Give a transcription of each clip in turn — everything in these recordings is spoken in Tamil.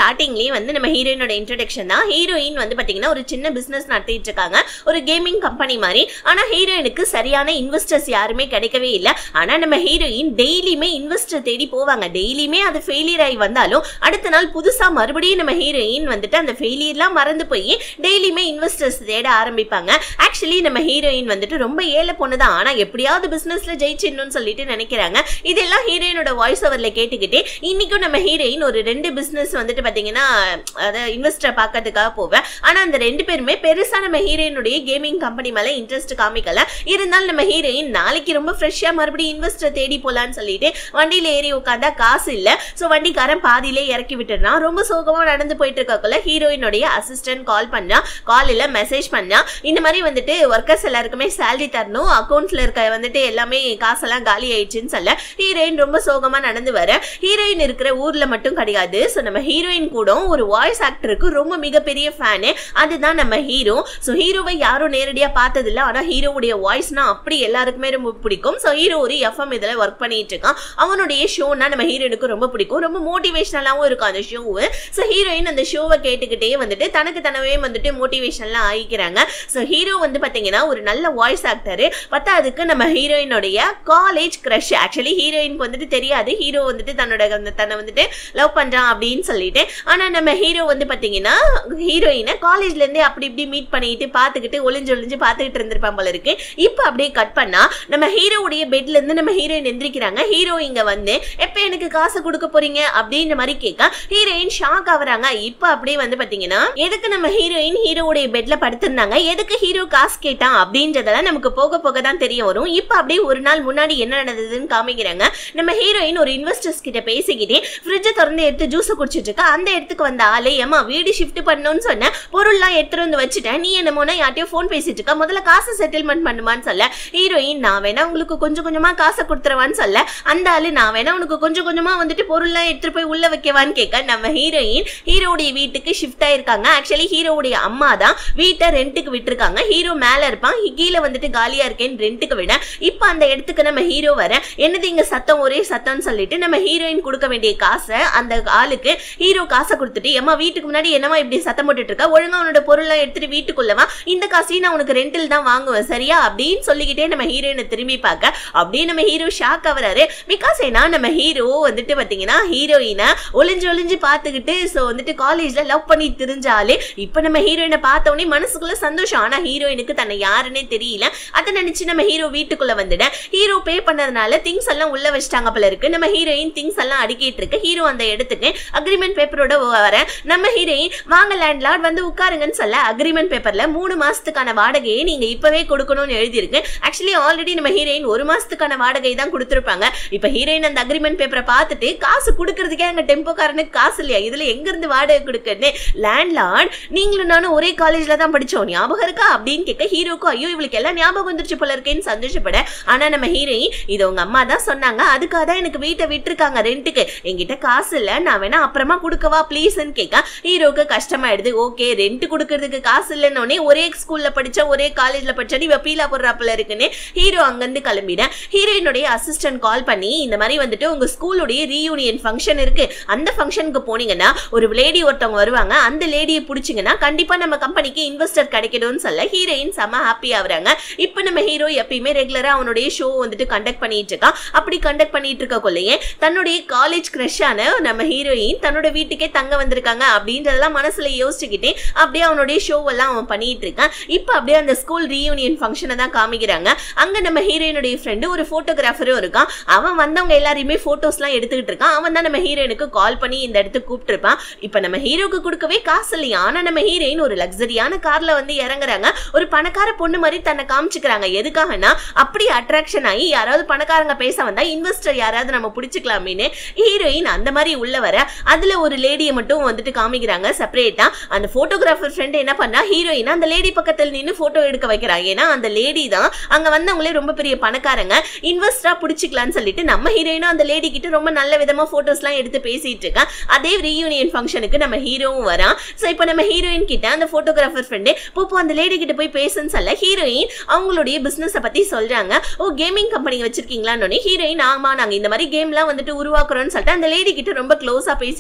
ஸ்டார்டிங்லயே வந்து நம்ம ஹீரோயினோட இன்ட்ரடக்ஷன் தான் ஹீரோயின் வந்து பாத்தீங்கன்னா ஒரு சின்ன பிசினஸ் நடத்திட்டு இருக்காங்க ஒரு கேமிங் கம்பெனி மாதிரி ஆனா ஹீரோயினுக்கு சரியான இன்வெஸ்டர்ஸ் யாருமே கிடைக்கவே இல்லை ஆனா நம்ம ஹீரோயின் டெய்லியுமே இன்வெஸ்டர் தேடி போவாங்க டெய்லியுமே அது ஃபெயிலியர் ஆகி வந்தாலும் அடுத்த நாள் புதுசா மறுபடியும் நம்ம ஹீரோயின் வந்துட்டு அந்த ஃபெயிலியர்லாம் மறந்து போய் டெய்லியுமே இன்வெஸ்டர்ஸ் தேட ஆரம்பிப்பாங்க ஆக்சுவலி நம்ம ஹீரோயின் வந்துட்டு ரொம்ப ஏழை பொண்ணு தான் ஆனா எப்படியாவது பிசினஸ்ல ஜெயிச்சிடணும்னு சொல்லிட்டு நினைக்கிறாங்க இதெல்லாம் ஹீரோயினோட வாய்ஸ் ஓவர்ல கேட்டுக்கிட்டே இன்னைக்கும் நம்ம ஹீரோயின் ஒரு ரெண்டு பிசினஸ் வந்துட்டு பாத்தீங்கன்னா அதை இன்வெஸ்டர் பார்க்கறதுக்காக போவேன் ஆனா அந்த ரெண்டு பேருமே பெருசா நம்ம ஹீரோயினுடைய கேமிங் கம்பெனி மேல இன்ட்ரெஸ்ட் காமிக்கல இருந்தாலும் நம்ம ஹீரோயின் நாளைக்கு ரொம்ப ஃப்ரெஷ்ஷா மறுபடியும் இன்வெஸ்டர் தேடி போலான்னு சொல்லிட்டு வண்டியில ஏறி உட்காந்தா காசு இல்ல சோ வண்டிக்காரன் பாதியிலே இறக்கி விட்டுறான் ரொம்ப சோகமா நடந்து போயிட்டு இருக்கக்குள்ள ஹீரோயினுடைய அசிஸ்டன்ட் கால் பண்ணா கால் இல்ல மெசேஜ் பண்ணா இந்த மாதிரி வந்துட்டு ஒர்க்கர்ஸ் எல்லாருக்குமே சேலரி தரணும் அக்கௌண்ட்ஸ்ல இருக்க வந்துட்டு எல்லாமே காசெல்லாம் காலி ஆயிடுச்சுன்னு சொல்ல ஹீரோயின் ரொம்ப சோகமா நடந்து வர ஹீரோயின் இருக்கிற ஊர்ல மட்டும் கிடையாது ஸோ நம்ம ஹீரோயின் கூட ஒரு வாய்ஸ் ஆக்டருக்கு ரொம்ப மிகப்பெரிய ஃபேனு அதுதான் நம்ம ஹீரோ ஸோ ஹீரோவை யாரும் நேரடியா பார்த்ததில்ல ஆனா ஹீரோவுடைய வாய்ஸ்னா அப்படி எல்லாருக்குமே ரொம்ப பிடிக்கும் ஸோ ஹீரோ ஒரு எஃப்எம் இதுல ஒர்க் பண்ணிட்டு இருக்கான் அவனுடைய ஷோனா நம்ம ஹீரோயினுக்கு ரொம்ப பிடிக்கும் ரொம்ப மோட்டிவேஷனலாகவும் இருக்கும் அந்த ஷோவு ஸோ ஹீரோயின் அந்த ஷோவை கேட்டுக்கிட்டே வந்துட்டு தனக்கு தனவே வந்துட்டு மோட்டிவேஷன்லாம் ஆகிக்கிறாங்க ஸோ ஹீரோ வந்து பார்த்தீங்கன்னா ஒரு நல்ல வாய்ஸ் ஆக்டர் பத்தாவதுக்கு நம்ம ஹீரோயினுடைய காலேஜ் க்ரஷ் ஆக்சுவலி ஹீரோயினுக்கு வந்துட்டு தெரியாது ஹீரோ வந்துட்டு தன்னோட அந்த தன்னை வந்துட்டு லவ் பண்றான் அப்படின்னு சொல்லிட்டு ஆனா நம்ம ஹீரோ வந்து பாத்தீங்கன்னா ஹீரோயினை காலேஜ்ல இருந்தே அப்படி இப்படி மீட் பண்ணிட்டு பார்த்துக்கிட்டு ஒளிஞ்சு ஒளிஞ்சு பார்த்துக்கிட்டு இருந்திருப்பான் போல இருக்கு இப்போ அப்படியே கட் பண்ணா நம்ம ஹீரோவுடைய பெட்ல இருந்து நம்ம ஹீரோயின் எந்திரிக்கிறாங்க ஹீரோ இங்க வந்து எப்ப எனக்கு காசு கொடுக்க போறீங்க அப்படின்ற மாதிரி கேட்க ஹீரோயின் ஷாக் ஆகுறாங்க இப்போ அப்படியே வந்து பாத்தீங்கன்னா எதுக்கு நம்ம ஹீரோயின் ஹீரோவுடைய பெட்ல படுத்திருந்தாங்க எதுக்கு ஹீரோ காசு கேட்டான் அப்படின்றதெல்லாம் நமக்கு போக போக தான் தெரிய வரும் இப்போ அப்படியே ஒரு நாள் முன்னாடி என்ன நடந்ததுன்னு காமிக்கிறாங்க நம்ம ஹீரோயின் ஒரு இன்வெஸ்டர்ஸ் கிட்ட பேசிக்கிட்டே ஃப்ரிட்ஜை திறந்து எடுத்து ஜூஸ் குடிச்சிட்டு இருக்கா அந்த இடத்துக்கு வந்த ஆளே ஏமா வீடு ஷிஃப்ட் பண்ணணும்னு சொன்னேன் பொருள்லாம் எடுத்துட்டு வந்து வச்சுட்டேன் நீ என்னமோனா யார்ட்டையும் ஃபோன் பேசிட்டு இருக்கா முதல்ல காசு செட்டில்மெண்ட் பண்ணுமான்னு சொல்ல ஹீரோயின் நான் வேணா உங்களுக்கு கொஞ்சம் கொஞ்சமா காசை கொடுத்துருவான்னு சொல்ல அந்த ஆளு நான் வேணா உனக்கு கொஞ்சம் கொஞ்சமா வந்துட்டு பொருள்லாம் எடுத்துட்டு போய் உள்ள வைக்கவான்னு கேட்க நம்ம ஹீரோயின் ஹீரோடைய வீட்டுக்கு ஷிஃப்ட் ஆயிருக்காங்க ஆக்சுவலி ஹீரோவுடைய அம்மா தான் வீட்டை ரெண்ட்டுக்கு விட்டுருக்காங்க ஹீரோ மேல இருப்பான் ஹி- கீழே வந்துட்டு காலியா இருக்கேன்னு ரெண்ட்டுக்கு விட இப்போ அந்த இடத்துக்கு நம்ம ஹீரோ வர என்னது இங்க சத்தம் ஒரே சத்தம்னு சொல்லிட்டு நம்ம ஹீரோயின் கொடுக்க வேண்டிய காசை அந்த ஆளுக்கு ஹீரோ காசை கொடுத்துட்டு ஏமா வீட்டுக்கு முன்னாடி என்னமா இப்படி சத்தம் போட்டுட்டு இருக்க ஒழுங்கா உன்னோட பொருள்லாம் எடுத்துட்டு வீட்டுக்குள்ள வா இந்த காசையும் நான் உனக்கு ரெண்டில் தான் வாங்குவேன் சரியா அப்படின்னு சொல்லிக்கிட்டே நம்ம ஹீரோயினை திரும்பி பார்க்க அப்படியே நம்ம ஹீரோ ஷாக் ஆகுறாரு பிகாஸ் ஏன்னா நம்ம ஹீரோ வந்துட்டு பாத்தீங்கன்னா ஹீரோயினை ஒளிஞ்சு ஒளிஞ்சு பார்த்துக்கிட்டு ஸோ வந்துட்டு காலேஜ்ல லவ் பண்ணி தெரிஞ்சாலே இப்போ நம்ம ஹீரோயினை பார்த்த உடனே மனசுக்குள்ள சந்தோஷம் ஆனா ஹீரோயினுக்கு தன்னை யாருன்னே தெரியல அதை நினைச்சு நம்ம ஹீரோ வீட்டுக்குள்ள வந்துட ஹீரோ பே பண்ணதுனால திங்ஸ் எல்லாம் உள்ள வச்சிட்டாங்க போல இருக்கு நம்ம ஹீரோயின் திங்ஸ் எல்லாம் அடுக்கிட்டு இருக்கு ஹீரோ அந்த இடத்துக்கு அக்ரிமெண்ட் பேப்பரோட வர நம்ம ஹீரோயின் வாங்க லேண்ட்லார்ட் வந்து உட்காருங்கன்னு சொல்ல அக்ரிமெண்ட் பேப்பர்ல மூணு மாசத்துக்கான வாடகையை நீங்க இப்பவே கொடுக்கணும்னு எழுதியிருக்கு ஆக்சுவலி ஆல்ரெடி நம்ம ஹீரோயின் ஒரு மாசத்துக்கான வாடகை தான் கொடுத்துருப்பாங்க இப்ப ஹீரோயின் அந்த அக்ரிமெண்ட் பேப்பரை பார்த்துட்டு காசு கொடுக்கறதுக்கே அங்க டெம்போக்காரனுக்கு காசு இல்லையா இதுல எங்க இருந்து வாடகை கொடுக்கன்னு லேண்ட்லார்ட் நீங்களும் நானும் ஒரே காலேஜ்ல தான் படிச்சோம் ஞாபகம் இருக்கா அப்படின்னு கேட்க ஹீரோக்கும் ஐயோ இவளுக்கு எல்லாம் ஞாபகம் வந்துருச்சு போல இருக்கேன்னு சந்தோஷப்பட ஆனா நம்ம ஹீரோயின் இது உங்க அம்மா தான் சொன்னாங்க அதுக்காக தான் எனக்கு வீட்டை விட்டுருக்காங்க ரெண்ட்டுக்கு என்கிட்ட காசு இல்ல நான் வேணா அப்புறமா கொடுக்கவா ப்ளீஸ்ன்னு கேட்க ஹீரோக்கு கஷ்டமாயிடுது ஓகே ரெண்ட் கொடுக்கறதுக்கு காசு இல்லைன்னொடனே ஒரே ஸ்கூல்ல படிச்ச ஒரே காலேஜ்ல படிச்ச நீ பீலா போடுறாப்புல இருக்குன்னு ஹீரோ அங்கிருந்து கிளம்பிட ஹீரோயினுடைய அசிஸ்டன்ட் கால் பண்ணி இந்த மாதிரி வந்துட்டு உங்க ஸ்கூலுடைய ரீயூனியன் ஃபங்க்ஷன் இருக்கு அந்த ஃபங்க்ஷனுக்கு போனீங்கன்னா ஒரு லேடி ஒருத்தவங்க வருவாங்க அந்த லேடியை பிடிச்சிங்கன்னா கண்டிப்பா நம்ம கம்பெனிக்கு இன்வெஸ்டர் கிடைக்கணும்னு சொல்ல ஹீரோயின் செம்ம ஹாப்பி ஆகுறாங்க இப்போ நம்ம ஹீரோ எப்பயுமே ரெகுலரா அவனுடைய ஷோ வந்துட்டு கண்டக்ட் பண்ணிட்டு இருக்கான் அப்படி கண்டக்ட் பண்ணிட்டு இருக்கக்குள்ளேயே தன்னுடைய காலேஜ் கிரஷான நம்ம ஹீரோயின் தன்னோட வீட்டுக்கே தங்க வந்திருக்காங்க அப்படின்றதெல்லாம் மனசுல யோசிச்சுக்கிட்டே அப்படியே அவனுடைய ஷோ எல்லாம் அவன் பண்ணிட்டு இருக்கான் இப்போ அப்படியே அந்த ஸ்கூல் ரீயூனியன் ஃபங்க்ஷனை தான் காமிக்கிறாங்க அங்க நம்ம ஹீரோயினுடைய ஃப்ரெண்டு ஒரு போட்டோகிராஃபரும் இருக்கான் அவன் வந்தவங்க எல்லாரையுமே போட்டோஸ்லாம் எடுத்துக்கிட்டு இருக்கான் அவன் தான் நம்ம ஹீரோயினுக்கு கால் பண்ணி இந்த இடத்துக்கு கூப்பிட்டுருப்பான் இப்போ நம்ம ஹீரோக்கு கொடுக்கவே காசு இல்லையா ஆனா நம்ம ஹீரோயின் ஒரு லக்ஸரியான கார்ல வந்து இறங்குறாங்க ஒரு பணக்கார பொண்ணு மாதிரி தன்னை காமிச்சுக்கிறாங்க எதுக்காகனா அப்படி அட்ராக்ஷன் ஆகி யாராவது பணக்காரங்க பேச வந்தா இன்வெஸ்டர் யாராவது நம்ம பிடிச்சிக்கலாமேன்னு ஹீரோயின் அந்த மாதிரி உள்ள வர அதுல ஒரு லேடியை மட்டும் வந்துட்டு காமிக்கிறாங்க செப்பரேட்டா அந்த போட்டோகிராஃபர் ஃப்ரெண்ட் என்ன பண்ணா ஹீரோயின் அந்த லேடி பக்கத்தில் நின்று போட்டோ எடுக்க வைக்கிறாங்க ஏன்னா அந்த லேடி தான் அங்க வந்தவங்களே ரொம்ப பெரிய பணக்காரங்க இன்வெஸ்டரா பிடிச்சிக்கலாம்னு சொல்லிட்டு நம்ம ஹீரோயினும் அந்த லேடி கிட்ட ரொம்ப நல்ல விதமா போட்டோஸ்லாம் எடுத்து பேசிட்டு இருக்கா அதே ரீயூனியன் ஃபங்க்ஷனுக்கு நம்ம ஹீரோவும் வரான் ஸோ இப்போ நம்ம ஹீரோயின் கிட்ட அந்த போட்டோகிராஃபர் ஃப்ரெண்டு போப்போ அந்த லேடி கிட்ட போய் பேசுன்னு சொல்ல ஹீரோயின் அவங்களுடைய பிசினஸை பத்தி சொல்றாங்க ஓ கேமிங் கம்பெனி வச்சிருக்கீங்களான்னு ஹீரோயின் ஆமா நாங்க இந்த மாதிரி கேம்லாம் வந்துட்டு உருவாக்குறோம்னு சொல்லிட்டு அந்த லேடி கிட்ட ரொம்ப க்ளோஸா பேசிட்டு இருக்கக்குள்ள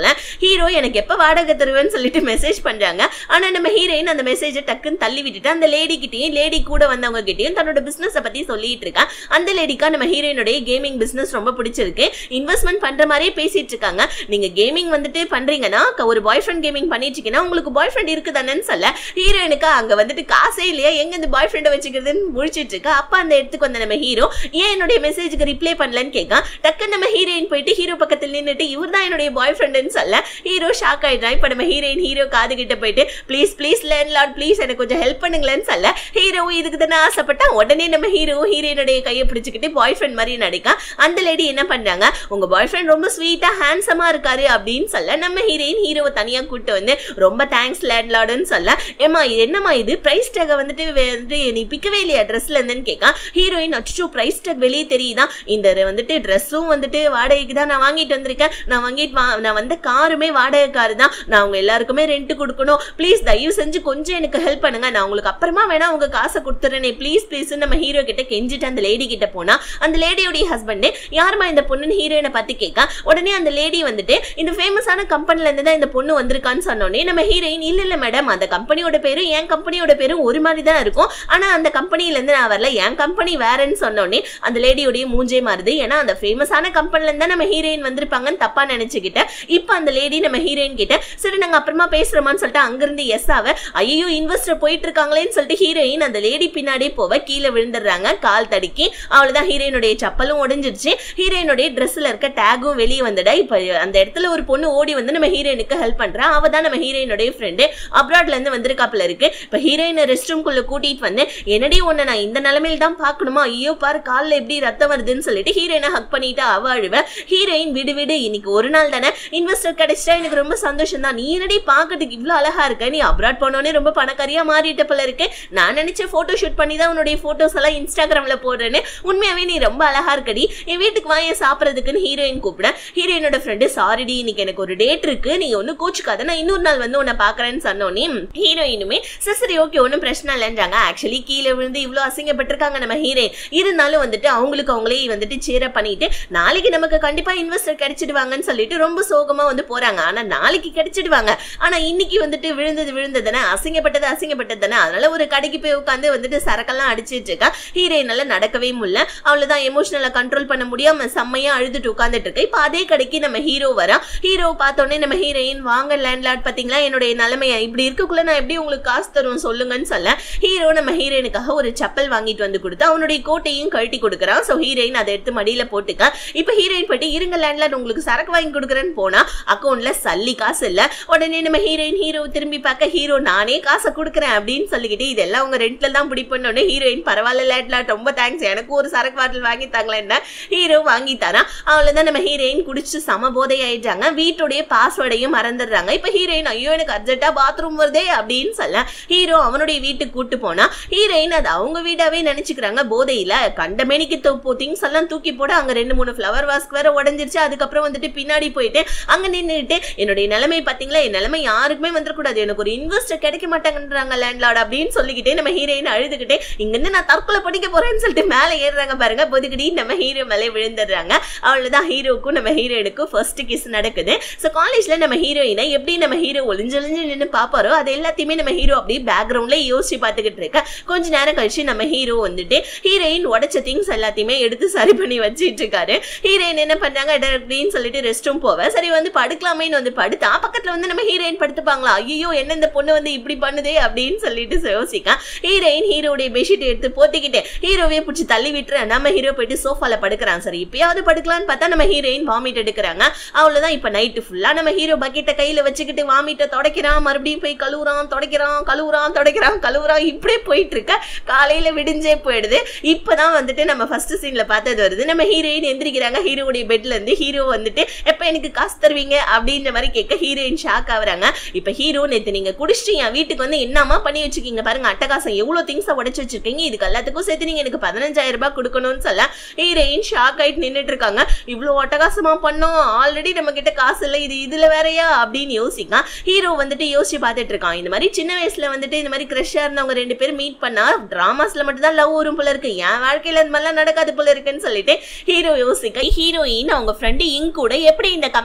போல ஹீரோ எனக்கு எப்ப வாடகை தருவேன்னு சொல்லிட்டு மெசேஜ் பண்றாங்க ஆனா நம்ம ஹீரோயின் அந்த மெசேஜை டக்குன்னு தள்ளி விட்டுட்டு அந்த லேடி கிட்டயும் லேடி கூட வந்தவங்க கிட்டயும் தன்னோட பிசினஸ் பத்தி சொல்லிட்டு இருக்கா அந்த லேடிக்கா நம்ம ஹீரோயினுடைய கேமிங் பிசினஸ் ரொம்ப பிடிச்சிருக்கு இன்வெஸ்ட்மெண்ட் பண்ற மாதிரியே பேசிட்டு இருக்காங்க நீங்க கேமிங் வந்துட்டு பண்றீங்கன்னா க- ஒரு பாய் ஃப்ரெண்ட் கேமிங் பண்ணிட்டு இருக்கீங்கன்னா உங்களுக்கு பாய் ஃப்ரெண்ட் இருக்குதானேன்னு சொல்ல ஹீரோயினுக்கு அங்க வந்துட்டு காசே இல்லையா எங்க இந்த பாய் ஃப்ரெண்டை வச்சுக்கிறதுன்னு முழிச்சிட்டு இருக்கா அப்ப அந்த இடத்துக்கு வந்த நம்ம ஹீரோ ஏன் என்னுடைய மெசேஜுக்கு ரிப்ளை பண்ணலன்னு கேட்கா டக்கு நம்ம ஹீரோயின் போயிட்டு ஹீரோ பக்கத்தில் நின்னுட்டு இவர் தான் என்னுடைய பாய் ஃப்ரெண்டுன்னு சொல்ல ஹீரோ ஷாக் ஆயிடுறான் இப்ப நம்ம ஹீரோயின் ஹீரோ காது கிட்ட போயிட்டு please please landlord please எனக்கு கொஞ்சம் ஹெல்ப் பண்ணுங்களேன்னு சொல்ல ஹீரோ இதுக்கு தானே ஆசைப்பட்டா உடனே நம்ம ஹீரோ ஹீரோயினுடைய கையை பிடிச்சிக்கிட்டு பாய் ஃப்ரெண்ட் மாதிரி நடிக்கா அந்த லேடி என்ன பண்றாங்க உங்க பாய் ஃப்ரெண்ட் ரொம்ப ஸ்வீட்டா ஹேண்ட்ஸமா இருக்காரு அப்படின்னு சொல்ல நம்ம ஹீரோயின் ஹீரோவை தனியா கூட்டு வந்து ரொம்ப தேங்க்ஸ் லேண்ட் லார்டுன்னு சொல்ல ஏமா இது என்னம்மா இது பிரைஸ் டேக வந்துட்டு வே- வந்துட்டு நீ பிக்கவே இல்லையா ட்ரெஸ்ல இருந்துன்னு கேட்கா ஹீரோயின் அச்சோ பிரைஸ் டேக் வெளியே தெரியுதா இந்த ர- வந்துட்டு ட்ரெஸ்ஸும் வந்துட்டு வாடகைக்கு தான் நான் வாங்கிட்டு வந்திருக்கேன் நான் வாங்கிட்டு வா- நான் வந்த காருமே வாடகை காரு தான் நான் உங்க எல்லாருக்குமே ரெண்ட் கொடுக்கணும் ப்ளீஸ் தயவு செஞ்சு கொஞ்சம் எனக்கு ஹெல்ப் பண்ணுங்க நான் உங்களுக்கு அப்புறமா வேணா உங்க காசை கொடுத்துறேனே ப்ளீஸ் ப்ளீஸ் நம்ம ஹீரோ கிட்ட கெஞ்சிட்டு அந்த லேடி கிட்ட போனா அந்த லேடியோடைய ஹஸ்பண்ட் யாருமா இந்த பொண்ணுன்னு ஹீரோயினை பார்த்து கேட்க உடனே அந்த லேடி வந்துட்டு இந்த ஃபேமஸான கம்பெனில இருந்து தான் இந்த பொண்ணு வந்திருக்கான்னு சொன்னோடனே நம்ம ஹீரோயின் இல்ல இல்ல மேடம் அந்த கம்பெனியோட பேரும் என் கம்பெனியோட பேரும் ஒரு மாதிரி தான் இருக்கும் ஆனா அந்த கம்பெனில இருந்து நான் வரல என் கம்பெனி வேறன்னு சொன்னோடனே அந்த லேடியோடைய மூஞ்சே மாறுது ஏன்னா அந்த ஃபேமஸான கம்பெனில இருந்தா நம்ம ஹீரோயின் வந்திருப்பாங்கன்னு தப்பா நினைச்சுக்கிட்ட இப்ப அந்த லேடி நம்ம ஹீரோயின் கிட்ட சரி நாங்க அப்புறமா பேசுறோமான்னு சொல்லிட்டு அங்கிருந்து எஸ் ஆவ ஐயோ இன்வெஸ்டர் போயிட்டு இருக்காங்களேன்னு சொல்லிட்டு ஹீரோயின் அந்த லேடி பின்னாடியே போவ கீழே விழுந்துடுறாங்க கால் தடுக்கி அவ்வளவுதான் ஹீரோயினுடைய சப்பலும் உடைஞ்சிருச்சு ஹீரோயினுடைய ட்ரெஸ்ல இருக்க டேகும் வெளியே வந்துடா இப்ப அந்த இடத்துல ஒரு பொண்ணு ஓடி வந்து நம்ம ஹீரோயினுக்கு ஹெல்ப் பண்றா அவ தான் நம்ம ஹீரோயினுடைய ஃப்ரெண்டு அப்ராட்ல இருந்து வந்திருக்காப்புல இருக்கு இப்ப ஹீரோயினை ரெஸ்ட் ரூம்குள்ள கூட்டிட்டு வந்து என்னடி உன்னை நான் இந்த நிலைமையில தான் பார்க்கணுமா ஐயோ பாரு கால்ல எப்படி ரத்தம் வருதுன்னு சொல்லிட்டு ஹீரோயினை ஹக் பண்ணிட்டு அவ அழுவ ஹீரோயின் விடு விடு இன்னைக்கு ஒரு நாள் தானே இன்வெஸ்டர் கிடைச்சிட்டா எனக்கு ரொம்ப சந்தோஷம் தான் நீ என்னடி பாக்கிறதுக்கு இவ்வளவு அழகா இருக்க நீ அப்ராட் போனோடனே ரொம்ப பணக்காரியா மாறிட்ட போல இருக்கு நான் நினைச்ச போட்டோ ஷூட் பண்ணி தான் உன்னுடைய போட்டோஸ் எல்லாம் இன்ஸ்டாகிராம்ல போடுறேன்னு உண்மையாவே நீ ரொம்ப அழகா இருக்கடி என் வீட்டுக்கு வா ஏன் சாப்பிடறதுக்குன்னு ஹீரோயின் கூப்பிட ஹீரோயினோட ஃப்ரெண்டு சாரிடி இன்னைக்கு எனக்கு ஒரு டேட் இருக்கு நீ ஒன்னும் கோச்சுக்காத நான் இன்னொரு நாள் வந்து உன்னை பாக்குறேன்னு சொன்னோன்னே ஹீரோயினுமே "சரி, சரி ஓகே ஒன்றும் பிரச்சனை இல்லைன்றாங்க ஆக்சுவலி கீழே விழுந்து இவ்வளோ அசிங்கப்பட்டிருக்காங்க நம்ம ஹீரோயின் இருந்தாலும் வந்துட்டு அவங்களுக்கு அவங்களே வந்துட்டு சேர பண்ணிட்டு நாளைக்கு நமக்கு கண்டிப்பா இன்வெஸ்டர் கிடைச்சிடுவாங்கன்னு சொல்லிட்டு ரொம்ப சோகமா வந்து போறாங்க ஆனா நாளைக்கு கிடைச்சிடுவாங்க ஆனா இன்னைக்கு வந்துட்டு விழுந்தது விழுந்ததுதானே அசிங்கப்பட்டது அசிங்கப்பட்டது தானே அதனால ஒரு கடைக்கு போய் உட்காந்து வந்துட்டு சரக்கெல்லாம் அடிச்சிட்டு இருக்கா ஹீரோயினால நடக்கவே முடியல அவ்வளவுதான் எமோஷனலா கண்ட்ரோல் பண்ண முடியாம செம்மையா அழுதுட்டு உட்காந்துட்டு இருக்கு இப்ப அதே கடைக்கு நம்ம ஹீரோ வரா ஹீரோ பார்த்தோன்னே நம்ம ஹீரோயின் வாங்க லேண்ட்லார்ட் பாத்தீங்களா என்னுடைய நிலைமைய இப்படி இருக்கக்குள்ள நான் எப்படி உங்களுக்கு காசு தருவேன் சொல்லுங்கன்னு சொல்ல ஹீரோ நம்ம ஹீரோயினுக்காக ஒரு செப்பல் வாங்கிட்டு வந்து கொடுத்து அவனுடைய கோட்டையும் கழட்டி கொடுக்குறான் ஸோ ஹீரோயின் அதை எடுத்து மடியில போட்டுக்க இப்ப ஹீரோயின் போயிட்டு இருங்க லேண்ட்லார்ட் உங்களுக்கு சரக்கு வாங்கி கொடுக்குறேன்னு போனா அக்கௌண்ட்ல சல்லி காசு இல்ல உடனே நம்ம ஹீரோயின் ஹீரோ திரும்பி பார்க்க ஹீரோ நானே காசை கொடுக்குறேன் அப்படின்னு சொல்லிக்கிட்டு இதெல்லாம் உங்க ரெண்ட்ல தான் பிடிப்பண்ணோடனே ஹீரோயின் பரவாயில்ல லேட்லாட் ரொம்ப தேங்க்ஸ் எனக்கு ஒரு சரக்கு பாட்டில் வாங்கி தாங்களேன்னா ஹீரோ வாங்கி தரான் அவ்வளவுதான் நம்ம ஹீரோயின் குடிச்சு சம போதை ஆயிட்டாங்க வீட்டுடைய பாஸ்வேர்டையும் மறந்துடுறாங்க இப்ப ஹீரோயின் ஐயோ எனக்கு அர்ஜென்ட்டா பாத்ரூம் வருதே அப்படின்னு சொல்ல ஹீரோ அவனுடைய வீட்டுக்கு கூட்டு போனா ஹீரோயின் அது அவங்க வீடாவே நினைச்சுக்கிறாங்க போதையில கண்டமேனிக்கு திங்ஸ் எல்லாம் தூக்கி போட அங்க ரெண்டு மூணு ஃப்ளவர் வாஸ்க் வேற உடஞ்சிருச்சு அதுக்கப்புறம் வந்துட்டு பின்னாடி போயிட்டு அங்க நின்னுட்டு என்னுடைய நிலைமை பாத்தீங்களா என் நிலைமை யாருக்குமே வந்துடக்கூடாது எனக்கு ஒரு இன்வெஸ்டர் கிடைக்க மாட்டாங்கன்றாங்க லேண்ட்லார்ட் அப்படின்னு சொல்லிக்கிட்டே நம்ம ஹீரோயின் அழுதுகிட்டே இங்க இருந்து நான் தற்கொலை படிக்க போறேன்னு சொல்லிட்டு மேல ஏறுறாங்க பாருங்க பொதுக்கடி நம்ம ஹீரோ மேலே விழுந்துடுறாங்க அவ்வளவுதான் ஹீரோக்கும் நம்ம ஹீரோயினுக்கும் ஃபர்ஸ்ட் கிஸ் நடக்குது ஸோ காலேஜ்ல நம்ம ஹீரோயினை எப்படி நம்ம ஹீரோ ஒளிஞ்சு ஒளிஞ்சு நின்று பாப்பாரோ அது எல்லாத்தையுமே நம்ம ஹீரோ அப்படியே பேக்ரவுண்ட்ல யோசிச்சு பார்த்துக்கிட்டு இருக்க கொஞ்ச நேரம் கழிச்சு நம்ம ஹீரோ வந்துட்டு ஹீரோயின் உடைச்ச திங்ஸ் எல்லாத்தையுமே எடுத்து சரி பண்ணி வச்சிட்டு இருக்காரு ஹீரோயின் என்ன பண்றாங்க "அட" அப்படின்னு சொல்லிட்டு ரெஸ்ட் ரூம் போவ சரி வந்து படுக்கலாமேன்னு வந்து படுத்தா பக்கத்துல வந்து நம்ம ஹீரோயின் படுத்துப்பாங்களா ஐயோ என்ன இந்த பொண்ணு வந்து இப்படி பண்ணுதே அப்படின்னு சொல்லிட்டு யோசிக்க ஹீரோயின் ஹீரோடைய பெட்ஷீட் எடுத்து போத்திக்கிட்டு ஹீரோவே பிடிச்சி தள்ளி விட்டுற நம்ம ஹீரோ போயிட்டு சோஃபால படுக்கிறான் சரி இப்பயாவது படுக்கலாம்னு பார்த்தா நம்ம ஹீரோயின் வாமிட் எடுக்கிறாங்க அவ்வளவுதான் இப்ப நைட்டு ஃபுல்லா நம்ம ஹீரோ பக்கெட்டை கையில வச்சுக்கிட்டு வாமிட்ட தொடக்கிறான் மறுபடியும் போய் கழுவுறான் தொடக்கிறான் கழுவுறான் தொடக்கிறான் கழுவுறான் இப்படியே போயிட்டு இருக்க காலையில விடிஞ்சே போயிடுது இப்பதான் வந்துட்டு நம்ம ஃபர்ஸ்ட் சீன்ல பார்த்தது வருது நம்ம ஹீரோயின் எந்திரிக்கிறாங்க ஹீரோவுடைய பெட்ல இருந்து ஹீரோ வந்துட்டு எப்ப எனக்கு காசு தருவீங்க அப்படின்ற மாதிரி கேட்க ஹீரோயின் ஷாக் ஆகுறாங்க இப்ப ஹீரோ நேத்து நீங்க குடிச்சிட்டு என் வீட்டுக்கு வந்து என்னமா பண்ணி வச்சிருக்கீங்க பாருங்க அட்டகாசம் எவ்வளவு திங்ஸ் உடைச்சு வச்சிருக்கீங்க இதுக்கு எல்லாத்துக்கும் சேர்த்து நீங்க எனக்கு பதினஞ்சாயிரம் ரூபாய் கொடுக்கணும்னு சொல்ல ஹீரோயின் ஷாக் ஆயிட்டு நின்னுட்டு இருக்காங்க இவ்வளவு அட்டகாசமா பண்ணோம் ஆல்ரெடி நம்ம கிட்ட காசு இல்லை இது இதுல வேறயா அப்படின்னு யோசிக்க ஹீரோ வந்துட்டு யோசிச்சு பார்த்துட்டு இருக்கான் இந்த மாதிரி சின்ன வயசுல வந்துட்டு இந்த மாதிரி கிரஷா இருந்தவங்க ரெண்டு பேரும் மீட் பண்ணா டிராமாஸ்ல மட்டும் தான் லவ் வரும் போல இருக்கு என் வாழ்க்கையில இந்த மாதிரிலாம் நடக்காது போல இருக்குன்னு சொல்லிட்டு ஹீரோ யோசிக்க ஹீரோயின் அவங்க ஃப்ரெண்டு இங் கூட எப்படி இந்த கம்பெனியை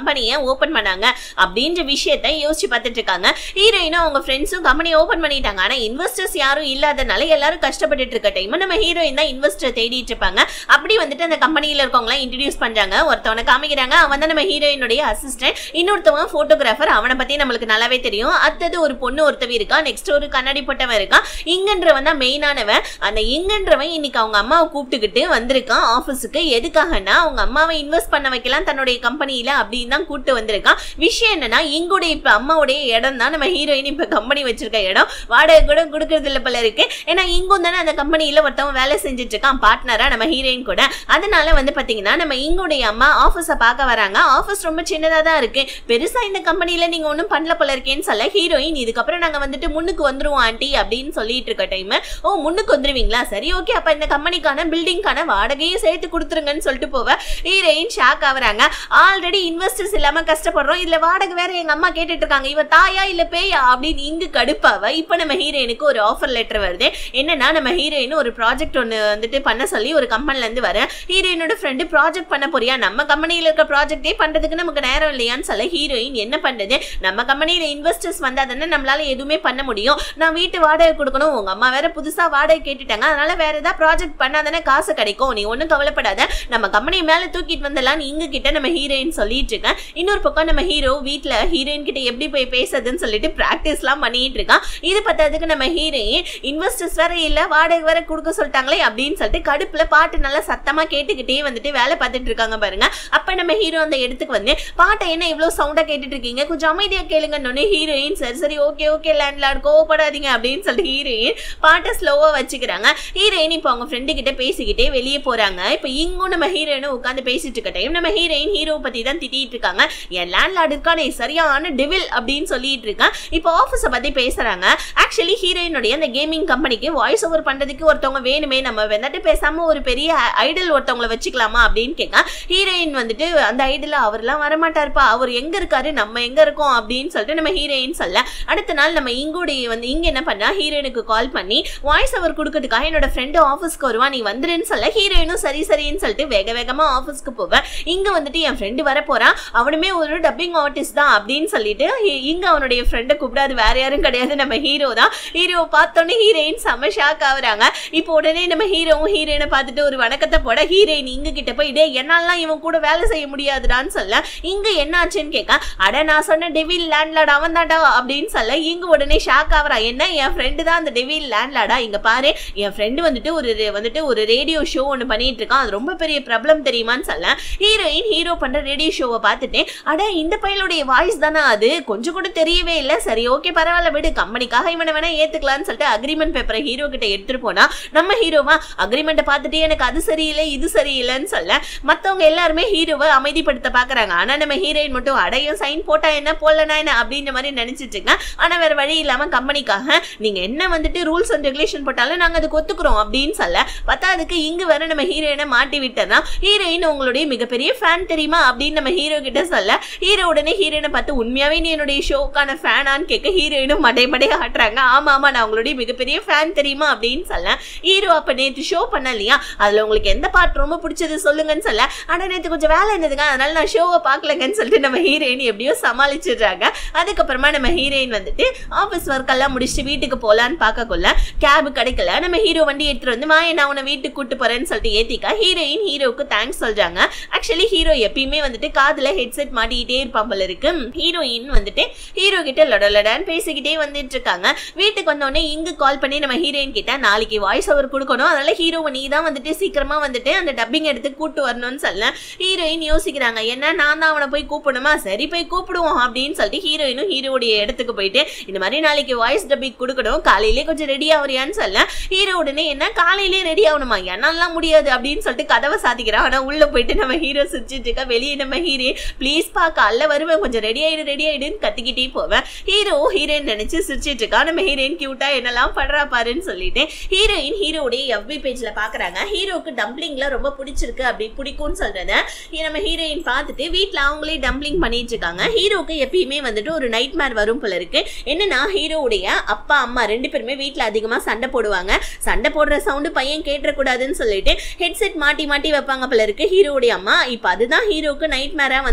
ஓபன் பண்ணாங்க அப்படின்ற விஷயத்த யோசிச்சு பார்த்துட்டு இருக்காங்க ஹீரோயினும் அவங்க ஃப்ரெண்ட்ஸும் கம்பெனி ஓபன் பண்ணிட்டாங்க ஆனா இன்வெஸ்டர்ஸ் யாரும் இல்லாதனால எல்லாரும் கஷ்டப்பட்டுட்டு இருக்க டைம் நம்ம ஹீரோயின் தான் இன்வெஸ்டர் தேடிட்டு இருப்பாங்க அப்படி வந்துட்டு அந்த கம்பெனியில இருக்கவங்க இன்ட்ரடியூஸ் பண்றாங்க ஒருத்தவனை காமிக்கிறாங்க அவன் தான் நம்ம ஹீரோயினுடைய அசிஸ்டன்ட் இன்னொருத்தவன் போட்டோகிராஃபர் அவனை பத்தி நம்மளுக்கு நல்லாவே தெரியும் அடுத்தது ஒரு பொண்ணு ஒருத்தவ இருக்கா நெக்ஸ்ட் ஒரு கண்ணாடி போட்டவன் இருக்கான் இங்கன்றவன் தான் மெயினானவன் அந்த இங்கன்றவன் இன்னைக்கு அவங்க அம்மாவை கூப்பிட்டுக்கிட்டு வந்திருக்கான் ஆஃபீஸுக்கு எதுக்காகனா அவங்க அம்மாவை இன்வெஸ்ட் பண்ண வைக்கலாம் தன்னுடைய கம்பெனியில அப்படின்னு தான் கூப்பிட்டு வந்திருக்கான் விஷயம் என்னன்னா இங்குடைய இப்ப அம்மாவுடைய இடம் தான் நம்ம ஹீரோயின் இப்ப கம்பெனி வச்சிருக்க இடம் வாடகை கூட கொடுக்கறது இல்ல போல இருக்கு ஏன்னா இங்கும் தானே அந்த கம்பெனியில ஒருத்தவன் வேலை செஞ்சுட்டு இருக்கான் பார்ட்னரா நம்ம ஹீரோயின் கூட அதனால வந்து பாத்தீங்கன்னா நம்ம இங்குடைய அம்மா ஆபீஸ பார்க்க வராங்க ஆபீஸ் ரொம்ப சின்னதா தான் இருக்கு பெருசா இந்த கம்பெனில நீங்க ஒன்றும் பண்ணல போல இருக்கேன்னு சொல்ல ஹீரோயின் இதுக்கப்புறம் நாங்க வந்துட்டு முன்னுக்கு வந்துருவோம் ஆண்டி அப்படின்னு சொல்லிட்டு இருக்க டைம் ஓ முன்னுக்கு வந்துருவீங்களா சரி ஓகே அப்ப இந்த கம்பெனிக்கான பில்டிங்கான வாடகையும் சேர்த்து கொடுத்துருங்கன்னு சொல்லிட்டு போவ ஹீரோயின் ஷாக் ஆகுறாங்க ஆல்ரெடி இன்வெஸ்டர்ஸ் இல்லாம கஷ்டப்படுறோம் இதுல வாடகை வேற எங்க அம்மா கேட்டுட்டு இருக்காங்க இவ தாயா இல்ல பேயா அப்படின்னு இங்கு கடுப்பாவ இப்ப நம்ம ஹீரோயினுக்கு ஒரு ஆஃபர் லெட்டர் வருது என்னன்னா நம்ம ஹீரோயின் ஒரு ப்ராஜெக்ட் ஒன்னு வந்துட்டு பண்ண சொல்லி ஒரு கம்பெனில இருந்து வர ஹீரோயினோட ஃப்ரெண்டு ப்ராஜெக்ட் பண்ண போறியா நம்ம கம்பெனில இருக்க ப்ராஜெக்டே பண்றதுக்கு நமக்கு நேரம் இல்லையான்னு சொல்ல ஹீரோயின் என்ன பண்றது நம்ம கம்பெனில இன்வெஸ்டர்ஸ் வந்தா தானே நம்மளால எதுவுமே பண்ண முடியும் நான் வீட்டு வாடகை கொடுக்கணும் உங்க அம்மா வேற புதுசா வாடகை கேட்டுட்டாங்க அதனால வேற ஏதாவது ப்ராஜெக்ட் பண்ணா தானே காசு கிடைக்கும் நீ ஒன்றும் கவலைப்படாத நம்ம கம்பெனி மேல தூக்கிட்டு வந்துடலாம் இங்க கிட்ட நம்ம ஹீரோயின் சொல்லிட்டு இருக்கேன் இன்னொரு பக்கம் நம்ம ஹீரோ வீட்ல ஹீரோயின் கிட்ட எப்படி போய் பேசுறதுன்னு சொல்லிட்டு பிராக்டிஸ்லாம் பண்ணிட்டு இருக்கான் இது பத்தாததுக்கு நம்ம ஹீரோயின் இன்வெஸ்டர்ஸ் வேற இல்ல வாடகை வேற கொடுக்க சொல்லிட்டாங்களே அப்படின்னு சொல்லிட்டு கடுப்புல பாட்டு நல்லா சத்தமா கேட்டுக்கிட்டே வந்துட்டு வேலை பார்த்துட்டு இருக்காங்க பாருங்க அப்ப நம்ம ஹீரோ அந்த இடத்துக்கு வந்து பாட்டை என்ன இவ்வளவு சவுண்டா கேட்டுட்டு இருக்கீங்க கொஞ்சம் அமைதியா கேளுங்கன்னு ஹீரோயின் சரி சரி ஓகே ஓகே லேண்ட்லார்ட் கோவப்படாதீங்க அப்படின்னு சொல்லிட்டு ஹீரோயின் பாட்டை ஸ்லோவா வச்சுக்கிறாங்க ஹீரோயின் இப்போ அவங்க ஃப்ரெண்டு கிட்ட பேசிக்கிட்டே வெளியே போறாங்க இப்போ இங்கும் நம்ம ஹீரோயினும் உட்காந்து பேசிட்டு இருக்க டைம் நம்ம ஹீரோயின் ஹீரோ பத்தி தான் திட்டிட்டு இருக்காங்க என் லேண்ட்லார்டு இருக்கானே சரியான டெவில் அப்படின்னு சொல்லிட்டு இருக்கான் இப்போ ஆஃபீஸை பத்தி பேசுறாங்க ஆக்சுவலி ஹீரோயினுடைய அந்த கேமிங் கம்பெனிக்கு வாய்ஸ் ஓவர் பண்றதுக்கு ஒருத்தவங்க வேணுமே நம்ம வந்துட்டு பேசாம ஒரு பெரிய ஐடல் ஒருத்தவங்கள வச்சுக்கலாமா அப்படின்னு கேட்க ஹீரோயின் வந்துட்டு அந்த ஐடல் அவர்லாம் வரமாட்டாருப்பா அவர் எங்க இருக்காரு நம்ம எங்க இருக்கோம் அப்படின்னு சொல்லிட்டு நம்ம ஹீரோயின் சொல்ல அடுத்த நாள் நம்ம இங்குடைய வந்து இங்க என்ன பண்ணா ஹீரோயினுக்கு கால் பண்ணி வாய்ஸ் ஓவர் கொடுக்கறதுக்காக என்னோட ஃப்ரெண்டு ஆஃபீஸ்க்கு வருவா நீ வந்துருன்னு சொல்ல ஹீரோயினும் சரி சரின்னு சொல்லிட்டு வேக வேகமா ஆஃபீஸ்க்கு போவேன் இங்க வந்துட்டு என் ஃப்ரெண்டு வர போறான் அவனுமே ஒரு டப்பிங் ஆர்டிஸ்ட் தான் அப்படின்னு சொல்லிட்டு இ- இங்க அவனுடைய ஃப்ரெண்டை கூப்பிடாது வேற யாரும் கிடையாது நம்ம ஹீரோ தான் ஹீரோ பார்த்தோன்னே ஹீரோயின் செம்ம ஷாக் ஆகுறாங்க இப்போ உடனே நம்ம ஹீரோவும் ஹீரோயினை பார்த்துட்டு ஒரு வணக்கத்தை போட ஹீரோயின் இங்க கிட்ட போய் டே என்னாலாம் இவன் கூட வேலை செய்ய முடியாதுடான்னு சொல்ல இங்க என்னாச்சுன்னு கேட்க அட நான் சொன்ன டெவில் லேண்ட்லார்ட் அவன் தான்டா அப்படின்னு சொல்ல இங்க உடனே ஷாக் ஆகுறா என்ன என் ஃப்ரெண்டு தான் அந்த டெவில் லேண்ட்லார்டா இங்க பாரு என் ஃப்ரெண்டு வந்துட்டு ஒரு re- வந்துட்டு ஒரு ரேடியோ ஷோ ஒன்று பண்ணிட்டு இருக்கான் அது ரொம்ப பெரிய ப்ராப்ளம் தெரியுமான்னு சொல்ல ஹீரோயின் ஹீரோ பண்ற ரேடியோ ஷோவை பார்த்துட்டு அட இந்த பையனுடைய வாய்ஸ் தானே அது கொஞ்சம் கூட தெரியவே இல்லை சரி ஓகே பரவாயில்ல விடு கம்பெனிக்காக இவனை வேணா ஏத்துக்கலாம்னு சொல்லிட்டு அக்ரிமெண்ட் பேப்பரை ஹீரோ கிட்ட எடுத்துட்டு போனா நம்ம ஹீரோவா அக்ரிமெண்ட்டை பார்த்துட்டு எனக்கு அது சரியில்லை இது சரியில்லைன்னு சொல்ல மத்தவங்க எல்லாருமே ஹீரோவை அமைதிப்படுத்த பாக்குறாங்க ஆனா நம்ம ஹீரோயின் மட்டும் அடையும் சைன் போட்டா என்ன போடலனா என்ன அப்படின்ற மாதிரி நினைச்சிட்டு இருக்கேன் ஆனா வேற வழி இல்லாம கம்பெனிக்காக நீங்க என்ன வந்துட்டு ரூல்ஸ் அண்ட் ரெகுலேஷன் போட்டாலும் நாங்க அதுக்கு ஒத்துக்கிறோம் அப்படின்னு சொல்ல பார்த்தா அதுக்கு இங்கு வேற நம்ம ஹீரோயினை மாட்டி விட்டனா ஹீரோயின் உங்களுடைய மிகப்பெரிய ஃபேன் தெரியுமா அப்படின்னு நம்ம ஹீரோ கிட்ட சொல்ல ஹீரோ உடனே ஹீரோயினை பார்த்து உண்மையாவே நீ என்னுடைய ஷோக்கான ஃபேனான்னு கேட்க ஹீரோயினும் மடை மடை ஆட்டுறாங்க ஆமா ஆமா நான் உங்களுடைய மிகப்பெரிய ஃபேன் தெரியுமா அப்படின்னு சொல்ல ஹீரோ அப்ப நேற்று ஷோ பண்ண இல்லையா அதுல உங்களுக்கு எந்த பாட்டு ரொம்ப பிடிச்சது சொல்லுங்கன்னு சொல்ல ஆனா நேற்று கொஞ்சம் வேலை இருந்ததுங்க அதனால நான் ஷோவை பார்க்கலங்கன்னு சொல்லிட்டு நம்ம ஹீரோயின் எப்படியோ சமாளிச்சிடுறாங்க அதுக்கப்புறமா நம்ம ஹீரோயின் வந்துட்டு ஆஃபீஸ் ஒர்க் எல்லாம் முடிச்சுட்டு வீட்டுக்கு போலான்னு பார்க்கக்குள்ள கேப் கிடைக்கல நம்ம ஹீரோ வண்டி எடுத்துட்டு வந்து மா நான் உன்னை வீட்டுக்கு கூட்டு போறேன்னு சொல்லிட்டு ஏத்திக்கா ஹீரோயின் ஹீரோவுக்கு தேங்க்ஸ் சொல்றாங்க ஆக்சுவலி ஹீரோ எப்பயுமே வந்துட்டு காதுல ஹெட்செட் மாட்டிக்கிட்டே இருப்பான் போல இருக்கு ஹீரோயின் வந்துட்டு ஹீரோ கிட்ட லொடலடான்னு பேசிக்கிட்டே வந்துட்டு இருக்காங்க வீட்டுக்கு வந்தோடனே இங்கு கால் பண்ணி நம்ம ஹீரோயின் கிட்ட நாளைக்கு வாய்ஸ் ஓவர் கொடுக்கணும் அதனால ஹீரோவை நீ தான் வந்துட்டு சீக்கிரமா வந்துட்டு அந்த டப்பிங் எடுத்து கூட்டு வரணும்னு சொல்ல ஹீரோயின் யோசிக்கிறாங்க என்ன நான் தான் அவனை போய் கூப்பிடணுமா சரி போய் கூப்பிடுவோம் அப்படின்னு சொல்லிட்டு ஹீரோயினும் ஹீரோடைய இடத்துக்கு போயிட்டு இந்த மாதிரி நாளைக்கு வாய்ஸ் டப்பிங் கொடுக்கணும் காலையிலே கொஞ்சம் ரெடி ஆகுறியான்னு சொல்ல ஹீரோ உடனே என்ன காலையிலே ரெடி ஆகணுமா என்னாலாம் முடியாது அப்படின்னு சொல்லிட்டு கதவை சாத்திக்கிறான் ஆனா உள்ள போயிட்டு நம்ம ஹீரோ சிரிச்சிட்டு இருக்கா வெளியே நம்ம ஹீரோ ப்ளீஸ் பா காலைல வருவேன் கொஞ்சம் ரெடி ஆயிடு ரெடி ஆயிடுன்னு கத்திக்கிட்டே போவேன் ஹீரோ ஹீரோயின் நினைச்சு சிரிச்சிட்டு இருக்கா நம்ம ஹீரோயின் கியூட்டா என்னெல்லாம் பண்றா பாருன்னு சொல்லிட்டு ஹீரோயின் ஹீரோடைய எஃபி பேஜ்ல பாக்குறாங்க ஹீரோக்கு டம்ப்ளிங்லாம் ரொம்ப பிடிச்சிருக்கு அப்படி பிடிக்கும்னு சொல்றத இ- நம்ம ஹீரோயின் பார்த்துட்டு வீட்ல அவங்களே டம்ப்ளிங் பண்ணிட்டு இருக்காங்க ஹீரோக்கு எப்பயுமே வந்துட்டு ஒரு நைட் மேர் வரும் போல இருக்கு என்னன்னா ஹீரோவுடைய அப்பா அம்மா ரெண்டு பேருமே வீட்ல அதிகமா சண்டை போடுவாங்க சண்டை போடுற சவுண்டு பையன் கேட்டக்கூடாதுன்னு சொல்லிட்டு ஹெட்செட் மாட்டி மாட்டி வைப்பாங்க போல இருக்கு ஹீரோவுடைய அம்மா இப்போ அதுதான் ஹீரோக்கு நைட் மேரா வந்துட்டு போயிட்டு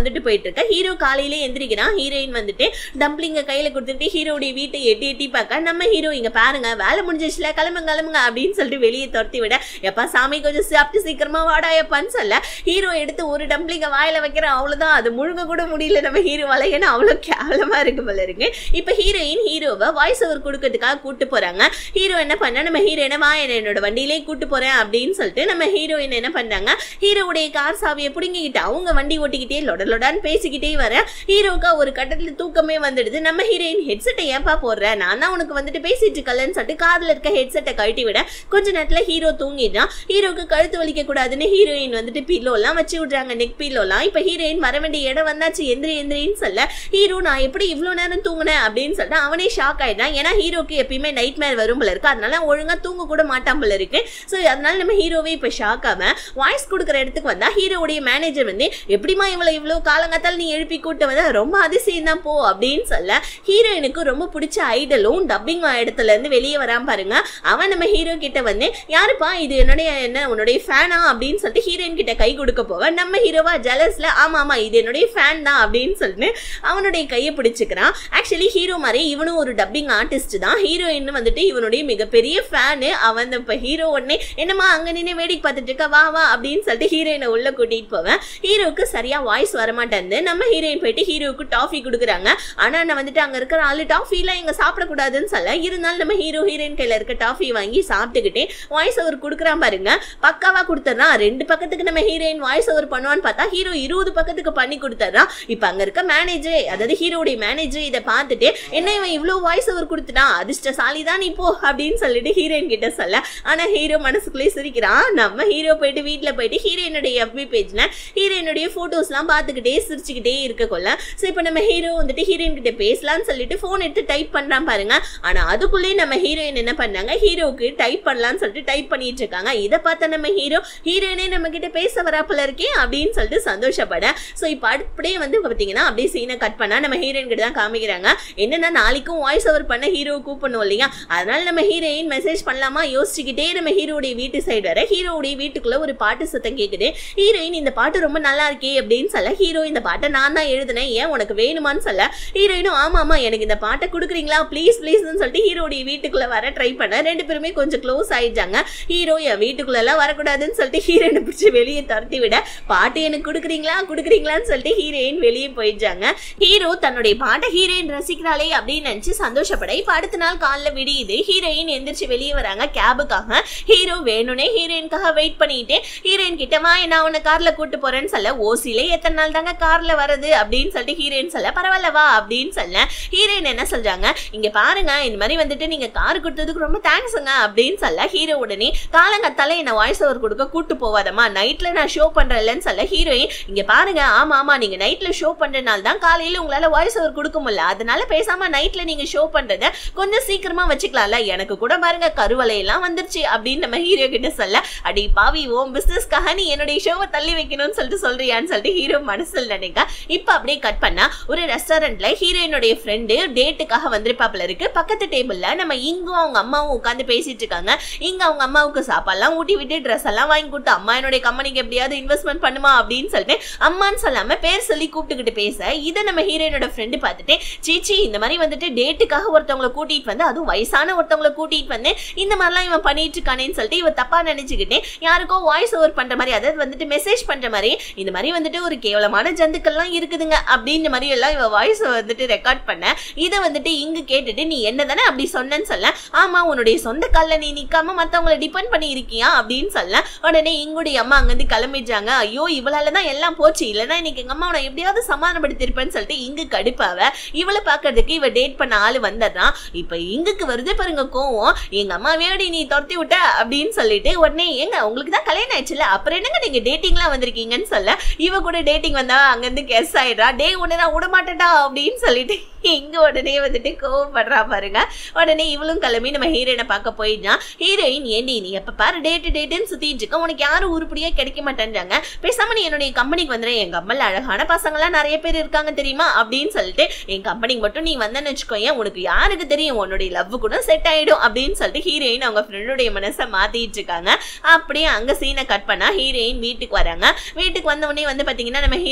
போயிட்டு இருக்க ஹீரோ காலையில எந்திரிக்கிறான் ஹீரோயின் வந்துட்டு டம்ப்ளிங்க கையில கொடுத்துட்டு ஹீரோடைய வீட்டை எட்டி எட்டி பார்க்க நம்ம ஹீரோ இங்க பாருங்க வேலை முடிஞ்சிச்சுல கிளம்புங்க கிளம்புங்க அப்படின்னு சொல்லிட்டு வெளியே துரத்தி விட எப்பா சாமி கொஞ்சம் சாப்பிட்டு சீக்கிரமா வாடா எப்பான்னு சொல்ல ஹீரோ எடுத்து ஒரு டம்ப்ளிங்க வாயில வைக்கிறான் அவ்வளவுதான் அது முழுங்க கூட முடியல நம்ம ஹீரோவால ஏன்னா அவ்வளவு கேவலமா இருக்கு போல இருக்கு இப்ப ஹீரோயின் ஹீரோவை வாய்ஸ் ஓவர் கொடுக்கறதுக்காக கூட்டு போறாங்க ஹீரோ என்ன பண்ண நம்ம ஹீரோயினை வா என்னை என்னோட வண்டியிலே கூட்டு போறேன் அப்படின்னு சொல்லிட்டு நம்ம ஹீரோயின் என்ன பண்றாங்க ஹீரோவுடைய கார் சாவியை பிடுங்கிக்கிட்டு அவங்க வண்டி ஓட்டிக்கிட்டே லொட லொடான்னு பேசிக்கிட்டே வர ஹீரோக்கா ஒரு கட்டத்துல தூக்கமே வந்துடுது நம்ம ஹீரோயின் ஹெட்செட்டை ஏன்பா போடுற நான் தான் உனக்கு வந்துட்டு பேசிட்டு இருக்கலன்னு சொல்லிட்டு காதுல இருக்க ஹெட்செட்டை கழட்டி விட கொஞ்ச நேரத்துல ஹீரோ தூங்கிடுறான் ஹீரோக்கு கழுத்து வலிக்க கூடாதுன்னு ஹீரோயின் வந்துட்டு பில்லோலாம் வச்சு விடுறாங்க நெக் பில்லோலாம் இப்ப ஹீரோயின் வர வேண்டிய இடம் வந்தாச்சு எந்திரி எந்திரின்னு சொல்ல ஹீரோ நான் எப்படி இவ்வளோ நேரம் தூங்கினேன் அப்படின்னு சொல்லிட்டு அவனே ஷாக் ஆயிட்டான் ஏன்னா ஹீரோக்கு எப்பயுமே நைட் மேர் வரும் போல இருக்கு அதனால ஒழுங்கா தூங்க கூட மாட்டான் போல இருக்கு ஸோ அதனால நம்ம ஹீரோவே இப்போ ஷாக் ஆகாம வாய்ஸ் கொடுக்குற இடத்துக்கு வந்தா ஹீரோவுடைய மேனேஜர் வந்து எப்படிமா இவ்வளோ இவ்வளோ காலங்காத்தால் நீ எழுப்பி கூட்ட வந்த ரொம்ப அதிசயம் தான் போ அப்படின்னு சொல்ல ஹீரோயினுக்கு ரொம்ப பிடிச்ச ஐடலும் டப்பிங் இடத்துல இருந்து வெளியே வராம பாருங்க அவன் நம்ம ஹீரோ கிட்ட வந்து யாருப்பா இது என்னுடைய என்ன உன்னுடைய ஃபேனா அப்படின்னு சொல்லிட்டு ஹீரோயின் கிட்ட கை கொடுக்க போவன் நம்ம ஹீரோவா ஜலஸ்ல ஆமா ஆமா இது என்னுடைய ஃபேன் தான் அப்படின்னு சொல்லிட்டு அவனுடைய கையை பிடிச்சுக்கிறான் ஆக்சுவலி ஹீரோ மாதிரி இவனும் ஒரு டப்பிங் ஆர்டிஸ்ட் தான் ஹீரோயின் வந்துட்டு இவனுடைய மிகப்பெரிய ஃபேனு அவன் இப்போ ஹீரோ உடனே என்னம்மா அங்க நின்று வேடிக்கை பார்த்துட்டு இருக்க வா வா அப்படின்னு சொல்லிட்டு ஹீரோயினை உள்ள கூட்டிட்டு போவேன் ஹீரோக்கு சரியா வாய்ஸ் வரமாட்டேன் நம்ம ஹீரோயின் போயிட்டு ஹீரோவுக்கு டாஃபி கொடுக்குறாங்க ஆனா நான் வந்துட்டு அங்க இருக்கிற ஆளு டாஃபிலாம் இங்க சாப்பிடக்கூடாதுன்னு சொல்ல இருந்தாலும் நம்ம ஹீரோ ஹீரோயின் கையில இருக்க டாஃபி வாங்கி சாப்பிட்டுக்கிட்டே வாய்ஸ் ஓவர் கொடுக்குறான் பாருங்க பக்காவா கொடுத்துட்றான் ரெண்டு பக்கத்துக்கு நம்ம ஹீரோயின் வாய்ஸ் ஓவர் பண்ணுவான்னு பார்த்தா ஹீரோ இருபது பக்கத்துக்கு பண்ணி கொடுத்துட்றான் இப்ப அங்க இருக்க மேனேஜர் அதாவது ஹீரோடைய மேனேஜர் இதை பார்த்துட்டு என்ன இவன் இவ்வளவு வாய்ஸ் ஓவர் கொடுத்துட்டான் அதிர்ஷ்டசாலி தான் நீ போ அப்படின்னு சொல்லிட்டு ஹீரோயின் கிட்ட சொல்ல ஆனா ஹீரோ மனசுக்குள்ளே சிரிக்கிறான் நம்ம ஹீரோ போயிட்டு வீட்டுல போயிட்டு ஹீரோயினுடைய எஃபி பேஜ்ல ஹீரோயினுடைய போட்டோஸ்லாம் பார்த்துக்கிட்டே சிரிச்சுக்கிட்டே இருக்க கொள்ள ஸோ இப்போ நம்ம ஹீரோ வந்துட்டு ஹீரோயின் கிட்ட பேசலாம்னு சொல்லிட்டு ஃபோன் எடுத்து டைப் பண்றான் பாருங்க ஆனா அதுக்குள்ளேயே நம்ம ஹீரோயின் என்ன பண்ணாங்க ஹீரோக்கு டைப் பண்ணலாம்னு சொல்லிட்டு டைப் பண்ணிட்டு இருக்காங்க இதை பார்த்த நம்ம ஹீரோ ஹீரோயினே நம்ம கிட்ட பேச வராப்புல இருக்கே அப்படின்னு சொல்லிட்டு சந்தோஷப்பட ஸோ இப்போ அப்படியே வந்து பார்த்தீங்கன்னா அப்படியே சீனை கட் பண்ணா நம்ம ஹீரோயின் கிட்ட தான் காமிக்கிறாங்க என்னன்னா நாளைக்கும் வாய்ஸ் ஓவர் பண்ண ஹீரோ கூப்பிடணும் இல்லையா அதனால நம்ம ஹீரோயின் மெசேஜ் பண்ணலாமா யோசிச்சுக்கிட்டே நம்ம ஹீரோடைய வீட்டு சைடு வர ஹீரோடைய வீட்டுக்குள்ள ஒரு பாட்டு சத்தம் கேக்குது ஹீரோயின் இந்த பாட்டு ரொம்ப நல்லா இருக்கே அப்படின்னு சொல்ல ஹீரோ இந்த பாட்டை நான் தான் எழுதினேன் ஏன் உனக்கு வேணுமான்னு சொல்ல ஹீரோயினும் ஆமா ஆமா எனக்கு இந்த பாட்டை கொடுக்குறீங்களா ப்ளீஸ் ப்ளீஸ்னு சொல்லிட்டு ஹீரோடைய வீட்டுக்குள்ள வர ட்ரை பண்ண ரெண்டு பேருமே கொஞ்சம் க்ளோஸ் ஆயிட்டாங்க ஹீரோ என் வீட்டுக்குள்ள எல்லாம் வரக்கூடாதுன்னு சொல்லிட்டு ஹீரோயினை பிடிச்சி வெளியே துரத்தி விட பாட்டு எனக்கு கொடுக்குறீங்களா கொடுக்குறீங்களான்னு சொல்லிட்டு ஹீரோயின் வெளியே போயிட்டாங்க ஹீரோ தன்னுடைய பாட்டை ஹீரோயின் ரசிக்கிறாளே அப்படின்னு நினைச்சு சந்தோஷப்பட இப்ப அடுத்த நாள் காலைல விடியுது ஹீரோயின் எந்திரிச்சு வெளியே வராங்க கேபுக்காக ஹீரோ வேணும்னே ஹீரோயின்காக வெயிட் பண்ணிட்டு ஹீரோயின் கிட்ட வா நான் உன்னை கார்ல கூட்டு போறேன்னு சொல்ல ஓசில எத்தனை நாள் தாங்க கார்ல வரது அப்படின்னு சொல்லிட்டு ஹீரோயின் சொல்ல பரவாயில்ல வா அப்படின்னு சொல்ல ஹீரோயின் என்ன சொல்றாங்க இங்க பாருங்க இந்த மாதிரி வந்துட்டு நீங்க கார் கொடுத்ததுக்கு ரொம்ப தேங்க்ஸுங்க அப்படின்னு சொல்ல ஹீரோ உடனே காலங்கத்தால என்ன வாய்ஸ் ஓவர் கொடுக்க கூட்டு போவாதம்மா நைட்ல நான் ஷோ பண்றேன்லன்னு சொல்ல ஹீரோயின் இங்க பாருங்க ஆமா ஆமா நீங்க நைட்ல ஷோ பண்றதுனால தான் காலையில உங்களால வாய்ஸ் ஓவர் கொடுக்க முடியல அதனால பேசாம நைட்ல நீங்க ஷோ பண்றத கொஞ்சம் சீக்கிரமா வச்சுக்கலாம்ல எனக்கு கூட பாருங்க கருவலை எல்லாம் வந்துருச்சு அப்படின்னு நம்ம ஹீரோ கிட்ட சொல்ல அடி பாவி ஓம் பிசினஸ்க்காக நீ என்னுடைய ஷோவை தள்ளி வைக்கணும்னு சொல்லிட்டு சொல்றியான்னு சொல்லிட்டு ஹீரோ மனசில் நினைக்க இப்ப அப்படியே கட் பண்ணா ஒரு ரெஸ்டாரண்ட்ல ஹீரோயினுடைய ஃப்ரெண்டு டேட்டுக்காக வந்திருப்பாப்புல இருக்கு பக்கத்து டேபிள்ல நம்ம இங்கும் அவங்க அம்மாவும் உட்காந்து பேசிட்டு இருக்காங்க இங்க அவங்க அம்மாவுக்கு சாப்பாடுலாம் ஊட்டி விட்டு ட்ரெஸ் எல்லாம் வாங்கி கொடுத்து அம்மா என்னுடைய கம்பெனிக்கு எப்படியாவது இன்வெஸ்ட்மெண்ட் பண்ணுமா அப்படின்னு சொல்லிட்டு அம்மான்னு சொல்லாம பேர் சொல்லி கூப்பிட்டுக்கிட்டு பேச இதை நம்ம ஹீரோயினோட ஃப்ரெண்டு பார்த்துட்டு சீச்சி இந்த மாதிரி வந்துட்டு டேட்டுக்காக ஒருத்தவங்களை கூட்டிட்டு வந்து அதுவும் வயசான ஒருத்தவங்களை கூட்டிட்டு வந்து இந்த மாதிரிலாம் இவன் பண்ணிட்டு இருக்கானேன்னு சொல்லிட்டு இவ தப்பா நினைச்சுக்கிட்டு யாருக்கோ வாய்ஸ் ஓவர் பண்ற மாதிரி அதாவது வந்துட்டு மெசேஜ் பண்ற மாதிரி இந்த மாதிரி வந்துட்டு ஒரு கேவலமான ஜந்துக்கள்லாம் இருக்குதுங்க அப்படின்ற மாதிரி எல்லாம் இவ வாய்ஸ் வந்துட்டு ரெக்கார்ட் பண்ண இதை வந்துட்டு இங்கு கேட்டுட்டு நீ என்ன தானே அப்படி சொன்னேன்னு சொல்ல ஆமா உன்னுடைய சொந்த கால்ல நீ நிக்காம மத்தவங்களை டிபெண்ட் பண்ணி இருக்கியா அப்படின்னு சொல்ல உடனே இங்குடைய அம்மா அங்கிருந்து கிளம்பிடுறாங்க ஐயோ இவளால தான் எல்லாம் போச்சு இல்லைன்னா இன்னைக்கு எங்க அம்மா உன எப்படியாவது சமாதானப்படுத்திருப்பேன்னு சொல்லிட்டு இங்கு கடுப்பாவ இவளை பாக்குறதுக்கு இவ டேட் பண்ண ஆளு வந்துடுறான் இப்ப இங்குக்கு வருது பாருங்க கோவம் எங்க அம்மா வேடி நீ துரத்தி விட்ட அப்படின்னு சொல்லிட்டு உடனே ஏங்க உங்களுக்கு தான் கல்யாணம் ஆயிடுச்சுல அப்புறம் என்னங்க நீங்க டேட்டிங்லாம் வந்திருக்கீங்கன்னு சொல்ல இவ கூட டேட்டிங் வந்தா அங்கிருந்து கெஸ் ஆயிடுறா டே உடனே நான் விட மாட்டேடா அப்படின்னு சொல்லிட்டு இங்க உடனே வந்துட்டு கோவப்படுறா பாருங்க உடனே இவளும் கிளம்பி நம்ம ஹீரோயினை பார்க்க போயிட்டான் ஹீரோயின் ஏண்டி நீ எப்ப பாரு டேட்டு டேட்டுன்னு சுத்திட்டு இருக்க உனக்கு யாரும் உருப்படியா கிடைக்க மாட்டேன்றாங்க பேசாம நீ என்னுடைய கம்பெனிக்கு வந்துடு என் கம்பெனில அழகான பசங்களாம் நிறைய பேர் இருக்காங்க தெரியுமா அப்படின்னு சொல்லிட்டு என் கம்பெனிக்கு மட்டும் நீ வந்தேன்னு வச்சுக்கோயேன் உனக்கு யாருக்கு தெரியும் உன்னுடைய லவ் கூட செட் ஆயிடும் அப்படின்னு சொல்லிட்டு ஹீரோயின் அவங்க ஃப்ரெண்டுடைய மனசை மாத்திட்டு இருக்காங்க அப்படியே அங்க சீனை கட் பண்ணா ஹீரோயின் வீட்டுக்கு வராங்க வீட்டுக்கு வந்த உடனே வந்து பாத்தீங்கன்னா நம்ம ஹீரோயினோட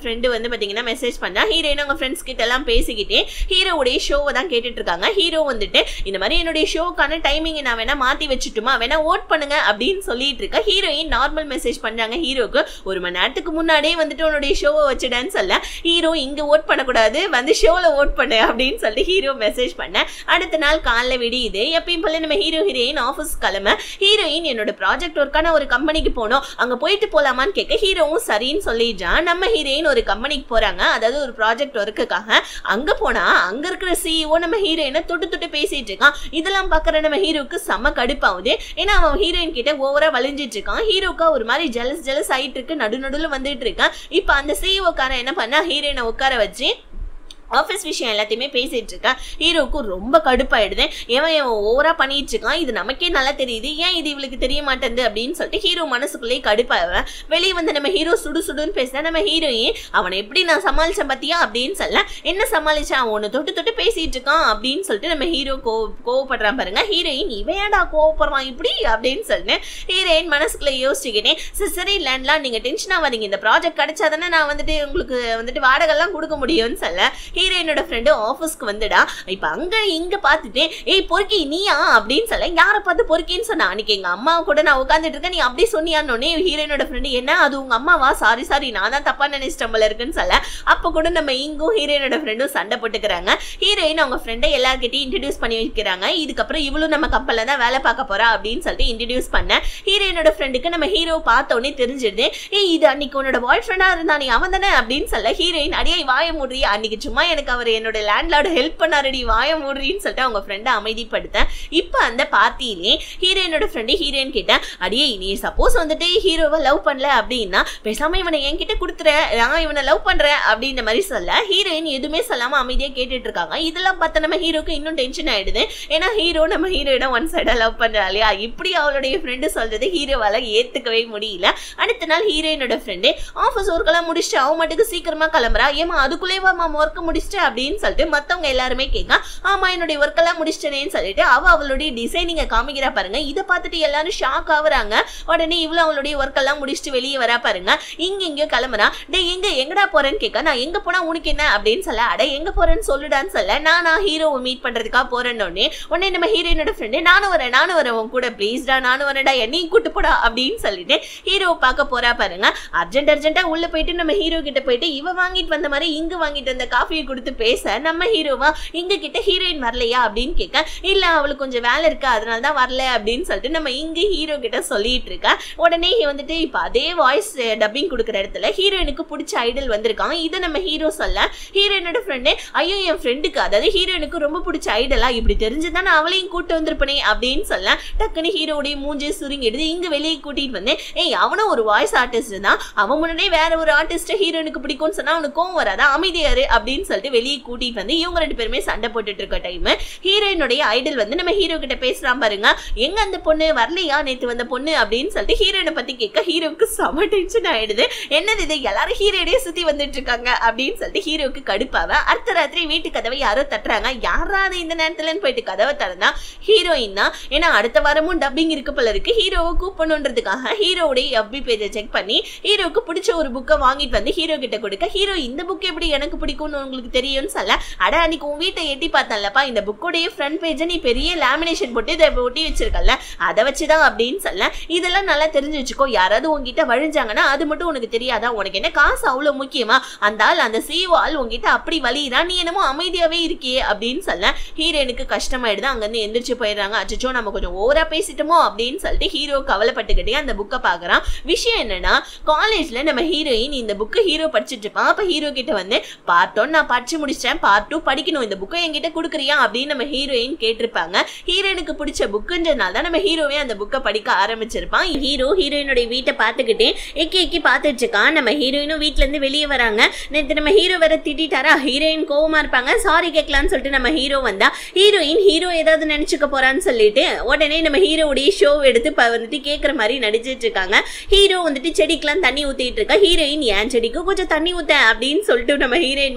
ஃப்ரெண்டு வந்து பாத்தீங்கன்னா மெசேஜ் பண்ணா ஹீரோயின் அவங்க ஃப்ரெண்ட்ஸ் கிட்ட எல்லாம் பேசிக்கிட்டே ஹீரோவுடைய ஷோவை தான் கேட்டுட்டு இருக்காங்க ஹீரோ வந்துட்டு இந்த மாதிரி என்னுடைய ஷோக்கான டைமிங் நான் வேணா மாத்தி வச்சுட்டுமா வேணா ஓட் பண்ணுங்க அப்படின்னு சொல்லிட்டு இருக்க ஹீரோயின் நார்மல் மெசேஜ் பண்றாங்க ஹீரோக்கு ஒரு மணி நேரத்துக்கு முன்னாடியே வந்துட்டு உன்னுடைய ஷோவை வச்சுடன்னு சொல்ல ஹீரோ இங்க ஓட் பண்ணக்கூடாது வந்து ஷோல ஓட் பண்ணு அப்படின்னு சொல்லிட்டு ஹீரோ மெசேஜ் பண்ண அடுத்த நாள் காலைல விடியுது எப்பயும் போல நம்ம ஹீரோ ஹீரோயின் ஆஃபீஸ் கிளம்ப ஹீரோயின் என்னோட ப்ராஜெக்ட் ஒர்க்கான ஒரு கம்பெனிக்கு போனோம் அங்க போயிட்டு போலாமான்னு கேட்க ஹீரோவும் சரின்னு சொல்லிடுறான் நம்ம ஹீரோயின் ஒரு கம்பெனிக்கு போறாங்க அதாவது ஒரு ப்ராஜெக்ட் ஒர்க்குக்காக அங்க போனா அங்க இருக்கிற சிஇஓ நம்ம ஹீரோயினை தொட்டு தொட்டு பேசிட்டு இருக்கான் இதெல்லாம் பாக்குற நம்ம ஹீரோக்கு செம்ம கடுப்பாகுது ஏன்னா அவன் ஹீரோயின் கிட்ட ஓவரா வலிஞ்சிட்டு இருக்கான் ஹீரோக்கா ஒரு மாதிரி ஜெலஸ் ஜெலஸ் ஆயிட்டு இருக்கு நடு நடுல வந்துட்டு இருக்கான் இப்ப அந்த சிஇஓ காரன் என்ன பண்ணா ஹீரோயினை உட்கார வச்சு ஆஃபீஸ் விஷயம் எல்லாத்தையுமே பேசிட்டு இருக்கேன் ஹீரோவுக்கு ரொம்ப கடுப்பாயிடுது ஏன் இவன் ஓவரா பண்ணிட்டு இருக்கான் இது நமக்கே நல்லா தெரியுது ஏன் இது இவளுக்கு தெரிய மாட்டேங்குது அப்படின்னு சொல்லிட்டு ஹீரோ மனசுக்குள்ளேயே கடுப்பாவேன் வெளியே வந்து நம்ம ஹீரோ சுடு சுடுன்னு பேசினா நம்ம ஹீரோயின் அவனை எப்படி நான் சமாளிச்சேன் பத்தியா அப்படின்னு சொல்ல என்ன சமாளிச்சேன் அவன் ஒன்று தொட்டு தொட்டு பேசிட்டு இருக்கான் அப்படின்னு சொல்லிட்டு நம்ம ஹீரோ கோ கோவப்படுறான் பாருங்க ஹீரோயின் இவன் ஏன்டா கோவப்படுறான் இப்படி அப்படின்னு சொல்லிட்டு ஹீரோயின் மனசுக்குள்ள யோசிச்சுக்கிட்டே "சரி, சரி லேண்ட்லாம் நீங்க டென்ஷன் ஆகாதீங்க இந்த ப்ராஜெக்ட் கிடைச்சாதானே நான் வந்துட்டு உங்களுக்கு வந்துட்டு வாடகைலாம் கொடுக்க முடியும்னு சொல்ல ஹீரோயினோட ஃப்ரெண்டு ஆஃபீஸ்க்கு வந்துடா இப்ப அங்க இங்க பார்த்துட்டு ஏய் பொறுக்கி நீயா அப்படின்னு சொல்ல யாரை பார்த்து பொறுக்கின்னு சொன்னா அன்னைக்கு எங்க அம்மா கூட நான் உட்காந்துட்டு இருக்கேன் நீ அப்படி சொன்னியான்னொடனே ஹீரோயினோட ஃப்ரெண்டு என்ன அது உங்க அம்மாவா சாரி சாரி நான் தான் தப்பா நினைச்சிட்டேன் போல இருக்குன்னு சொல்ல அப்ப கூட நம்ம இங்கும் ஹீரோயினோட ஃப்ரெண்டும் சண்டை போட்டுக்கிறாங்க ஹீரோயின் அவங்க ஃப்ரெண்டை எல்லார்கிட்டையும் இன்ட்ரடியூஸ் பண்ணி வைக்கிறாங்க இதுக்கப்புறம் இவளும் நம்ம கப்பல்ல தான் வேலை பார்க்க போறா அப்படின்னு சொல்லிட்டு இன்ட்ரடியூஸ் பண்ண ஹீரோயினோட ஃப்ரெண்டுக்கு நம்ம ஹீரோ பார்த்த உடனே தெரிஞ்சிருது ஏய் இது அன்னைக்கு உன்னோட பாய் ஃப்ரெண்டா இருந்தா நீ அவன் தானே அப்படின்னு சொல்ல ஹீரோயின் அடியே வாய மூடுறி அன்னைக்கு சும்மா எனக்கு அவர் என்னோட லேண்ட்லார்டு ஹெல்ப் பண்ணாரடி வாய மூடுறின்னு சொல்லிட்டு அவங்க ஃப்ரெண்டை அமைதிப்படுத்த இப்போ அந்த பார்ட்டியிலே ஹீரோயினோட ஃப்ரெண்டு ஹீரோயின் கிட்ட அடியே நீ சப்போஸ் வந்துட்டு ஹீரோவை லவ் பண்ணல அப்படின்னா பேசாம இவனை என்கிட்ட கொடுத்துற நான் இவனை லவ் பண்றேன் அப்படின்ற மாதிரி சொல்ல ஹீரோயின் எதுவுமே சொல்லாம அமைதியா கேட்டுட்டு இருக்காங்க இதெல்லாம் பார்த்தா நம்ம ஹீரோக்கு இன்னும் டென்ஷன் ஆயிடுது ஏன்னா ஹீரோ நம்ம ஹீரோயினை ஒன் சைடா லவ் பண்றா இல்லையா இப்படி அவளுடைய ஃப்ரெண்டு சொல்றது ஹீரோவால ஏத்துக்கவே முடியல அடுத்த நாள் ஹீரோயினோட ஃப்ரெண்டு ஆஃபீஸ் ஒர்க்கெல்லாம் முடிச்சுட்டு அவன் மட்டுக்கு சீக்கிரமா கிளம்புறா ஏமா அதுக்குள்ளேவா மாமா ஒர்க் முடிச்சிட்டு அப்படின்னு சொல்லிட்டு மத்தவங்க எல்லாருமே கேட்க ஆமா என்னுடைய ஒர்க்கெல்லாம் முடிச்சிட்டேனேன்னு சொல்லிட்டு அவ அவளுடைய டிசைனிங்க காமிக்கிறா பாருங்க இதை பார்த்துட்டு எல்லாரும் ஷாக் ஆகுறாங்க உடனே இவ்வளவு அவளுடைய ஒர்க்கெல்லாம் முடிச்சுட்டு வெளியே வரா பாருங்க இங்க இங்க கிளம்புறா டேய் எங்க எங்கடா போறேன்னு கேட்க நான் எங்க போனா உனக்கு என்ன அப்படின்னு சொல்ல அட எங்க போறேன்னு சொல்லுடான்னு சொல்ல நான் நான் ஹீரோவை மீட் பண்றதுக்காக போறேன்னு உடனே உடனே நம்ம ஹீரோயினோட ஃப்ரெண்டு நானும் வரேன் நானும் வரேன் உன் கூட ப்ளீஸ்டா நானும் வரேன்டா என்னையும் கூட்டு போடா அப்படின்னு சொல்லிட்டு ஹீரோவை பார்க்க போறா பாருங்க அர்ஜென்ட் அர்ஜென்ட்டா உள்ள போயிட்டு நம்ம ஹீரோ கிட்ட போயிட்டு இவ வாங்கிட்டு வந்த மாதிரி இங்க வாங்கிட்டு வந்த காஃபியை கொடுத்து பேச நம்ம ஹீரோவா இங்க கிட்ட ஹீரோயின் வரலையா அப்படின்னு கேட்க இல்ல அவளுக்கு கொஞ்சம் வேலை இருக்கு அதனால தான் வரல அப்படின்னு சொல்லிட்டு நம்ம இங்க ஹீரோ கிட்ட சொல்லிட்டு இருக்க உடனே வந்துட்டு இப்ப அதே வாய்ஸ் டப்பிங் கொடுக்குற இடத்துல ஹீரோயினுக்கு பிடிச்ச ஐடல் வந்திருக்கான் இதை நம்ம ஹீரோ சொல்ல ஹீரோயினோட ஃப்ரெண்டு ஐயோ என் ஃப்ரெண்டுக்கு அதாவது ஹீரோயினுக்கு ரொம்ப பிடிச்ச ஐடலா இப்படி தெரிஞ்சுதான் நான் அவளையும் கூட்டு வந்திருப்பனே அப்படின்னு சொல்ல டக்குன்னு ஹீரோவுடைய மூஞ்சி சுருங்கிடுது இங்க வெளியே கூட்டிட்டு வந்தேன் ஏய் அவனும் ஒரு வாய்ஸ் ஆர்டிஸ்ட் தான் அவன் முன்னாடியே வேற ஒரு ஆர்டிஸ்ட் ஹீரோயினுக்கு பிடிக்கும்னு சொன்னா அவனுக்கு கோவம் வராதா அமைதியாரு அப்படின்னு சொல்லிட்டு வெளியே கூட்டிட்டு வந்து இவங்க ரெண்டு பேருமே சண்டை போட்டுட்டு இருக்க டைம் ஹீரோயினுடைய ஐடல் வந்து நம்ம ஹீரோ கிட்ட பேசுறான் பாருங்க எங்க அந்த பொண்ணு வரலையா நேத்து வந்த பொண்ணு அப்படின்னு சொல்லிட்டு ஹீரோயினை பத்தி கேட்க ஹீரோவுக்கு செம டென்ஷன் ஆயிடுது என்னது இது எல்லாரும் ஹீரோடையே சுத்தி வந்துட்டு இருக்காங்க அப்படின்னு சொல்லிட்டு ஹீரோவுக்கு கடுப்பாவ அடுத்த ராத்திரி வீட்டு கதவை யாரோ தட்டுறாங்க யாராவது இந்த நேரத்துலன்னு போயிட்டு கதவை திறந்தா ஹீரோயின் தான் ஏன்னா அடுத்த வாரமும் டப்பிங் இருக்கு போல இருக்கு ஹீரோவை கூப்பிடணுன்றதுக்காக ஹீரோவுடைய எஃபி பேஜை செக் பண்ணி ஹீரோவுக்கு பிடிச்ச ஒரு புக்கை வாங்கிட்டு வந்து ஹீரோ கிட்ட கொடுக்க ஹீரோ இந்த புக் எப்படி எனக்கு பிடிக்கும்னு உங்களுக்கு தெரியும்னு சொல்ல அட அன்னைக்கு உன் வீட்டை எட்டி பார்த்தேன்லப்பா இந்த புக்கோடைய ஃப்ரண்ட் பேஜை நீ பெரிய லேமினேஷன் போட்டு இதை ஒட்டி வச்சிருக்கல அதை வச்சுதான் அப்படின்னு சொல்ல இதெல்லாம் நல்லா தெரிஞ்சு வச்சுக்கோ யாராவது உங்ககிட்ட வழிஞ்சாங்கன்னா அது மட்டும் உனக்கு தெரியாதா உனக்கு என்ன காசு அவ்வளவு முக்கியமா அந்த ஆள் அந்த சீவோ ஆள் உங்ககிட்ட அப்படி வலியுறான் நீ என்னமோ அமைதியாவே இருக்கியே அப்படின்னு சொல்ல ஹீரோனுக்கு கஷ்டமாயிடுது அங்கிருந்து எந்திரிச்சு போயிடுறாங்க அச்சோ நம்ம கொஞ்சம் ஓவரா பேசிட்டோமோ அப்படின்னு சொல்லிட்டு ஹீரோ கவலைப்பட்டுக்கிட்டே அந்த புக்கை பாக்குறான் விஷயம் என்னன்னா காலேஜ்ல நம்ம ஹீரோயின் இந்த புக்கு ஹீரோ படிச்சுட்டு இருப்பான் அப்ப ஹீரோ கிட்ட வந்து பார்ட் ஒன் நான் படிச்சு முடிச்சிட்டேன் பார்ட் டூ படிக்கணும் இந்த புக்கை என்கிட்ட கொடுக்குறியா அப்படின்னு நம்ம ஹீரோயின் கேட்டிருப்பாங்க ஹீரோயினுக்கு பிடிச்ச புக்குன்றனால தான் நம்ம ஹீரோவே அந்த புக்கை படிக்க ஆரம்பிச்சிருப்பான் ஹீரோ ஹீரோயினுடைய வீட்டை பார்த்துக்கிட்டே எக்கி எக்கி பார்த்துட்டு இருக்கான் நம்ம ஹீரோயினும் வீட்ல இருந்து வெளியே வராங்க நேற்று நம்ம ஹீரோ வேற திட்டாரா ஹீரோயின் கோவமா இருப்பாங்க சாரி கேட்கலான்னு சொல்லிட்டு நம்ம ஹீரோ வந்தா ஹீரோயின் ஹீரோ ஏதாவது நினைச்சுக்க போறான்னு சொல்லிட்டு உடனே நம்ம ஹீரோவுடைய ஷோ எடுத்து ப- வந்துட்டு கேட்குற மாதிரி நடிச்சிட்டு இருக்காங்க ஹீரோ வந்துட்டு செடிக்கெல்லாம் தண்ணி ஊத்திட்டு இருக்கா ஹீரோயின் என் செடிக்கு கொஞ்சம் தண்ணி ஊத்த அப்படின்னு சொல்லிட்டு நம்ம ஹீரோயின் மட்டுக்கும்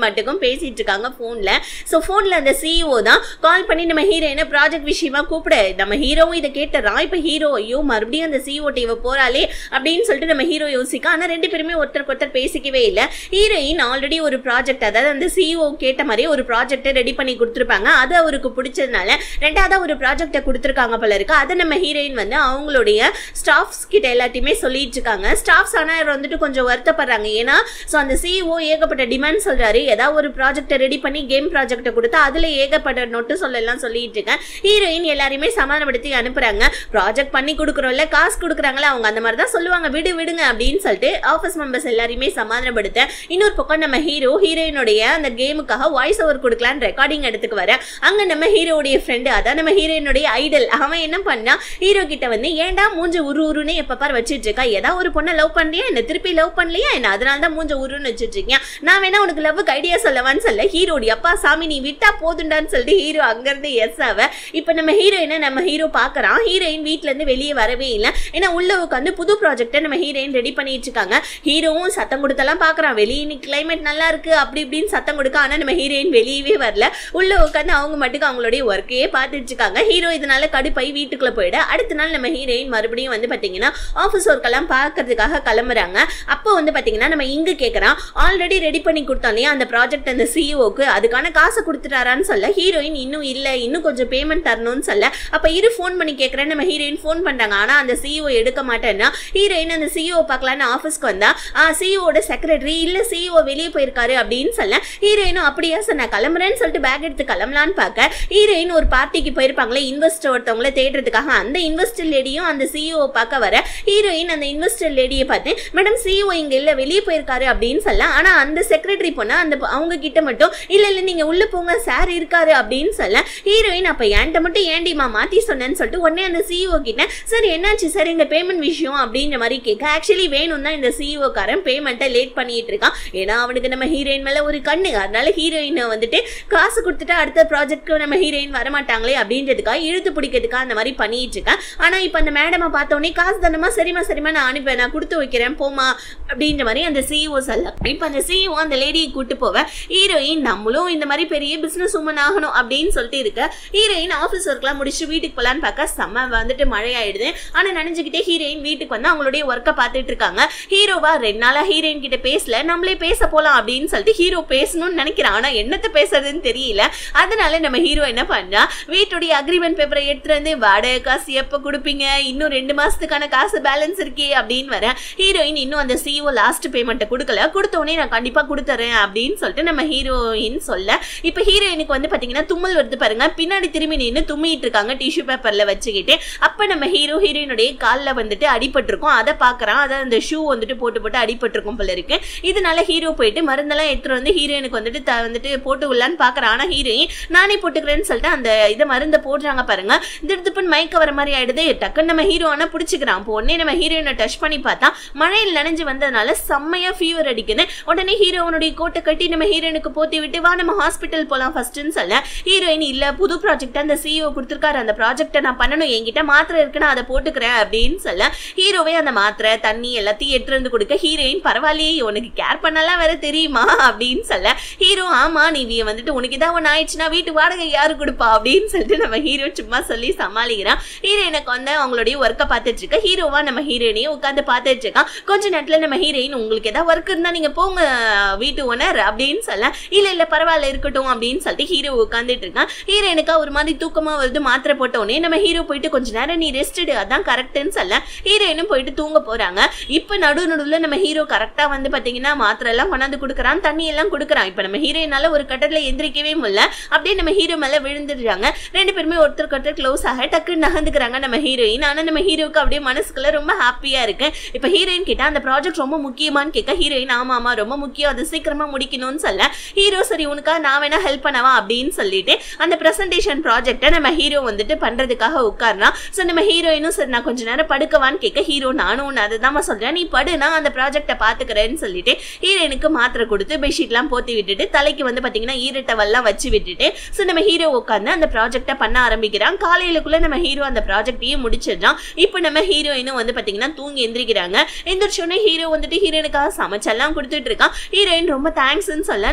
பேசிட்டு இருக்காங்க ஃபோன்ல ஸோ ஃபோன்ல அந்த சிஇஓ தான் கால் பண்ணி நம்ம ஹீரோயினை ப்ராஜெக்ட் விஷயமா கூப்பிட நம்ம ஹீரோவும் இதை கேட்டுறான் இப்போ ஹீரோ ஐயோ மறுபடியும் அந்த சிஇஓ இவ போறாளே அப்படின்னு சொல்லிட்டு நம்ம ஹீரோ யோசிக்க ஆனால் ரெண்டு பேருமே ஒருத்தருக்கு ஒருத்தர் பேசிக்கவே இல்லை ஹீரோயின் ஆல்ரெடி ஒரு ப்ராஜெக்ட் அதாவது அந்த சிஇஓ கேட்ட மாதிரி ஒரு ப்ராஜெக்டை ரெடி பண்ணி கொடுத்துருப்பாங்க அது அவருக்கு பிடிச்சதுனால ரெண்டாவதா ஒரு ப்ராஜெக்டை கொடுத்துருக்காங்க போல இருக்கு அதை நம்ம ஹீரோயின் வந்து அவங்களுடைய ஸ்டாஃப்ஸ் கிட்ட எல்லாத்தையுமே சொல்லிட்டு இருக்காங்க ஸ்டாஃப்ஸ் ஆனால் வந்துட்டு கொஞ்சம் வருத்தப்படுறாங்க ஏன்னா ஸோ அந்த சிஇஓ ஏகப்பட்ட டிமாண்ட் சொல்றாரு ஏதாவது ஒரு ப்ராஜெக்டை ரெடி பண்ணி கேம் ப்ராஜெக்டை கொடுத்தா அதுல ஏகப்பட்ட நொட்டு சொல்லலாம் சொல்லிட்டு இருக்கேன் ஹீரோயின் எல்லாரையுமே சமாதானப்படுத்தி அனுப்புறாங்க ப்ராஜெக்ட் பண்ணி கொடுக்குறோம்ல காசு கொடுக்குறாங்களா அவங்க அந்த மாதிரி தான் சொல்லுவாங்க விடு விடுங்க அப்படின்னு சொல்லிட்டு ஆஃபீஸ் மெம்பர்ஸ் எல்லாரையுமே சமாதானப்படுத்த இன்னொரு பக்கம் நம்ம ஹீரோ ஹீரோயினுடைய அந்த கேமுக்காக வாய்ஸ் ஓவர் கொடுக்கலான்னு ரெக்கார்டிங் எடுத்துக்கு வர அங்க நம்ம ஹீரோடைய ஃப்ரெண்டு அதான் நம்ம ஹீரோயினுடைய ஐடல் அவன் என்ன பண்ணா ஹீரோ கிட்ட வந்து ஏன்டா மூஞ்ச உரு உருன்னு எப்ப பார் வச்சிட்டு இருக்கா ஏதாவது ஒரு பொண்ணை லவ் பண்ணலையா என்ன திருப்பி லவ் பண்ணலையா என்ன அதனால தான் மூஞ்ச உருன்னு வச்சிட்டு இருக்கேன் நான் வேணா உனக்கு லவ்வுக்கு ஐடியா சொல்லவான்னு சொல்ல ஹீரோடி அப்பா சாமி நீ விட்டா போதுண்டான்னு சொல்லிட்டு ஹீரோ அங்கிருந்து எஸ் ஆவ இப்ப நம்ம ஹீரோயினை நம்ம ஹீரோ பாக்குறான் ஹீரோயின் வீட்ல இருந்து வெளியே வரவே இல்லை ஏன்னா உள்ள உட்காந்து புது ப்ராஜெக்ட்டை நம்ம ஹீரோயின் ரெடி பண்ணிட்டு இருக்காங்க ஹீரோவும் சத்தம் கொடுத்தெல்லாம் பாக்குறான் வெளியே இன்னைக்கு கிளைமேட் நல்லா இருக்கு அப்படி இப்படின்னு சத்தம் கொடுக்க ஆனா நம்ம ஹீரோயின் வெளியவே வரல உள்ள உட்காந்து அவங்க மட்டுக்கு அவங்களுடைய ஒர்க்கையே பார்த்துட்டு இருக்காங்க ஹீரோ இதனால கடுப்பாய் வீட்டுக்குள்ள போயிட அடுத்த நாள் நம்ம ஹீரோயின் மறுபடியும் வந்து பாத்தீங்கன்னா ஆஃபீஸ் ஒர்க்கெல்லாம் பார்க்கறதுக்காக கிளம்புறாங்க அப்போ வந்து பாத்தீங்கன்னா நம்ம இங்க கேட்கறான் ஆல்ரெடி ரெடி பண்ணி கொடுத்தோம் இல்லையா அந்த ப்ராஜெக்ட் அந்த சிஇஓக்கு அதுக்கான காசை கொடுத்துட்டாரான்னு சொல்ல ஹீரோயின் இன்னும் இல்ல இன்னும் கொஞ்சம் பேமெண்ட் தரணும்னு சொல்ல அப்ப இரு ஃபோன் பண்ணி கேட்கறேன் நம்ம ஹீரோயின் ஃபோன் பண்றாங்க ஆனா அந்த சிஇஓ எடுக்க மாட்டேன்னா ஹீரோயின் அந்த சிஇஓ பார்க்கலான்னு ஆஃபீஸ்க்கு வந்தா சிஇஓட செக்ரட்டரி இல்ல சிஇஓ வெளியே போயிருக்காரு அப்படின்னு சொல்ல ஹீரோயினும் அப்படியா சார் நான் கிளம்புறேன்னு சொல்லிட்டு பேக் எடுத்து கிளம்பலான்னு பார்க்க ஹீரோயின் ஒரு பார்ட்டிக்கு போயிருப்பாங்களே இன்வெஸ்டர் ஒருத்தவங்கள தேடுறதுக்காக அந்த இன்வெஸ்டர் லேடியும் அந்த சிஇஓ பார்க்க வர ஹீரோயின் அந்த இன்வெஸ்டர் லேடியை பார்த்து மேடம் சிஇஓ இங்க இல்ல வெளியே போயிருக்காரு அப்படின்னு சொல்ல ஆனா அந்த செக்ரட்டரி பொண்ணு அந்த ப- அவங்க கிட்ட மட்டும் இல்ல இல்ல நீங்க உள்ள போங்க சார் இருக்காரு அப்படின்னு சொல்ல ஹீரோயின் அப்ப என்கிட்ட மட்டும் ஏண்டிமா மாத்தி சொன்னேன்னு சொல்லிட்டு உடனே அந்த சிஇஓ கிட்ட சார் என்னாச்சு சார் இந்த பேமெண்ட் விஷயம் அப்படின்ற மாதிரி கேட்க ஆக்சுவலி வேணும் தான் இந்த சிஇஓ காரன் பேமெண்ட்டை லேட் பண்ணிட்டு இருக்கான் ஏன்னா அவனுக்கு நம்ம ஹீரோயின் மேல ஒரு கண்ணு அதனால ஹீரோயினை வந்துட்டு காசு கொடுத்துட்டு அடுத்த ப்ராஜெக்ட்க்கு நம்ம ஹீரோயின் வரமாட்டாங்களே அப்படின்றதுக்காக இழுத்து பிடிக்கிறதுக்காக அந்த மாதிரி பண்ணிட்டு இருக்கேன் ஆனா இப்ப அந்த மேடமை பார்த்த உடனே காசு தானமா சரிமா சரிமா நான் அனுப்பேன் நான் கொடுத்து வைக்கிறேன் போமா அப்படின்ற மாதிரி அந்த சிஇஓ சொல்ல இப்ப அந்த சிஇஓ அந்த லேடியை கூட்டு போவ ஹீரோயின் நம்மளும் இந்த மாதிரி பெரிய பிசினஸ் உமன் ஆகணும் அப்படின்னு சொல்லிட்டு இருக்க ஹீரோயின் ஆஃபீஸ் ஒர்க்லாம் முடிச்சு வீட்டுக்கு போலான்னு பார்க்க செம்ம வந்துட்டு மழை ஆயிடுது ஆனா நினைஞ்சுக்கிட்டே ஹீரோயின் வீட்டுக்கு வந்து அவங்களுடைய ஒர்க்கை பார்த்துட்டு இருக்காங்க ஹீரோவா ரெண்டு நாளா ஹீரோயின் கிட்ட பேசல நம்மளே பேச போலாம் அப்படின்னு சொல்லிட்டு ஹீரோ பேசணும்னு நினைக்கிறான் ஆனா என்னத்த பேசுறதுன்னு தெரியல அதனால நம்ம ஹீரோ என்ன பண்ணா வீட்டுடைய அக்ரிமெண்ட் பேப்பரை எடுத்துட்டு வந்து வாடகை காசு எப்ப கொடுப்பீங்க இன்னும் ரெண்டு மாசத்துக்கான காசு பேலன்ஸ் இருக்கே அப்படின்னு வர ஹீரோயின் இன்னும் அந்த சிஓ லாஸ்ட் பேமெண்ட்டை கொடுக்கல கொடுத்த உடனே நான் கண்டிப்பா கொடுத்துறேன் அப்படின்னு சொல்லிட்டு நம்ம ஹீரோயின் சொல்ல இப்ப ஹீரோயினுக்கு வந்து பாத்தீங்கன்னா தும்மல் வருது பாருங்க பின்னாடி திரும்பி நின்று தும்மிட்டு இருக்காங்க டிஷ்யூ பேப்பர்ல வச்சுக்கிட்டு அப்ப நம்ம ஹீரோ ஹீரோயினுடைய காலில் வந்துட்டு அடிபட்டிருக்கும் அதை பாக்குறான் அதை அந்த ஷூ வந்துட்டு போட்டு போட்டு அடிபட்டிருக்கும் போல இருக்கு இதனால ஹீரோ போயிட்டு மருந்தெல்லாம் எடுத்துட்டு வந்து ஹீரோயினுக்கு வந்துட்டு த- வந்துட்டு போட்டு விடலான்னு பாக்குறான் ஆனா ஹீரோயின் நானே போட்டுக்கிறேன்னு சொல்லிட்டு அந்த இதை மருந்தை போடுறாங்க பாருங்க திடுப்புன்னு மயக்க வர மாதிரி ஆயிடுது டக்குன்னு நம்ம ஹீரோ ஆனா பிடிச்சிக்கிறான் அப்போ உடனே நம்ம ஹீரோயினை டச் பண்ணி பார்த்தா மழையில் நனைஞ்சு வந்ததுனால செம்மையா ஃபீவர் அடிக்குது உடனே ஹீரோவனுடைய கோட்டை கட்டி நம்ம ஹீரோயினுக்கு போத்தி விட்டு வா நம்ம ஹாஸ்பிட்டல் போலாம் ஃபர்ஸ்ட்னு சொல்ல ஹீரோயின் இல்ல புது ப்ராஜெக்ட் அந்த சிஇஓ கொடுத்துருக்காரு அந்த ப்ராஜெக்ட்டை நான் பண்ணணும் என்கிட்ட மாத்திரை இருக்கு நான் அதை போட்டுக்கிறேன் அப்படின்னு சொல்ல ஹீரோவே அந்த மாத்திரை தண்ணி எல்லாத்தையும் எடுத்துட்டு வந்து கொடுக்க ஹீரோயின் பரவாயில்லையே உனக்கு கேர் பண்ணலாம் வேற தெரியுமா அப்படின்னு சொல்ல ஹீரோ ஆமா நீ வி- வந்துட்டு உனக்கு ஏதாவது ஒன்று ஆயிடுச்சுன்னா வீட்டு வாடகை யாரு கொடுப்பா அப்படின்னு சொல்லிட்டு நம்ம ஹீரோ சும்மா சொல்லி சமாளிக்கிறான் ஹீரோயினுக்கு வந்து அவங்களுடைய ஒர்க்கை பார்த்துட்டு இருக்க ஹீரோவா நம்ம ஹீரோயினையும் உட்காந்து பார்த்துட்டு இருக்கான் கொஞ்ச நேரத்துல நம்ம ஹீரோயின் உங்களுக்கு ஏதாவது ஒர்க் இருந்தா நீங்க போங்க வீட்டு ஓனர் அப்படின்னு சொல்ல இல்ல இல்ல பரவாயில்ல இருக்கட்டும் அப்படின்னு சொல்லிட்டு ஹீரோ உட்காந்துட்டு இருக்கான் ஹீரோயினுக்கா ஒரு மாதிரி தூக்கமா வருது மாத்திரை போட்ட உடனே நம்ம ஹீரோ போயிட்டு கொஞ்ச நேரம் நீ ரெஸ்ட் எடு அதான் கரெக்ட்னு சொல்ல ஹீரோயினும் போயிட்டு தூங்க போறாங்க இப்ப நடு நடுவுல நம்ம ஹீரோ கரெக்டா வந்து பாத்தீங்கன்னா மாத்திரை எல்லாம் கொண்டாந்து கொடுக்குறான் தண்ணி எல்லாம் கொடுக்குறான் இப்ப நம்ம ஹீரோயினால ஒரு கட்டத்துல எந்திரிக்கவே முடியல அப்படியே நம்ம ஹீரோ மேல விழுந்துடுறாங்க ரெண்டு பேருமே ஒருத்தருக்கு ஒருத்தர் க்ளோஸ் ஆக டக்குன்னு நகர்ந்துக்கிறாங்க நம்ம ஹீரோயின் ஆனா நம்ம ஹீரோக்கு அப்படியே மனசுக்குள்ள ரொம்ப ஹாப்பியா இருக்கு இப்ப ஹீரோயின் கிட்ட அந்த ப்ராஜெக்ட் ரொம்ப முக்கியமான்னு கேட்க ஹீரோயின் ஆமா ஆமா ரொம்ப முக்கியம் அது சீக்கிரமா முடிக்கணும்னு சொல்ல ஹீரோ சரி உனக்கா நான் வேணா ஹெல்ப் பண்ணவா அப்படின்னு சொல்லிட்டு அந்த பிரசன்டேஷன் ப்ராஜெக்ட்டை நம்ம ஹீரோ வந்துட்டு பண்றதுக்காக உட்கார்னா ஸோ நம்ம ஹீரோயினும் சரி நான் கொஞ்ச நேரம் படுக்கவான்னு கேட்க ஹீரோ நானும் உன்னை அதை தான் சொல்றேன் நீ படு நான் அந்த ப்ராஜெக்ட்டை பாத்துக்கிறேன்னு சொல்லிட்டு ஹீரோயினுக்கு மாத்திரை கொடுத்து பெட்ஷீட்லாம் போத்தி விட்டுட்டு தலைக்கு வந்து பாத்தீங்கன்னா ஈரட்டவெல்லாம் வச்சு விட்டுட்டு ஸோ நம்ம ஹீரோ உட்காந்து அந்த ப்ராஜெக்ட்டை பண்ண ஆரம்பிக்கிறான் காலையிலுக்குள்ள நம்ம ஹீரோ அந்த ப்ராஜெக்டையும் முடிச்சிடுறான் இப்போ நம்ம ஹீரோயினும் வந்து பாத்தீங்கன்னா தூங்கி எந்திரிக்கிறாங்க எந்திரிச்சோடனே ஹீரோ வந்துட்டு ஹீரோயினுக்காக சமைச்செல்லாம் கொடுத்துட்டு இருக்கான் ஹீரோயின் ரொம்ப தேங்க்ஸ்ன்னு சொல்ல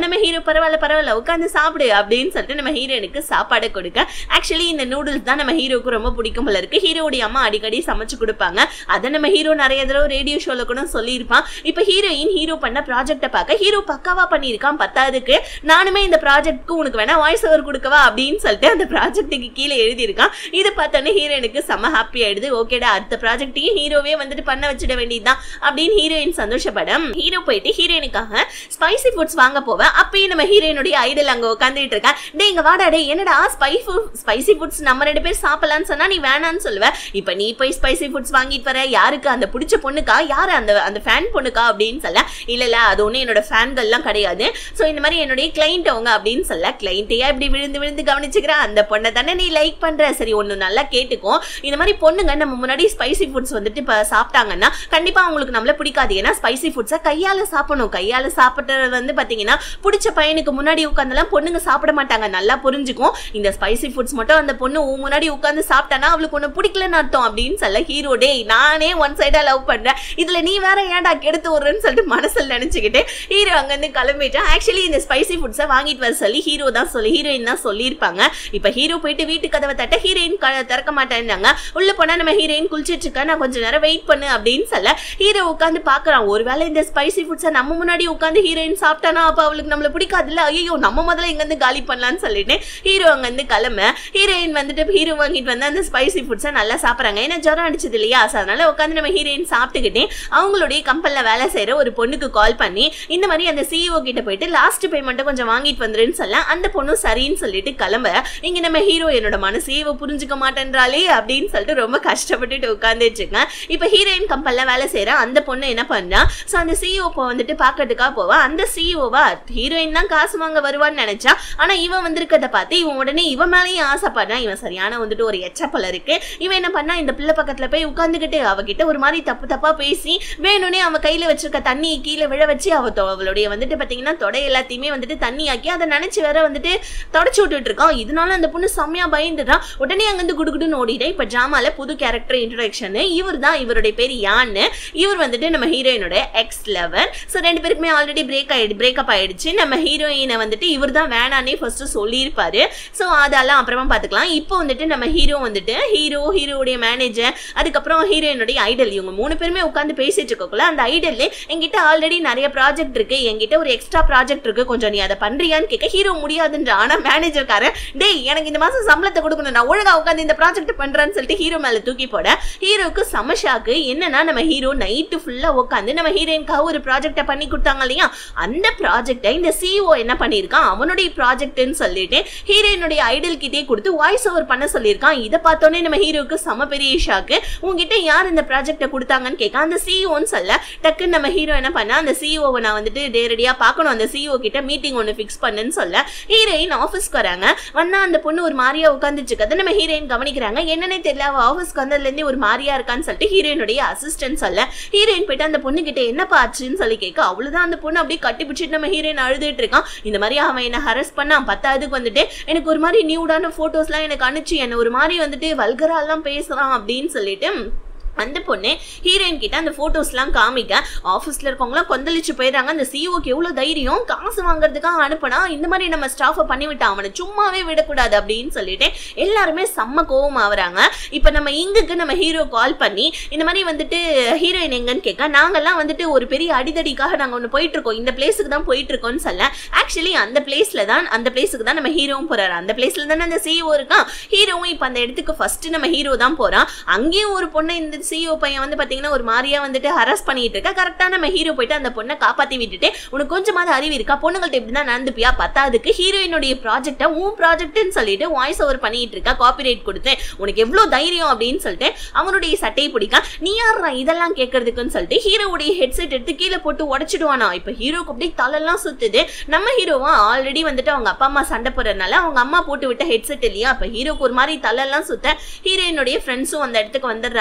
நம்ம ஹீரோ பரவாயில்ல பரவாயில்ல உட்காந்து சாப்பிடு அப்படின்னு சொல்லிட்டு நம்ம ஹீரோயினுக்கு சாப்பாடு கொடுக்க ஆக்சுவலி இந்த நூடுல்ஸ் தான் நம்ம ஹீரோக்கு ரொம்ப பிடிக்கும் போல இருக்கு ஹீரோடைய அம்மா அடிக்கடி சமைச்சு கொடுப்பாங்க அதை நம்ம ஹீரோ நிறைய தடவை ரேடியோ ஷோல கூட சொல்லியிருப்பான் இப்போ ஹீரோயின் ஹீரோ பண்ண ப்ராஜெக்ட்டை பார்க்க ஹீரோ பக்காவா பண்ணியிருக்கான் பத்தாவதுக்கு நானுமே இந்த ப்ராஜெக்ட்க்கு உனக்கு வேணா வாய்ஸ் ஓவர் கொடுக்கவா அப்படின்னு சொல்லிட்டு அந்த ப்ராஜெக்ட்டுக்கு கீழே எழுதியிருக்கான் இது பார்த்தோன்னே ஹீரோயினுக்கு செம்ம ஹாப்பி ஆயிடுது ஓகேடா அடுத்த ப்ராஜெக்ட்டையும் ஹீரோவே வந்துட்டு பண்ண வச்சிட வேண்டியதுதான் அப்படின்னு ஹீரோயின் சந்தோஷப்படம் ஹீரோ போயிட்டு ஹீரோயினுக்காக ஸ்பைசி ஃபுட்ஸ் வாங்க போவேன் அப்பயும் நம்ம ஹீரோயினுடைய ஐடல் அங்க உட்காந்துட்டு இருக்கேன் டே இங்க வாடா டே என்னடா ஸ்பை ஃபுட் ஸ்பைசி ஃபுட்ஸ் நம்ம ரெண்டு பேர் சாப்பிடலாம்னு சொன்னா நீ வேணான்னு சொல்லுவ இப்ப நீ போய் ஸ்பைசி ஃபுட்ஸ் வாங்கிட்டு வர யாருக்கு அந்த பிடிச்ச பொண்ணுக்கா யாரு அந்த அந்த ஃபேன் பொண்ணுக்கா அப்படின்னு சொல்ல இல்ல இல்ல அது ஒண்ணு என்னோட ஃபேன்கள்லாம் கிடையாது சோ இந்த மாதிரி என்னுடைய கிளைண்ட் அவங்க அப்படின்னு சொல்ல கிளைண்ட்டையா இப்படி விழுந்து விழுந்து கவனிச்சுக்கிற அந்த பொண்ணை தானே நீ லைக் பண்ற சரி ஒண்ணு நல்லா கேட்டுக்கோ இந்த மாதிரி பொண்ணுங்க நம்ம முன்னாடி ஸ்பைசி ஃபுட்ஸ் வந்துட்டு இப்ப சாப்பிட்டாங்கன்னா கண்டிப்பா அவங்களுக்கு நம்மள பிடிக்காது ஏன்னா ஸ்பைசி ஃபுட்ஸை கையால சாப்பிடணும் கையால சாப்பிட்றது வந்து பாத்தீங்கன்னா பிடிச்ச பையனுக்கு முன்னாடி உட்காந்துலாம் பொண்ணுங்க சாப்பிட மாட்டாங்க நல்லா புரிஞ்சுக்கும் இந்த ஸ்பைசி ஃபுட்ஸ் மட்டும் அந்த பொண்ணு உன் முன்னாடி உட்காந்து சாப்பிட்டானா அவளுக்கு ஒண்ணு பிடிக்கலன்னு அர்த்தம் அப்படின்னு சொல்ல ஹீரோ டே நானே ஒன் சைடா லவ் பண்றேன் இதுல நீ வேற ஏன்டா கெடுத்து விடுறேன்னு சொல்லிட்டு மனசுல நினைச்சுக்கிட்டு ஹீரோ அங்க இருந்து கிளம்பிட்டான் ஆக்சுவலி இந்த ஸ்பைசி ஃபுட்ஸை வாங்கிட்டு வர சொல்லி ஹீரோ தான் சொல்லி ஹீரோயின் தான் சொல்லியிருப்பாங்க இப்ப ஹீரோ போயிட்டு வீட்டு கதவை தட்ட ஹீரோயின் க- திறக்க மாட்டேன்னாங்க உள்ள போனா நம்ம ஹீரோயின் குளிச்சிட்டு இருக்கா நான் கொஞ்ச நேரம் வெயிட் பண்ணு அப்படின்னு சொல்ல ஹீரோ உட்காந்து பாக்குறான் ஒருவேளை இந்த ஸ்பைசி ஃபுட்ஸை நம்ம முன்னாடி உட்காந்து ஹீரோயின் சாப்பிட்டானா அப்ப அவளுக்கு நம்மள பிடிக்காதுல்ல ஐயோ நம்ம முதல்ல இங்க இருந்து காலி பண்ணலாம்னு சொல்லிட்டு ஹீரோ அங்க இருந்து கிளம்ப ஹீரோயின் வந்துட்டு ஹீரோ வாங்கிட்டு வந்து அந்த ஸ்பைசி ஃபுட்ஸை நல்லா சாப்பிடுறாங்க ஏன்னா ஜுரம் அடிச்சது இல்லையா So, அதனால உட்காந்து நம்ம ஹீரோயின் சாப்பிட்டுக்கிட்டே அவங்களுடைய கம்பெனில வேலை செய்யற ஒரு பொண்ணுக்கு கால் பண்ணி இந்த மாதிரி அந்த சிஇஓ கிட்ட போயிட்டு லாஸ்ட் பேமெண்ட்டை கொஞ்சம் வாங்கிட்டு வந்துருன்னு சொல்ல அந்த பொண்ணும் சரின்னு சொல்லிட்டு கிளம்ப இங்க நம்ம ஹீரோ என்னோட மனசே இவ புரிஞ்சுக்க மாட்டேன்றாளே அப்படின்னு சொல்லிட்டு ரொம்ப கஷ்டப்பட்டுட்டு உட்காந்துட்டு இருக்கேன் இப்போ ஹீரோயின் கம்பெனில வேலை செய்யற அந்த பொண்ணு என்ன பண்ணா ஸோ அந்த சிஇஓ வந்துட்டு பார்க்கறதுக்காக போவா அந்த சிஇஓவா ஹீரோயின் தான் காசு வாங்க வருவான்னு நினைச்சா ஆனா இவன் வந்திருக்கத பார்த்து இவன் உடனே இவன் மேலேயும் ஆசைப்படுறான் இவன் சரியான வந்துட்டு ஒரு எச்சப்பல இருக்கு இவன் என்ன பண்ணா இந்த பிள்ளை பக்கத்துல போய் உட்காந்துக்கிட்டு அவகிட்ட ஒரு மாதிரி தப்பு தப்பா பேசி வேணும்னே அவ கையில வச்சிருக்க தண்ணியை கீழே விழ வச்சு அவ தொ- அவளுடைய வந்துட்டு பாத்தீங்கன்னா தொடை எல்லாத்தையுமே வந்துட்டு தண்ணி ஆக்கி அதை நினைச்சு வேற வந்துட்டு தொடச்சு விட்டுட்டு இருக்கான் இதனால அந்த பொண்ணு செம்மையா பயந்துட்டான் உடனே அங்கிருந்து குடுகுடுன்னு ஓடிட்டேன் இப்ப டிராமால புது கேரக்டர் இன்ட்ரடக்ஷன் இவர் தான் இவருடைய பேர் யான்னு இவர் வந்துட்டு நம்ம ஹீரோயினோட எக்ஸ் லவர் ஸோ ரெண்டு பேருக்குமே ஆல்ரெடி பிரேக் ஆயிடு பிரேக்கப் ஆயிடுச்சு நம்ம ஹீரோயினை வந்துட்டு இவர் தான் வேணானே ஃபர்ஸ்ட் சொல்லியிருப்பாரு ஸோ அதெல்லாம் அப்புறமா பார்த்துக்கலாம் இப்போ வந்துட்டு நம்ம ஹீரோ வந்துட்டு ஹீரோ ஹீரோடைய மேனேஜர் அதுக்கப்புறம் ஹீரோயினுடைய ஐடல் இவங்க மூணு பேருமே உட்காந்து பேசிட்டு இருக்கக்குள்ள அந்த ஐடல்ல என்கிட்ட ஆல்ரெடி நிறைய ப்ராஜெக்ட் இருக்கு என்கிட்ட ஒரு எக்ஸ்ட்ரா ப்ராஜெக்ட் இருக்கு கொஞ்சம் நீ அதை பண்றியான்னு கேட்க ஹீரோ முடியாதுன்ற ஆனா மேனேஜர்காரன் டேய் எனக்கு இந்த மாசம் சம்பளத்தை கொடுக்கணும் நான் ஒழுங்கா உட்காந்து இந்த ப்ராஜெக்ட் பண்றேன்னு சொல்லிட்டு ஹீரோ மேல தூக்கி போட ஹீரோக்கு சமஷாக்கு என்னன்னா நம்ம ஹீரோ நைட்டு ஃபுல்லா உட்காந்து நம்ம ஹீரோயின்காக ஒரு ப்ராஜெக்டை பண்ணி கொடுத்தாங்க இல்லையா அந்த ப்ராஜெக்டை இந்த சிஇஓ என்ன பண்ணியிருக்கான் அவனுடைய ப்ராஜெக்ட்னு சொல்லிட்டு ஹீரோயினுடைய ஐடல் கிட்டே கொடுத்து வாய்ஸ் ஓவர் பண்ண சொல்லியிருக்கான் இதை பார்த்தோன்னே நம்ம ஹீரோக்கு செம பெரிய ஷாக்கு உங்ககிட்ட யார் இந்த ப்ராஜெக்டை கொடுத்தாங்கன்னு கேட்க அந்த சிஇஓன்னு சொல்ல டக்குன்னு நம்ம ஹீரோ என்ன பண்ணா அந்த சிஇஓவை நான் வந்துட்டு நேரடியாக பார்க்கணும் அந்த சிஇஓ கிட்ட மீட்டிங் ஒன்று ஃபிக்ஸ் பண்ணுன்னு சொல்ல ஹீரோயின் ஆஃபீஸ்க்கு வராங்க வந்தா அந்த பொண்ணு ஒரு மாதிரியா உட்காந்துட்டு இருக்கதை நம்ம ஹீரோயின் கவனிக்கிறாங்க என்னன்னே தெரியல அவ ஆஃபீஸ்க்கு வந்ததுலேருந்தே ஒரு மாதிரியா இருக்கான்னு சொல்லிட்டு ஹீரோயினுடைய அசிஸ்டன்ட் சொல்ல ஹீரோயின் போயிட்டு அந்த பொண்ணு கிட்ட என்னப்பா ஆச்சுன்னு சொல்லி கேட்க அவ்வளவுதான் அந்த பொண்ணு அப்படியே கட்டி பிடிச்சிட்டு நம்ம ஹீரோயின் அழுதுட்டு இருக்கான் இந்த மாதிரி அவன் என்ன ஹரஸ் பண்ணான் பத்தாவதுக்கு வந்துட்டு எனக்கு ஒரு மாதிரி நியூடான போட்டோஸ்லாம் எனக்கு அனுப்பிச்சு என்ன ஒரு மாதிரி வந்துட்டு வல்கராலாம் பேசுறான் அப்படின்னு சொல்லிட்டு அந்த பொண்ணு ஹீரோயின் கிட்ட அந்த போட்டோஸ்லாம் காமிக்க ஆஃபீஸில் இருக்கவங்களாம் கொந்தளிச்சு போயிடுறாங்க அந்த சிஓக்கு எவ்வளோ தைரியம் காசு வாங்குறதுக்காக அனுப்புனா இந்த மாதிரி நம்ம ஸ்டாஃபை பண்ணி விட்டான் அவனை சும்மாவே விடக்கூடாது அப்படின்னு சொல்லிட்டு எல்லாருமே செம்ம கோவம் ஆகுறாங்க இப்போ நம்ம இங்குக்கு நம்ம ஹீரோ கால் பண்ணி இந்த மாதிரி வந்துட்டு ஹீரோயின் எங்கன்னு கேட்க நாங்கெல்லாம் வந்துட்டு ஒரு பெரிய அடிதடிக்காக நாங்கள் ஒன்று போயிட்டு இருக்கோம் இந்த பிளேஸுக்கு தான் போயிட்டு இருக்கோம்னு சொல்ல ஆக்சுவலி அந்த பிளேஸ்ல தான் அந்த பிளேஸுக்கு தான் நம்ம ஹீரோவும் போறாரு அந்த பிளேஸ்ல தானே அந்த சிஓ இருக்கான் ஹீரோவும் இப்போ அந்த இடத்துக்கு ஃபர்ஸ்ட் நம்ம ஹீரோ தான் போறான் அங்கேயும் ஒரு பொண்ணை இந்த சிஓ பையன் வந்து பாத்தீங்கன்னா ஒரு மாதிரியா வந்துட்டு ஹரஸ் பண்ணிட்டு இருக்கா கரெக்டா நம்ம ஹீரோ போயிட்டு அந்த பொண்ணை காப்பாத்தி விட்டுட்டு உனக்கு கொஞ்சமாவது அறிவு இருக்கா பொண்ணுங்கள்ட்ட இப்படி தான் நடந்துப்பியா பத்தாவதுக்கு ஹீரோயினுடைய ப்ராஜெக்டை உன் ப்ராஜெக்ட்னு சொல்லிட்டு வாய்ஸ் ஓவர் பண்ணிட்டு இருக்கா காப்பிரைட் கொடுத்து உனக்கு எவ்வளவு தைரியம் அப்படின்னு சொல்லிட்டு அவனுடைய சட்டையை பிடிக்க நீ யாரா இதெல்லாம் கேட்கறதுக்குன்னு சொல்லிட்டு ஹீரோவுடைய ஹெட்செட் எடுத்து கீழே போட்டு உடச்சிடுவானா இப்ப ஹீரோக்கு அப்படியே தலையெல்லாம் சுத்துது நம்ம ஹீரோவா ஆல்ரெடி வந்துட்டு அவங்க அப்பா அம்மா சண்டை போடுறதுனால அவங்க அம்மா போட்டு விட்ட ஹெட்செட் இல்லையா அப்ப ஹீரோக்கு ஒரு மாதிரி தலையெல்லாம் சுத்த ஹீரோயினுடைய ஃப்ரெண்ட்ஸும் அந்த இடத்துக்கு வந்துடுறாங்க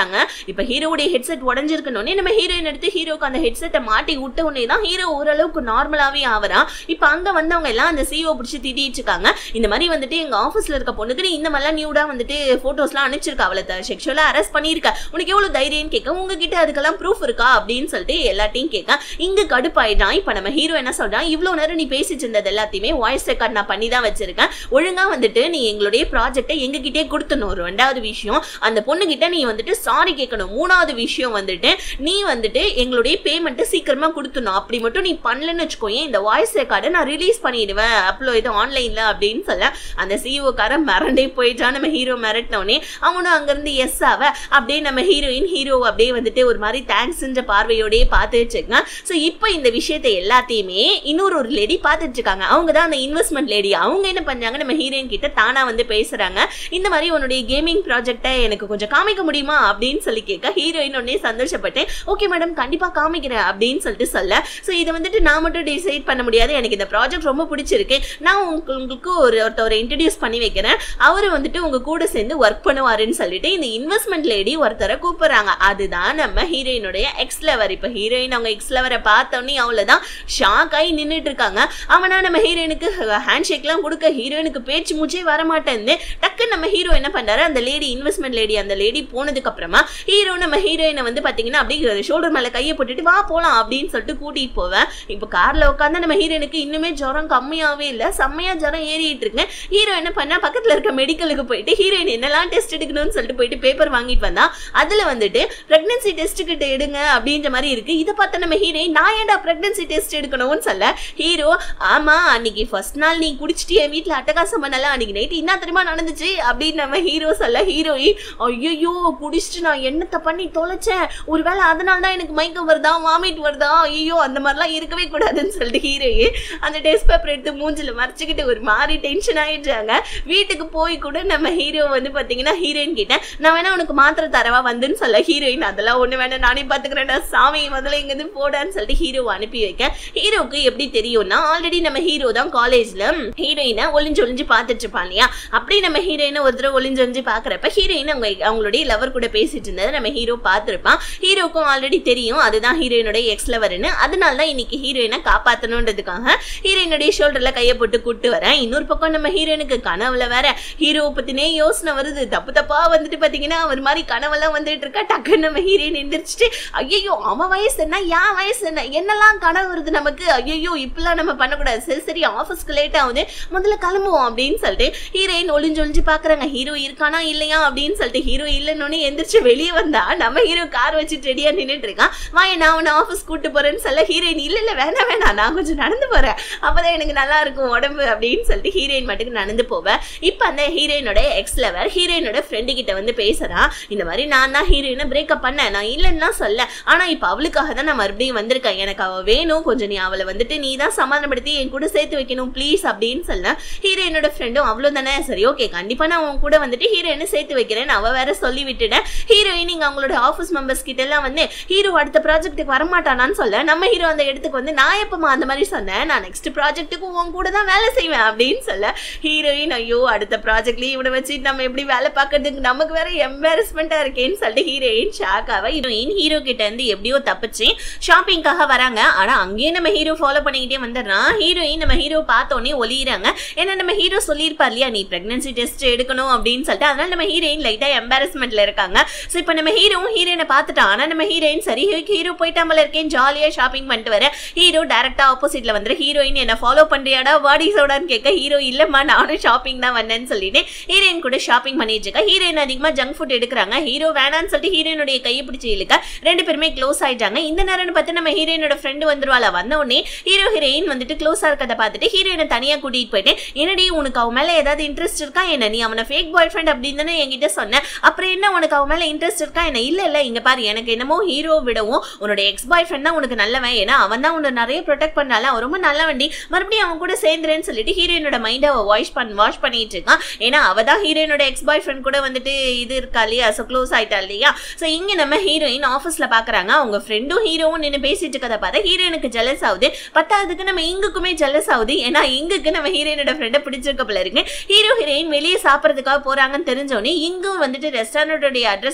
இப்ப ஹீரோவுடைய ஹெட்செட் உடஞ்சிருக்கணும்னே நம்ம ஹீரோயின் எடுத்து ஹீரோக்கு அந்த ஹெட்செட்டை மாட்டி விட்ட உடனே தான் ஹீரோ ஓரளவுக்கு நார்மலாவே ஆவறான் இப்ப அங்க வந்தவங்க எல்லாம் அந்த சிஓ பிடிச்சி திட்டிட்டு இருக்காங்க இந்த மாதிரி வந்துட்டு எங்க ஆபீஸ்ல இருக்க பொண்ணுக்கு நீ இந்த மாதிரிலாம் நியூடா வந்துட்டு போட்டோஸ்லாம் அனுப்பிச்சிருக்கா அவளை செக்ஷுவலா அரெஸ்ட் பண்ணிருக்க உனக்கு எவ்வளவு தைரியம் கேட்க உங்ககிட்ட அதுக்கெல்லாம் ப்ரூஃப் இருக்கா அப்படின்னு சொல்லிட்டு எல்லாத்தையும் கேட்க இங்க கடுப்பாயிட்டான் இப்ப நம்ம ஹீரோ என்ன சொல்றான் இவ்வளவு நேரம் நீ பேசிட்டு இருந்தது எல்லாத்தையுமே வாய்ஸ் ரெக்கார்ட் நான் பண்ணி தான் வச்சிருக்கேன் ஒழுங்கா வந்துட்டு நீ எங்களுடைய ப்ராஜெக்டை எங்ககிட்டே கொடுத்துடணும் ஒரு ரெண்டாவது விஷயம் அந்த பொண்ணுகிட்ட நீ வந்துட்டு சாரி கேட்கணும் மூணாவது விஷயம் வந்துட்டு நீ வந்துட்டு எங்களுடைய பேமெண்ட்டை சீக்கிரமா கொடுத்துடணும் அப்படி மட்டும் நீ பண்ணலன்னு வச்சுக்கோயேன் இந்த வாய்ஸ் ரெக்கார்டை நான் ரிலீஸ் பண்ணிடுவேன் அப்லோ இது ஆன்லைன்ல அப்படின்னு சொல்ல அந்த சிஓ காரன் மிரண்டே போயிட்டான் நம்ம ஹீரோ மிரட்டினோடனே அவனும் அங்கிருந்து எஸ் ஆவ அப்படியே நம்ம ஹீரோயின் ஹீரோ அப்படியே வந்துட்டு ஒரு மாதிரி தேங்க்ஸ்ன்ற பார்வையோடயே பார்த்து வச்சுருக்கான் ஸோ இப்போ இந்த விஷயத்தை எல்லாத்தையுமே இன்னொரு ஒரு லேடி பார்த்துட்டு இருக்காங்க அவங்க தான் அந்த இன்வெஸ்ட்மெண்ட் லேடி அவங்க என்ன பண்றாங்க நம்ம ஹீரோயின் கிட்ட தானா வந்து பேசுறாங்க இந்த மாதிரி உன்னுடைய கேமிங் ப்ராஜெக்டை எனக்கு கொஞ்சம் காமிக்க முடியுமா அப்படின்னு சொல்லி கேட்க ஹீரோயின் உடனே சந்தோஷப்பட்டேன் ஓகே மேடம் கண்டிப்பா காமிக்கிறேன் அப்படின்னு சொல்லிட்டு சொல்ல ஸோ இதை வந்துட்டு நான் மட்டும் டிசைட் பண்ண முடியாது எனக்கு இந்த ப்ராஜெக்ட் ரொம்ப பிடிச்சிருக்கு நான் உங்களுக்கு உங்களுக்கு ஒரு ஒருத்தவரை இன்ட்ரடியூஸ் பண்ணி வைக்கிறேன் அவரு வந்துட்டு உங்க கூட சேர்ந்து ஒர்க் பண்ணுவாருன்னு சொல்லிட்டு இந்த இன்வெஸ்ட்மெண்ட் லேடி ஒருத்தரை கூப்பிடுறாங்க அதுதான் நம்ம ஹீரோயினுடைய எக்ஸ் லவர் இப்போ ஹீரோயின் அவங்க எக்ஸ் லவரை பார்த்தோன்னே அவ்வளோதான் ஷாக் ஆகி நின்றுட்டு இருக்காங்க அவனா நம்ம ஹீரோயினுக்கு ஹேண்ட் ஷேக்லாம் கொடுக்க ஹீரோயினுக்கு பேச்சு மூச்சே வர மாட்டேங்குது டக்குன்னு நம்ம ஹீரோ என்ன பண்றாரு அந்த லேடி இன்வெஸ்ட்மெண்ட் லேடி அந்த லேடி போனதுக்கு அப்புறமா ஹீரோ நம்ம ஹீரோயினை வந்து பாத்தீங்கன்னா அப்படியே ஷோல்டர் மேல கையை போட்டுட்டு வா போலாம் அப்படின்னு சொல்லிட்டு கூட்டிட்டு போவேன் இப்போ கார்ல உட்காந்து நம்ம ஹீரோயினுக்கு இன்னுமே ஜுரம் கம்மியாவே இல்லை செம்மையா ஜுரம் ஏறிட்டு இருக்கு ஹீரோ என்ன பண்ணா பக்கத்துல இருக்க மெடிக்கலுக்கு போயிட்டு ஹீரோயின் என்னெல்லாம் டெஸ்ட் எடுக்கணும்னு சொல்லிட்டு போயிட்டு பேப்பர் வாங்கிட்டு வந்தா அதுல வந்துட்டு பிரெக்னன்சி டெஸ்ட் கிட்ட எடுங்க அப்படின்ற மாதிரி இருக்கு இதை பார்த்த நம்ம ஹீரோயின் நான் ஏன்டா பிரெக்னன்சி டெஸ்ட் எடுக்கணும்னு சொல்ல ஹீரோ ஆமா அன்னைக்கு ஃபர்ஸ்ட் நாள் நீ குடிச்சிட்டு என் வீட்டுல அட்டகாசம் பண்ணல அன்னைக்கு நைட்டு என்ன தெரியுமா நடந்துச்சு அப்படின்னு நம்ம ஹீரோ சொல்ல ஹீரோயின் ஐயோ குடிச்சிட்டு நான் என்னத்தை பண்ணி தொலைச்சேன் ஒருவேளை அதனால தான் எனக்கு மயக்கம் வருதா வாமிட் வருதா ஐயோ அந்த மாதிரிலாம் இருக்கவே கூடாதுன்னு சொல்லிட்டு ஹீரோயின் அந்த டெஸ்ட் பேப்பர் எடுத்து மூஞ்சில மறைச்சிக்கிட்டு ஒரு மாதிரி டென்ஷன் ஆயிடுறாங்க வீட்டுக்கு போய் கூட நம்ம ஹீரோ வந்து பாத்தீங்கன்னா ஹீரோயின் கிட்ட நான் வேணா உனக்கு மாத்திரை தரவா வந்துன்னு சொல்ல ஹீரோயின் அதெல்லாம் ஒண்ணு வேணாம் நானே பாத்துக்கிறேன் சாமி முதல்ல இங்கிருந்து போடான்னு சொல்லிட்டு ஹீரோ அனுப்பி வைக்க ஹீரோக்கு எப்படி தெரியும்னா ஆல்ரெடி நம்ம ஹீரோ தான் காலேஜ்ல ஹீரோயினை ஒளிஞ்சு ஒளிஞ்சு பார்த்துட்டு இருப்பான் இல்லையா அப்படி நம்ம ஹீரோயினை ஒரு தடவை ஒளிஞ்சு ஒளிஞ்சு பாக்குறப்ப ஹீரோயின் அவங்க அவங்களுடைய லவர் கூட பேசிட்டு இருந்ததை நம்ம ஹீரோ பார்த்திருப்பான் ஹீரோக்கும் ஆல்ரெடி தெரியும் அதுதான் ஹீரோயினுடைய எக்ஸ் லவர்னு அதனால தான் இன்னைக்கு ஹீரோயினை காப்பாத்தணுன்றதுக்காக ஹீரோயினுடைய ஷோல்டர்ல கையை போட்டு கூட்டு வரேன் இன்னொரு பக்கம் நம்ம ஹீரோயினுக்கு கனவுல வேற ஹீரோ பத்தினே யோசனை வருது தப்பு தப்பா வந்துட்டு பாத்தீங்கன்னா ஒரு மாதிரி கனவெல்லாம் வந்துட்டு இருக்கா டக்குன்னு நம்ம ஹீரோயின் எந்திரிச்சிட்டு ஐயோ அவன் வயசு என்ன என் வயசு என்ன என்னெல்லாம் கனவு வருது நமக்கு ஐயோ இப்பெல்லாம் நம்ம பண்ணக்கூடாது சரி சரி ஆஃபீஸ்க்கு லேட் ஆகுது முதல்ல கிளம்புவோம் அப்படின்னு சொல்லிட்டு ஹீரோயின் ஒளிஞ்சு ஒளிஞ்சு பாக்குறாங்க ஹீரோ இருக்கானா இல்லையா அப்படின்னு சொல்லிட்டு ஹீரோ இல்லைன்னு எந்திரிச்சு வெளியே வந்தா நம்ம ஹீரோ கார் வச்சுட்டு ரெடியா நின்னுட்டு இருக்கான் வாய நான் உன்னை ஆஃபீஸ் கூட்டு போறேன்னு சொல்ல ஹீரோயின் இல்ல இல்ல வேணாம் வேணாம் நான் கொஞ்சம் நடந்து போறேன் அப்பதான் எனக்கு நல்லா இருக்கும் உடம்பு அப்படின்னு சொல்லிட்டு ஹீரோயின் மட்டுக்கு நடந்து போவேன் இப்போ அந்த ஹீரோயினோட எக்ஸ் லவர் ஹீரோயினோட ஃப்ரெண்டு கிட்ட வந்து பேசுறான் இந்த மாதிரி நான் தான் ஹீரோயினை பிரேக்கப் பண்ணேன் நான் இல்லைன்னு தான் சொல்ல ஆனா இப்போ அவளுக்காக தான் நான் மறுபடியும் வந்திருக்கேன் எனக்கு அவ வேணும் கொஞ்சம் நீ அவளை வந்துட்டு நீ தான் சமாதானப்படுத்தி என் கூட சேர்த்து வைக்கணும் ப்ளீஸ் அப்படின்னு சொல்ல ஹீரோயினோட ஃப்ரெண்டும் அவ்வளோ தானே சரி ஓகே கண்டிப்பா நான் உன் கூட வந்துட்டு ஹீரோயினை சேர்த்து வைக்கிறேன் அவ வேற சொல்லி விட்டுட்டேன் ஹீரோயின் இங்க அவங்களோட ஆஃபீஸ் மெம்பர்ஸ் கிட்ட எல்லாம் வந்து ஹீரோ அடுத்த ப்ராஜெக்ட்டுக்கு வரமாட்டானான்னு சொல்ல நம்ம ஹீரோ அந்த இடத்துக்கு வந்து நான் எப்பமா அந்த மாதிரி சொன்னேன் நான் நெக்ஸ்ட் ப்ராஜெக்ட்டுக்கு உன் கூட தான் வேலை செய்வேன் அப்படின்னு சொல்ல ஹீரோயின் ஐயோ அடுத்த ப்ராஜெக்ட்லயும் இவனை வச்சு நம்ம எப்படி வேலை பார்க்கறதுக்கு நமக்கு வேற எம்பாரஸ்மெண்டா இருக்கேன்னு சொல்லிட்டு ஹீரோயின் ஷாக் ஆவ ஹீரோயின் ஹீரோ கிட்ட இருந்து எப்படியோ தப்பிச்சு ஷாப்பிங்காக வராங்க ஆனா அங்கேயே நம்ம ஹீரோ ஃபாலோ பண்ணிக்கிட்டே வந்துடுறான் ஹீரோயின் நம்ம ஹீரோ பார்த்தோன்னே ஒளியிறாங்க ஏன்னா நம்ம ஹீரோ சொல்லியிருப்பார் இல்லையா நீ பிரெக்னன்சி டெஸ்ட் எடுக்கணும் அப்படின்னு சொல்லிட்டு அதனால நம்ம ஹீரோயின் லைட்டா எம்பாரஸ்மெண்ட்ல இருக்காங்க ஸோ இப்போ நம்ம ஹீரோவும் ஹீரோயினை பார்த்துட்டான் ஆனா நம்ம ஹீரோயின் சரி ஹீரோ போயிட்டாமல இருக்கேன் ஜாலியா ஷாப்பிங் பண்ணிட்டு வர ஹீரோ டேரக்டா ஆப்போசிட்ல வந்து ஹீரோயின் என்ன ஃபாலோ பண்றியாடா வாடி சோடான்னு கேட்க ஹீரோ இல்லம்மா நானும் ஷாப்பிங் தான் வந்தேன்னு சொல்லிட்டு ஹீரோயின் கூட ஷாப்பிங் பண்ணிட்டு இருக்கா ஹீரோயின் அதிகமா ஜங்க் ஃபுட் எடுக்கிறாங்க ஹீரோ வேணான்னு சொல்லிட்டு ஹீரோயினுடைய கையை பிடிச்சி இழுக்க ரெண்டு பேருமே க்ளோஸ் ஆயிட்டாங்க இந்த நேரம்னு பார்த்து நம்ம ஹீரோயினோட ஃப்ரெண்டு வந்துருவாளா வந்த உடனே ஹீரோ ஹீரோயின் வந்துட்டு க்ளோஸா இருக்கதை பார்த்துட்டு ஹீரோயினை தனியா கூட்டிட்டு போயிட்டு என்னடி உனக்கு அவன் மேல ஏதாவது இன்ட்ரெஸ்ட் இருக்கா என்ன நீ அவனை ஃபேக் பாய் ஃப்ரெண்ட் அப்படின்னு தானே என்கிட்ட சொன்ன அப்புறம் என்ன உனக்கு அவன் மேல இன்ட்ரெஸ்ட் இருக்கா என்ன இல்ல இல்ல இங்க பாரு எனக்கு என்னமோ ஹீரோ விடவும் உன்னோட எக்ஸ் பாய் ஃப்ரெண்ட் தான் உனக்கு நல்லவன் ஏன்னா அவன் தான் உன்னை நிறைய ப்ரொடெக்ட் பண்ணால அவன் ரொம்ப நல்லவண்டி மறுபடியும் அவன் கூட சேர்ந்துறேன்னு சொல்லிட்டு ஹீரோயினோட மைண்டை அவ வாஷ் பண்ண வாஷ் பண்ணிட்டு இருக்கான் ஏன்னா அவ தான் ஹீரோயினோட எக்ஸ் பாய் ஃப்ரெண்ட் கூட வந்துட்டு இது இருக்கா இல்லையா ஸோ க்ளோஸ் ஆயிட்டா இல்லையா ஸோ இங்க நம்ம ஹீரோயின் ஆஃபீஸ்ல பாக்குறாங்க அவங்க ஃப்ரெண்டும் ஹீரோவும் நின்று பேசிட்டு இருக்கதை பார்த்தா ஹீரோயினுக்கு ஜெலஸ் ஆகுது பத்தாவதுக்கு நம்ம இங்குக்குமே ஜெலஸ் ஆகுது ஏன்னா இங்குக்கு நம்ம ஹீரோயினோட ஃப்ரெண்டை பிடிச்சிருக்க போல இருக்கு ஹீரோ ஹீரோயின் வெளியே சாப்பிட்றதுக்காக போறாங்கன்னு தெரிஞ்சோடனே இங்கும் வந்துட்டு ரெஸ்டாரண்டோடைய அட்ரஸை கேட்டுக்கிட்டு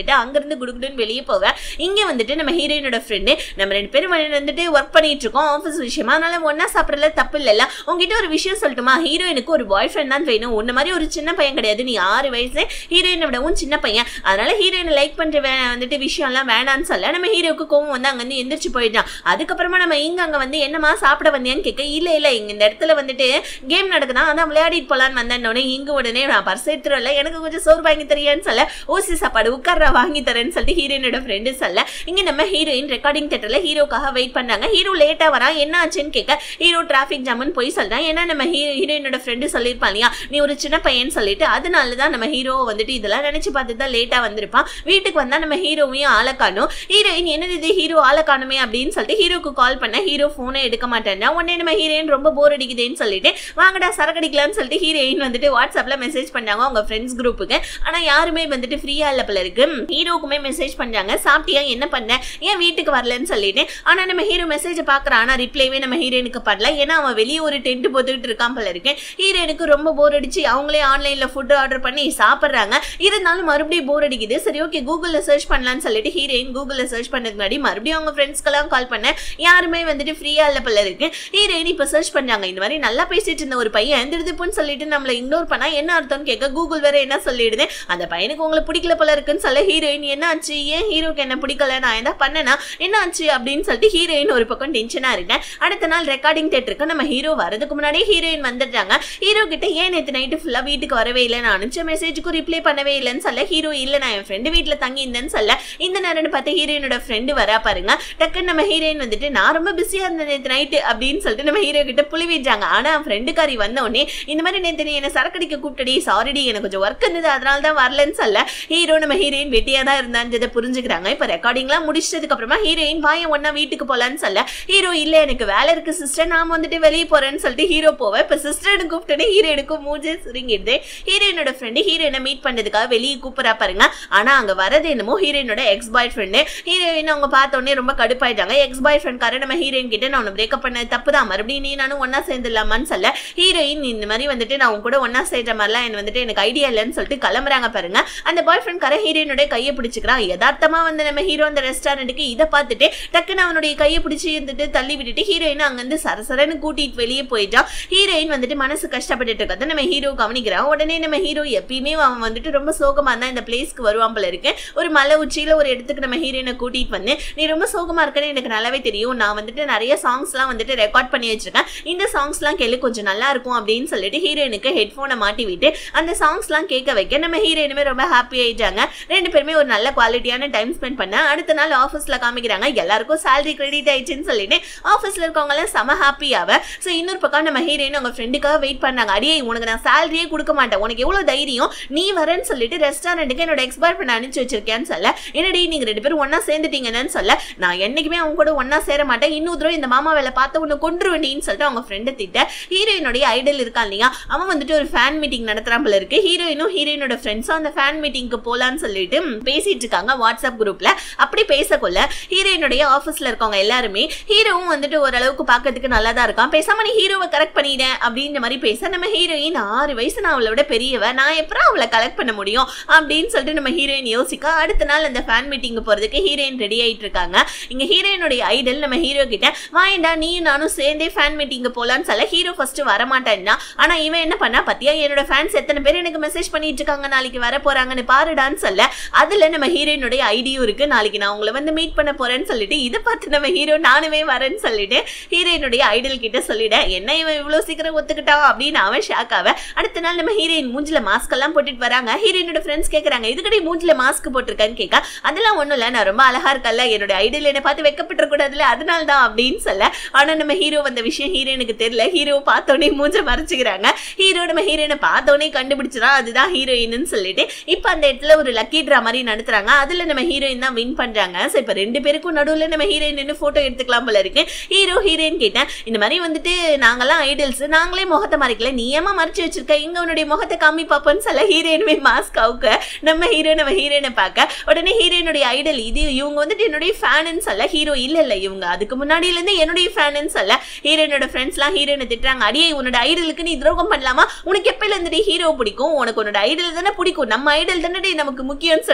சொல்லிட்டு அங்கிருந்து குடுகுடுன்னு வெளியே போக இங்க வந்துட்டு நம்ம ஹீரோயினோட ஃப்ரெண்டு நம்ம ரெண்டு பேரும் வந்துட்டு ஒர்க் பண்ணிட்டு இருக்கோம் ஆஃபீஸ் விஷயமா அதனால ஒன்னா சாப்பிடல தப்பு இல்லைல்ல உங்ககிட்ட ஒரு விஷயம் சொல்லட்டுமா ஹீரோயினுக்கு ஒரு பாய் ஃப்ரெண்ட் தான் வேணும் உன்ன மாதிரி ஒரு சின்ன பையன் கிடையாது நீ ஆறு வயசு ஹீரோயினை விடவும் சின்ன பையன் அதனால ஹீரோயினை லைக் பண்ற வே- வந்துட்டு விஷயம்லாம் வேணான்னு சொல்ல நம்ம ஹீரோவுக்கு கோவம் வந்து அங்க வந்து எந்திரிச்சு போயிட்டான் அதுக்கப்புறமா நம்ம இங்க அங்க வந்து என்னமா சாப்பிட வந்தியான்னு கேட்க இல்ல இல்ல இங்க இந்த இடத்துல வந்துட்டு கேம் நடக்குதா அதான் விளையாடிட்டு போலான்னு வந்தேன்னொடனே இங்க உடனே நான் பர்ஸ் எடுத்துருவல எனக்கு கொஞ்சம் சோறு வாங்கி தரியான்னு சொல்ல ஓசி சாப்பாடு உட்கார்றா வாங்கி தரேன்னு சொல்லிட்டு ஹீரோயினோட ஃப்ரெண்டு சொல்ல இங்க நம்ம ஹீரோயின் ரெக்கார்டிங் தேட்டர்ல ஹீரோக்காக வெயிட் பண்ணாங்க ஹீரோ லேட்டா வரா என்ன ஆச்சுன்னு கேட்க ஹீரோ டிராஃபிக் ஜாம்னு போய் சொல்றான் ஏன்னா நம்ம ஹீரோயினோட ஃப்ரெண்டு சொல்லியிருப்பான் இல்லையா நீ ஒரு சின்ன பையன் சொல்லிட்டு அதனால தான் நம்ம ஹீரோ வந்துட்டு இதெல்லாம் நினைச்சு பார்த்து தான் லேட்டா வந்திருப்பான் வீட்டுக்கு வந்தா நம்ம ஹீரோவையும் ஆளை காணும் ஹீரோயின் என்னது இது ஹீரோ ஆளை காணுமே அப்படின்னு சொல்லிட்டு ஹீரோக்கு கால் பண்ண ஹீரோ போனை எடுக்க மாட்டேன்னா உடனே நம்ம ஹீரோயின் ரொம்ப போர் அடிக்குதுன்னு சொல்லிட்டு வாங்கடா சரக்கடிக்கலாம்னு சொல்லிட்டு ஹீரோயின் வந்துட்டு வாட்ஸ்அப்ல மெசேஜ் பண்ணாங்க அவங்க ஃப்ரெண்ட்ஸ் குரூப்புக்கு ஆனா யாருமே வந்துட்டு ஃப்ரீயா இல்ல போல இருக்கு ஹீரோக்குமே மெசேஜ் பண்ணாங்க சாப்பிட்டியா என்ன பண்ண ஏன் வீட்டுக்கு வரலன்னு சொல்லிட்டு ஆனா நம்ம ஹீரோ மெசேஜ் பாக்குறான் ஆனா ரிப்ளைவே நம்ம ஹீரோயினுக்கு பண்ணல ஏன்னா அவன் வெளியே ஒரு டென்ட் போட்டுக்கிட்டு இருக்கான் போல இருக்கு ஹீரோயினுக்கு ரொம்ப போர் அடிச்சு அவங்களே ஆன்லைன்ல ஃபுட் ஆர்டர் பண்ணி சாப்பிடுறாங்க இருந்தாலும் மறுபடியும் போர் அடிக்குது சரி ஓகே கூகுள்ல சர்ச் பண்ணலாம்னு சொல்லிட்டு ஹீரோயின் கூகுள்ல சர்ச் பண்ணதுக்கு முன்னாடி மறுபடியும் அவங்க ஃப்ரெண்ட்ஸ்க்கெல்லாம் கால் பண்ண யாருமே வந்துட்டு ஃப்ரீயா இல்ல போல இருக்கு ஹீரோயின் இப்ப சர்ச் பண்ணாங்க இந்த மாதிரி நல்லா பேசிட்டு இருந்த ஒரு பையன் திருதுப்புன்னு சொல்லிட்டு நம்மள இக்னோர் பண்ணா என்ன அர்த்தம்னு கேட்க கூகுள் வேற என்ன சொல்லிடுது அந்த பையனுக்கு உங்களுக்கு பிடிக்கல போல இருக்குன்னு சொல்ல ஹீரோயின் என்ன ஆச்சு ஏன் ஹீரோக்கு என்ன பிடிக்கல நான் என்ன பண்ணனா என்ன ஆச்சு அப்படின்னு சொல்லிட்டு ஹீரோயின் ஒரு பக்கம் டென்ஷனா இருக்கேன் அடுத்த நாள் ரெக்கார்டிங் தேட்டருக்கு நம்ம ஹீரோ வரதுக்கு முன்னாடியே ஹீரோயின் வந்துட்டாங்க ஹீரோ கிட்ட ஏன் நேத்து நைட்டு ஃபுல்லா வீட்டுக்கு வரவே இல்லை நான் அனுப்பிச்ச மெசேஜுக்கும் ரிப்ளை பண்ணவே இல்லைன்னு சொல்ல ஹீரோ இல்ல நான் என் ஃப்ரெண்டு வீட்டுல தங்கி இருந்தேன்னு சொல்ல இந்த நேரம்னு பார்த்து ஹீரோயினோட ஃப்ரெண்டு வரா பாருங்க டக்குன்னு நம்ம ஹீரோயின் வந்துட்டு நான் ரொம்ப பிஸியா இருந்தேன் நேத்து நைட்டு அப்படின்னு சொல்லிட்டு நம்ம ஹீரோ கிட்ட புலி விடுறாங்க ஆனா அவன் ஃப்ரெண்டுக்காரி வந்த உடனே இந்த மாதிரி நேத்து நீ என்ன சரக்கடிக்க கூப்பிட்டடி சாரிடி எனக்கு கொஞ்சம் ஒர்க் இருந்தது அதனால தான் வரலன்னு சொல்ல ஹீரோ நம்ம ஹீரோயின் வெட்டியா தான் இருந்தான்றதை புரிஞ்சுக்கிறாங்க இப்ப ரெக்கார்டிங்லாம் முடிச்சதுக்கு அப்புறமா ஹீரோயின் வாய ஒன்னா வீட்டுக்கு போலான்னு சொல்ல ஹீரோ இல்ல எனக்கு வேலை இருக்கு சிஸ்டர் நான் வந்துட்டு வெளியே போறேன்னு சொல்லிட்டு ஹீரோ போவேன் இப்ப சிஸ்டர்னு கூப்பிட்டு ஹீரோயினுக்கும் மூஞ்சே சுருங்கிடுது ஹீரோயினோட ஃப்ரெண்டு ஹீரோயினை மீட் பண்ணதுக்காக வெளியே கூப்பிடறா பாருங்க ஆனா அங்க வரது என்னமோ ஹீரோயினோட எக்ஸ் பாய் ஃப்ரெண்டு ஹீரோயின் அவங்க பார்த்த உடனே ரொம்ப கடுப்பாயிட்டாங்க எக்ஸ் பாய் ஃப்ரெண்ட் கார நம்ம ஹீரோயின் கிட்ட நான் உன்னை பிரேக்கப் பண்ணது தப்பு தான் மறுபடியும் நீ நானும் ஒன்னா சேர்ந்துடலாமான்னு சொல்ல ஹீரோயின் இந்த மாதிரி வந்துட்டு நான் உன் கூட ஒன்னா சேர்ற மாதிரிலாம் எனக்கு வந்துட்டு எனக்கு ஐடியா இல்லைன்னு சொல்லிட்டு கிளம்புறாங்க பாருங்க அந்த பாய் ஃப்ரெண்ட் கார ஹீரோயினோட கையை பிடிச்சிக்கிறான் யதார்த்தமா வந்து நம்ம ஹீரோ அந்த ரெஸ்டாரண்ட்டுக்கு இதை பார்த்துட்டு டக்குன்னு அவனுடைய கையை பிடிச்சி இருந்துட்டு தள்ளி விட்டுட்டு ஹீரோயின் அங்கிருந்து சரசரன்னு கூட்டிட்டு வெளியே போயிட்டான் ஹீரோயின் வந்துட்டு மனசு கஷ்டப்பட்டுட்டு இருக்கதை நம்ம ஹீரோ கவனிக்கிறான் உடனே நம்ம ஹீரோ எப்பயுமே அவன் வந்துட்டு ரொம்ப சோகமா தான் இந்த பிளேஸ்க்கு வருவான் போல இருக்கு ஒரு மலை உச்சியில ஒரு இடத்துக்கு நம்ம ஹீரோயினை கூட்டிட்டு வந்து நீ ரொம்ப சோகமா இருக்கன்னு எனக்கு நல்லாவே தெரியும் நான் வந்துட்டு நிறைய சாங்ஸ்லாம் வந்துட்டு ரெக்கார்ட் பண்ணி வச்சிருக்கேன் இந்த சாங்ஸ்லாம் கேளு கொஞ்சம் நல்லா இருக்கும் அப்படின்னு சொல்லிட்டு ஹீரோயினுக்கு ஹெட்ஃபோனை மாட்டி விட்டு அந்த சாங்ஸ்லாம் கேட்க வைக்க நம்ம ஹீரோயினுமே ரொம்ப ஹாப்பி ஆயிட்டாங்க ரெண்டு பேருமே ஒரு நல்ல குவாலிட்டியான டைம் ஸ்பெண்ட் பண்ண அடுத்த நாள் ஆஃபீஸ்ல காமிக்கிறாங்க எல்லாருக்கும் salary கிரெடிட் ஆயிடுச்சுன்னு சொல்லிட்டு ஆஃபீஸ்ல இருக்கவங்க எல்லாம் செம ஹாப்பியாவ ஸோ இன்னொரு பக்கம் நம்ம ஹீரோயின் அவங்க ஃப்ரெண்டுக்காக வெயிட் பண்ணாங்க அடியே உனக்கு நான் சேலரியே கொடுக்க மாட்டேன் உனக்கு எவ்வளவு தைரியம் நீ வரேன்னு சொல்லிட்டு ரெஸ்டாரண்ட்டுக்கு என்னோட எக்ஸ் பாய் ஃப்ரெண்ட் அனுப்பிச்சு வச்சிருக்கேன்னு சொல்ல என்னடி நீங்க ரெண்டு பேரும் ஒண்ணா சேர்ந்துட்டீங்கன்னு சொல்ல நான் என்னைக்குமே அவங்க கூட ஒண்ணா சேர மாட்டேன் இன்னொரு தடவை இந்த மாமா வேலை பார்த்து உன்னை கொண்டுருவேண்டின்னு சொல்லிட்டு அவங்க ஃப்ரெண்டு திட்ட ஹீரோயினுடைய ஐடல் இருக்கான் இல்லையா அவன் வந்துட்டு ஒரு ஃபேன் மீட்டிங் நடத்துறான் போல இருக்கு ஹீரோயினும் ஹீரோயினோட ஃப்ரெண்ட்ஸும் அந்த ஃபேன் மீட்டிங்க்கு போலான்னு சொல்லிட்டு பேசிட்டு இருக்காங்க வாட்ஸ்அப் குரூப்ல அப்படி பேசக்குள்ள ஹீரோயினுடைய ஆஃபீஸ்ல இருக்கவங்க எல்லாருமே ஹீரோவும் வந்துட்டு ஓரளவுக்கு பார்க்கறதுக்கு நல்லா தான் இருக்கான் பேசாம நீ ஹீரோவை கரெக்ட் பண்ணிட்டேன் அப்படின்ற மாதிரி பேச நம்ம ஹீரோயின் ஆறு வயசு நான் அவளை விட பெரியவ நான் எப்பறம் அவளை கலெக்ட் பண்ண முடியும் அப்படின்னு சொல்லிட்டு நம்ம ஹீரோயின் யோசிக்க அடுத்த நாள் அந்த ஃபேன் மீட்டிங் போறதுக்கு ஹீரோயின் ரெடி ஆயிட்டு இருக்காங்க இங்க ஹீரோயினுடைய ஐடல் நம்ம ஹீரோ கிட்ட வாயண்டா நீயும் நானும் சேர்ந்தே ஃபேன் மீட்டிங் போலான்னு சொல்ல ஹீரோ ஃபர்ஸ்ட் வரமாட்டேன்னா ஆனா இவன் என்ன பண்ணா பத்தியா என்னோட ஃபேன்ஸ் எத்தனை பேர் எனக்கு மெசேஜ் பண்ணிட்டு இருக்காங்க நாளைக்கு வர போறாங்கன்னு பாருடான்னு சொல்ல அதுல நம்ம ஹீரோயினுடைய ஐடியும் இருக்கு நாளைக்கு நான் உங்களை வந்து மீட் பண்ண போறேன்னு சொல்லிட்டு இதை பார்த்து நம்ம ஹீரோ நானுமே வரேன்னு சொல்லிட்டு ஹீரோயினுடைய ஐடல் கிட்ட சொல்லிட்டேன் என்ன இவன் இவ்வளவு சீக்கிரம் ஒத்துக்கிட்டான் அப்படின்னு அவன் ஷாக் ஆவ அடுத்த நாள் நம்ம ஹீரோயின் மூஞ்சில மாஸ்க் எல்லாம் போட்டுட்டு வராங்க ஹீரோயினோட ஃப்ரெண்ட்ஸ் கேக்குறாங்க இதுக்கடி மூஞ்சில மாஸ்க் போட்டிருக்கான்னு கேட்க அதெல்லாம் ஒண்ணும் இல்ல நான் ரொம்ப அழகா இருக்கல்ல என்னோட ஐடல் என்னை பார்த்து வெக்கப்பட்டு கூடாதுல அதனால தான் அப்படின்னு சொல்ல ஆனா நம்ம ஹீரோ வந்த விஷயம் ஹீரோயினுக்கு தெரியல ஹீரோ பார்த்தோன்னே மூஞ்ச மறைச்சுக்கிறாங்க ஹீரோ நம்ம ஹீரோயினை பார்த்தோன்னே கண்டுபிடிச்சிடா அதுதான் ஹீரோயின்னு சொல்லிட்டு இப்ப அந்த இடத்துல ஒரு லக்கி ட்ரா மாதிரி நடத்துறாங்க அதுல நம்ம ஹீரோயின் தான் வின் பண்றாங்க சோ இப்ப ரெண்டு பேருக்கும் நடுவுல நம்ம ஹீரோயின் நின்று போட்டோ எடுத்துக்கலாம் போல இருக்கு ஹீரோ ஹீரோயின் கேட்டேன் இந்த மாதிரி வந்துட்டு நாங்கெல்லாம் ஐடல்ஸ் நாங்களே முகத்தை மறைக்கல நீ ஏமா மறைச்சு வச்சிருக்க இங்க உன்னுடைய முகத்தை காமி பாப்போன்னு சொல்ல ஹீரோயினுமே மாஸ்க் அவுக்க நம்ம ஹீரோ நம்ம ஹீரோயினை பார்க்க உடனே ஹீரோயினுடைய ஐடல் இது இவங்க வந்துட்டு என்னுடைய ஃபேனுன்னு சொல்ல ஹீரோ இல்ல இல்ல இவங்க அதுக்கு முன்னாடியில இருந்து என்னுடைய ஃபேனுன்னு சொல்ல ஹீரோயினோட ஃப்ரெண்ட்ஸ்லாம் ஹீரோயினை திட்டுறாங்க அடியே உன்னோட ஐடலுக்கு நீ துரோகம் பண்ணலாமா உனக்கு எப்பயில இருந்துட்டு ஹீரோ பிடிக்கும் உனக்கு உன்னோட ஐடல் தானே பிடிக்கும் நம்ம ஐடல் தானே நமக்கு முக்கியம்னு சொல்லிட்டு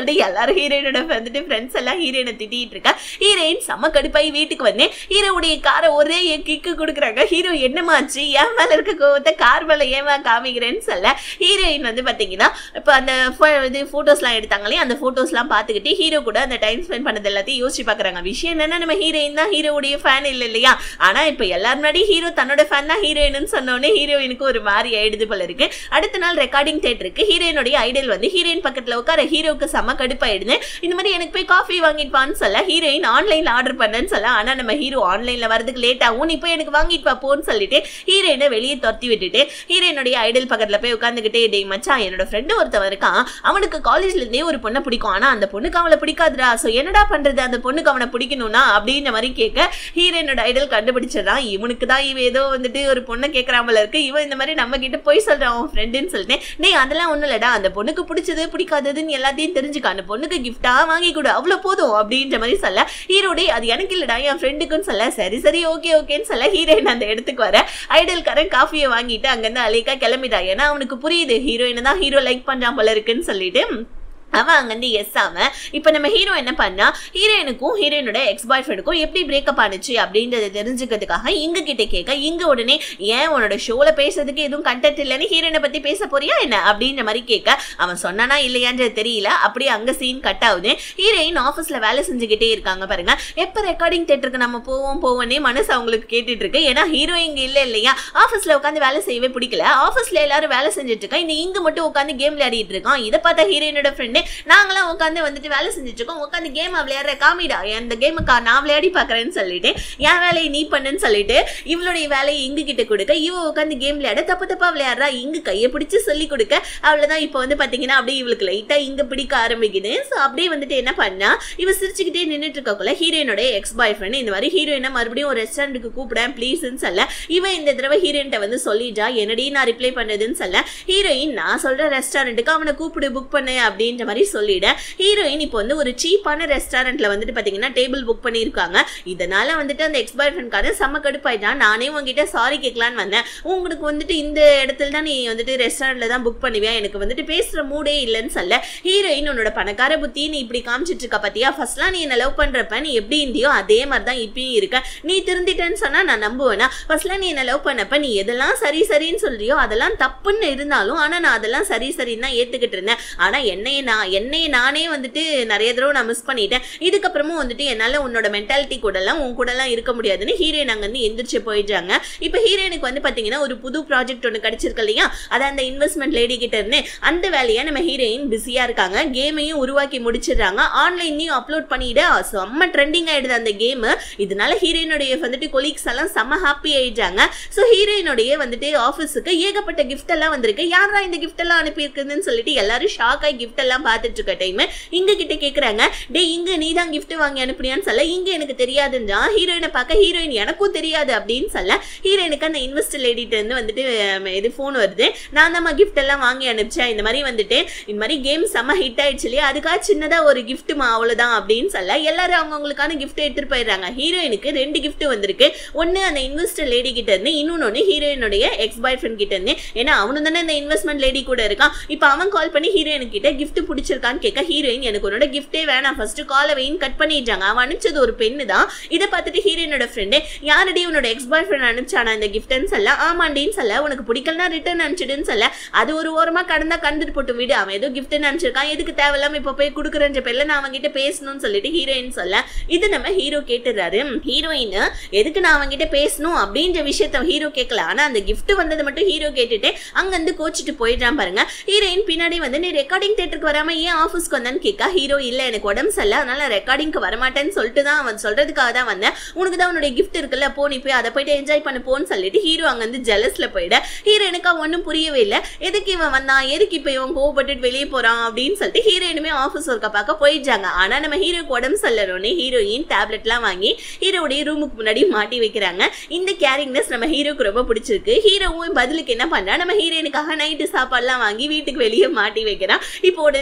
சொல்லிட்டு எல்லாரும் ஹீரோயினோட வந்துட்டு ஃப்ரெண்ட்ஸ் எல்லாம் ஹீரோயினை திட்டிட்டு இருக்கா ஹீரோயின் செம்ம கடுப்பாய் வீட்டுக்கு வந்தேன் ஹீரோவுடைய காரை ஒரே கிக்கு கொடுக்குறாங்க ஹீரோ என்னமாச்சு என் மேல இருக்க கோவத்தை கார் மேல ஏமா காமிக்கிறேன்னு சொல்ல ஹீரோயின் வந்து பாத்தீங்கன்னா இப்போ அந்த pho- இது ஃபோட்டோஸ்லாம் எடுத்தாங்களே அந்த ஃபோட்டோஸ்லாம் பார்த்துக்கிட்டு ஹீரோ கூட அந்த டைம் ஸ்பெண்ட் பண்ணது எல்லாத்தையும் யோசிச்சு பார்க்குறாங்க விஷயம் என்னன்னா நம்ம ஹீரோயின் தான் ஹீரோவுடைய ஃபேன் இல்லை இல்லையா ஆனால் இப்போ எல்லாரும் முன்னாடி ஹீரோ தன்னோட ஃபேன் தான் ஹீரோயின்னு சொன்னோடனே ஹீரோயினுக்கு ஒரு மாதிரி ஆயிடுது போல இருக்கு அடுத்த நாள் ரெக்கார்டிங் தேட்டருக்கு ஹீரோயினுடைய ஐடல் வந்து ஹீரோயின் பக்கத்தில் உட்கார ஹீரோவுக்கு செம்ம கடுப்பாயிடுது இந்த மாதிரி எனக்கு போய் காஃபி வாங்கிட்டு சொல்ல ஹீரோயின் ஆன்லைனில் ஆர்டர் பண்ணேன்னு சொல்ல ஆனால் நம்ம ஹீரோ ஆன்லைனில் வரதுக்கு லேட் ஆகும் நீ போய் எனக்கு வாங்கிட்டு வா போன்னு சொல்லிட்டு ஹீரோயினை வெளியே துரத்தி விட்டுட்டு ஹீரோயினுடைய ஐடல் பக்கத்தில் போய் உட்காந்துக்கிட்டே டேய் மச்சான் என்னோட ஃப்ரெண்டு ஒருத்தவன் இருக்கான் அவனுக்கு காலேஜ்ல இருந்தே ஒரு பொண்ணை பிடிக்கும் ஆனா அந்த பொண்ணுக்கு அவளை பிடிக்காதுடா ஸோ என்னடா பண்றது அந்த பொண்ணுக்கு அவனை பிடிக்கணும்னா அப்படின்ற மாதிரி கேட்க ஹீரோயினோட ஐடல் கண்டுபிடிச்சிடறான் இவனுக்கு தான் இவன் ஏதோ வந்துட்டு ஒரு பொண்ணை கேட்கறான் போல இருக்கு இவன் இந்த மாதிரி நம்ம கிட்ட போய் சொல்றான் அவன் ஃப்ரெண்டுன்னு சொல்லிட்டு டேய் அதெல்லாம் ஒண்ணும் இல்லடா அந்த பொண்ணுக்கு பிடிச்சது பிடிக்காததுன்னு எல்லாத்தையும் தெரிஞ்சுக்க அந்த பொண்ணுக்கு கிஃப்டா வாங்கி கொடு அவ்வளவு போதும் அப்படின்ற மாதிரி சொல்ல ஹீரோடே அது எனக்கு இல்லடா என் ஃப்ரெண்டுக்குன்னு சொல்ல சரி சரி ஓகே ஓகேன்னு சொல்ல ஹீரோயின் அந்த இடத்துக்கு வர ஐடல்காரன் காஃபியை வாங்கிட்டு அங்கேருந்து அலேக்கா கிளம்பிட்டான் ஏன்னா அவனுக்கு புரியுது ஹீரோயினை தான் ஹீரோ லைக் பண்றான் போல இருக்குன்னு சொல்லிட்டு அவன் அங்கேருந்து எஸ் ஆவன் இப்போ நம்ம ஹீரோ என்ன பண்ணா ஹீரோயினுக்கும் ஹீரோயினோட எக்ஸ் பாய் ஃப்ரெண்டுக்கும் எப்படி பிரேக்கப் ஆனுச்சு அப்படின்றத தெரிஞ்சுக்கிறதுக்காக இங்க கிட்ட கேட்க இங்க உடனே ஏன் உன்னோட ஷோல பேசுறதுக்கு எதுவும் கண்டென்ட் இல்லைன்னு ஹீரோயினை பத்தி பேச போறியா என்ன அப்படின்ற மாதிரி கேட்க அவன் சொன்னானா இல்லையான்றது தெரியல அப்படியே அங்க சீன் கட் ஆகுது ஹீரோயின் ஆஃபீஸ்ல வேலை செஞ்சுக்கிட்டே இருக்காங்க பாருங்க எப்ப ரெக்கார்டிங் தேட்டருக்கு நம்ம போவோம் போவோன்னே மனசு அவங்களுக்கு கேட்டுட்டு இருக்கு ஏன்னா ஹீரோ இங்க இல்ல இல்லையா ஆஃபீஸ்ல உட்காந்து வேலை செய்யவே பிடிக்கல ஆஃபீஸ்ல எல்லாரும் வேலை செஞ்சுட்டு இருக்கா இந்த இங்க மட்டும் உட்காந்து கேம் விளையாடிட்டு இருக்கான் இதை பார்த்தா ஹீரோயினோட ஃப்ரெண்டு நாங்களாம் உட்காந்து வந்துட்டு வேலை செஞ்சுட்டு இருக்கோம் உட்காந்து கேம் விளையாடுற காமிடா அந்த கேமுக்கா நான் விளையாடி பார்க்கறேன்னு சொல்லிட்டு என் வேலையை நீ பண்ணுன்னு சொல்லிட்டு இவளுடைய வேலையை இங்கு கிட்ட கொடுக்க இவ உட்காந்து கேம் விளையாட தப்பு தப்பா விளையாடுறா இங்கு கையை பிடிச்சு சொல்லி கொடுக்க அவ்வளவுதான் இப்போ வந்து பாத்தீங்கன்னா அப்படியே இவளுக்கு லைட்டா இங்க பிடிக்க ஆரம்பிக்குது ஸோ அப்படியே வந்துட்டு என்ன பண்ணா இவ சிரிச்சுக்கிட்டே நின்றுட்டு இருக்கக்குள்ள ஹீரோயினோட எக்ஸ் பாய் ஃப்ரெண்ட் இந்த மாதிரி ஹீரோயினை மறுபடியும் ஒரு ரெஸ்டாரண்ட்டுக்கு கூப்பிடேன் ப்ளீஸ்ன்னு சொல்ல இவன் இந்த தடவை ஹீரோயின்ட்ட வந்து சொல்லிட்டா என்னடி நான் ரிப்ளை பண்ணதுன்னு சொல்ல ஹீரோயின் நான் சொல்ற ரெஸ்டாரண்ட்டுக்கு அவனை கூப்பிடு புக் பண்ணு அப்படின்ற மாதிரி சொல்லிட ஹீரோயின் இப்போ வந்து ஒரு சீப்பான ரெஸ்டாரண்ட்ல வந்துட்டு பாத்தீங்கன்னா டேபிள் புக் பண்ணியிருக்காங்க இதனால வந்துட்டு அந்த எக்ஸ் பாய் ஃப்ரெண்ட்காரன் செம்ம கடுப்பாயிட்டான் நானே உங்ககிட்ட சாரி கேட்கலான்னு வந்தேன் உங்களுக்கு வந்துட்டு இந்த இடத்துல தான் நீ வந்துட்டு ரெஸ்டாரண்ட்ல தான் புக் பண்ணுவியா எனக்கு வந்துட்டு பேசுற மூடே இல்லைன்னு சொல்ல ஹீரோயின் உன்னோட பணக்கார புத்தி நீ இப்படி காமிச்சிட்டு இருக்க பாத்தியா ஃபர்ஸ்ட்லாம் நீ என்ன லவ் பண்றப்ப நீ எப்படி இருந்தியோ அதே மாதிரி தான் இப்பயும் இருக்க நீ திருந்திட்டேன்னு சொன்னா நான் நம்புவேனா ஃபர்ஸ்ட்லாம் நீ என்ன லவ் பண்ணப்ப நீ எதெல்லாம் சரி சரின்னு சொல்றியோ அதெல்லாம் தப்புன்னு இருந்தாலும் ஆனா நான் அதெல்லாம் சரி சரின்னு தான் ஏத்துக்கிட்டு இருந்தேன் ஆனா என்னைய நான் என்னைய நானே வந்துட்டு நிறைய தடவை நான் மிஸ் பண்ணிட்டேன் இதுக்கப்புறமும் வந்துட்டு என்னால உன்னோட மென்டாலிட்டி கூடலாம் உன் கூடலாம் இருக்க முடியாதுன்னு ஹீரோயின் அங்க இருந்து எந்திரிச்சு போயிடுறாங்க இப்போ ஹீரோயினுக்கு வந்து பாத்தீங்கன்னா ஒரு புது ப்ராஜெக்ட் ஒன்று கிடைச்சிருக்கு இல்லையா அது அந்த இன்வெஸ்ட்மெண்ட் லேடி கிட்ட இருந்து அந்த வேலையை நம்ம ஹீரோயின் பிஸியா இருக்காங்க கேமையும் உருவாக்கி முடிச்சிடுறாங்க ஆன்லைன்லயும் அப்லோட் பண்ணிட செம்ம ட்ரெண்டிங் ஆயிடுது அந்த கேம் இதனால ஹீரோயினுடைய வந்துட்டு கொலீக்ஸ் எல்லாம் செம்ம ஹாப்பி ஆயிடுறாங்க ஸோ ஹீரோயினுடைய வந்துட்டு ஆஃபீஸுக்கு ஏகப்பட்ட கிஃப்ட் எல்லாம் வந்திருக்கு யாரா இந்த கிஃப்ட் எல்லாம் அனுப்பியிருக்குதுன்னு சொல்லிட்டு எல்லாரும் ஷாக் ஆகி கிஃப்ட் எல்லாம் பார்த்துட்டு இருக்க டைம் இங்க கிட்ட கேக்குறாங்க டே இங்க நீ தான் கிஃப்ட் வாங்கி அனுப்புனியான்னு சொல்ல இங்க எனக்கு தெரியாதுன்றா ஹீரோயினை பார்க்க ஹீரோயின் எனக்கும் தெரியாது அப்படின்னு சொல்ல ஹீரோயினுக்கு அந்த இன்வெஸ்டர் லேடிட்ட இருந்து வந்துட்டு அஹ், இது ஃபோன் வருது நான் தான் கிஃப்ட் எல்லாம் வாங்கி அனுப்பிச்சேன் இந்த மாதிரி வந்துட்டு இந்த மாதிரி கேம் செம்ம ஹிட் ஆயிடுச்சு இல்லையா அதுக்காக சின்னதா ஒரு கிஃப்ட்டுமா அவ்வளவுதான் அப்படின்னு சொல்ல எல்லாரும் அவங்கவுங்களுக்கான கிஃப்ட் எடுத்துட்டு போயிடுறாங்க ஹீரோயினுக்கு ரெண்டு gift வந்திருக்கு ஒன்னு அந்த இன்வெஸ்டர் லேடி கிட்ட இருந்து இன்னொன்னு ஹீரோயினுடைய எக்ஸ் பாய் ஃப்ரெண்ட் கிட்ட இருந்து ஏன்னா அவனு தானே இந்த இன்வெஸ்ட்மெண்ட் லேடி கூட இருக்கான் இப்போ அவன் கால் பண்ணி ஹீரோயின் கிட்ட gift பிடிச்சிருக்கான்னு கேட்க ஹீரோயின் எனக்கு உன்னோட கிஃப்டே வேணாம் ஃபர்ஸ்ட் காலை வெயின் கட் பண்ணிடுறாங்க அவன் அனுப்பிச்சது ஒரு பெண்ணு தான் இதை பார்த்துட்டு ஹீரோயினோட ஃப்ரெண்டு யாரடி உன்னோட எக்ஸ் பாய் ஃப்ரெண்ட் அனுப்பிச்சானா இந்த கிஃப்ட்னு சொல்ல ஆமாண்டின்னு சொல்ல உனக்கு பிடிக்கலனா ரிட்டர்ன் அனுப்பிச்சிடுன்னு சொல்ல அது ஒரு ஓரமா கடந்தா கண்டுட்டு போட்டு விடு அவன் ஏதோ gift அனுப்பிச்சிருக்கான் எதுக்கு தேவையில்லாம இப்போ போய் கொடுக்குறன்ற பேர்ல நான் அவன்கிட்ட பேசணும்னு சொல்லிட்டு ஹீரோயின் சொல்ல இது நம்ம ஹீரோ கேட்டுறாரு ஹீரோயின் எதுக்கு நான் அவன்கிட்ட பேசணும் அப்படின்ற விஷயத்த ஹீரோ கேட்கல ஆனா அந்த gift வந்தது மட்டும் ஹீரோ கேட்டுட்டு அங்க இருந்து கோச்சிட்டு போயிடுறான் பாருங்க ஹீரோயின் பின்னாடி வந்து நீ ரெக்கார்டிங் தேட்டருக்கு வராம ஏன் ஆஃபீஸ்க்கு வந்தான்னு கேட்கா ஹீரோ இல்ல எனக்கு உடம்பு சரியில்லை அதனால ரெக்கார்டிங்க்கு வரமாட்டேன்னு சொல்லிட்டு தான் அவன் சொல்றதுக்காக தான் வந்தேன் உனக்கு தான் உன்னுடைய gift இருக்குல்ல போ நீ போய் அதை போயிட்டு என்ஜாய் பண்ணு போன்னு சொல்லிட்டு ஹீரோ அங்க வந்து ஜெலஸ்ல போயிட ஹீரோ எனக்கு ஒன்றும் புரியவே இல்லை எதுக்கு இவன் வந்தான் எதுக்கு இப்போ இவன் கோவப்பட்டுட்டு வெளியே போறான் அப்படின்னு சொல்லிட்டு ஹீரோயினுமே ஆஃபீஸ் ஒர்க்கை பார்க்க போயிடுறாங்க ஆனா நம்ம ஹீரோக்கு உடம்பு சரியில்லைனே ஹீரோயின் டேப்லெட்லாம் வாங்கி ஹீரோடைய ரூமுக்கு முன்னாடி மாட்டி வைக்கிறாங்க இந்த கேரிங்னஸ் நம்ம ஹீரோக்கு ரொம்ப பிடிச்சிருக்கு ஹீரோவும் பதிலுக்கு என்ன பண்றா நம்ம ஹீரோயினுக்காக நைட்டு சாப்பாடுலாம் வாங்கி வீட்டுக்கு வெளியே மாட்டி வைக்கிறான் இப்போ உடனே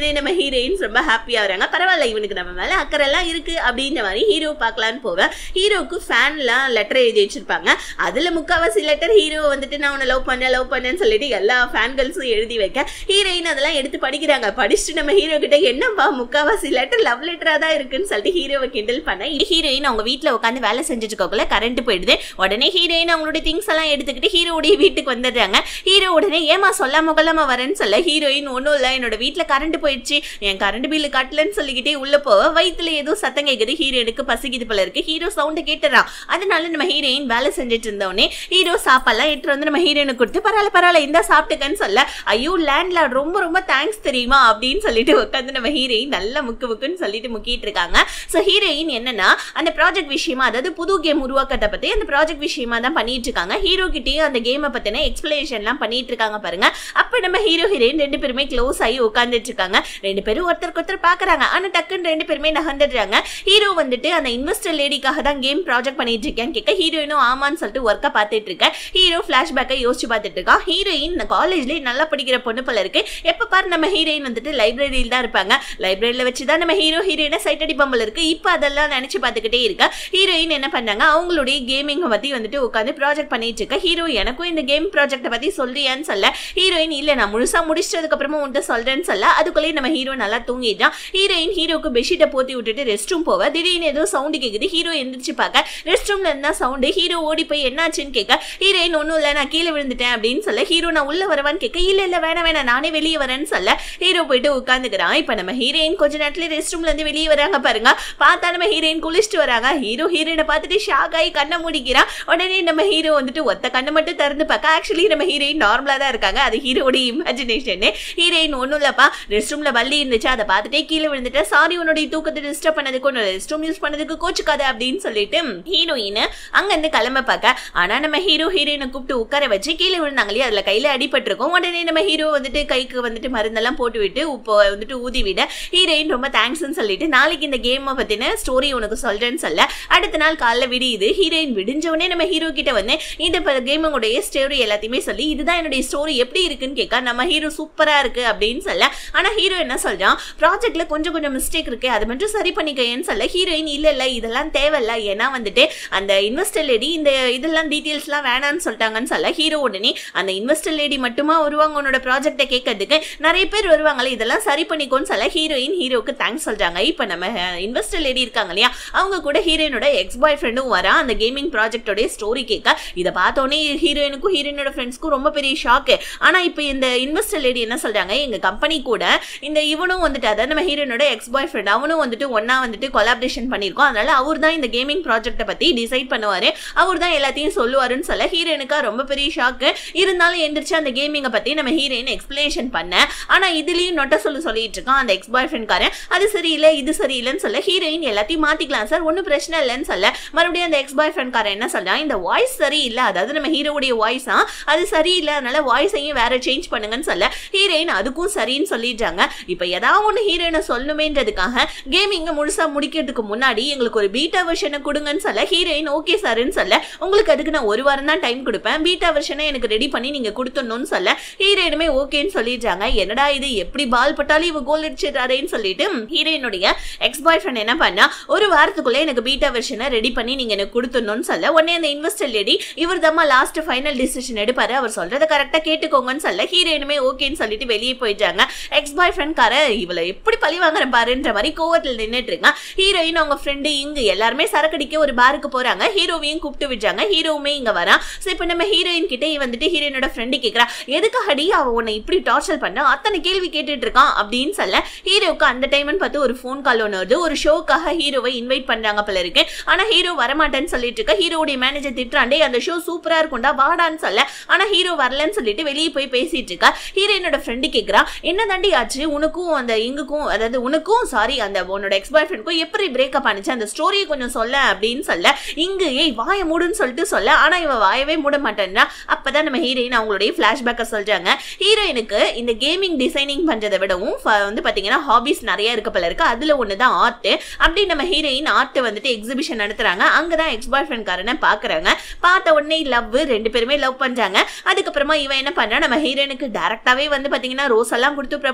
உடனே நம்ம ஹீரோயின்ஸ் ரொம்ப ஹாப்பியா வராங்க பரவாயில்ல இவனுக்கு நம்ம மேல அக்கறை எல்லாம் இருக்கு அப்படின்ற மாதிரி ஹீரோ பார்க்கலான்னு போவேன் ஹீரோக்கு ஃபேன்லாம் லெட்டர் எழுதி வச்சிருப்பாங்க அதுல முக்காவாசி லெட்டர் ஹீரோ வந்துட்டு நான் உன்னை லவ் பண்ணேன் லவ் பண்ணேன்னு சொல்லிட்டு எல்லா ஃபேன் கேர்ள்ஸும் எழுதி வைக்க ஹீரோயின் அதெல்லாம் எடுத்து படிக்கிறாங்க படிச்சுட்டு நம்ம ஹீரோ கிட்ட என்னப்பா முக்காவாசி லெட்டர் லவ் லெட்டரா தான் இருக்குன்னு சொல்லிட்டு ஹீரோவை கிண்டல் பண்ண ஹீரோயின் அவங்க வீட்ல உட்காந்து வேலை செஞ்சுட்டு இருக்கக்குள்ள கரண்ட் போயிடுது உடனே ஹீரோயின் அவங்களுடைய திங்ஸ் எல்லாம் எடுத்துக்கிட்டு ஹீரோடைய வீட்டுக்கு வந்துடுறாங்க ஹீரோ உடனே ஏமா சொல்லாம கொள்ளாம வரேன்னு சொல்ல ஹீரோயின் ஒன்றும் இல்லை என்னோட வீட்டில் கரண்ட் போயிடுச்சு என் கரண்ட் பில்லு கட்டலன்னு சொல்லிக்கிட்டே உள்ள போவ வயிற்றுல ஏதோ சத்தம் கேட்குது ஹீரோயினுக்கு பசிக்குது போல இருக்கு ஹீரோ சவுண்டை கேட்டுறான் அதனால நம்ம ஹீரோயின் வேலை செஞ்சுட்டு இருந்தோடனே ஹீரோ சாப்பாடுலாம் எடுத்து வந்து நம்ம ஹீரோயினுக்கு கொடுத்து பரவாயில்ல பரவாயில்ல இந்த சாப்பிட்டுக்கன்னு சொல்ல ஐயோ லேண்ட்லார்ட் ரொம்ப ரொம்ப தேங்க்ஸ் தெரியுமா அப்படின்னு சொல்லிட்டு உட்காந்து நம்ம ஹீரோயின் நல்லா முக்கு முக்குன்னு சொல்லிட்டு முக்கிட்டு இருக்காங்க ஸோ ஹீரோயின் என்னன்னா அந்த ப்ராஜெக்ட் விஷயமா அதாவது புது கேம் உருவாக்கத்தை பத்தி அந்த ப்ராஜெக்ட் விஷயமா தான் பண்ணிட்டு இருக்காங்க ஹீரோ கிட்டேயும் அந்த கேமை பத்தின எக்ஸ்பிளேஷன்லாம் பண்ணிட்டு இருக்காங்க பாருங்க அப்ப நம்ம ஹீரோ ஹீரோயின் ரெண்டு பேருமே க்ளோஸ் ஆகி உட்காந்துட்டு இருக்காங்க ரெண்டு பேரும் ஒருத்தருக்கு ஒருத்தர் பாக்குறாங்க ஆனா டக்குன்னு ரெண்டு பேருமே நகர்ந்துடுறாங்க ஹீரோ வந்துட்டு அந்த இன்வெஸ்டர் லேடிக்காக தான் கேம் ப்ராஜெக்ட் பண்ணிட்டு இருக்கேன் கேட்க ஹீரோயினும் ஆமான்னு சொல்லிட்டு ஒர்க்கை பார்த்துட்டு இருக்கேன் ஹீரோ ஃபிளாஷ்பேக்கை யோசிச்சு பார்த்துட்டு இருக்கான் ஹீரோயின் காலேஜ்லேயே நல்லா படிக்கிற பொண்ணு போல இருக்கு எப்ப பாரு நம்ம ஹீரோயின் வந்துட்டு லைப்ரரியில் தான் இருப்பாங்க லைப்ரரியில வச்சு தான் நம்ம ஹீரோ ஹீரோயினை சைட் அடிப்பம்பல் இருக்கு இப்போ அதெல்லாம் நினைச்சு பார்த்துக்கிட்டே இருக்க ஹீரோயின் என்ன பண்ணாங்க அவங்களுடைய கேமிங்கை பத்தி வந்துட்டு உட்காந்து ப்ராஜெக்ட் பண்ணிட்டு இருக்க ஹீரோ எனக்கும் இந்த கேம் ப்ராஜெக்ட்டை பத்தி சொல்றியான்னு சொல்ல ஹீரோயின் இல்ல நான் முழுசா முடிச்சதுக்கு அப்புறமா உன்கிட்ட சொல்றேன்னு சொல்ல அதுக்குள்ளேயே நம்ம ஹீரோ நல்லா தூங்கிட்டான் ஹீரோயின் ஹீரோக்கு பெட்ஷீட்டை போத்தி விட்டுட்டு ரெஸ்ட் ரூம் போவ திடீர்னு ஏதோ சவுண்டு கேக்குது ஹீரோ எந்திரிச்சு பார்க்க ரெஸ்ட் ரூம்ல இருந்தா சவுண்டு ஹீரோ ஓடி போய் என்னாச்சுன்னு கேட்க ஹீரோயின் ஒன்றும் இல்லை நான் கீழே விழுந்துட்டேன் அப்படின்னு சொல்ல ஹீரோ நான் உள்ள வரவான்னு கேட்க இல்ல இல்ல வேணாம் வேணாம் நானே வெளியே வரேன்னு சொல்ல ஹீரோ போயிட்டு உட்காந்துக்கிறான் இப்போ நம்ம ஹீரோயின் கொஞ்ச நேரத்துல ரெஸ்ட் ரூம்ல இருந்து வெளியே வராங்க பாருங்க பார்த்தா நம்ம ஹீரோயின் குளிச்சுட்டு வராங்க ஹீரோ ஹீரோயினை பார்த்துட்டு ஷாக் ஆகி கண்ணை மூடிக்கிறான் உடனே நம்ம ஹீரோ வந்துட்டு ஒத்த கண்ணை மட்டும் திறந்து பார்க்க ஆக்சுவலி நம்ம ஹீரோயின் நார்மலா தான் இருக்காங்க அது ஹீரோடைய இமேஜினேஷன் ஹீரோயின் ஒன்றும் இல்லப்பா ரெஸ்ட் ரூம்ல வள்ளி இருந்துச்சு அதை பார்த்துட்டே கீழே விழுந்துட்டு சாரி உன்னுடைய தூக்கத்தை டிஸ்டர்ப் பண்ணதுக்கு உன்னோட ரெஸ்ட் ரூம் யூஸ் பண்ணதுக்கு கோச்சுக்காத அப்படின்னு சொல்லிட்டு ஹீரோயின் அங்க இருந்து கிளம்ப பார்க்க ஆனா நம்ம ஹீரோ ஹீரோயினை கூப்பிட்டு உட்கார வச்சு கீழே விழுந்தாங்க இல்லையா அதுல கையில அடிபட்டிருக்கும் உடனே நம்ம ஹீரோ வந்துட்டு கைக்கு வந்துட்டு மருந்தெல்லாம் போட்டு விட்டு இப்போ வந்துட்டு ஊதி விட ஹீரோயின் ரொம்ப தேங்க்ஸ்னு சொல்லிட்டு நாளைக்கு இந்த கேமை பத்தின ஸ்டோரி உனக்கு சொல்றேன்னு சொல்ல அடுத்த நாள் காலைல விடியுது ஹீரோயின் விடிஞ்ச உடனே நம்ம ஹீரோ கிட்ட வந்து இந்த கேமுடைய ஸ்டோரி எல்லாத்தையுமே சொல்லி இதுதான் என்னுடைய ஸ்டோரி எப்படி இருக்குன்னு கேட்க நம்ம ஹீரோ சூப்பரா இருக்கு அப்படின்னு சொல்ல ஆனா ஹீரோ என்ன சொல்றான் ப்ராஜெக்ட்ல கொஞ்சம் கொஞ்சம் மிஸ்டேக் இருக்கு அதை மட்டும் சரி பண்ணிக்கேன்னு சொல்ல ஹீரோயின் இல்ல இல்ல இதெல்லாம் தேவையில்ல ஏன்னா வந்துட்டு அந்த இன்வெஸ்டர் லேடி இந்த இதெல்லாம் டீட்டெயில்ஸ்லாம் வேணாம்னு சொல்லிட்டாங்கன்னு சொல்ல ஹீரோ உடனே அந்த இன்வெஸ்டர் லேடி மட்டுமா வருவாங்க உன்னோட ப்ராஜெக்டை கேட்கறதுக்கு நிறைய பேர் வருவாங்களே இதெல்லாம் சரி பண்ணிக்கோன்னு சொல்ல ஹீரோயின் ஹீரோக்கு தேங்க்ஸ் சொல்றாங்க இப்போ நம்ம இன்வெஸ்டர் லேடி இருக்காங்க இல்லையா அவங்க கூட ஹீரோயினோட எக்ஸ் பாய் ஃப்ரெண்டும் வரா அந்த கேமிங் ப்ராஜெக்டோட ஸ்டோரி கேட்க இதை பார்த்தோன்னே ஹீரோயினுக்கும் ஹீரோயினோட ஃப்ரெண்ட்ஸ்க்கும் ரொம்ப பெரிய ஷாக்கு ஆனா இப்போ இந்த இன்வெஸ்டர் லேடி என்ன சொல்றாங்க எங்க கம்பெனி கூட இந்த இவனும் வந்துட்டு அதாவது நம்ம ஹீரோயினோட எக்ஸ் பாய் ஃப்ரெண்ட் அவனும் வந்துட்டு ஒண்ணா வந்துட்டு கொலாபரேஷன் பண்ணியிருக்கோம் அதனால அவர் தான் இந்த கேமிங் ப்ராஜெக்ட்டை பத்தி டிசைட் பண்ணுவாரு அவர் தான் எல்லாத்தையும் சொல்லுவாருன்னு சொல்ல ஹீரோயினுக்கா ரொம்ப பெரிய ஷாக்கு இருந்தாலும் எந்திரிச்சு அந்த கேமிங்கை பத்தி நம்ம ஹீரோயின் எக்ஸ்பிளேஷன் பண்ண ஆனா இதுலயும் நொட்ட சொல்லு சொல்லிட்டு இருக்கான் அந்த எக்ஸ் பாய் ஃப்ரெண்ட்காரன் அது சரியில்லை இது சரியில்லைன்னு சொல்ல ஹீரோயின் எல்லாத்தையும் மாத்திக்கலாம் சார் ஒன்றும் பிரச்சனை இல்லைன்னு சொல்ல மறுபடியும் அந்த எக்ஸ் பாய் ஃப்ரெண்ட்காரன் என்ன சொல்றான் இந்த வாய்ஸ் சரியில்லை அதாவது நம்ம ஹீரோவுடைய வாய்ஸா அது சரியில்லை அதனால வாய்ஸையும் வேற சேஞ்ச் பண்ணுங்கன்னு சொல்ல ஹீரோயின் அதுக்கும் சரின்னு சொல்லிட்டாங்க இப்போ ஏதாவது ஒன்று ஹீரோயினை சொல்லணுமேன்றதுக்காக கேமிங்கை முழுசா முடிக்கிறதுக்கு முன்னாடி எங்களுக்கு ஒரு பீட்டா வெர்ஷனை கொடுங்கன்னு சொல்ல ஹீரோயின் ஓகே சார்ன்னு சொல்ல உங்களுக்கு அதுக்கு நான் ஒரு வாரம் தான் டைம் கொடுப்பேன் பீட்டா வெர்ஷனை எனக்கு ரெடி பண்ணி நீங்க கொடுத்துடணும்னு சொல்ல ஹீரோயினுமே ஓகேன்னு சொல்லிடுறாங்க என்னடா இது எப்படி பால் பட்டாலும் இவ கோல் அடிச்சிடுறாரேன்னு சொல்லிட்டு ஹீரோயினுடைய எக்ஸ் பாய் ஃப்ரெண்ட் என்ன பண்ணா ஒரு வாரத்துக்குள்ள எனக்கு பீட்டா வெர்ஷனை ரெடி பண்ணி நீங்க எனக்கு கொடுத்துடணும்னு சொல்ல உடனே அந்த இன்வெஸ்டர் லேடி இவர் தான் லாஸ்ட் ஃபைனல் டிசிஷன் எடுப்பாரு அவர் சொல்றத கரெக்டா கேட்டுக்கோங்கன்னு சொல்ல ஹீரோயினுமே ஓகேன்னு சொல்லிட்டு வெளியே போயிட்டாங்க எக்ஸ் பாய் ஃப்ரெண்ட் கார இவளை எப்படி பழி வாங்குறேன் பாருன்ற மாதிரி கோவத்தில் நின்றுட்டு இருக்கான் ஹீரோயின் அவங்க ஃப்ரெண்டு இங்க எல்லாருமே சரக்கடிக்க ஒரு பாருக்கு போறாங்க ஹீரோவையும் கூப்பிட்டு விட்டாங்க ஹீரோவுமே இங்க வரான் ஸோ இப்போ நம்ம ஹீரோயின் கிட்டே வந்துட்டு ஹீரோயினோட ஃப்ரெண்டு கேட்குறா எதுக்காகடி அவ உன்னை இப்படி டார்ச்சர் பண்ண அத்தனை கேள்வி கேட்டுட்டு இருக்கான் அப்படின்னு சொல்ல ஹீரோவுக்கு அந்த டைம்னு பார்த்து ஒரு ஃபோன் கால் ஒன்று வருது ஒரு ஷோக்காக ஹீரோவை இன்வைட் பண்றாங்க போல இருக்கு ஆனா ஹீரோ வரமாட்டேன்னு சொல்லிட்டு இருக்க ஹீரோடைய மேனேஜர் திட்டுறாண்டே அந்த ஷோ சூப்பரா இருக்கும்டா வாடான்னு சொல்ல ஆனா ஹீரோ வரலன்னு சொல்லிட்டு வெளியே போய் பேசிட்டு இருக்கா ஹீரோயினோட ஃப்ரெண்டு கேட்குறா என்ன தாண்டி ஆச்சு உனக்கும் அந்த இங்குக்கும் அதாவது உனக்கும் சாரி அந்த உன்னோட எக்ஸ் பாய் ஃப்ரெண்டுக்கும் எப்படி பிரேக்கப் ஆனிச்சு அந்த ஸ்டோரியை கொஞ்சம் சொல்ல அப்படின்னு சொல்ல இங்கு ஏய் வாயை மூடுன்னு சொல்லிட்டு சொல்ல ஆனா இவ வாயவே மூட மாட்டேன்னா அப்பதான் நம்ம ஹீரோயின் அவங்களுடைய ஃபிளாஷ்பேக்கை சொல்றாங்க ஹீரோயினுக்கு இந்த கேமிங் டிசைனிங் பண்றதை விடவும் ஃப- வந்து பாத்தீங்கன்னா ஹாபிஸ் நிறைய இருக்க போல இருக்கு அதுல ஒன்று தான் ஆர்ட் அப்படி நம்ம ஹீரோயின் ஆர்ட் வந்துட்டு எக்ஸிபிஷன் நடத்துறாங்க அங்கதான் எக்ஸ் பாய் ஃப்ரெண்ட் காரனை பாக்குறாங்க பார்த்த உடனே லவ் ரெண்டு பேருமே லவ் பண்றாங்க அதுக்கப்புறமா இவன் என்ன பண்றா நம்ம ஹீரோயினுக்கு டேரக்டாவே வந்து பாத்தீங்கன்னா ரோஸ் எல்லாம் கொடுத்து ப்ரப்போஸ் பண்றா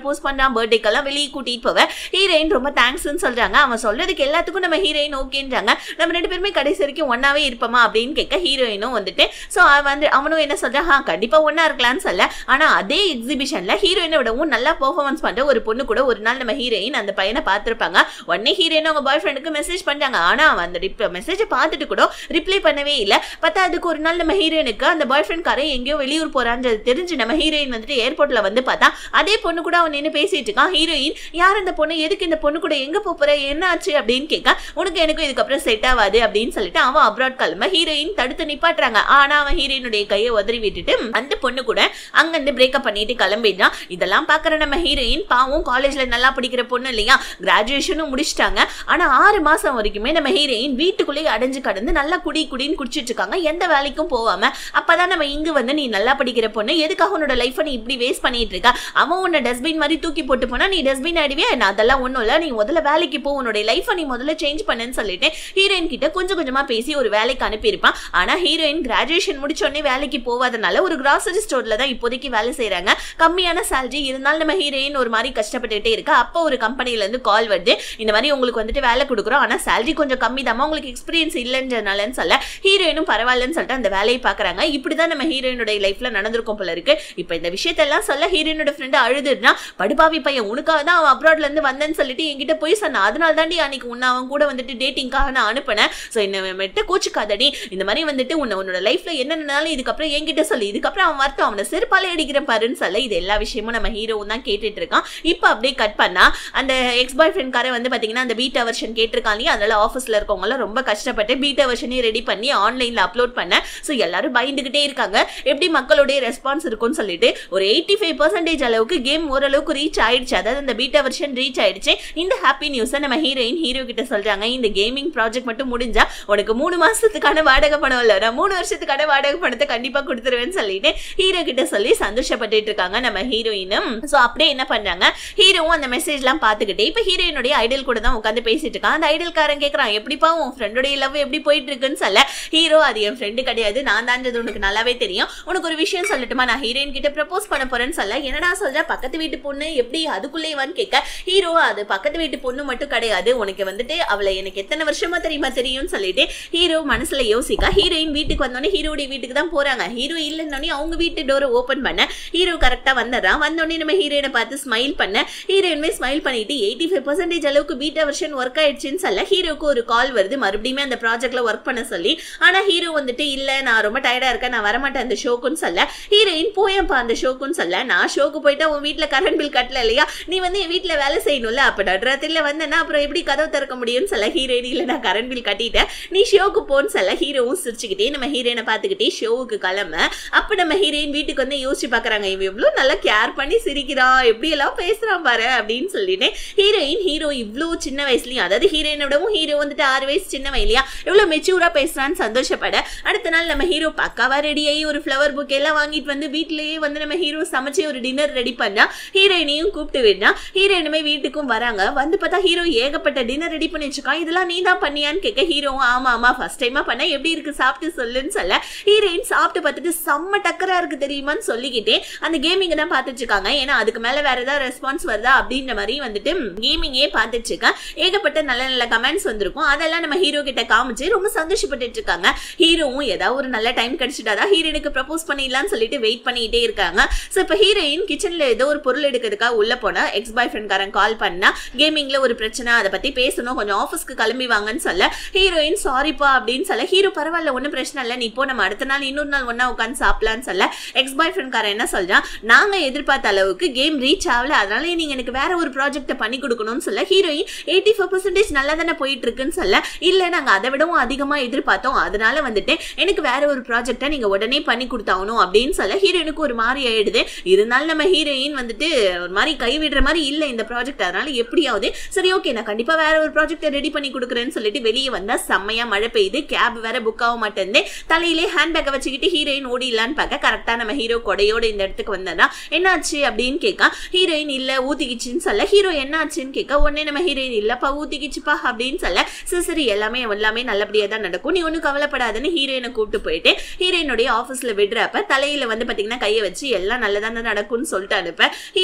எல்லாம் பர்த்டேக்கெல்லாம் வெளியே கூட்டிட்டு போவேன் ஹீரோயின் ரொம்ப தேங்க்ஸ்னு சொல்றாங்க அவன் சொல்றதுக்கு எல்லாத்துக்கும் நம்ம ஹீரோயின் ஓகேன்றாங்க நம்ம ரெண்டு பேருமே கடைசி வரைக்கும் ஒன்னாவே இருப்போமா அப்படின்னு கேட்க ஹீரோயினும் வந்துட்டு ஸோ வந்து அவனும் என்ன சொல்றான் "ஆ, கண்டிப்பா ஒன்னா இருக்கலாம்னு சொல்ல ஆனா அதே எக்ஸிபிஷன்ல ஹீரோயினை விடவும் நல்லா பெர்ஃபார்மன்ஸ் பண்ற ஒரு பொண்ணு கூட ஒரு நாள் நம்ம ஹீரோயின் அந்த பையனை பார்த்திருப்பாங்க உடனே ஹீரோயின் அவங்க பாய் ஃப்ரெண்டுக்கு மெசேஜ் பண்றாங்க ஆனா அவன் அந்த ரிப் மெசேஜை பார்த்துட்டு கூட ரிப்ளை பண்ணவே இல்லை பார்த்தா அதுக்கு ஒரு நாள் நம்ம ஹீரோயினுக்கு அந்த பாய் ஃப்ரெண்ட் காரன் எங்கேயோ வெளியூர் போறான்றது தெரிஞ்சு நம்ம ஹீரோயின் வந்துட்டு ஏர்போர்ட்ல வந்து பார்த்தா அதே பொண்ணு கூட அவன் நின்று பேசிட்டு இருக்கான் ஹீரோயின் யார் அந்த பொண்ணு எதுக்கு இந்த பொண்ணு கூட எங்க போப் போற என்ன ஆச்சு அப்படின்னு கேட்க உனக்கு எனக்கும் இதுக்கப்புறம் செட் ஆகாது அப்படின்னு சொல்லிட்டு அவன் அப்ராட் கிளம்ப ஹீரோயின் தடுத்து நிப்பாட்டுறாங்க ஆனா அவன் ஹீரோயினுடைய கையை உதறி விட்டுட்டு அந்த பொண்ணு கூட அங்கிருந்து பிரேக்கப் பண்ணிட்டு கிளம்பிடுறான் இதெல்லாம் பாக்குற நம்ம ஹீரோயின் பாவம் காலேஜ்ல நல்லா படிக்கிற பொண்ணு இல்லையா கிராஜுவேஷனும் முடிச்சிட்டாங்க ஆனா ஆறு மாசம் வரைக்குமே நம்ம ஹீரோயின் வீட்டுக்குள்ளேயே அடைஞ்சு கடந்து நல்லா குடி குடின்னு குடிச்சிட்டு இருக்காங்க எந்த வேலைக்கும் போகாம அப்பதான் நம்ம இங்க வந்து நீ நல்லா படிக்கிற பொண்ணு எதுக்காக உன்னோட லைஃபை நீ இப்படி வேஸ்ட் பண்ணிட்டு இருக்க அவன் உன்னை டஸ்ட்பின் மாதிரி தூக்கி போட்டு போனா நீ டஸ்ட்பின் ஆயிடுவே நான் அதெல்லாம் ஒண்ணும் இல்ல நீ முதல்ல வேலைக்கு போ உன்னோட லைஃபை நீ முதல்ல சேஞ்ச் பண்ணுன்னு சொல்லிட்டு ஹீரோயின் கிட்ட கொஞ்சம் கொஞ்சமா பேசி ஒரு வேலைக்கு அனுப்பியிருப்பான் ஆனா ஹீரோயின் கிராஜுவேஷன் முடிச்ச உடனே வேலைக்கு போவாதனால ஒரு கிராசரி ஸ்டோர்ல தான் இப்போதைக்கு வேலை செய்றாங்க கம்மியான சேலரி இருந்தாலும் நம்ம ஹீரோயின் ஒரு மாதிரி கஷ்டப்பட்டுட்டே இருக்கா அப்போ ஒரு கம்பெனில இருந்து கால் வருது இந்த மாதிரி உங்களுக்கு வந்துட்டு வேலை கொடுக்குறோம் ஆனா சேலரி கொஞ்சம் கம்மி தான் உங்களுக்கு எக்ஸ்பீரியன்ஸ் இல்லைன்றனாலன்னு சொல்ல ஹீரோயினும் பரவாயில்லன்னு சொல்லிட்டு அந்த வேலையை பாக்குறாங்க இப்படிதான் நம்ம ஹீரோயினுடைய லைஃப்ல நடந்திருக்கும் போல இருக்கு இப்போ இந்த விஷயத்தெல்லாம் சொல்ல ஹீரோயினோட ஃப்ரெண்டு அழுதுனா படுபாவி பையன் உனக்காக தான் அவன் அப்ராட்ல இருந்து வந்தேன்னு சொல்லிட்டு என்கிட்ட போய் சொன்னா அதனால தாண்டி அன்னைக்கு உன்னை அவன் கூட வந்துட்டு டேட்டிங்காக நான் அனுப்பினேன் ஸோ என்ன மெட்ட கோச்சுக்காதடி இந்த மாதிரி வந்துட்டு உன்னை உன்னோட லைஃப்ல என்னென்னாலும் இதுக்கப்புறம் என்கிட்ட சொல்லி இதுக்கப்புறம் அவன் வரட்டும் அவனை செருப்பாலே அடிக்கிற பாருன்னு சொல்ல இது எல்லா விஷயமும் நம்ம ஹீரோவும் தான் கேட்டுட்டு இருக்கான் இப்போ அப்படியே கட் பண்ணா அந்த எக்ஸ் பாய் ஃப்ரெண்ட் காரை வந்து பாத்தீங்கன்னா அந்த பீட்டா வெர்ஷன் கேட்டிருக்காங்க இல்லையா அதனால ஆஃபீஸ்ல இருக்கவங்க எல்லாம் ரொம்ப கஷ்டப்பட்டு பீட்டா வெர்ஷனையும் ரெடி பண்ணி ஆன்லைன்ல அப்லோட் பண்ண ஸோ எல்லாரும் பயந்துகிட்டே இருக்காங்க எப்படி மக்களுடைய ரெஸ்பான்ஸ் இருக்கும்னு சொல்லிட்டு ஒரு எயிட்டி ஃபைவ் பர்சன்டேஜ் அளவுக்கு கேம் ஓரளவுக்கு ரீச் ஆயிடுச்சு அதாவது அந்த பீட்டா வெர்ஷன் ரீச் ஆயிடுச்சு இந்த ஹாப்பி நியூஸை நம்ம ஹீரோயின் ஹீரோ கிட்ட சொல்றாங்க இந்த கேமிங் ப்ராஜெக்ட் மட்டும் முடிஞ்சா உனக்கு மூணு மாசத்துக்கான வாடகை பணம் இல்ல நான் மூணு வருஷத்துக்கான வாடகை பணத்தை கண்டிப்பா கொடுத்துருவேன்னு சொல்லிட்டு ஹீரோ கிட்ட சொல்லி சந்தோஷப்பட்டுட்டு இருக்காங்க நம்ம ஹீரோயினும் ஸோ அப்படியே என்ன பண்றாங்க ஹீரோவும் அந்த மெசேஜ்லாம் பார்த்துக்கிட்டே இப்போ ஹீரோயினுடைய ஐடல் கூட தான் உட்காந்து பேசிட்டு இருக்கான் அந்த ஐடல்காரன் கேட்கறான் எப்படிப்பா உன் ஃப்ரெண்டுடைய லவ் எப்படி போயிட்டு இருக்குன்னு சொல்ல ஹீரோ அது என் ஃப்ரெண்டு கிடையாது நான் தான்றது உனக்கு நல்லாவே தெரியும் உனக்கு ஒரு விஷயம் சொல்லட்டுமா நான் ஹீரோயின் கிட்ட ப்ரப்போஸ் பண்ண போறேன்னு சொல்ல என்னடா சொல்ற பக்கத்து வீட்டு பொண்ணு எப்படி அதுக்குள்ளேவான்னு கேட்க ஹீரோ அது பக்கத்து வீட்டு பொண்ணு மட்டும் கிடையாது உனக்கு வந்துட்டு அவளை எனக்கு எத்தனை வருஷமா தெரியுமா தெரியும்னு சொல்லிட்டு ஹீரோ மனசுல யோசிக்க ஹீரோயின் வீட்டுக்கு வந்தோடனே ஹீரோடைய வீட்டுக்கு தான் போறாங்க ஹீரோ இல்லைன்னொடனே அவங்க வீட்டு டோரை ஓபன் பண்ண ஹீரோ கரெக்டா வந்துடுறான் வந்தோடனே நம்ம ஹீரோயினை பார்த்து ஸ்மைல் பண்ண ஹீரோயினுமே ஸ்மைல் பண்ணிட்டு எயிட்டி ஃபைவ் பர்சன்டேஜ் அளவுக்கு பீட்டா வெர்ஷன் ஒர்க் ஆயிடுச்சுன்னு சொல்ல ஹீரோக்கு ஒரு கால் வருது மறுபடியும் அந்த ப்ராஜெக்ட்ல ஒர்க் பண்ண சொல்லி ஆனா ஹீரோ வந்துட்டு இல்ல நான் ரொம்ப டயர்டா இருக்கேன் நான் வரமாட்டேன் அந்த ஷோக்குன்னு சொல்ல ஹீரோயின் போயப்பா அந்த ஷோக்குன்னு சொல்ல நான் ஷோக்கு போயிட்டா உன் வீட்ல கரண்ட் பில் கட்டல இல்லையா நீ வந்து என் வீட்ல வேலை செய்யணும்ல அப்ப நடுராத்திரில வந்தேன்னா அப்புறம் எப்படி கதவு திறக்க முடியும்னு சொல்ல ஹீரோயின் இல்ல நான் கரண்ட் பில் கட்டிட்டேன் நீ ஷோக்கு போன்னு சொல்ல ஹீரோவும் சிரிச்சுக்கிட்டே நம்ம ஹீரோயினை பார்த்துக்கிட்டே ஷோவுக்கு கிளம்ப அப்ப நம்ம ஹீரோயின் வீட்டுக்கு வந்து யோசிச்சு பாக்குறாங்க இவன் எவ்வளவு நல்லா கேர் பண்ணி சிரிக்கிறான் எப்படி எல்லாம் பேசுறான் பாரு அப்படின்னு சொல்லிட்டு ஹீரோயின் ஹீரோ இவ்வளோ சின்ன வயசுலயும் அதாவது ஹீரோயினை விடவும் ஹீரோ வந்துட்டு ஆறு வயசு சின்ன வயலையா எவ்வளவு மெச்சூரா பேசுறான்னு சந்தோஷப்பட அடுத்த நாள் நம்ம ஹீரோ பக்காவா ரெடி ஆகி ஒரு ஃப்ளவர் புக் எல்லாம் வாங்கிட்டு வந்து வீட்லயே வந்து நம்ம ஹீரோ சமைச்சு ஒரு டின்னர் ரெடி பண்ணா ஹீரோயினையும் கூப்பிட்டு விடனா ஹீரோயினுமே வீட்டுக்கும் வராங்க வந்து பார்த்தா ஹீரோ ஏகப்பட்ட டின்னர் ரெடி பண்ணி வச்சிருக்கான் இதெல்லாம் நீ தான் பண்ணியான்னு கேட்க ஹீரோவும் ஆமா ஆமா ஃபர்ஸ்ட் டைமா பண்ண எப்படி இருக்கு சாப்பிட்டு சொல்லுன்னு சொல்ல ஹீரோயின் சாப்பிட்டு பார்த்துட்டு செம்ம டக்கரா இருக்கு தெரியுமான்னு சொல்லிக்கிட்டே அந்த கேமிங் தான் பார்த்துட்டு இருக்காங்க ஏன்னா அதுக்கு மேல வேற ஏதாவது ரெஸ்பான்ஸ் வருதா அப்படின்ற மாதிரி வந்துட்டு கேமிங்கே பார்த்துட்டு இருக்கேன் ஏகப்பட்ட நல்ல நல்ல கமெண்ட்ஸ் வந்திருக்கும் அதெல்லாம் நம்ம ஹீரோ கிட்ட காமிச்சு ரொம்ப சந்தோஷப்பட்டுட்டு இருக்காங்க ஹீரோவும் ஏதாவது ஒரு நல்ல டைம் கிடைச்சிட்டாதான் ஹீரோயினுக்கு ப்ரப்போஸ் பண்ணிடலாம்னு சொல்லிட்டு வெயிட் பண்ணிட்டே இருக்காங்க ஸோ இப்போ ஹீரோயின் கிச்சன்ல ஏதோ ஒரு பொருள் எடுக்கிறதுக்காக உள்ள போனா எக்ஸ் பாய் ஃப்ரெண்ட்காரன் கால் பண்ணா கேமிங்ல ஒரு பிரச்சனை அதை பத்தி பேசணும் கொஞ்சம் ஆஃபீஸ்க்கு கிளம்பி வாங்கன்னு சொல்ல ஹீரோயின் சாரிப்பா அப்படின்னு சொல்ல ஹீரோ பரவாயில்ல ஒன்றும் பிரச்சனை இல்லை நீ இப்போ நம்ம அடுத்த நாள் இன்னொரு நாள் ஒண்ணா உட்காந்து சாப்பிடலான்னு சொல்ல எக்ஸ் பாய் ஃப்ரெண்ட்காரன் என்ன சொல்றான் நாங்க எதிர்பார்த்த அளவுக்கு கேம் ரீச் ஆகல அதனால நீங்க எனக்கு வேற ஒரு ப்ராஜெக்ட்டை பண்ணி கொடுக்கணும்னு சொல்ல ஹீரோயின் எயிட்டி ஃபோர் பர்சன்டேஜ் நல்லா தானே போயிட்டு இருக்குன்னு சொல்ல இல்ல நாங்க அதை விடவும் அதிகமா எதிர்பார்த்தோம் அதனால வந்துட்டு எனக்கு வேற ஒரு ப்ராஜெக்டை நீங்க உடனே பண்ணி கொடுத்தாகணும் அப்படின்னு சொல்ல ஹீரோயினுக்கு ஒரு மாதிரி ஆயிடுது இருந்தாலும் நம்ம ஹீரோயின் வந்துட்டு ஒரு மாதிரி கைவிடுற மாதிரி இல்ல இந்த ப்ராஜெக்ட் அதனால எப்படியாவது சரி ஓகே நான் கண்டிப்பா வேற ஒரு ப்ராஜெக்டை ரெடி பண்ணி கொடுக்குறேன்னு சொல்லிட்டு வெளியே வந்தா செம்மையா மழை பெய்யுது கேப் வேற புக் ஆக மாட்டேங்குது தலையிலே ஹேண்ட்பேக்கை வச்சுக்கிட்டு ஹீரோயின் ஓடிடலான்னு பார்க்க கரெக்டா நம்ம ஹீரோ கொடையோட இந்த இடத்துக்கு வந்தா என்னாச்சு அப்படின்னு கேட்க ஹீரோயின் இல்ல ஊத்திக்கிச்சுன்னு சொல்ல ஹீரோ என்னாச்சுன்னு கேட்க உடனே நம்ம ஹீரோயின் இல்லப்பா ஊத்திக்கிச்சுப்பா அப்படின்னு சொல்ல சரி சரி எல்லாமே எல்லாமே நல்லபடியா தான் நடக்கும் நீ ஒன்றும் கவலைப்படாதுன்னு ஹீரோயினை கூப்பிட்டு போயிட்டு ஹீரோயினுடைய ஆஃபீஸ்ல விடுறப்ப தலையில வந்து பாத்தீங்கன்னா கையை வச்சு எல்லாம் நல்லதா தான் நடக்கும்னு சொல்லிட்டு அனுப்ப ஹீரோயின் இப்போ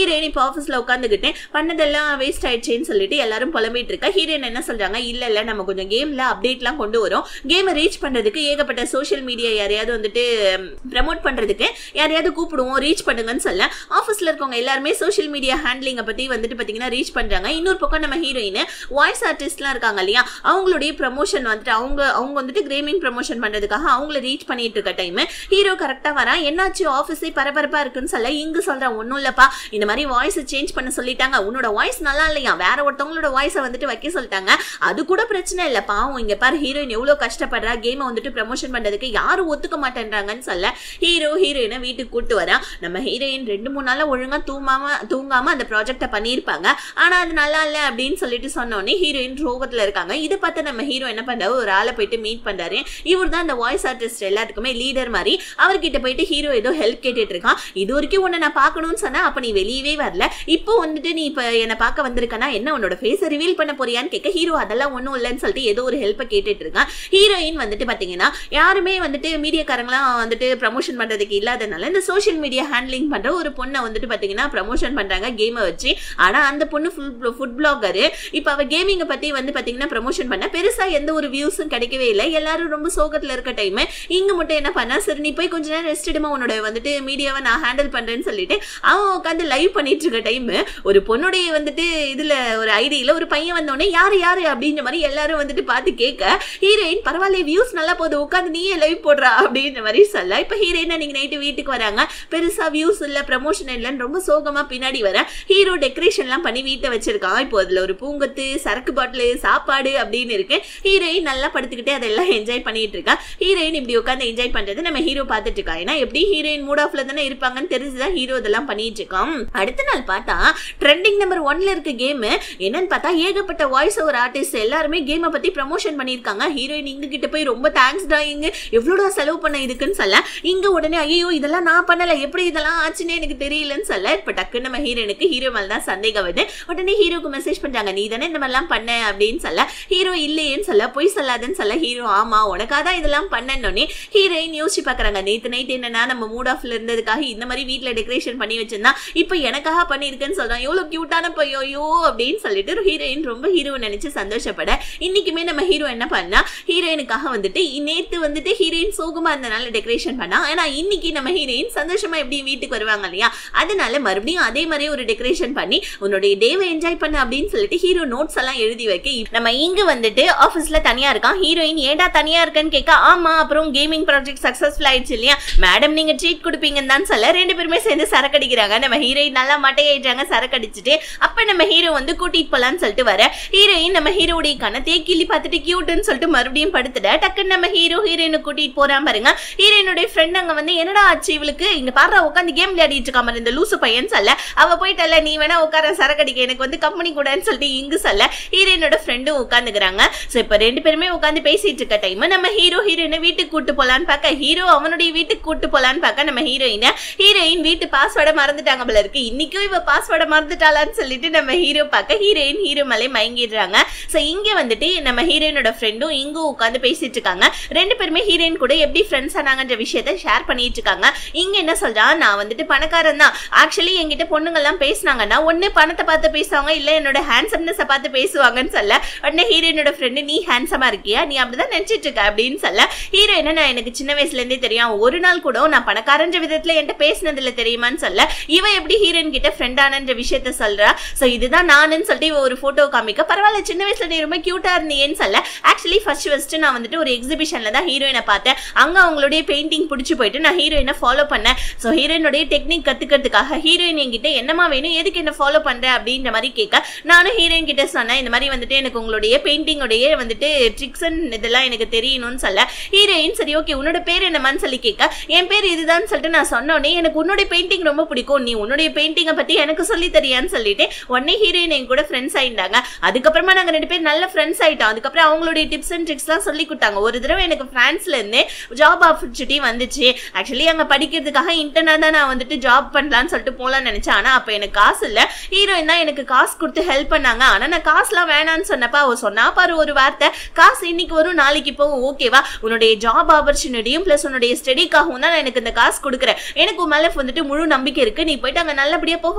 ஆஃபீஸ்ல உட்காந்துக்கிட்டு பண்ணதெல்லாம் வேஸ்ட் ஆயிடுச்சேன்னு சொல்லிட்டு எல்லாரும் புலம்பிட்டு இருக்கா ஹீரோயின் என்ன சொல்றாங்க இல்ல இல்ல நம்ம கொஞ்சம் கேம்ல அப்டேட்லாம் கொண்டு வரோம் கேமை ரீச் பண்றதுக்கு ஏகப்பட்ட சோஷியல் மீடியா யாரையாவது வந்துட்டு ப்ரமோட் பண்றதுக்கு யாரையாவது கூப்பிடுவோம் ரீச் பண்ணுங்கன்னு சொல்ல ஆஃபீஸ்ல இருக்கவங்க எல்லாருமே சோஷியல் மீடியா ஹேண்ட்லிங்கை பத்தி வந்துட்டு பாத்தீங்கன்னா ரீச் பண்றாங்க இன்னொரு பக்கம் நம்ம ஹீரோயின் வாய்ஸ் ஆர்டிஸ்ட்லாம் இருக்காங்க இல்லையா அவங்களுடைய ப்ரமோஷன் வந்துட்டு அவங்க அவங்க வந்துட்டு கேமிங் ப்ரமோஷன் பண்றதுக்காக அவங்கள ரீச் பண்ணிட்டு இருக்க டைம் ஹீரோ கரெக்டா வரா என்னாச்சு ஆஃபீஸே பரபரப்பா இருக்குன்னு சொல்ல இங்கு சொல்றேன் ஒன்றும் இல்லப்பா இந்த மாதிரி வாய்ஸ் சேஞ்ச் பண்ண சொல்லிட்டாங்க உன்னோட வாய்ஸ் நல்லா இல்லையா வேற ஒருத்தவங்களோட வாய்ஸை வந்துட்டு வைக்க சொல்லிட்டாங்க அது கூட பிரச்சனை இல்லை பாவம் இங்க பாரு ஹீரோயின் எவ்வளவு கஷ்டப்படுறா கேமை வந்துட்டு ப்ரமோஷன் பண்றதுக்கு யாரும் ஒத்துக்க மாட்டேன்றாங்கன்னு சொல்ல ஹீரோ ஹீரோயினை வீட்டுக்கு கூட்டு வரா நம்ம ஹீரோயின் ரெண்டு மூணு நாளா ஒழுங்கா தூங்காம தூங்காம அந்த ப்ராஜெக்டை பண்ணியிருப்பாங்க ஆனா அது நல்லா இல்லை அப்படின்னு சொல்லிட்டு சொன்னோடனே ஹீரோயின் ரோகத்துல இருக்காங்க இதை பார்த்து நம்ம ஹீரோ என்ன பண்றாரு ஒரு ஆளை போயிட்டு மீட் பண்றாரு இவர் தான் அந்த வாய்ஸ் ஆர்டிஸ்ட் எல்லாத்துக்குமே லீடர் மாதிரி அவர்கிட்ட போயிட்டு ஹீரோ ஏதோ ஹெல்ப் கேட்டுட்டு இருக்கான் இது வரைக்கும் உன்னை நான் பார்க்கணும்னு சொன்னா அப்ப நீ வெளியவே வரல இப்போ வந்துட்டு நீ இப்ப என்னை பார்க்க வந்திருக்கனா என்ன உன்னோட ஃபேஸை ரிவீல் பண்ண போறியான்னு கேட்க ஹீரோ அதெல்லாம் ஒன்றும் இல்லைன்னு சொல்லிட்டு ஏதோ ஒரு ஹெல்ப்பை கேட்டுட்டு இருக்கான் ஹீரோயின் வந்துட்டு பாத்தீங்கன்னா யாருமே வந்துட்டு மீடியாக்காரங்களாம் வந்துட்டு ப்ரமோஷன் பண்றதுக்கு இல்லாதனால இந்த சோஷியல் மீடியா ஹேண்ட்லிங் பண்ற ஒரு பொண்ணை வந்துட்டு பாத்தீங்கன்னா ப்ரமோஷன் பண்றாங்க கேமை வச்சு ஆனா அந்த பொண்ணு ஃபுல் ஃபுட் பிளாகரு இப்போ அவ கேமிங்கை பத்தி வந்து பாத்தீங்கன்னா ப்ரமோஷன் பண்ண பெருசா எந்த ஒரு வியூஸும் கிடைக்கவே இல்லை எல்லாரும் ரொம்ப சோகத்துல இருக்க டைம் இங்க மட்டும் என்ன பண்ணா சரி நீ போய் கொஞ்ச நேரம் ரெஸ்ட் எடுமா உன்னோட வந்துட்டு மீடியாவை நான் ஹேண்டில் பண்றேன்னு சொல்லிட்டு அவன் உட்காந்து லைவ் பண்ணிட்டு இருக்க டைம் ஒரு பொண்ணுடைய வந்துட்டு இதுல ஒரு ஐடியில ஒரு பையன் வந்தோடனே யாரு யாரு அப்படின்ற மாதிரி எல்லாரும் வந்துட்டு பார்த்து கேட்க ஹீரோயின் பரவாயில்ல வியூஸ் நல்லா போகுது உட்காந்து நீயே லைவ் போடுறா அப்படின்ற மாதிரி சொல்ல இப்போ ஹீரோயின் அன்னைக்கு நைட்டு வீட்டுக்கு வராங்க பெருசா வியூஸ் இல்ல ப்ரமோஷன் இல்லைன்னு ரொம்ப சோகமா பின்னாடி வர ஹீரோ டெக்கரேஷன்லாம் பண்ணி வீட்டை வச்சிருக்கான் இப்போ அதுல ஒரு பூங்கத்து சரக்கு பாட்டில் சாப்பாடு அப்படின்னு இருக்கு ஹீரோயின் நல்லா படுத்துக்கிட்டே அதெல்லாம் என்ஜாய் பண்ணிட்டு இருக்கா ஹீரோயின் இப்படி உட்காந்து என்ஜாய் பண்றது நம்ம ஹீரோ பார்த்துட்டு இருக்கா ஏன்னா எப்படி ஹீரோயின் மூட் ஆஃப்ல தானே இருப்பாங்கன்னு தெரிஞ்சுதான் ஹீரோ இதெல்லாம் பண்ணிட்டு இருக்கான் அடுத்த நாள் பார்த்தா ட்ரெண்டிங் நம்பர் ஒன்ல இருக்க கேம் என்னன்னு பார்த்தா ஏகப்பட்ட வாய்ஸ் ஓவர் ஆர்டிஸ்ட் எல்லாருமே கேமை பத்தி ப்ரமோஷன் பண்ணியிருக்காங்க ஹீரோயின் இங்க கிட்ட போய் ரொம்ப தேங்க்ஸ் டா இங்க எவ்வளோடா செலவு பண்ண இதுக்குன்னு சொல்ல இங்க உடனே ஐயோ இதெல்லாம் நான் பண்ணல எப்படி இதெல்லாம் ஆச்சுன்னு எனக்கு தெரியலன்னு சொல்ல இப்ப டக்குன்னு நம்ம ஹீரோனுக்கு ஹீரோ மேல தான் சந்தேகம் வருது உடனே ஹீரோக்கு மெசேஜ் பண்றாங்க நீ தானே இந்த மாதிரிலாம் பண்ண அப்படின்னு சொல்ல ஹீரோ இல்லையேன்னு சொல்ல பொய் சொல்லாதன்னு சொல்ல ஹீரோ ஆமா உனக்காக தான் இதெல்லாம் பண்ணனோடனே ஹீரோயின் யோசிச்சு பாக்குறாங்க நேத்து நைட் என்னன்னா நம்ம மூட் ஆஃப்ல இருந்ததுக்காக இந்த மாதிரி வீட்ல டெக்கரேஷன் பண்ணி வச்சிருந்தா இப்போ எனக்காக பண்ணியிருக்கேன்னு சொல்றான் எவ்வளவு கியூட்டான பையோயோ அப்படின்னு சொல்லிட்டு ஹீரோயின் ரொம்ப ஹீரோ நினைச்சு சந்தோஷப்பட இன்னைக்குமே நம்ம ஹீரோ என்ன பண்ணா ஹீரோயினுக்காக வந்துட்டு நேத்து வந்துட்டு ஹீரோயின் சோகமா இருந்தனால டெக்கரேஷன் பண்ணா ஆனா இன்னைக்கு நம்ம ஹீரோயின் சந்தோஷமா எப்படி வீட்டுக்கு வருவாங்க இல்லையா அதனால மறுபடியும் அதே மாதிரி ஒரு டெக்கரேஷன் பண்ணி உன்னுடைய டேவை என்ஜாய் பண்ணு அப்படின்னு சொல்லிட்டு ஹீரோ நோட்ஸ் எல்லாம் எழுதி வைக்க நம்ம இங்க வந்துட்டு ஆபீஸ்ல தனியா இருக்கான் ஹீரோயின் ஏடா தனியா இருக்கேன்னு கேட்க ஆமா அப்புறம் கேமிங் ப்ராஜெக்ட் சக்சஸ்ஃபுல் ஆயிடுச்சு இல்லையா மேடம் நீங்க ட்ரீட் கொடுப்பீங்கன்னு தான் சொல்ல ரெண்டு பேருமே சேர்ந்து சரக்கு அடிக்கிறாங்க நம்ம ஹீரோயின் நல்லா மட்டையாயிட்டாங்க சரக்கு அடிச்சுட்டு அப்ப நம்ம ஹீரோ வந்து கூட்டிட்டு போலான்னு சொல்லிட்டு வர ஹீரோயின் நம்ம ஹீரோடைய கணத்தையே கிள்ளி பார்த்துட்டு கியூட்னு சொல்லிட்டு மறுபடியும் படுத்துட டக்குன்னு நம்ம ஹீரோ ஹீரோயினை கூட்டிட்டு போறான் பாருங்க ஹீரோயினுடைய ஃப்ரெண்ட் அங்க வந்து என்னடா ஆச்சு இவளுக்கு இங்க பாரு உட்காந்து கேம் விளையாடிட்டு இருக்கா மாதிரி இந்த லூசு பையன் சொல்ல அவ போயிட்டல நீ வேணா உட்கார சரக்கடிக்க எனக்கு வந்து கம்பெனி கூடன்னு சொல்லிட்டு இங்கு சொல்ல ஹீரோயினோட ஃப்ரெண்டும் உட்காந்துக்கிறாங்க ஸோ இப்போ ரெண்டு பேருமே உட்காந்து பேசிட்டு இருக்க டைம் நம்ம ஹீரோ ஹீரோயினை வீட்டுக்கு கூட்டு போலான்னு பார்க்க ஹீரோ அவனுடைய வீட்டுக்கு கூட்டு போலான்னு பார்க்க நம்ம ஹீரோயினை ஹீரோயின் வீட்டு பாஸ்வேர்டை மறந்துட்டாங்க போல இருக்கு இன்னைக்கும் இவ பாஸ்வேர்டை மறந்துட்டாளான்னு சொல்லிட்டு நம்ம ஹீரோ பார்க்க ஹீரோயின் ஹீரோ மேலே மயங்கிடுறாங்க ஸோ இங்க வந்துட்டு நம்ம ஹீரோயினோட ஃப்ரெண்டும் இங்கும் உட்காந்து பேசிட்டு இருக்காங்க ரெண்டு பேருமே ஹீரோயின் கூட எப்படி ஃப்ரெண்ட்ஸ் ஆனாங்கன்ற விஷயத்த ஷேர் பண்ணிட்டு இருக்காங்க இங்க என்ன சொல்றான் நான் வந்துட்டு பணக்காரன் தான் ஆக்சுவலி என்கிட்ட பொண்ணுங்கெல்லாம் பேசினாங்கன்னா ஒண்ணு பணத்தை பார்த்து பேசுவாங்க இல்ல என்னோட ஹேண்ட்ஸம்னஸை பார்த்து பேசுவாங்கன்னு சொல்ல உடனே ஹீரோயினோட ஃப்ரெண்டு நீ ஹேண்ட்ஸமா இருக்கியா நீ அப்படிதான் நினைச்சிட்டு இருக்க அப்படின்னு சொல்ல ஹீரோ என்ன நான் எனக்கு சின்ன வயசுல இருந்தே தெரியும் ஒரு நாள் கூட நான் பணக்காரன்ற விதத்துல என்கிட்ட பேசினதுல தெரியுமான்னு சொல்ல இவ எப்படி ஹீரோயின் கிட்ட ஃப்ரெண்ட் ஆனன்ற விஷயத்த சொல்றா சோ இதுதான் நானுன்னு சொல்லிட்டு இவ ஒரு போட்டோ காமிக்க பரவாயில்ல சின்ன வயசுல நீ ரொம்ப கியூட்டா இருந்தீங்கன்னு சொல்ல ஆக்சுவலி ஃபர்ஸ்ட் ஃபர்ஸ்ட் நான் வந்துட்டு ஒரு எக்ஸிபிஷன்ல தான் ஹீரோயினை பார்த்தேன் அங்க அவங்களுடைய பெயிண்டிங் பிடிச்சி போயிட்டு நான் ஹீரோயினை ஃபாலோ பண்ணேன் ஸோ ஹீரோயினுடைய டெக்னிக் கத்துக்கிறதுக்காக ஹீரோயின் என்கிட்ட என்னமா வேணும் எதுக்கு என்ன ஃபாலோ பண்ற அப்படின்ற மாதிரி கேட்க நானும் ஹீரோயின் கிட்ட சொன்னேன் இந்த மாதிரி வந்துட்டு எனக்கு உங்களுடைய பெயிண்டிங்கோடைய வந்துட்டு ட்ரிக்ஸ் இதெல்லாம் எனக்கு தெரியணும்னு சொல்ல ஹீரோயின் சரி ஓகே உன்னோட பேர் என்னமான்னு சொல்லி கேட்க என் பேர் இதுதான் சொல்லிட்டு நான் சொன்னோடனே எனக்கு உன்னுடைய பெயிண்டிங் ரொம்ப பிடிக்கும் நீ உன்னுடைய பெயிண்டிங்கை பத்தி எனக்கு சொல்லி தரியான்னு சொல்லிட்டு உடனே ஹீரோயின் என் கூட ஃப்ரெண்ட்ஸ் ஆயிட்டாங்க அதுக்கப்புறமா நாங்க ரெண்டு பேரும் நல்ல ஃப்ரெண்ட்ஸ் ஆயிட்டோம் அதுக்கப்புறம் அவங்களுடைய டிப்ஸ் அண்ட் ட்ரிக்ஸ்லாம் சொல்லி கொடுத்தாங்க ஒரு தடவை எனக்கு பிரான்ஸ்ல இருந்து ஜாப் ஆப்பர்ச்சுனிட்டி வந்துச்சு ஆக்சுவலி அங்க படிக்கிறதுக்காக இன்டர்னா தான் நான் வந்துட்டு ஜாப் பண்ணலாம்னு சொல்லிட்டு போலாம்னு நினைச்சேன் ஆனா அப்ப எனக்கு காசு இல்ல ஹீரோயின் தான் எனக்கு காசு கொடுத்து ஹெல்ப் பண்ணாங்க ஆனா நான் காசுலாம் வேணாம்னு சொன்னப்ப அவ சொன்னா பாரு ஒரு வார்த்தை காசு இன்னைக்கு வரும் நாளைக்கு போகும் ஓகேவா உன்னுடைய ஜாப் ஆப்பர்ச்சுனிட்டியும் பிளஸ் உன்னுடைய ஸ்டடிக்காகவும் தான் நான் எனக்கு இந்த காசு கொடுக்குறேன் எனக்கு உன் மேல வந்துட்டு முழு நம்பிக்கை இருக்கு நீ போயிட்டு அங்க நல்லபடியா போக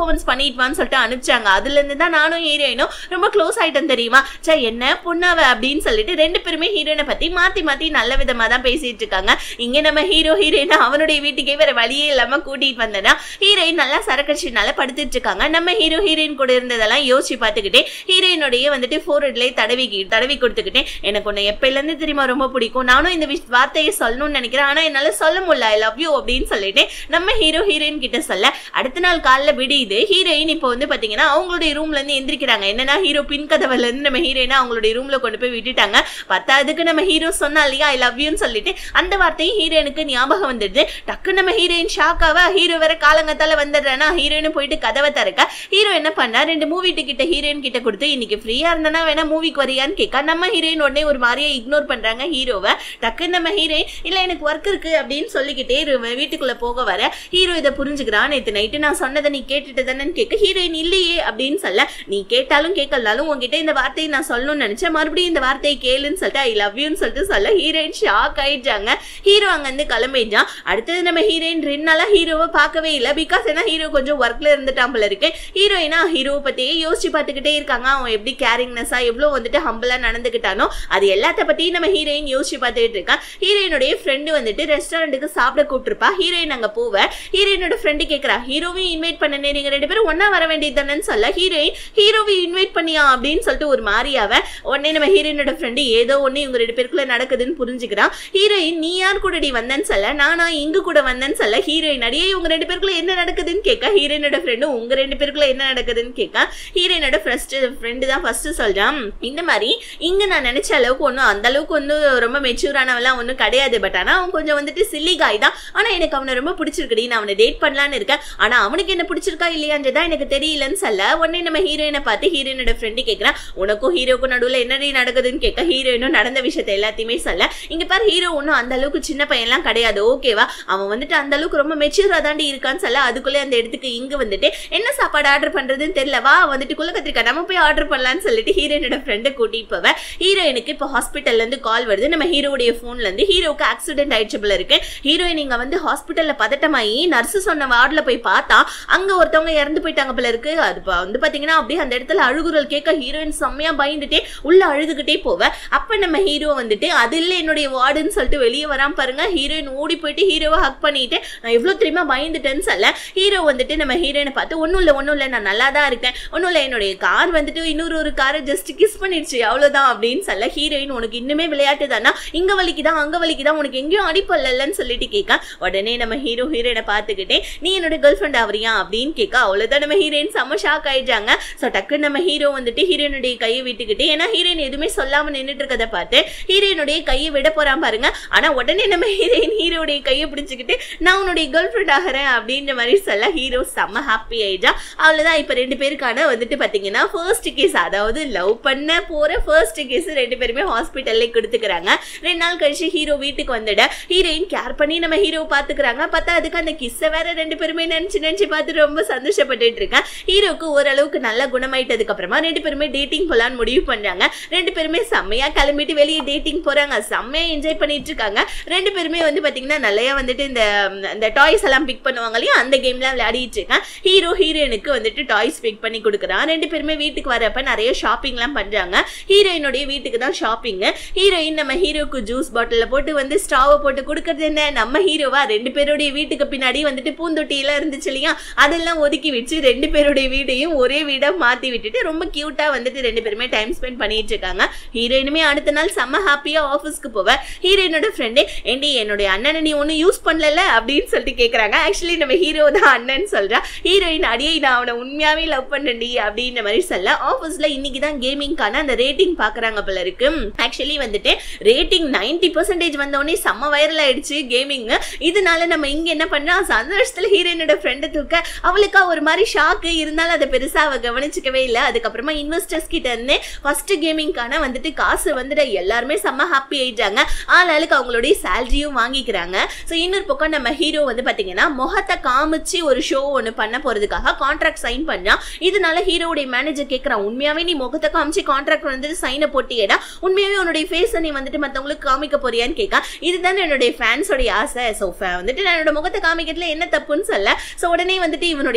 பெர்ஃபார்மன்ஸ் பண்ணிட்டுவான்னு சொல்லிட்டு அனுப்பிச்சாங்க அதுல இருந்து தான் நானும் ஹீரோயினும் ரொம்ப க்ளோஸ் ஆயிட்டோம் தெரியுமா சே என்ன பொண்ணாவ அப்படின்னு சொல்லிட்டு ரெண்டு பேருமே ஹீரோயினை பத்தி மாத்தி மாத்தி நல்ல விதமா தான் பேசிட்டு இருக்காங்க இங்க நம்ம ஹீரோ ஹீரோயினை அவனுடைய வீட்டுக்கே வேற வழியே இல்லாம கூட்டிட்டு வந்தனா ஹீரோயின் நல்லா சரக்கடிச்சுனால படுத்துட்டு இருக்காங்க நம்ம ஹீரோ ஹீரோயின் கூட இருந்ததெல்லாம் யோசிச்சு பார்த்துக்கிட்டே ஹீரோயினுடைய வந்துட்டு ஃபோர்ஹெட்லேயே தடவி தடவி கொடுத்துக்கிட்டே எனக்கு உன்னை எப்பயில இருந்து தெரியுமா ரொம்ப பிடிக்கும் நானும் இந்த விஷ் வார்த்தையை சொல்லணும்னு நினைக்கிறேன் ஆனா என்னால சொல்ல முடியல ஐ லவ் யூ அப்படின்னு சொல்லிட்டு நம்ம ஹீரோ ஹீரோயின் கிட்ட சொல்ல அடுத்த நாள் காலைல விடியுது ஹீரோயின் இப்போ வந்து பாத்தீங்கன்னா அவங்களுடைய ரூம்ல இருந்து எந்திரிக்கிறாங்க என்னன்னா ஹீரோ பின் கதவுல இருந்து நம்ம ஹீரோயினை அவங்களுடைய ரூம்ல கொண்டு போய் விட்டுட்டாங்க பத்தாவதுக்கு நம்ம ஹீரோ சொன்னா இல்லையா ஐ லவ் யூன்னு சொல்லிட்டு அந்த வார்த்தையும் ஹீரோயினுக்கு ஞாபகம் வந்துடுது டக்கு நம்ம ஹீரோயின் ஷாக் ஆவ ஹீரோ வேற காலங்கத்தால வந்துடுறேன்னா ஹீரோயின் போயிட்டு கதவை திறக்க ஹீரோ என்ன பண்ணா ரெண்டு மூவி டிக்கெட்ட ஹீரோயின் கிட்ட கொடுத்து இன்னைக்கு ஃப்ரீயா இருந்தனா வேணா மூவிக்கு வரியான்னு கேட்க நம்ம ஹீரோயின் உடனே ஒரு மாதிரியே இக்னோர் பண்றாங்க ஹீரோவை டக்கு நம்ம ஹீரோயின் இல்ல எனக்கு ஒர்க் இருக்கு அப்படின்னு சொல்லிக்கிட்டே இரு- வீட்டுக்குள்ள போக வர ஹீரோ இதை புரிஞ்சுக்கிறான் நேத்து நைட்டு நான் சொன்னதை நீ கேட்டுட்டு தானேன்னு கேட்க ஹீரோயின் இல்லையே அப்படின்னு சொல்ல நீ கேட்டாலும் கேட்கலனாலும் உங்ககிட்ட இந்த வார்த்தையை நான் சொல்லணும்னு நினைச்சேன் மறுபடியும் இந்த வார்த்தையை கேளுன்னு சொல்லிட்டு ஐ லவ் யூன்னு சொல்லிட்டு சொல்ல ஹீரோயின் ஷாக் ஆயிட்டாங்க ஹீரோ அங்கிருந்து கிளம்பிட்டான் அடுத்தது நம்ம ஹீரோயின் ரெண்டு நாளா ஹீரோவை பார்க்கவே இல்லை பிகாஸ் ஏன்னா ஹீரோ கொஞ்சம் ஒர்க்ல இருந்துட்டான் போல இருக்கு ஹீரோயினா ஹீரோவை பத்தியே யோசிச்சு பார்த்துக்கிட்டே இருக்காங்க அவன் எப்படி கேரிங்னஸா எவ்வளோ வந்துட்டு ஹம்பிளா நடந்துக்கிட்டானோ அது எல்லாத்த பத்தியும் நம்ம ஹீரோயின் யோசிச்சு பார்த்துக்கிட்டு இருக்கான் ஹீரோயினுடைய ஃப்ரெண்டு வந்துட்டு ரெஸ்டாரண்ட்டுக்கு சாப்பிட கூப்பிட்டுருப்பா ஹீரோயின் அங்க போவ ஹீரோயினோட ஃப்ரெண்டு கேட்கறா ஹீரோவையும் இன்வைட் பண்ணனே நீங்க ரெண்டு பேரும் ஒண்ணா வர வேண்டியது தானேன்னு சொல்ல ஹீரோயின் ஹீரோவை இன்வைட் பண்ணியா அப்படின்னு சொல்லிட்டு ஒரு மாதிரியாவ உடனே நம்ம ஹீரோயினோட ஃப்ரெண்டு ஏதோ ஒண்ணு இவங்க ரெண்டு பேருக்குள்ள நடக்குதுன்னு புரிஞ்சுக்கிறான் ஹீரோயின் நீ யார் கூடடி வந்தேன்னு சொல்ல நானா இங்க கூட வந்தேன்னு சொல்ல ஹீரோயின் அடியே இவங்க ரெண்டு பேருக்குள்ள என்ன நடக்குதுன்னு கேட்க ஹீரோயினோட ஃப்ரெண்டு உங்க ரெண்டு பேருக்குள்ள என்ன நடக்குதுன்னு கேட்க ஹீரோயினோட ஃபர்ஸ்ட் ஃப்ரெண்டு தான் ஃபர்ஸ்ட் சொல்றான் இந்த மாதிரி இங்க நான் நினைச்ச அளவுக்கு ஒன்றும் அந்த அளவுக்கு ஒன்றும் ரொம்ப மெச்சூரானவெல்லாம் ஒன்றும் கிடையாது பட் ஆனா அவன் கொஞ்சம் வந்துட்டு சில்லி காய் தான் ஆனா எனக்கு அவனை ரொம்ப பிடிச்சிருக்குடி நான் அவனை டேட் பண்ணலான்னு இருக்கேன் ஆனா அவனுக்கு என்ன பிடிச்சிருக்கா இல்லையான்றதா எனக்கு தெரியலன்னு சொல்ல உடனே நம்ம ஹீரோயினை பார்த்து ஹீரோயினோட ஃப்ரெண்டு கேட்கறான் உனக்கும் ஹீரோக்கும் நடுவுல என்னடி நடக்குதுன்னு கேட்க ஹீரோயினும் நடந்த விஷயத்தை எல்லாத்தையுமே சொல்ல இங்க பாரு ஹீரோ ஒன்றும் அந்த அளவுக்கு சின்ன பையன்லாம் கிடையாது ஓகேவா அவன் வந்துட்டு அந்த அளவுக்கு ரொம்ப மெச்சூரா தாண்டி இருக்கான்னு சொல்ல அதுக்குள்ளே அந்த இடத்துக்கு இங்க வந்துட்டு என்ன சாப்பாடு ஆர்டர் பண்றதுன்னு தெரியல வா வந்துட்டு குள்ள கத்திரிக்கா நம்ம போய் ஆர்டர் பண்ணலாம்னு சொல்லிட்டு ஹீரோயினோட ஃப்ரெண்டை கூட்டிட்டு போவ ஹீரோயினுக்கு இப்போ ஹாஸ்பிட்டல்ல இருந்து கால் வருது நம்ம ஹீரோடைய போன்ல இருந்து ஹீரோக்கு ஆக்சிடென்ட் ஆயிடுச்சு போல இருக்கு ஹீரோயின் இங்க வந்து ஹாஸ்பிட்டல்ல பதட்டமாயி நர்ஸ் சொன்ன வார்டுல போய் பார்த்தா அங்க ஒருத்தவங்க இறந்து போயிட்டாங்க போல இருக்கு அது ப- வந்து பாத்தீங்கன்னா அப்படியே அந்த இடத்துல அழுகுரல் கேட்க ஹீரோயின் செம்மையா பயந்துட்டே உள்ள அழுதுகிட்டே போவ அப்ப நம்ம ஹீரோ வந்துட்டு அது இல்ல என்னுடைய வார்டுன்னு சொல்லிட்டு வெளியே வராம பாருங்க ஹீரோயின் ஓடி போயிட்டு ஹீரோவை ஹக் பண்ணிட்டு நான் எவ்வளவு தெரியுமா பயந்துட்டேன்னு சொல்ல ஹீரோ வந்துட்டு நம்ம ஹீரோயினை பார்த்து ஒன்றும் இல்லை ஒன்றும் இல்லை நான் நல்லா தான் இருக்கேன் ஒன்றும் இல்லை என்னுடைய கார் வந்துட்டு இன்னொரு ஒரு காரை ஜஸ்ட் கிஸ் பண்ணிடுச்சு அவ்வளோதான் அப்படின்னு சொல்ல ஹீரோயின் உனக்கு இன்னுமே விளையாட்டு தானா இங்கே வலிக்குதான் அங்கே வலிக்குதான் உனக்கு எங்கேயும் அடிப்பல்லன்னு சொல்லிட்டு கேட்க உடனே நம்ம ஹீரோ ஹீரோயினை பார்த்துக்கிட்டே நீ என்னோட கேர்ள் ஃப்ரெண்ட் ஆவறியா அப்படின்னு கேட்க அவ்வளோதான் நம்ம ஹீரோயின் செம்ம ஷாக் ஆயிட்டாங்க ஸோ டக்குன்னு நம்ம ஹீரோ வந்துட்டு ஹீரோயினுடைய கையை விட்டுக்கிட்டு ஏன்னா ஹீரோயின் எதுவுமே சொல்லாம நின்றுட்டு இருக்கதை பார்த்து ஹீரோயினுடைய கையை விட போறான் பாருங்க ஆனா உடனே நம்ம ஹீரோயின் ஹீரோடைய கையை பிடிச்சிக்கிட்டு நான் உன்னுடைய கேர்ள் ஃப்ரெண்ட் ஆகிறேன் அப்படின்ற மாதிரி சொல்ல ஹீரோ செம்ம ஹாப்பி ஆயிட்டா அவ்வளவுதான் இப்ப ரெண்டு பேருக்கான வந்துட்டு பாத்தீங்கன்னா ஃபர்ஸ்ட் கேஸ் அதாவது லவ் பண்ண போற ஃபர்ஸ்ட் கேஸ் ரெண்டு பேருமே ஹாஸ்பிட்டல்ல கொடுத்துக்கிறாங்க ரெண்டு நாள் கழிச்சு ஹீரோ வீட்டுக்கு வந்துட ஹீரோயின் கேர் பண்ணி நம்ம ஹீரோ பாத்துக்கிறாங்க பார்த்தா அதுக்கு அந்த கிஸ்ஸை வேற ரெண்டு பேருமே நினைச்சு நினைச்சு பார்த்து ரொம்ப சந்தோஷப்பட்டுட்டு இருக்கேன் ஹீரோக்கு ஓரளவுக்கு நல்லா குணமாயிட்டதுக்கு அப்புறமா ரெண்டு பேருமே டேட்டிங் போலான்னு முடிவு பண்றாங்க ரெண்டு பேருமே செம்மையா கிளம்பிட்டு வெளியே டேட்டிங் போறாங்க செம்மையா என்ஜாய் பண்ணிட்டு இருக்காங்க ரெண்டு பேருமே வந்து பாத்தீங்கன்னா நிறைய வந்துட்டு இந்த இந்த டாய்ஸ் எல்லாம் பிக் பண்ணுவாங்க இல்லையா அந்த கேம்லாம் விளையாடிட்டு இருக்கேன் ஹீரோ ஹீரோயினுக்கு வந்துட்டு டாய்ஸ் பிக் பண்ணி கொடுக்குறான் ரெண்டு பேருமே வீட்டுக்கு வரப்ப நிறைய ஷாப்பிங்லாம் பண்றாங்க ஹீரோயினுடைய வீட்டுக்கு தான் ஷாப்பிங் ஹீரோயின் நம்ம ஹீரோக்கு ஜூஸ் பாட்டிலில் போட்டு வந்து ஸ்டாவை போட்டு கொடுக்கறது என்ன நம்ம ஹீரோவா ரெண்டு பேருடைய வீட்டுக்கு பின்னாடி வந்துட்டு பூந்தொட்டியெல்லாம் இருந்துச்சு இல்லையா அதெல்லாம் ஒதுக்கி வச்சு ரெண்டு பேருடைய வீடையும் ஒரே வீடா மாத்தி விட்டுட்டு ரொம்ப கியூட்டா வந்துட்டு ரெண்டு பேருமே டைம் ஸ்பெண்ட் பண்ணிட்டு இருக்காங்க ஹீரோயினுமே அடுத்த நாள் செம்ம ஹாப்பியா ஆஃபீஸ்க்கு போவ ஹீரோயினோட ஃப்ரெண்டு ஏண்டி என்னுடைய அண்ணனை நீ ஒன்றும் யூஸ் பண்ணல அப்படின்னு சொல்லிட்டு கேட்குறாங்க ஆக்சுவலி நம்ம ஹீரோ தான் அண்ணன் சொல்றா ஹீரோயின் அடியே நான் அவனை உண்மையாவே லவ் பண்ணடி அப்படின்ற மாதிரி சொல்ல ஆஃபீஸ்ல இன்னைக்கு தான் கேமிங்கான அந்த ரேட்டிங் பாக்குறாங்க போல இருக்கு ஆக்சுவலி வந்துட்டு ரேட்டிங் நைன்டி பர்சன்டேஜ் வந்தோடனே செம்ம வைரல் ஆயிடுச்சு கேமிங் இதனால நம்ம இங்க என்ன பண்றோம் சந்தோஷத்துல ஹீரோயினோட ஃப்ரெண்டு தூக்க அவளுக்கா ஒரு மாதிரி ஷாக்கு இருந்தாலும் அதை பெருசா அவ கவனிச்சுக்கவே இல்லை அதுக்கப்புறமா இன்வெஸ்டர்ஸ் கிட்ட இருந்து ஃபர்ஸ்ட் கேமிங்கான வந்துட்டு காசு வந்துட்டு எல்லாருமே செம்ம ஹாப்பி ஆயிட்டாங்க ஆளாளுக்கு அவங்களுடைய சேலரியும் வாங்கிக்கிறாங்க ஸோ இன்னொரு பக்கம் நம்ம ஹீரோ வந்து பாத்தீங்கன்னா முகத்தை காமிச்சு ஒரு ஷோ ஒன்று பண்ண போறதுக்காக கான்ட்ராக்ட் சைன் பண்ணான் இதனால ஹீரோவுடைய மேனேஜர் கேட்கறான் உண்மையாவே நீ முகத்தை காமிச்சு கான்ட்ராக்ட் வந்துட்டு சைனை போட்டியேடா உண்மையாவே உன்னுடைய ஃபேஸை நீ வந்துட்டு மத்தவங்களுக்கு காமிக்க போறியான்னு கேட்க இதுதானே என்னுடைய ஃபேன்ஸோடைய ஆசை ஸோ வந்துட்டு நான் என்னோட முகத்தை காமிக்கிறதுல என்ன தப்புன்னு சொல்ல ஸோ உடனே வந்துட்டு இவனுடைய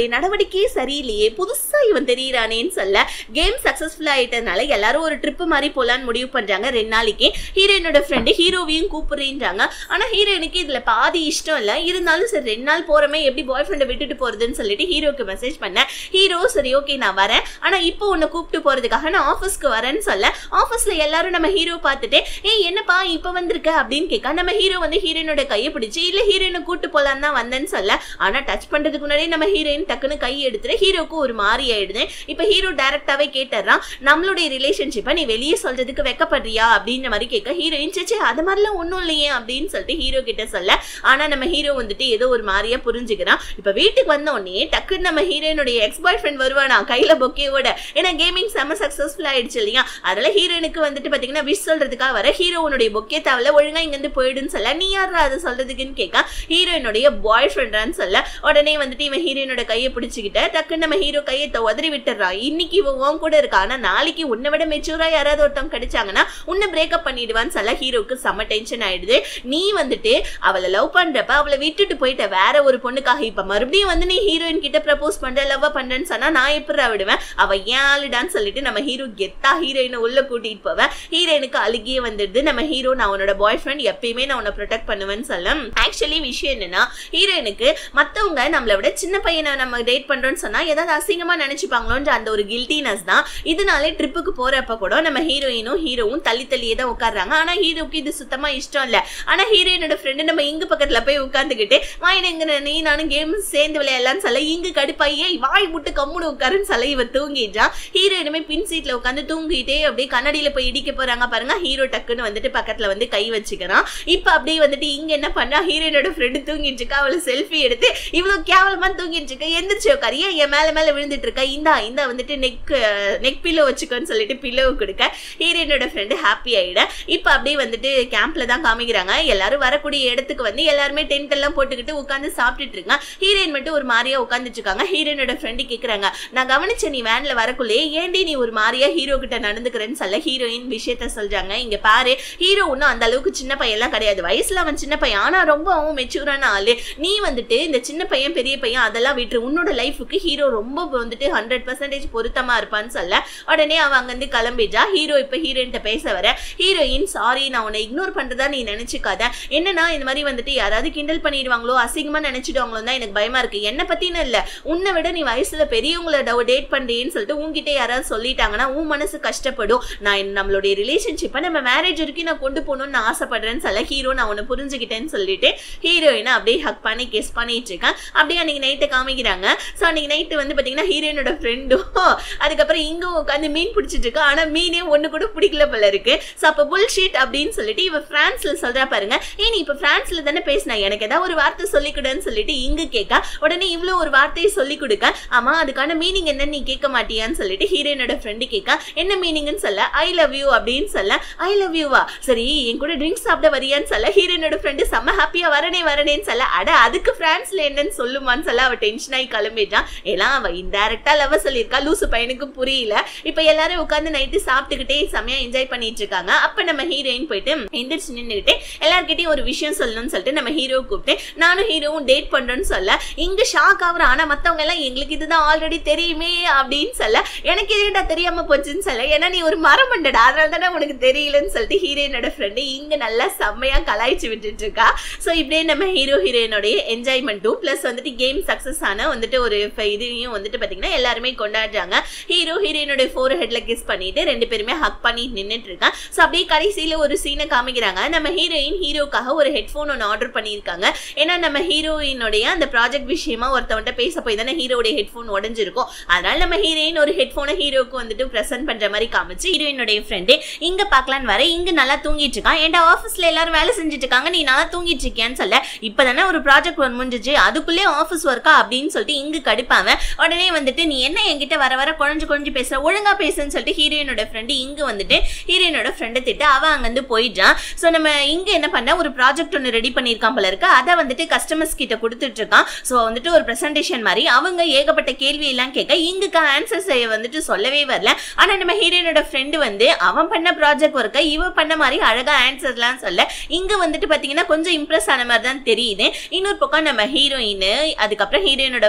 இவனுடைய நடவடிக்கையே சரியில்லையே புதுசா இவன் தெரியறானேன்னு சொல்ல கேம் சக்சஸ்ஃபுல் ஆயிட்டதுனால எல்லாரும் ஒரு ட்ரிப் மாதிரி போலான்னு முடிவு பண்றாங்க ரெண்டு நாளைக்கு ஹீரோயினோட ஃப்ரெண்டு ஹீரோவையும் கூப்பிடுறேன்றாங்க ஆனா ஹீரோயினுக்கு இதுல பாதி இஷ்டம் இல்ல இருந்தாலும் சரி ரெண்டு நாள் போறமே எப்படி பாய் ஃப்ரெண்டை விட்டுட்டு போறதுன்னு சொல்லிட்டு ஹீரோக்கு மெசேஜ் பண்ணேன் ஹீரோ சரி ஓகே நான் வரேன் ஆனா இப்போ உன்னை கூப்பிட்டு போறதுக்காக நான் ஆஃபீஸ்க்கு வரேன்னு சொல்ல ஆஃபீஸ்ல எல்லாரும் நம்ம ஹீரோ பார்த்துட்டு ஏய் என்னப்பா இப்போ வந்திருக்க அப்படின்னு கேட்க நம்ம ஹீரோ வந்து ஹீரோயினோட கையை பிடிச்சு இல்ல ஹீரோயினை கூட்டு போலாம் தான் வந்தேன்னு சொல்ல ஆனா டச் பண்றதுக்கு முன்னாடி நம்ம ஹீரோயின் டக்குன்னு கை எடுத்துட்டு ஹீரோக்கு ஒரு மாதிரி ஆயிடுது இப்ப ஹீரோ டைரக்டாவே கேட்டுறான் நம்மளுடைய ரிலேஷன்ஷிப்பை நீ வெளியே சொல்றதுக்கு வெக்கப்படுறியா அப்படின்ற மாதிரி கேட்க ஹீரோயின் சேச்சே அது மாதிரிலாம் ஒன்றும் இல்லையே அப்படின்னு சொல்லிட்டு ஹீரோ கிட்ட சொல்ல ஆனா நம்ம ஹீரோ வந்துட்டு ஏதோ ஒரு மாதிரியா புரிஞ்சுக்கிறான் இப்ப வீட்டுக்கு வந்த உடனே டக்குன்னு நம்ம ஹீரோயினுடைய எக்ஸ் பாய் ஃப்ரெண்ட் வருவானா கையில பொக்கேவோட ஏன்னா கேமிங் செம சக்சஸ்ஃபுல் ஆயிடுச்சு இல்லையா அதனால ஹீரோயினுக்கு வந்துட்டு பாத்தீங்கன்னா விஷ் சொல்றதுக்காக வர ஹீரோனுடைய பொக்கே தேவையில்ல ஒழுங்கா இங்க இருந்து போயிடுன்னு சொல்ல நீ யாரா அதை சொல்றதுக்குன்னு கேட்க ஹீரோயினுடைய பாய் ஃப்ரெண்டான்னு சொல்ல உடனே வந்துட்டு இவன் ஹீரோயினோட கையை பிடிச்சிக்கிட்ட டக்குன்னு நம்ம ஹீரோ கையை தொ- உதறி விட்டுறான் இன்னைக்கு இவன் உன் கூட இருக்கா ஆனா நாளைக்கு உன்னை விட மெச்சூரா யாராவது ஒருத்தவங்க கிடைச்சாங்கன்னா உன்னை பிரேக்கப் பண்ணிடுவான்னு சொல்ல ஹீரோக்கு செம்ம டென்ஷன் ஆயிடுது நீ வந்துட்டு அவளை லவ் பண்றப்ப அவளை விட்டுட்டு போயிட்ட வேற ஒரு பொண்ணுக்காக இப்ப மறுபடியும் வந்து நீ ஹீரோயின் கிட்ட ப்ரப்போஸ் பண்ற லவ் பண்றேன்னு சொன்னா நான் எப்படி விடுவேன் அவ ஏன் ஆளுடான்னு சொல்லிட்டு நம்ம ஹீரோ கெத்தா ஹீரோயினை உள்ள கூட்டிட்டு போவேன் ஹீரோயினுக்கு அழுகியே வந்துடுது நம்ம ஹீரோ நான் உன்னோட பாய் ஃப்ரெண்ட் எப்பயுமே நான் உன்னை ப்ரொடெக்ட் பண்ணுவேன்னு சொல்ல ஆக்சுவலி விஷயம் என்னன்னா ஹீரோயினுக்கு மத்தவங்க நம்மளை விட சின்ன பையனை நம்ம டேட் பண்றோம்னு சொன்னா ஏதாவது அசிங்கமா நினைச்சுப்பாங்களோன்ற அந்த ஒரு கில்ட்டினஸ் தான் இதனாலே ட்ரிப்புக்கு போறப்ப கூட நம்ம ஹீரோயினும் ஹீரோவும் தள்ளி தள்ளியே தான் உட்காடுறாங்க ஆனா ஹீரோக்கு இது சுத்தமா இஷ்டம் இல்ல ஆனா ஹீரோயினோட ஃப்ரெண்டு நம்ம இங்கு பக்கத்துல போய் உட்காந்துக்கிட்டு வாயின் எங்க நீ நானும் கேம் சேர்ந்து விளையாடலாம்னு சொல்ல இங்கு கடுப்பாயே வாய் விட்டு கம்முன்னு உட்காருன்னு சொல்ல இவ தூங்கிட்டான் ஹீரோயினுமே பின் சீட்ல உட்காந்து தூங்கிட்டே அப்படியே கண்ணாடியில போய் இடிக்க போறாங்க பாருங்க ஹீரோ டக்குன்னு வந்துட்டு பக்கத்துல வந்து கை வச்சுக்கிறான் இப்ப அப்படியே வந்துட்டு இங்க என்ன பண்ணா ஹீரோயினோட ஃப்ரெண்டு தூங்கிட்டு இருக்கா அவளை செல்ஃபி எடுத்து இவ்வளவு கேவலமா தூங்கிட்டு இருக்க எந்திரிச்சு உட்காரு ஏன் என் மேல மேல விழுந்துட்டு இருக்கா இந்தா இந்தா வந்துட்டு நெக் நெக் பில்லோ வச்சுக்கோன்னு சொல்லிட்டு பில்லோ கொடுக்க ஹீரோயினோட ஃப்ரெண்டு ஹாப்பி ஆயிட இப்ப அப்படியே வந்துட்டு கேம்ப்ல தான் காமிக்கிறாங்க எல்லாரும் வரக்கூடிய இடத்துக்கு வந்து எல்லாருமே டென்ட் எல்லாம் போட்டுக்கிட்டு உட்காந்து சாப்பிட்டுட்டு இருக்காங்க ஹீரோயின் மட்டும் ஒரு மாதிரியா உட்காந்துட்டு இருக்காங்க ஹீரோயினோட ஃப்ரெண்டு கேக்குறாங்க நான் கவனிச்ச நீ வேன்ல வரக்குள்ளே ஏன்டி நீ ஒரு மாதிரியா ஹீரோ கிட்ட நடந்துக்கிறேன்னு சொல்ல ஹீரோயின் விஷயத்த சொல்றாங்க இங்க பாரு ஹீரோ ஒன்றும் அந்த அளவுக்கு சின்ன பையன்லாம் கிடையாது வயசுல அவன் சின்ன பையன் ஆனா ரொம்ப அவன் மெச்சூரான ஆளு நீ வந்துட்டு இந்த சின்ன பையன் பெரிய பையன் அதெல்லாம் விட்டு உன்னோட லைஃபுக்கு ஹீரோ ரொம்ப வந்துட்டு ஹண்ட்ரட் பர்சன்டேஜ் பொருத்தமா இருப்பான்னு சொல்ல உடனே அவன் அங்கிருந்து கிளம்பிட்டா ஹீரோ இப்ப ஹீரோயின்ட்ட பேச வர ஹீரோயின் சாரி நான் உன்னை இக்னோர் பண்றதா நீ நினைச்சுக்காத என்னன்னா இந்த மாதிரி வந்துட்டு யாராவது கிண்டல் பண்ணிடுவாங்களோ அசிங்கமா நினைச்சிடுவாங்களோ தான் எனக்கு பயமா இருக்கு என்ன பத்தின இல்ல உன்னை விட நீ வயசுல பெரியவங்கள டேட் பண்றேன்னு சொல்லிட்டு உன்கிட்ட யாராவது சொல்லிட்டாங்கன்னா உன் மனசு கஷ்டப்படும் நான் இந்த நம்மளுடைய ரிலேஷன்ஷிப்பை நம்ம மேரேஜ் வரைக்கும் நான் கொண்டு போகணும்னு நான் ஆசைப்படுறேன்னு சொல்ல ஹீரோ நான் உன்னை புரிஞ்சுக்கிட்டேன்னு சொல்லிட்டு ஹீரோயினை அப்படியே ஹக் பண்ணி கிஸ் பண்ணிட்டு இருக்கேன் அப்படியே அன்னைக்கு நைட்டு காமிக்கிறாங்க ஸோ அன்னைக்கு நைட்டு வந்து பார்த்தீங்கன்னா ஹீரோயினோட ஃப்ரெண்டும் அதுக்கப்புறம் இங்கே உட்காந்து மீன் பிடிச்சிட்டு இருக்கா ஆனால் மீனே ஒன்று கூட பிடிக்கல போல இருக்கு ஸோ அப்போ புல்ஷீட் அப்படின்னு சொல்லிட்டு இவ பிரான்ஸ்ல சொல்றா பாருங்க ஏ நீ இப்போ பிரான்ஸ்ல தானே பேசினா எனக்கு ஏதாவது ஒரு வார்த்தை சொல்லிக் கொடுன்னு சொல்லிட்டு இங்கு கேட்க உடனே இவ்வளோ ஒரு வார்த்தையை சொல்லி கொடுக்க ஆமா அதுக்கான மீனிங் என்னன்னு நீ கேட்க மாட்டியான்னு சொல்லிட்டு ஹீரோயினோட ஃப்ரெண்டு கேட்க என்ன மீனிங்னு சொல்ல ஐ லவ் யூ அப்படின்னு சொல்ல ஐ லவ் யூவா சரி என் கூட ட்ரிங்க்ஸ் சாப்பிட வரியான்னு சொல்ல ஹீரோயினோட ஃப்ரெண்டு செம்ம ஹாப்பியா வரனே வரனேன்னு சொல்ல அட அதுக்கு பிரான்ஸ்ல என்னன்னு சொல்லுமான்னு சொல்ல அவ டென்ஷன் ஆகி கிளம்பிட்டான் எல்லாம் அவ இன்டைரக்டா லவ் சொல்லியிருக்கா லூசு பையனுக்கு புரியல இப்ப எல்லாரும் உட்காந்து நைட்டு சாப்பிட்டுக்கிட்டே செமையா என்ஜாய் பண்ணிட்டு இருக்காங்க அப்ப நம்ம ஹீரோயின் போயிட்டு எந்திரிச்சு நின்றுகிட்டு எல்லார்கிட்டயும் ஒரு விஷயம் சொல்லணும்னு சொல்லிட்டு நம்ம ஹீரோ கூப்பிட்டு நானும் ஹீரோவும் டேட் பண்றோம்னு சொல்ல இங்க ஷாக் ஆகுறோம் ஆனா மத்தவங்க எல்லாம் எங்களுக்கு இதுதான் ஆல்ரெடி தெரியுமே அப்படின்னு சொல்ல எனக்கு இதேடா தெரியாம போச்சுன்னு சொல்ல ஏன்னா நீ ஒரு மரம் பண்ணடா அதனால தானே உனக்கு தெரியலன்னு சொல்லிட்டு ஹீரோயினோட ஃப்ரெண்டு இங்க நல்லா செம்மையா கலாய்ச்சி விட்டுட்டு இருக்கா ஸோ இப்படியே நம்ம ஹீரோ ஹீரோயினோடைய என்ஜாய்மெண்ட்டும் ப்ளஸ் வந்துட்டு கேம் சக்ஸஸ் ஆன வந்துட்டு ஒரு ஃப- இதையும் வந்துட்டு பாத்தீங்கன்னா எல்லாருமே கொண்டாடுறாங்க ஹீரோ ஹீரோயினோட ஃபோர் ஹெட்ல கிஸ் பண்ணிட்டு ரெண்டு பேருமே ஹக் பண்ணி நின்னுட்டு இருக்காங்க ஸோ அப்படியே கடைசியில ஒரு சீனை காமிக்கிறாங்க நம்ம ஹீரோயின் ஹீரோக்காக ஒரு ஹெட்ஃபோன் ஒன்று ஆர்டர் பண்ணியிருக்காங்க ஏன்னா நம்ம ஹீரோயினுடைய அந்த ப்ராஜெக்ட் விஷயமா ஒருத்தவன்ட்ட பேச போய் தானே ஹீரோடைய ஹெட்ஃபோன் உடஞ்சிருக்கும் அதனால நம்ம ஹீரோயின் ஒரு ஹெட்ஃபோனை ஹீரோக்கு வந்துட்டு ப்ரெசென்ட் பண்ற மாதிரி காமிச்சு ஹீரோயினுடைய ஃப்ரெண்டு இங்க பார்க்கலான்னு வர இங்க நல்லா தூங்கிட்டு இருக்கான் ஏன்டா ஆஃபீஸ்ல எல்லாரும் வேலை செஞ்சுட்டு இருக்காங்க நீ நல்லா தூங்கிட்டு இருக்கியான்னு சொல்ல இப்பதானே ஒரு ப்ராஜெக்ட் ஒன்று முடிஞ்சிச்சு அதுக்குள்ளே ஆஃபீஸ் ஒர்க்கா அப்படின்னு சொல்லிட்டு இங்கு கடுப்பாவன் உடனே வந்துட்டு நீ என்ன என்கிட்ட வர வர குழஞ்சு குழஞ்சு பேசுற ஒழுங்கா பேசுன்னு சொல்லிட்டு ஹீரோயினோட ஃப்ரெண்டு இங்க வந்துட்டு ஹீரோயினோட ஃப்ரெண்டை திட்டு அவன் அங்கிருந்து போயிட்டான் ஸோ நம்ம இங்க என்ன பண்ண ஒரு ப்ராஜெக்ட் ஒன்று ரெடி பண்ணியிருக்கான் போல இருக்கு அதை வந்துட்டு கஸ்டமர்ஸ் கிட்ட கொடுத்துட்டு இருக்கான் ஸோ வந்துட்டு ஒரு ப்ரெசன்டேஷன் மாதிரி அவங்க ஏகப்பட்ட கேள்வி எல்லாம் கேட்க இங்குக்கு ஆன்சர்ஸ் வந்துட்டு சொல்லவே வரல ஆனா நம்ம ஹீரோயினோட ஃப்ரெண்டு வந்து அவன் பண்ண ப்ராஜெக்ட் ஒர்க்கை இவ பண்ண மாதிரி அழகா ஆன்சர்லாம் சொல்ல இங்க வந்துட்டு பாத்தீங்கன்னா கொஞ்சம் இம்ப்ரெஸ் ஆன மாதிரி தான் தெரியுது இன்னொரு பக்கம் நம்ம ஹீரோயின் அதுக்கப்புறம் ஹீரோயினோட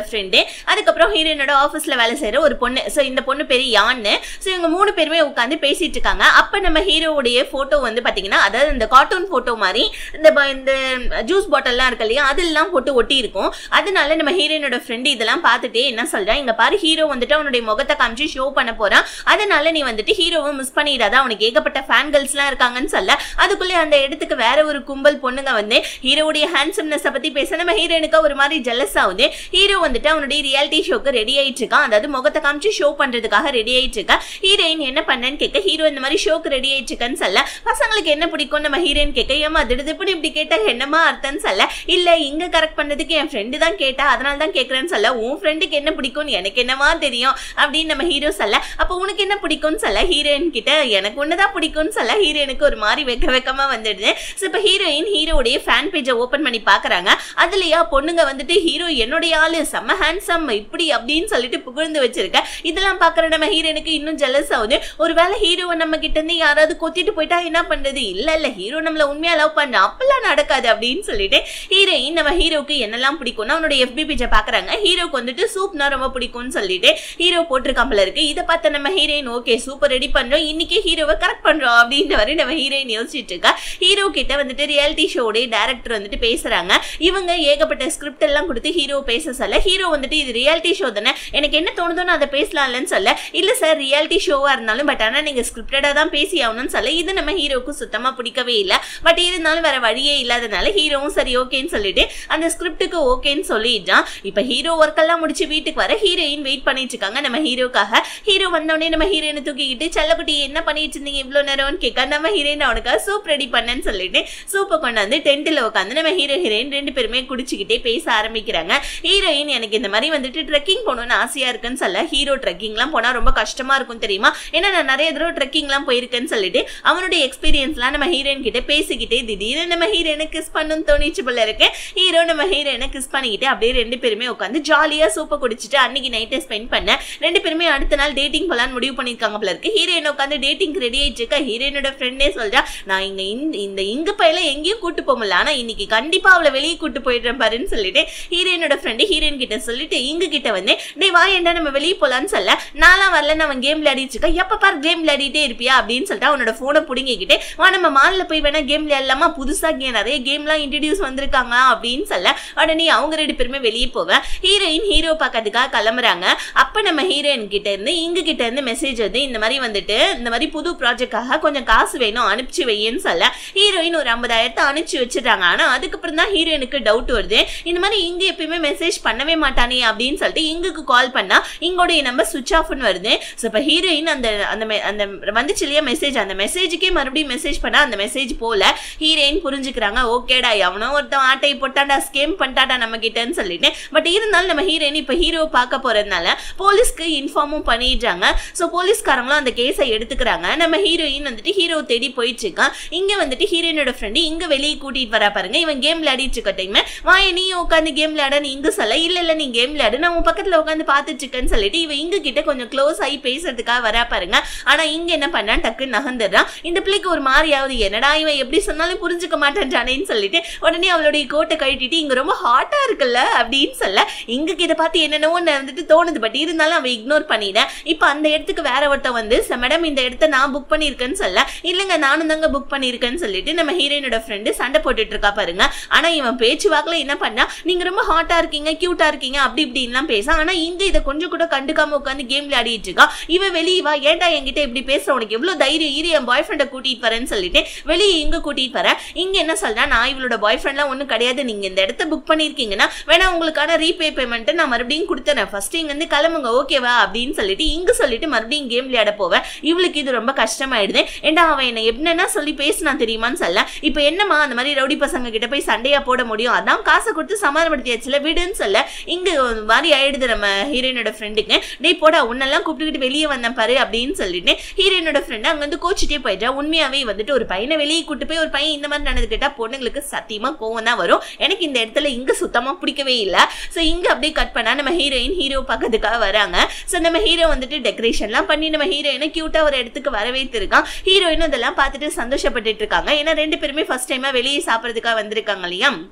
ஃப்ரெண்டு அதுக்கப்புறம் ஹீரோயினோட ஆஃபீஸ்ல வேலை செய்யற ஒரு பொண்ணு ஸோ இந்த பொண்ணு பேரு யான்னு ஸோ இவங்க மூணு பேருமே உட்காந்து பேசிட்டு இருக்காங்க அப்ப நம்ம ஹீரோவுடைய போட்டோ வந்து பாத்தீங்கன்னா அதாவது இந்த கார்ட்டூன் போட்டோ மாதிரி இந்த ப- இந்த ஜூஸ் பாட்டில்லாம் இருக்கு இல்லையா அதெல்லாம் போட்டு ஒட்டி இருக்கும் அதனால நம்ம ஹீரோயினோட ஃப்ரெண்டு இதெல்லாம் பார்த்துட்டே என்ன சொல்றா இங்க பாரு ஹீரோ வந்துட்டு அவனுடைய முகத்தை காமிச்சு ஷோ பண்ண போறான் அதனால நீ வந்துட்டு ஹீரோவை மிஸ் பண்ணிடாத அவனுக்கு ஏகப்பட்ட ஃபேன் கேர்ள்ஸ்லாம் இருக்காங்கன்னு சொல்ல அதுக்குள்ளே அந்த இடத்துக்கு வேற ஒரு கும்பல் பொண்ணுங்க வந்து ஹீரோவுடைய ஹேண்ட்ஸம்னஸ் பத்தி பேச நம்ம ஹீரோயினுக்கு ஒரு மாதிரி ஜெலஸ் ஆகுது ஹீரோ வந்துட்டு அவனுடைய ரியாலிட்டி ஷோக்கு ரெடி ஆயிட்டு இருக்கான் அதாவது முகத்தை காமிச்சு ஷோ பண்றதுக்காக ரெடி ஆயிட்டு இருக்கா ஹீரோயின் என்ன பண்ணேன்னு கேட்க ஹீரோ இந்த மாதிரி ஷோக்கு ரெடி ஆயிட்டு இருக்கான்னு சொல்ல பசங்களுக்கு என்ன பிடிக்கும் நம்ம ஹீரோயின் கேட்க ஏமா திடுதிப்புன்னு இப்படி கேட்டா என்னமா அர்த்தம்னு சொல்ல இல்ல இங்க கரெக்ட் பண்ணதுக்கு என் ஃப்ரெண்டு தான் கேட்டா அதனால தான் கேட்கறேன்னு சொல்ல உன் ஃப்ரெண்டுக்கு என்ன பிடிக்கும்னு எனக்கு என்னமா தெரியும் அப்படின்னு நம்ம ஹீரோ சொல்ல அப்போ உனக்கு என்ன பிடிக்கும்னு சொல்ல ஹீரோயின் கிட்ட எனக்கு ஒண்ணுதான் பிடிக்கும்னு சொல்ல ஹீரோயினுக்கு ஒரு மாதிரி வெக்க வெக்கமா வந்துடுது ஸோ இப்போ ஹீரோயின் ஹீரோடைய ஃபேன் பேஜை ஓப்பன் பண்ணி பார்க்கறாங்க அதுலயா பொண்ணுங்க வந்துட்டு ஹீரோ என்னுடைய ஆளு செம்ம ஹேண்ட்ஸம் இப்படி அப்படின்னு சொல்லிட்டு புகழ்ந்து வச்சிருக்க இதெல்லாம் பார்க்குற நம்ம ஹீரோனுக்கு இன்னும் ஜெலஸ் ஆகுது ஒருவேளை ஹீரோவை நம்ம கிட்ட இருந்து யாராவது கொத்திட்டு போயிட்டா என்ன பண்றது இல்ல இல்ல ஹீரோ நம்மள உண்மையா லவ் பண்ண அப்பெல்லாம் நடக்காது அப்படின்னு சொல்லிட்டு ஹீரோயின் நம்ம ஹீரோக்கு என்னெல்லாம் பிடிக்கும்னா அவனோட எஃபி பேஜை பாக்குறாங்க ஹீரோக்கு வந்துட்டு சூப்னா ரொம்ப பிடிக்கும்னு சொல்லிட்டு ஹீரோ போட்டிருக்காம்பல இருக்கு இதை பார்த்த நம்ம ஹீரோயின் ஓகே சூப்பர் ரெடி பண்றோம் இன்னைக்கு ஹீரோவை கரெக்ட் பண்றோம் அப்படின்ற மாதிரி நம்ம ஹீரோயின் யோசிச்சுட்டு இருக்கா ஹீரோ கிட்ட வந்துட்டு ரியாலிட்டி ஷோடைய டேரக்டர் வந்துட்டு பேசுறாங்க இவங்க ஏகப்பட்ட ஸ்கிரிப்ட் எல்லாம் கொடுத்து ஹீரோ பேச சொல்ல ஹீரோ வந்துட்டு இது ரியாலிட்டி ஷோ தானே எனக்கு என்ன தோணுதோ நான் அதை பேசலாம்லன்னு சொல்ல இல்ல சார் ரியாலிட்டி ஷோவா இருந்தாலும் பட் ஆனா நீங்க ஸ்கிரிப்டடா தான் பேசி ஆகணும்னு சொல்ல இது நம்ம ஹீரோவுக்கு சுத்தமா பிடிக்கவே இல்லை பட் இருந்தாலும் வேற வழியே இல்லாதனால ஹீரோவும் சரி ஓகேன்னு சொல்லிட்டு அந்த ஸ்கிரிப்டுக்கு ஓகேன்னு சொல்லிட்டான் இப்ப ஹீரோ ஒர்க் எல்லாம் முடிச்சு வீட்டுக்கு வர ஹீரோயின் வெயிட் பண்ணிட்டு இருக்காங்க நம்ம ஹீரோக்காக ஹீரோ வந்தோடனே நம்ம ஹீரோயினை தூக்கிக்கிட்டு செல்லக்குட்டி என்ன பண்ணிட்டு இருந்தீங்க இவ்வளவு நேரம்னு கேட்க நம்ம ஹீரோயின் அவனுக்காக சூப் ரெடி பண்ணேன்னு சொல்லிட்டு சூப்பை கொண்டாந்து டென்ட்டில் உட்காந்து நம்ம ஹீரோ ஹீரோயின் ரெண்டு பேருமே குடிச்சுக்கிட்டே பேச ஆரம்பிக்கிறாங்க ஹீரோயின் எனக்கு இந்த மாதிரி வந்துட்டு ட்ரெக்கிங் போகணும்னு ஆசையா இருக்குன்னு சொல்ல ஹீரோ ட்ரெக்கிங்லாம் போனா ரொம்ப கஷ்டமா இருக்கும் தெரியுமா ஏன்னா நான் நிறைய தடவை ட்ரெக்கிங்லாம் போயிருக்கேன்னு சொல்லிட்டு அவனுடைய எக்ஸ்பீரியன்ஸ்லாம் நம்ம ஹீரோயின் கிட்ட பேசிக்கிட்டே திடீர்னு நம்ம ஹீரோயினை கிஸ் பண்ணணும்னு தோணிச்சு போல இருக்கு ஹீரோ நம்ம ஹீரோயினை கிஸ் பண்ணிக்கிட்டு அப்படியே ரெண்டு பேருமே உட்காந்து ஜாலியா சூப்பை குடிச்சிட்டு அன்னைக்கு நைட்டே ஸ்பெண்ட் பண்ண ரெண்டு பேருமே அடுத்த நாள் டேட்டிங் போலான்னு முடிவு பண்ணிருக்காங்க போல இருக்கு ஹீரோயின் உட்காந்து டேட்டிங் ரெடி ஆயிட்டு இருக்கா ஹீரோயினோட ஃப்ரெண்டே சொல்றா நான் இங்க இந்த- இந்த இங்கு பையில எங்கேயும் கூட்டு போக முடியல ஆனா இன்னைக்கு கண்டிப்பா அவளை வெளியே கூட்டு போயிடுறேன் பாருன்னு சொல்லிட்டு ஹீரோயினோட ஃப்ரெண்டு ஹீரோயின் கிட்ட சொல்லிட்டு இங்கு கிட்ட வந்து டேய் வா ஏன்டா நம்ம வெளியே போலான்னு சொல்ல நான்லாம் வரல அவன் கேம் விளையாடிட்டு இருக்கா எப்ப பாரு கேம் விளையாடிட்டே இருப்பியா அப்படின்னு சொல்லிட்டு அவனோட போனை புடுங்கிக்கிட்டு வா நம்ம மால்ல போய் வேணா கேம் விளையாடலாமா புதுசா கே நிறைய கேம்லாம் இன்ட்ரடியூஸ் வந்திருக்காங்க அப்படின்னு சொல்ல உடனே அவங்க ரெண்டு பேருமே வெளியே போவேன் ஹீரோயின் ஹீரோ பார்க்கறதுக்காக கிளம்புறாங்க அப்ப நம்ம ஹீரோயின் கிட்ட இருந்து இங்க கிட்ட இருந்து மெசேஜ் வந்து இந்த மாதிரி வந்துட்டு இந்த மாதிரி புது ப்ராஜெக்டாக கொஞ்சம் காசு வேணும் அனுப்பிச்சு வையன்னு சொல்ல ஹீரோயின் ஒரு ஐம்பதாயிரத்தை அனுப்பிச்சு வச்சிடுறாங்க ஆனா அதுக்கப்புறம் தான் ஹீரோயினுக்கு டவுட் வருது இந்த மாதிரி இங்க எப்பயுமே மெசேஜ் பண்ணவே மாட்டானே அப்படின்னு சொல்லிட்டு இங்குக்கு கால் பண்ணா இங்கோடைய நம்பர் சுவிச் ஆஃப்னு வருது ஸோ இப்போ ஹீரோயின் அந்த அந்த me- அந்த வந்துச்சு இல்லையா மெசேஜ் அந்த மெசேஜுக்கே மறுபடியும் மெசேஜ் பண்ணா அந்த மெசேஜ் போல ஹீரோயின் புரிஞ்சுக்கிறாங்க ஓகேடா எவனோ ஒருத்தன் ஆட்டை போட்டாடா ஸ்கேம் பண்ணிட்டாடா நம்ம கிட்டன்னு சொல்லிட்டு பட் இருந்தாலும் நம்ம ஹீரோயின் இப்போ ஹீரோவை பார்க்க போறதுனால போலீஸ்க்கு இன்ஃபார்மும் பண்ணிடுறாங்க ஸோ போலீஸ்காரங்களும் அந்த கேஸை எடுத்துக்கிறாங்க நம்ம ஹீரோயின் வந்துட்டு ஹீரோ தேடி போயிட்டு இருக்கான் இங்க வந்துட்டு ஹீரோயினோட ஃப்ரெண்டு இங்க வெளியே கூட்டிட்டு வரா பாருங்க இவன் கேம் விளையாடிட்டு இருக்க டைம் வாய நீ உட்காந்து கேம் விளையாட நீ இங்க சொல்ல இல்ல இல்ல நீ கேம் விளையாடு நான் உன் பக்கத்துல உட்காந்து பார்த்துட்டு இருக்கேன்னு சொல்லிட்டு இவன் இங்க கிட்ட கொஞ்சம் க்ளோஸ் ஆகி பேசுறதுக்காக வரா பாருங்க ஆனா இங்க என்ன பண்ணா டக்குன்னு நகர்ந்துடுறான் இந்த பிள்ளைக்கு ஒரு மாதிரியாவது என்னடா இவன் எப்படி சொன்னாலும் புரிஞ்சுக்க மாட்டேன்றானேன்னு சொல்லிட்டு உடனே அவளுடைய கோட்டை கழட்டிட்டு இங்க ரொம்ப ஹாட்டா இருக்குல்ல அப்படின்னு சொல்ல இங்க கிட்ட பார்த்து என்னென்னவோ வந்துட்டு தோணுது பட் இருந்தாலும் அவன் இக்னோர் பண்ணிட இப்ப அந்த இடத்துக்கு வேற ஒருத்தன் வந்து மேடம் இந்த இடத்த நான் புக் பண்ணியிருக்கேன்னு சொல்ல இல்லைங்க நானும் தாங்க புக் பண்ணியிருக்கேன்னு சொல்லிட்டு நம்ம ஹீரோயினோட ஃப்ரெண்டு சண்டை போட்டுட்டு இருக்கா பாருங்க ஆனா இவன் பேச்சு வாக்குல என்ன பண்ணா நீங்க ரொம்ப ஹாட்டா இருக்கீங்க கியூட்டா இருக்கீங்க அப்படி இப்படின்லாம் பேச ஆனா இங்க இதை கொஞ்சம் கூட கண்டுக்காம உட்காந்து கேம் விளையாடிட்டு இருக்கா இவன் வெளியே வா ஏன்டா என்கிட்ட இப்படி பேசுற உனக்கு எவ்வளவு தைரியம் இரு என் பாய் ஃப்ரெண்டை கூட்டிட்டு வரேன்னு சொல்லிட்டு வெளியே இங்க கூட்டிட்டு வரேன் இங்க என்ன சொல்றா நான் இவளோட பாய் ஃப்ரெண்ட்லாம் ஒன்றும் கிடையாது நீங்க இந்த இடத்த புக் பண்ணிருக்கீங்கன்னா வேணா உங்களுக்கான ரீபே பேமெண்ட் நான் மறுபடியும் கொடுத்துறேன் ஃபர்ஸ்ட் இங்க இருந்து கிளம்புங்க ஓகேவா அப்படின்னு சொல்லிட்டு இங்க சொல்லிட்டு மறுபடியும் கேம் விளையாட போவேன் இவளுக்கு இது ரொம்ப கஷ்டமாயிடுது ஏண்டா அவன் என்ன என்னன்னா சொல்லி பேசினா தெரியுமான்னு சொல்ல இப்போ என்னம்மா அந்த மாதிரி ரவுடி பசங்க கிட்ட போய் சண்டையா போட முடியும் அதான் காசை கொடுத்து சமாதானப்படுத்தியாச்சுல விடுன்னு சொல்ல இங்க ஒரு மாதிரி ஆயிடுது நம்ம ஹீரோயினோட ஃப்ரெண்டுக்கு டேய் போடா உன்னெல்லாம் கூப்பிட்டுக்கிட்டு வெளியே வந்தேன் பாரு அப்படின்னு சொல்லிட்டு ஹீரோயினோட ஃப்ரெண்ட் அங்க வந்து கோச்சிட்டே போயிட்டா உண்மையாவே வந்துட்டு ஒரு பையனை வெளியே கூட்டு போய் ஒரு பையன் இந்த மாதிரி நடந்து கேட்டா பொண்ணுங்களுக்கு சத்தியமா கோவம் தான் வரும் எனக்கு இந்த இடத்துல இங்க சுத்தமா பிடிக்கவே இல்லை ஸோ இங்க அப்படியே கட் பண்ணா நம்ம ஹீரோயின் ஹீரோ பார்க்கறதுக்காக வராங்க ஸோ நம்ம ஹீரோ வந்துட்டு டெக்கரேஷன்லாம் பண்ணி நம்ம ஹீரோயினை கியூட்டா ஒரு இடத்துக்கு வரவேற்றிருக்கான் ஹீரோயினும் இதெல்லாம் பார்த்துட்டு சந்தோஷப்பட்டுட்டு இருக்காங்க ஏன்னா ரெண்டு பேருமே ஃபர்ஸ்ட் டைமா வெளியே சாப்பிட்றதுக்காக வந்திருக்காங்க இல்லையா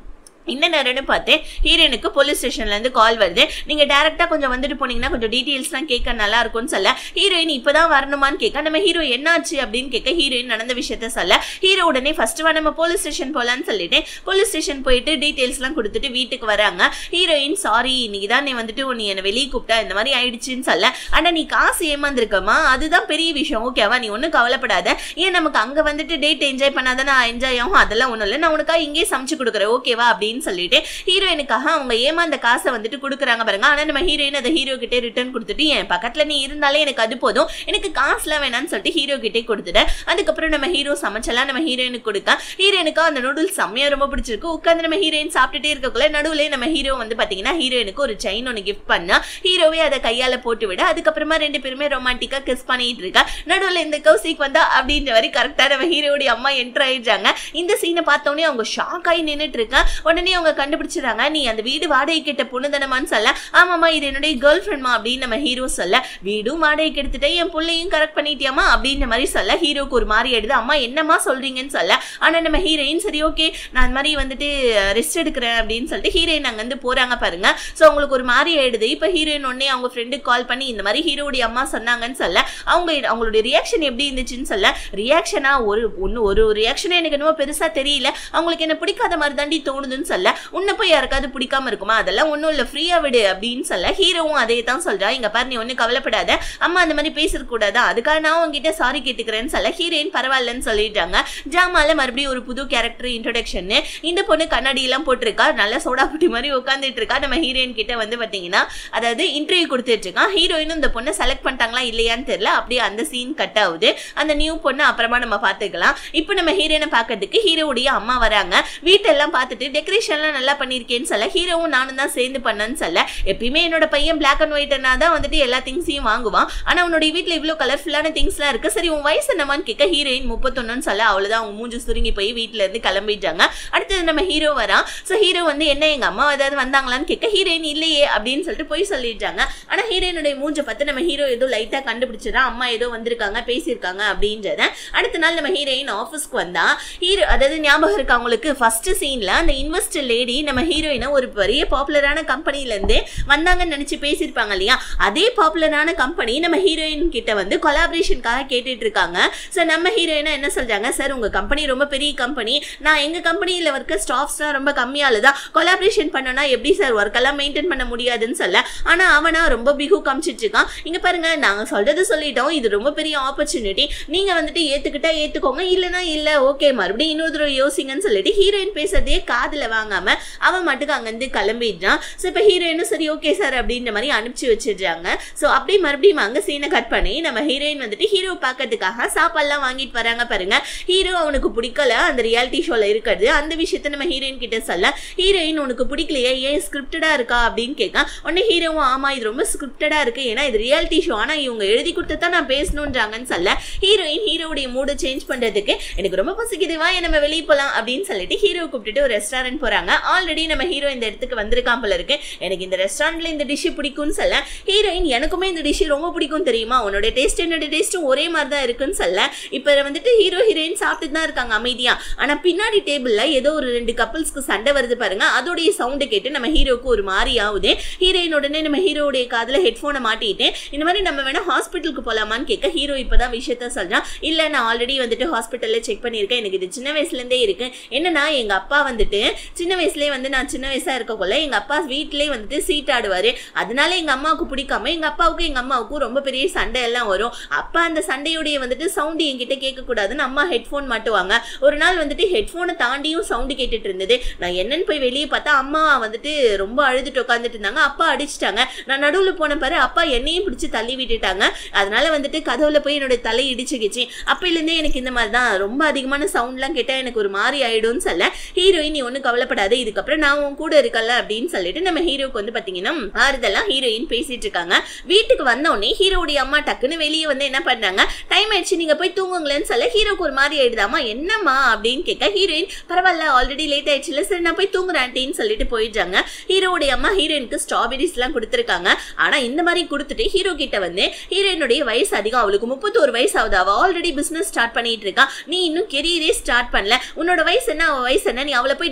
இந்த நேரம்னு பார்த்து ஹீரோயினுக்கு போலீஸ் ஸ்டேஷன்ல இருந்து கால் வருது நீங்க டேரக்டா கொஞ்சம் வந்துட்டு போனீங்கன்னா கொஞ்சம் டீடைல்ஸ்லாம் கேட்க நல்லா இருக்கும்னு சொல்ல ஹீரோயின் இப்பதான் வரணுமான்னு கேட்க நம்ம ஹீரோ என்னாச்சு அப்படின்னு கேட்க ஹீரோயின் நடந்த விஷயத்த சொல்ல ஹீரோ உடனே ஃபர்ஸ்ட் வா நம்ம போலீஸ் ஸ்டேஷன் போலான்னு சொல்லிட்டு போலீஸ் ஸ்டேஷன் போயிட்டு டீடைல்ஸ்லாம் கொடுத்துட்டு வீட்டுக்கு வராங்க ஹீரோயின் சாரி இன்னைக்கு தான் நீ வந்துட்டு நீ என்னை வெளியே கூப்பிட்டா இந்த மாதிரி ஆயிடுச்சுன்னு சொல்ல ஆனா நீ காசு ஏமாந்துருக்கமா அதுதான் பெரிய விஷயம் ஓகேவா நீ ஒன்றும் கவலைப்படாத ஏன் நமக்கு அங்க வந்துட்டு டேட் என்ஜாய் பண்ணாதான் நான் என்ஜாய் ஆகும் அதெல்லாம் ஒன்றும் இல்லை நான் உனக்காக இங்கேயே சமைச்சு கொடுக்குறேன் ஓகேவா அப்படின்னு சொல்லிட்டு ஹீரோயினுக்காக அவங்க ஏமாந்த காசை வந்துட்டு கொடுக்குறாங்க பாருங்க ஆனா நம்ம ஹீரோயின் அதை ஹீரோ கிட்டே ரிட்டர்ன் கொடுத்துட்டு என் பக்கத்துல நீ இருந்தாலே எனக்கு அது போதும் எனக்கு காசுலாம் வேணாம்னு சொல்லிட்டு ஹீரோ கிட்டே கொடுத்துட்டு அதுக்கப்புறம் நம்ம ஹீரோ சமைச்சலாம் நம்ம ஹீரோயினுக்கு கொடுக்க ஹீரோயினுக்கு அந்த நூடுல்ஸ் செம்மையா ரொம்ப பிடிச்சிருக்கு உட்காந்து நம்ம ஹீரோயின் சாப்பிட்டுட்டே இருக்கக்குள்ள நடுவுல நம்ம ஹீரோ வந்து பாத்தீங்கன்னா ஹீரோயினுக்கு ஒரு செயின் ஒன்று கிஃப்ட் பண்ணா ஹீரோவே அதை கையால போட்டு விட அதுக்கப்புறமா ரெண்டு பேருமே ரொமான்டிக்கா கிஸ் பண்ணிட்டு இருக்கா நடுவுல இந்த கௌசிக் வந்தா அப்படின்ற மாதிரி கரெக்டா நம்ம ஹீரோடைய அம்மா என்டர் ஆயிடுறாங்க இந்த சீனை பார்த்தோன்னே அவங்க ஷாக் ஆகி நின்னுட்டு இருக்கா உடனே அவங்க கண்டுபிடிச்சிடறாங்க நீ அந்த வீடு வாடகை கிட்ட பொண்ணு தானமான்னு சொல்ல ஆமாமா இது என்னுடைய கேர்ள் ஃப்ரெண்ட்மா அப்படின்னு நம்ம ஹீரோ சொல்ல வீடும் வாடகை கெடுத்துட்டு என் பிள்ளையும் கரெக்ட் பண்ணிட்டியாமா அப்படின்ற மாதிரி சொல்ல ஹீரோக்கு ஒரு மாதிரி எடுது அம்மா என்னம்மா சொல்றீங்கன்னு சொல்ல ஆனா நம்ம ஹீரோயின் சரி ஓகே நான் இந்த மாதிரி வந்துட்டு ரெஸ்ட் எடுக்கிறேன் அப்படின்னு சொல்லிட்டு ஹீரோயின் அங்கேருந்து போறாங்க பாருங்க ஸோ அவங்களுக்கு ஒரு மாதிரி ஆயிடுது இப்போ ஹீரோயின் உடனே அவங்க ஃப்ரெண்டுக்கு கால் பண்ணி இந்த மாதிரி ஹீரோடைய அம்மா சொன்னாங்கன்னு சொல்ல அவங்க அவங்களுடைய ரியாக்ஷன் எப்படி இருந்துச்சுன்னு சொல்ல ரியாக்ஷனா ஒரு ஒன்று ஒரு ரியாக்ஷனே எனக்கு என்னமோ பெருசா தெரியல அவங்களுக்கு என்ன பிடிக்காத மாதிரி தாண்டி தோணுதுன்னு சொல்ல உன்னை போய் யாருக்காவது பிடிக்காம இருக்குமா அதெல்லாம் ஒன்றும் இல்லை ஃப்ரீயா விடு அப்படின்னு சொல்ல ஹீரோவும் அதே தான் சொல்றா இங்க பாரு நீ ஒன்றும் கவலைப்படாத அம்மா அந்த மாதிரி பேசக்கூடாது அதுக்காக நான் உங்ககிட்ட சாரி கேட்டுக்கிறேன்னு சொல்ல ஹீரோயின் பரவாயில்லன்னு சொல்லிட்டாங்க ஜாமால மறுபடியும் ஒரு புது கேரக்டர் இன்ட்ரோடக்ஷன் இந்த பொண்ணு கண்ணாடி எல்லாம் போட்டிருக்கா நல்ல சோடா புட்டி மாதிரி உட்காந்துட்டு இருக்கா நம்ம ஹீரோயின் கிட்ட வந்து பாத்தீங்கன்னா அதாவது இன்டர்வியூ கொடுத்துட்டு இருக்கான் ஹீரோயினும் இந்த பொண்ணை செலக்ட் பண்ணிட்டாங்களா இல்லையான்னு தெரியல அப்படியே அந்த சீன் கட் ஆகுது அந்த நியூ பொண்ணு அப்புறமா நம்ம பார்த்துக்கலாம் இப்போ நம்ம ஹீரோயினை பார்க்கறதுக்கு ஹீரோவுடைய அம்மா வராங்க வீட்டெல்லாம் பார்த்துட்டு டெக்கரேஷன்லாம் நல்லா பண்ணியிருக்கேன்னு சொல்ல ஹீரோவும் நானும் தான் சேர்ந்து பண்ணேன்னு சொல்ல எப்பயுமே என்னோட பையன் பிளாக் அண்ட் ஒயிட்னா தான் வந்துட்டு எல்லா திங்ஸையும் வாங்குவான் ஆனா உன்னோட வீட்டில் இவ்வளோ கலர்ஃபுல்லான திங்ஸ்லாம் இருக்கு சரி உன் வயசு என்னமான்னு கேட்க ஹீரோயின் முப்பத்தொன்னுன்னு சொல்ல அவ்வளோதான் அவங்க மூஞ்சி சுருங்கி போய் வீட்டில இருந்து கிளம்பிட்டாங்க அடுத்தது நம்ம ஹீரோ வரான் ஸோ ஹீரோ வந்து என்ன எங்க அம்மா ஏதாவது வந்தாங்களான்னு கேட்க ஹீரோயின் இல்லையே அப்படின்னு சொல்லிட்டு போய் சொல்லிட்டாங்க ஆனா ஹீரோயினுடைய மூஞ்ச பார்த்து நம்ம ஹீரோ ஏதோ லைட்டா கண்டுபிடிச்சதா அம்மா ஏதோ வந்திருக்காங்க பேசியிருக்காங்க அப்படின்றத அடுத்த நாள் நம்ம ஹீரோயின் ஆஃபீஸ்க்கு வந்தா ஹீரோ அதாவது ஞாபகம் இருக்கு அவங்களுக்கு ஃபர்ஸ்ட் சீன்ல அந்த இன்வெஸ்டர் லேடி நம்ம ஹீரோயினை ஒரு பெரிய பாப்புலரான கம்பெனில இருந்து வந்தாங்கன்னு நினைச்சு பேசியிருப்பாங்க இல்லையா அதே பாப்புலரான கம்பெனி நம்ம ஹீரோயின் கிட்ட வந்து கொலாபரேஷனுக்காக கேட்டுட்டு இருக்காங்க ஸோ நம்ம ஹீரோயினா என்ன சொல்றாங்க சார் உங்க கம்பெனி ரொம்ப பெரிய கம்பெனி நான் எங்க கம்பெனியில இருக்க ஸ்டாஃப்ஸ்லாம் ரொம்ப கம்மியால தான் கொலாபரேஷன் பண்ணனா எப்படி சார் ஒர்க் எல்லாம் மெயின்டைன் பண்ண முடியாதுன்னு சொல்ல ஆனா அவனா ரொம்ப பிகு காமிச்சிட்டு இருக்கான் இங்க பாருங்க நாங்க சொல்றது சொல்லிட்டோம் இது ரொம்ப பெரிய ஆப்பர்ச்சுனிட்டி நீங்க வந்துட்டு ஏத்துக்கிட்டா ஏத்துக்கோங்க இல்லைன்னா இல்ல ஓகே மறுபடியும் இன்னொரு தடவை யோசிங்கன்னு சொல்லிட்டு ஹீரோயின் பேசுறதே காதுல வாங்காம அவன் மட்டுக்கு அங்கிருந்து கிளம்பிடுறான் ஸோ இப்போ ஹீரோயினும் சரி ஓகே சார் அப்படின்ற மாதிரி அனுப்பிச்சு வச்சிடுறாங்க ஸோ அப்படியே மறுபடியும் அங்க சீனை கட் பண்ணி நம்ம ஹீரோயின் வந்துட்டு ஹீரோ பார்க்கறதுக்காக சாப்பாடுலாம் வாங்கிட்டு வராங்க பாருங்க ஹீரோ அவனுக்கு பிடிக்கல அந்த ரியாலிட்டி ஷோல இருக்கிறது அந்த விஷயத்த நம்ம ஹீரோயின் கிட்ட சொல்ல ஹீரோயின் உனக்கு பிடிக்கலையே ஏன் ஸ்கிரிப்டடா இருக்கா அப்படின்னு கேட்க உடனே ஹீரோவும் ஆமா இது ரொம்ப ஸ்கிரிப்டடா இருக்கு ஏன்னா இது ரியாலிட்டி ஷோ ஆனா இவங்க எழுதி கொடுத்து தான் நான் பேசணுன்றாங்கன்னு சொல்ல ஹீரோயின் ஹீரோவுடைய மூடை சேஞ்ச் பண்றதுக்கு எனக்கு ரொம்ப பசிக்குது வா நம்ம வெளியே போலாம் அப்படின்னு சொல்லிட்டு ஹீரோ கூப்பிட்டுட்டு ஒரு ரெஸ்டாரண்ட் போறாங்க ஆல்ரெடி நம்ம ஹீரோ இந்த இடத்துக்கு வந்திருக்கான் போல இருக்கு எனக்கு இந்த ரெஸ்டாரண்ட்ல இந்த டிஷ் பிடிக்கும்னு சொல்ல ஹீரோயின் எனக்குமே இந்த டிஷ் ரொம்ப பிடிக்கும் தெரியுமா உன்னோட டேஸ்ட் என்னோட டேஸ்ட்டும் ஒரே மாதிரி தான் இருக்குன்னு சொல்ல இப்போ வந்துட்டு ஹீரோ ஹீரோயின் சாப்பிட்டுட்டு தான் இருக்காங்க அமைதியா ஆனா பின்னாடி டேபிள்ல ஏதோ ஒரு ரெண்டு கப்பல்ஸ்க்கு சண்டை வருது பாருங்க அதோடைய சவுண்டு கேட்டு நம்ம ஹீரோக்கு ஒரு மாதிரி ஆகுது ஹீரோயின் உடனே நம்ம ஹீரோடைய காதுல ஹெட்ஃபோனை மாட்டிட்டு இந்த மாதிரி நம்ம வேணா ஹாஸ்பிட்டலுக்கு போலாமான்னு கேட்க ஹீரோ இப்பதான் விஷயத்த சொல்றான் இல்ல நான் ஆல்ரெடி வந்துட்டு ஹாஸ்பிட்டல்ல செக் பண்ணியிருக்கேன் எனக்கு இது சின்ன வயசுல இருந்தே இருக்கு என்னன்னா எங்க அப்பா வந்துட்டு சின்ன வயசுலயே வந்து நான் சின்ன வயசா இருக்கக்குள்ள எங்க அப்பா வீட்லயே வந்துட்டு சீட் ஆடுவாரு அதனால எங்க அம்மாவுக்கு பிடிக்காம எங்க அப்பாவுக்கும் எங்க அம்மாவுக்கும் ரொம்ப பெரிய சண்டை எல்லாம் வரும் அப்பா அந்த சண்டையுடைய வந்துட்டு சவுண்ட் என்கிட்ட கேட்க கூடாதுன்னு அம்மா ஹெட்ஃபோன் மாட்டுவாங்க ஒரு நாள் வந்துட்டு ஹெட்ஃபோனை தாண்டியும் சவுண்டு கேட்டுட்டு இருந்தது நான் என்னன்னு போய் வெளியே பார்த்தா அம்மா வந்துட்டு ரொம்ப அழுதுட்டு உட்காந்துட்டு இருந்தாங்க அப்பா அடிச்சிட்டாங்க நான் நடுவில் போன பாரு அப்பா என்னையும் பிடிச்சி தள்ளி விட்டுட்டாங்க அதனால வந்துட்டு கதவுல போய் என்னோட தலை இடிச்சுக்கிச்சு அப்பையிலேருந்தே எனக்கு இந்த மாதிரி தான் ரொம்ப அதிகமான சவுண்ட்லாம் கேட்டால் எனக்கு ஒரு மாதிரி ஆயிடும்னு சொல்ல ஹீரோயின் நீ ஒன்றும் கவலைப்படாத இதுக்கப்புறம் நான் உன் கூட இருக்கல அப்படின்னு சொல்லிட்டு நம்ம ஹீரோக்கு வந்து பார்த்தீங்கன்னா ஆறுதெல்லாம் ஹீரோயின் பேசிட்டு இருக்காங்க வீட்டுக்கு வந்த உடனே ஹீரோடைய அம்மா டக்குன்னு வெளியே வந்து என்ன பண்ணாங்க டைம் ஆயிடுச்சு நீங்க போய் தூங்குங்களேன்னு சொல்ல ஹீரோக்கு ஒரு மாதிரி ஆயிடுதாமா என்னம்மா அப்படின்னு கேட்க ஹீரோயின் பரவாயில்ல ஆல்ரெடி லேட் ஆயிடுச்சுல சரி நான் போய் தூங்குறேன் ஆண்டின்னு சொல்லிட்டு போயிடுறாங்க ஹீரோடைய அம்மா ஹீரோயினுக்கு ஸ்ட்ராபெரிஸ் எல்லாம் கொடுத்துருக்காங்க ஆனா இந்த மாதிரி கொடுத்துட்டு ஹீரோ கிட்ட வந்து ஹீரோயினுடைய வயசு அதிகம் அவளுக்கு முப்பத்தோரு வயசு ஆகுது அவ ஆல்ரெடி பிசினஸ் ஸ்டார்ட் பண்ணிட்டு இருக்கா நீ இன்னும் கெரியரே ஸ்டார்ட் பண்ணல உன்னோட வயசு என்ன அவ வயசு என்ன நீ அவளை போய் டேட் பண்ணிட்டு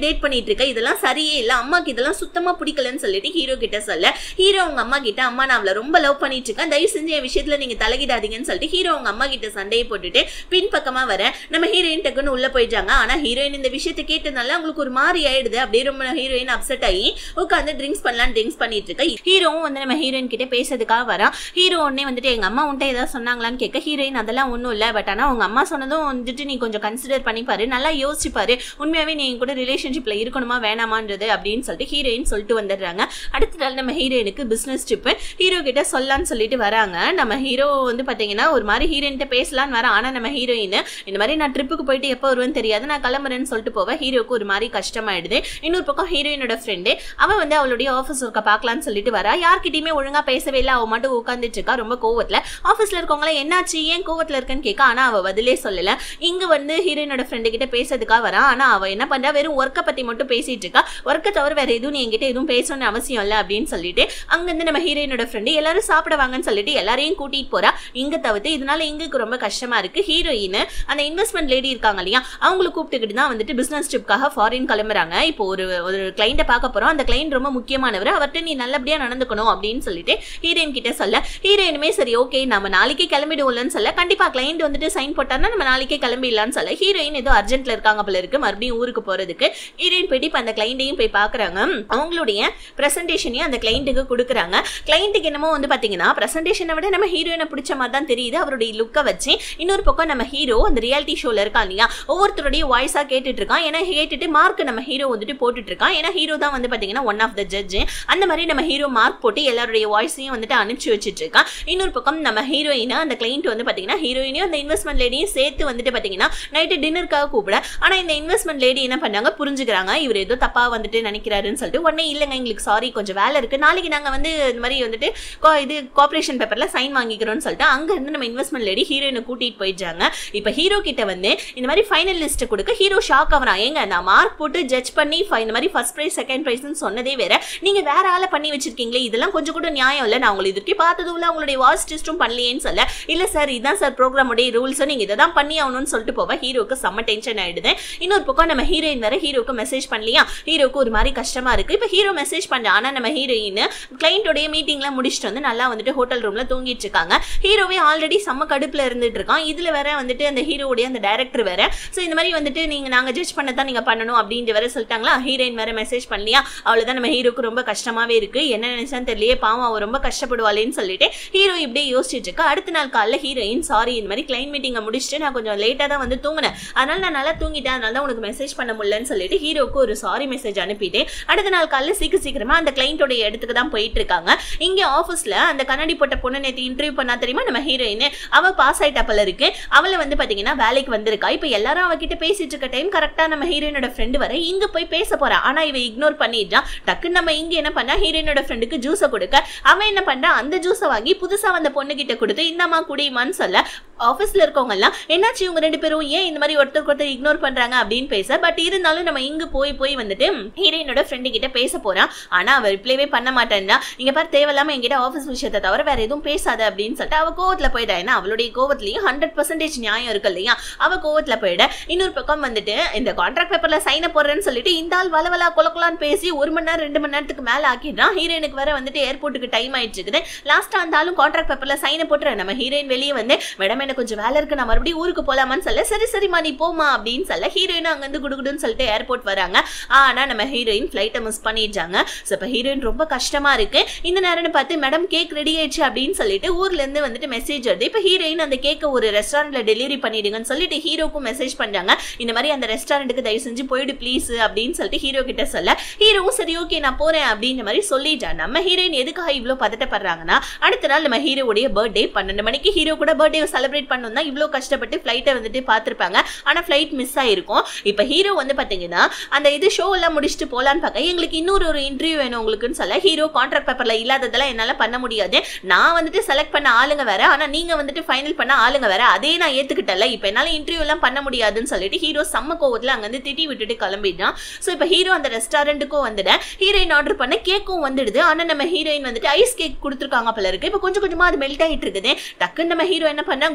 பண்ணிட்டு இருக்க இதெல்லாம் சரியே இல்ல அம்மாக்கு இதெல்லாம் சுத்தமா பிடிக்கலன்னு சொல்லிட்டு ஹீரோ கிட்ட சொல்ல ஹீரோ அவங்க அம்மா கிட்ட அம்மா நான் அவளை ரொம்ப லவ் பண்ணிட்டு இருக்கேன் தயவு செஞ்சு என் விஷயத்துல நீங்க தலையிடாதீங்கன்னு சொல்லிட்டு ஹீரோ அவங்க அம்மா கிட்ட சண்டையை போட்டுட்டு பின்பக்கமா வர நம்ம ஹீரோயின் டக்குன்னு உள்ள போயிட்டாங்க ஆனா ஹீரோயின் இந்த விஷயத்தை கேட்டதுனால அவங்களுக்கு ஒரு மாதிரி ஆயிடுது அப்படியே ரொம்ப ஹீரோயின் அப்செட் ஆகி உட்காந்து ட்ரிங்க்ஸ் பண்ணலாம் ட்ரிங்க்ஸ் பண்ணிட்டு இருக்க ஹீரோவும் வந்து நம்ம ஹீரோயின் கிட்ட பேசுறதுக்காக வரான் ஹீரோ உடனே வந்துட்டு எங்க அம்மா உன்ட்ட ஏதாவது சொன்னாங்களான்னு கேட்க ஹீரோயின் அதெல்லாம் ஒன்றும் இல்லை பட் ஆனால் உங்க அம்மா சொன்னதும் வந்துட்டு நீ கொஞ்சம் கன்சிடர் பண்ணி பாரு நல்லா யோசிச்சு பாரு உண்மையாவே நீ என் கூட ரிலேஷன்ஷிப்ல இருக்கணுமா வேணாமான்றது அப்படின்னு சொல்லிட்டு ஹீரோயின் சொல்லிட்டு வந்துடுறாங்க அடுத்த நாள் நம்ம ஹீரோயினுக்கு பிசினஸ் ட்ரிப்பு ஹீரோ கிட்ட சொல்லலாம்னு சொல்லிட்டு வராங்க நம்ம ஹீரோ வந்து பாத்தீங்கன்னா ஒரு மாதிரி ஹீரோயின்ட்ட பேசலாம்னு வர ஆனா நம்ம ஹீரோயின் இந்த மாதிரி நான் ட்ரிப்புக்கு போயிட்டு எப்போ வருவேன்னு தெரியாது நான் கிளம்புறேன்னு சொல்லிட்டு போவேன் ஹீரோக்கு ஒரு மாதிரி கஷ்டமாயிடுது இன்னொரு பக்கம் ஹீரோயினோட ஃப்ரெண்டு அவ வந்து அவளுடைய ஆஃபீஸ் ஒர்க்கை பார்க்கலாம்னு சொல்லிட்டு வரா யார்கிட்டயுமே ஒழுங்கா பேசவே இல்லை அவ மட்டும் உட்காந்துட்டு இருக்கா ரொம்ப கோவத்துல ஆஃபீஸ்ல இருக்கவங்கள என்னாச்சு ஏன் கோவத்துல இருக்கன்னு கேட்க ஆனா அவ பதிலே சொல்லல இங்க வந்து ஹீரோயினோட ஃப்ரெண்டு கிட்ட பேசுறதுக்காக வரா ஆனா அவ என்ன பண்றா வெறும் ஒர்க்கை பத்தி மட்டும் பேசிட்டு இருக்கா ஒர்க்கை தவிர வேற எதுவும் நீ என்கிட்ட எதுவும் பேசணும்னு அவசியம் இல்லை அப்படின்னு சொல்லிட்டு அங்கிருந்து நம்ம ஹீரோயினோட ஃப்ரெண்டு எல்லாரும் சாப்பிட வாங்கன்னு சொல்லிட்டு எல்லாரையும் கூட்டிட்டு போறா இங்க தவிர்த்து இதனால இங்குக்கு ரொம்ப கஷ்டமா இருக்கு ஹீரோயின் அந்த இன்வெஸ்ட்மெண்ட் லேடி இருக்காங்க இல்லையா அவங்கள கூப்பிட்டுக்கிட்டு தான் வந்துட்டு பிசினஸ் ட்ரிப்காக ஃபாரின் கிளம்புறாங்க இப்போ ஒரு ஒரு கிளைண்ட்டை பார்க்க போறோம் அந்த கிளைண்ட் ரொம்ப முக்கியமானவர் அவர்கிட்ட நீ நல்லபடியா நடந்துக்கணும் அப்படின்னு சொல்லிட்டு ஹீரோயின் கிட்ட சொல்ல ஹீரோயினுமே சரி ஓகே நம்ம நாளைக்கே கிளம்பிடுவோம்லன்னு சொல்ல கண்டிப்பா கிளைண்ட் வந்துட்டு சைன் போட்டாருன்னா நம்ம நாளைக்கே கிளம்பிடலாம்னு சொல்ல ஹீரோயின் ஏதோ அர்ஜென்ட்ல இருக்காங்க போல இருக்கு மறுபடியும் ஊருக்கு போறதுக்கு ஹீரோயின் போயிட்டு இப்ப அந்த கிளைண்ட்டையும் போய் பாக்குறாங்க அவங்களுடைய பிரசன்டேஷனையும் அந்த கிளைண்ட்டுக்கு கொடுக்குறாங்க கிளைண்ட்டுக்கு என்னமோ வந்து பாத்தீங்கன்னா பிரசன்டேஷனை விட நம்ம ஹீரோயினை பிடிச்ச மாதிரி தான் தெரியுது அவருடைய லுக்கை வச்சு இன்னொரு பக்கம் நம்ம ஹீரோ அந்த ரியாலிட்டி ஷோல இருக்கான் இல்லையா ஒவ்வொருத்தருடைய வாய்ஸா கேட்டுட்டு இருக்கான் ஏன்னா கேட்டுட்டு மார்க் நம்ம ஹீரோ வந்துட்டு போட்டுட்டு இருக்கான் ஏன்னா ஹீரோ தான் வந்து பாத்தீங்கன்னா ஒன் ஆஃப் த ஜட்ஜ் அந்த மாதிரி நம்ம ஹீரோ மார்க் போட்டு எல்லாருடைய வாய்ஸையும் வந்துட்டு அனுப்பிச்சு வச்சுட்டு இருக்கான் இன்னொரு பக்கம் நம்ம ஹீரோயினா அந்த கிளைண்ட் வந்து பாத்தீங்கன்னா ஹீரோயினையும் அந்த இன்வெஸ்ட்மெண்ட் லேடியும் சேர்த்து வந்துட்டு பாத்தீங்கன்னா நைட்டு டின்னருக்காக கூப்பிட ஆனா இந்த இன்வெஸ்ட்மெண்ட் லேடி என்ன பண்ணாங்க புரிஞ்சுக்கிறாங்க இவர் ஏதோ தப்பா வந்துட்டு நினைக்கிறாருன்னு சொல்லிட்டு உடனே இல்லைங்க எங்களுக்கு சாரி கொஞ்சம் வேலை இருக்கு நாளைக்கு நாங்க வந்து இந்த மாதிரி வந்துட்டு கோ- இது கார்பரேஷன் பேப்பர்ல சைன் வாங்கிக்கிறோம்னு சொல்லிட்டு அங்க இருந்து நம்ம இன்வெஸ்ட்மெண்ட் லேடி ஹீரோயினை கூட்டிட்டு போயிட்டாங்க இப்ப ஹீரோ கிட்ட வந்து இந்த மாதிரி ஃபைனல் லிஸ்ட் கொடுக்க ஹீரோ ஷாக் ஆகுறான் ஏங்க நான் மார்க் போட்டு ஜட்ஜ் பண்ணி fi- இந்த மாதிரி ஃபர்ஸ்ட் பிரைஸ் செகண்ட் பிரைஸ்னு சொன்னதே வேற நீங்க வேற ஆளை பண்ணி வச்சிருக்கீங்களே இதெல்லாம் கொஞ்சம் கூட நியாயம் இல்ல நான் உங்களை இதுக்கு பார்த்ததும் இல்ல உங்களுடைய வாய்ஸ் டெஸ்ட்டும் பண்ணலையேன்னு சொல்ல இல்ல சார் இதான் சார் ப்ரோக்ராமுடைய ரூல்ஸ் நீங்க இதை தான் பண்ணி ஆகணும்னு சொல்லிட்டு போவா ஹீரோக்கு செம்ம டென்ஷன் ஆயிடுது இன்னொரு பக்கம் நம்ம ஹீரோயின் வேற ஹீரோக்கு மெசேஜ் பண்ணலையா ஹீரோக்கு ஒரு மாதிரி கஷ்டமா இருக்கு இப்ப ஹீரோ மெசேஜ் பண்ண ஆனா நம்ம ஹீரோயின் கிளைண்டோடைய மீட்டிங்லாம் முடிச்சுட்டு வந்து நல்லா வந்துட்டு ஹோட்டல் ரூம்ல தூங்கிட்டு இருக்காங்க ஹீரோவே ஆல்ரெடி செம்ம கடுப்புல இருந்துட்டு இருக்கான் இதுல வேற வந்துட்டு அந்த ஹீரோவுடைய அந்த டைரக்டர் வேற ஸோ இந்த மாதிரி வந்துட்டு நீங்க நாங்க ஜட்ஜ் பண்ண தான் நீங்க பண்ணணும் அப்படின்ட்டு வேற சொல்லிட்டாங்களா ஹீரோயின் வேற மெசேஜ் பண்ணலையா அவ்வளவுதான் நம்ம ஹீரோக்கு ரொம்ப கஷ்டமாவே இருக்கு என்ன நினைச்சான்னு தெரியலையே பாவம் அவ ரொம்ப கஷ்டப்படுவாளேன்னு சொல்லிட்டு ஹீரோ இப்படியே யோசிச்சுட்டு இருக்கா அடுத்த நாள் காலைல ஹீரோயின் சாரி இந்த மாதிரி கிளைண்ட் மீட்டிங்கை முடிச்சுட்டு நான் கொஞ்சம் லேட்டா தான் வந்து தூங்கினேன் அதனால நான் நல்லா தூங்கிட்டேன் அதனால தான் உனக்கு மெசேஜ் பண்ண முடியலன்னு சொல்லிட்டு ஹீரோக்கு ஒரு சாரி மெசேஜ் அனுப்பிட்டு அடுத்த நாள் காலைல சீக்கிரம் சீக்கிரமா அந்த கிளைண்டோட இடத்துக்கு தான் போயிட்டு இருக்காங்க இங்க ஆஃபீஸ்ல அந்த கண்ணாடி போட்ட பொண்ணு நேற்று இன்டர்வியூ பண்ணா தெரியுமா நம்ம ஹீரோயின் அவ பாஸ் ஆயிட்டா போல இருக்கு அவளை வந்து பாத்தீங்கன்னா வேலைக்கு வந்திருக்கா இப்போ எல்லாரும் அவகிட்ட பேசிட்டு இருக்க டைம் கரெக்டா நம்ம ஹீரோயினோட ஃப்ரெண்டு வர இங்க போய் பேச போறா ஆனா இவ இக்னோர் பண்ணிடுறான் டக்குன்னு நம்ம இங்க என்ன பண்ணா ஹீரோயினோட ஃப்ரெண்டுக்கு ஜூஸை கொடுக்க அவன் என்ன பண்றா அந்த ஜூஸை வாங்கி புதுசா வந்த பொண்ணு கிட்ட கொடுத்து இந்தாமா குடியுமான்னு சொல்ல ஆஃபீஸ்ல இருக்கவங்க எல்லாம் என்னாச்சு இவங்க ரெண்டு பேரும் ஏன் இந்த மாதிரி ஒருத்தருக்கு ஒருத்தர் இக்னோர் பண்றாங்க அப்படின்னு பேச பட் இருந்தாலும் நம்ம இங்க போய் போய் வந்துட்டு ஹீரோயினோட ஃப்ரெண்டு கிட்ட பேச போறான் ஆனா அவ ரிப்ளைவே பண்ண மாட்டேன்னா இங்க பாரு தேவையில்லாம என்கிட்ட ஆஃபீஸ் விஷயத்தை தவிர வேற எதுவும் பேசாத அப்படின்னு சொல்லிட்டு அவ கோவத்துல போயிட்டா ஏன்னா அவளுடைய கோவத்திலையும் ஹண்ட்ரட் பர்சன்டேஜ் நியாயம் இருக்கு இல்லையா அவ கோவத்துல போயிட இன்னொரு பக்கம் வந்துட்டு இந்த கான்ட்ராக்ட் பேப்பர்ல சைன போடுறேன்னு சொல்லிட்டு இந்த ஆள் வளவலா கொலக்கலான்னு பேசி ஒரு மணி நேரம் ரெண்டு மணி நேரத்துக்கு மேல ஆக்கிடுறான் ஹீரோயினுக்கு வேற வந்துட்டு ஏர்போர்ட்டுக்கு டைம் ஆயிட்டு இருக்குது லாஸ்டா அந்த ஆளும் கான்ட்ராக்ட் பேப்பர்ல சைனை போட்டுற நம்ம ஹீரோயின் வெளியே வந்து மேடம் எனக்கு கொஞ்சம் வேலை இருக்கு நான் மறுபடியும் ஊருக்கு போலாமான்னு சொல்ல சரி சரிம்மா நீ போமா அப்படின்னு சொல்ல ஹீரோயின் அங்க இருந்து குடுகுடுன்னு சொல்லிட்டு ஏர்போர்ட் வராங்க ஆனா நம்ம ஹீரோயின் ஃபிளைட்டை மிஸ் பண்ணிடுறாங்க ஸோ இப்போ ஹீரோயின் ரொம்ப கஷ்டமா இருக்கு இந்த நேரம்னு பார்த்து மேடம் கேக் ரெடி ஆயிடுச்சு அப்படின்னு சொல்லிட்டு ஊர்ல இருந்து வந்துட்டு மெசேஜ் வருது இப்போ ஹீரோயின் அந்த கேக்கை ஒரு ரெஸ்டாரண்ட்ல டெலிவரி பண்ணிடுங்கன்னு சொல்லிட்டு ஹீரோக்கும் மெசேஜ் பண்றாங்க இந்த மாதிரி அந்த ரெஸ்டாரண்ட்டுக்கு தயவு செஞ்சு போயிடு ப்ளீஸ் அப்படின்னு சொல்லிட்டு ஹீரோ கிட்ட சொல்ல ஹீரோவும் சரி ஓகே நான் போறேன் அப்படின்ற மாதிரி சொல்லிட்டா நம்ம ஹீரோயின் எதுக்காக இவ்வளோ பதட்டப்படுறாங்கன்னா அடுத்த நாள் நம்ம ஹீரோவுடைய பர்த்டே பன்னெண்டு மணிக்கு ஹீரோ கூட பர்த்டே செலிப்ரேட் பண்ணணும் தான் இவ்வளோ கஷ்டப்பட்டு ஃப்ளைட்டை வந்துட்டு பார்த்துருப்பாங்க ஆனால் ஃப்ளைட் மிஸ் ஆயிருக்கும் இப்போ ஹீரோ வந்து பார்த்தீங்கன்னா அந்த இது ஷோ எல்லாம் முடிச்சுட்டு போலான்னு பார்க்க எங்களுக்கு இன்னொரு ஒரு இன்டர்வியூ வேணும் உங்களுக்குன்னு சொல்ல ஹீரோ கான்ட்ராக்ட் பேப்பர்ல இல்லாததெல்லாம் என்னால பண்ண முடியாது நான் வந்துட்டு செலக்ட் பண்ண ஆளுங்க வேற ஆனா நீங்க வந்துட்டு ஃபைனல் பண்ண ஆளுங்க வேற அதே நான் ஏத்துக்கிட்டல இப்போ என்னால இன்டர்வியூ எல்லாம் பண்ண முடியாதுன்னு சொல்லிட்டு ஹீரோ செம்ம கோவத்துல அங்க இருந்து திட்டி விட்டுட்டு கிளம்பிட்டான் ஸோ இப்போ ஹீரோ அந்த ரெஸ்டாரண்ட்டுக்கும் வந்துட ஹீரோயின் ஆர்டர் பண்ண கேக்கும் வந்துடுது ஆனா நம்ம ஹீரோயின் வந்துட்டு ஐஸ் கேக் கொடுத்துருக்காங்க போல இருக்கு இப்போ கொஞ்சம் கொஞ்சமா அது மெல்ட் ஆயிட்டு இருக்குது டக்குன்னு நம்ம ஹீரோ என்ன பண்ணா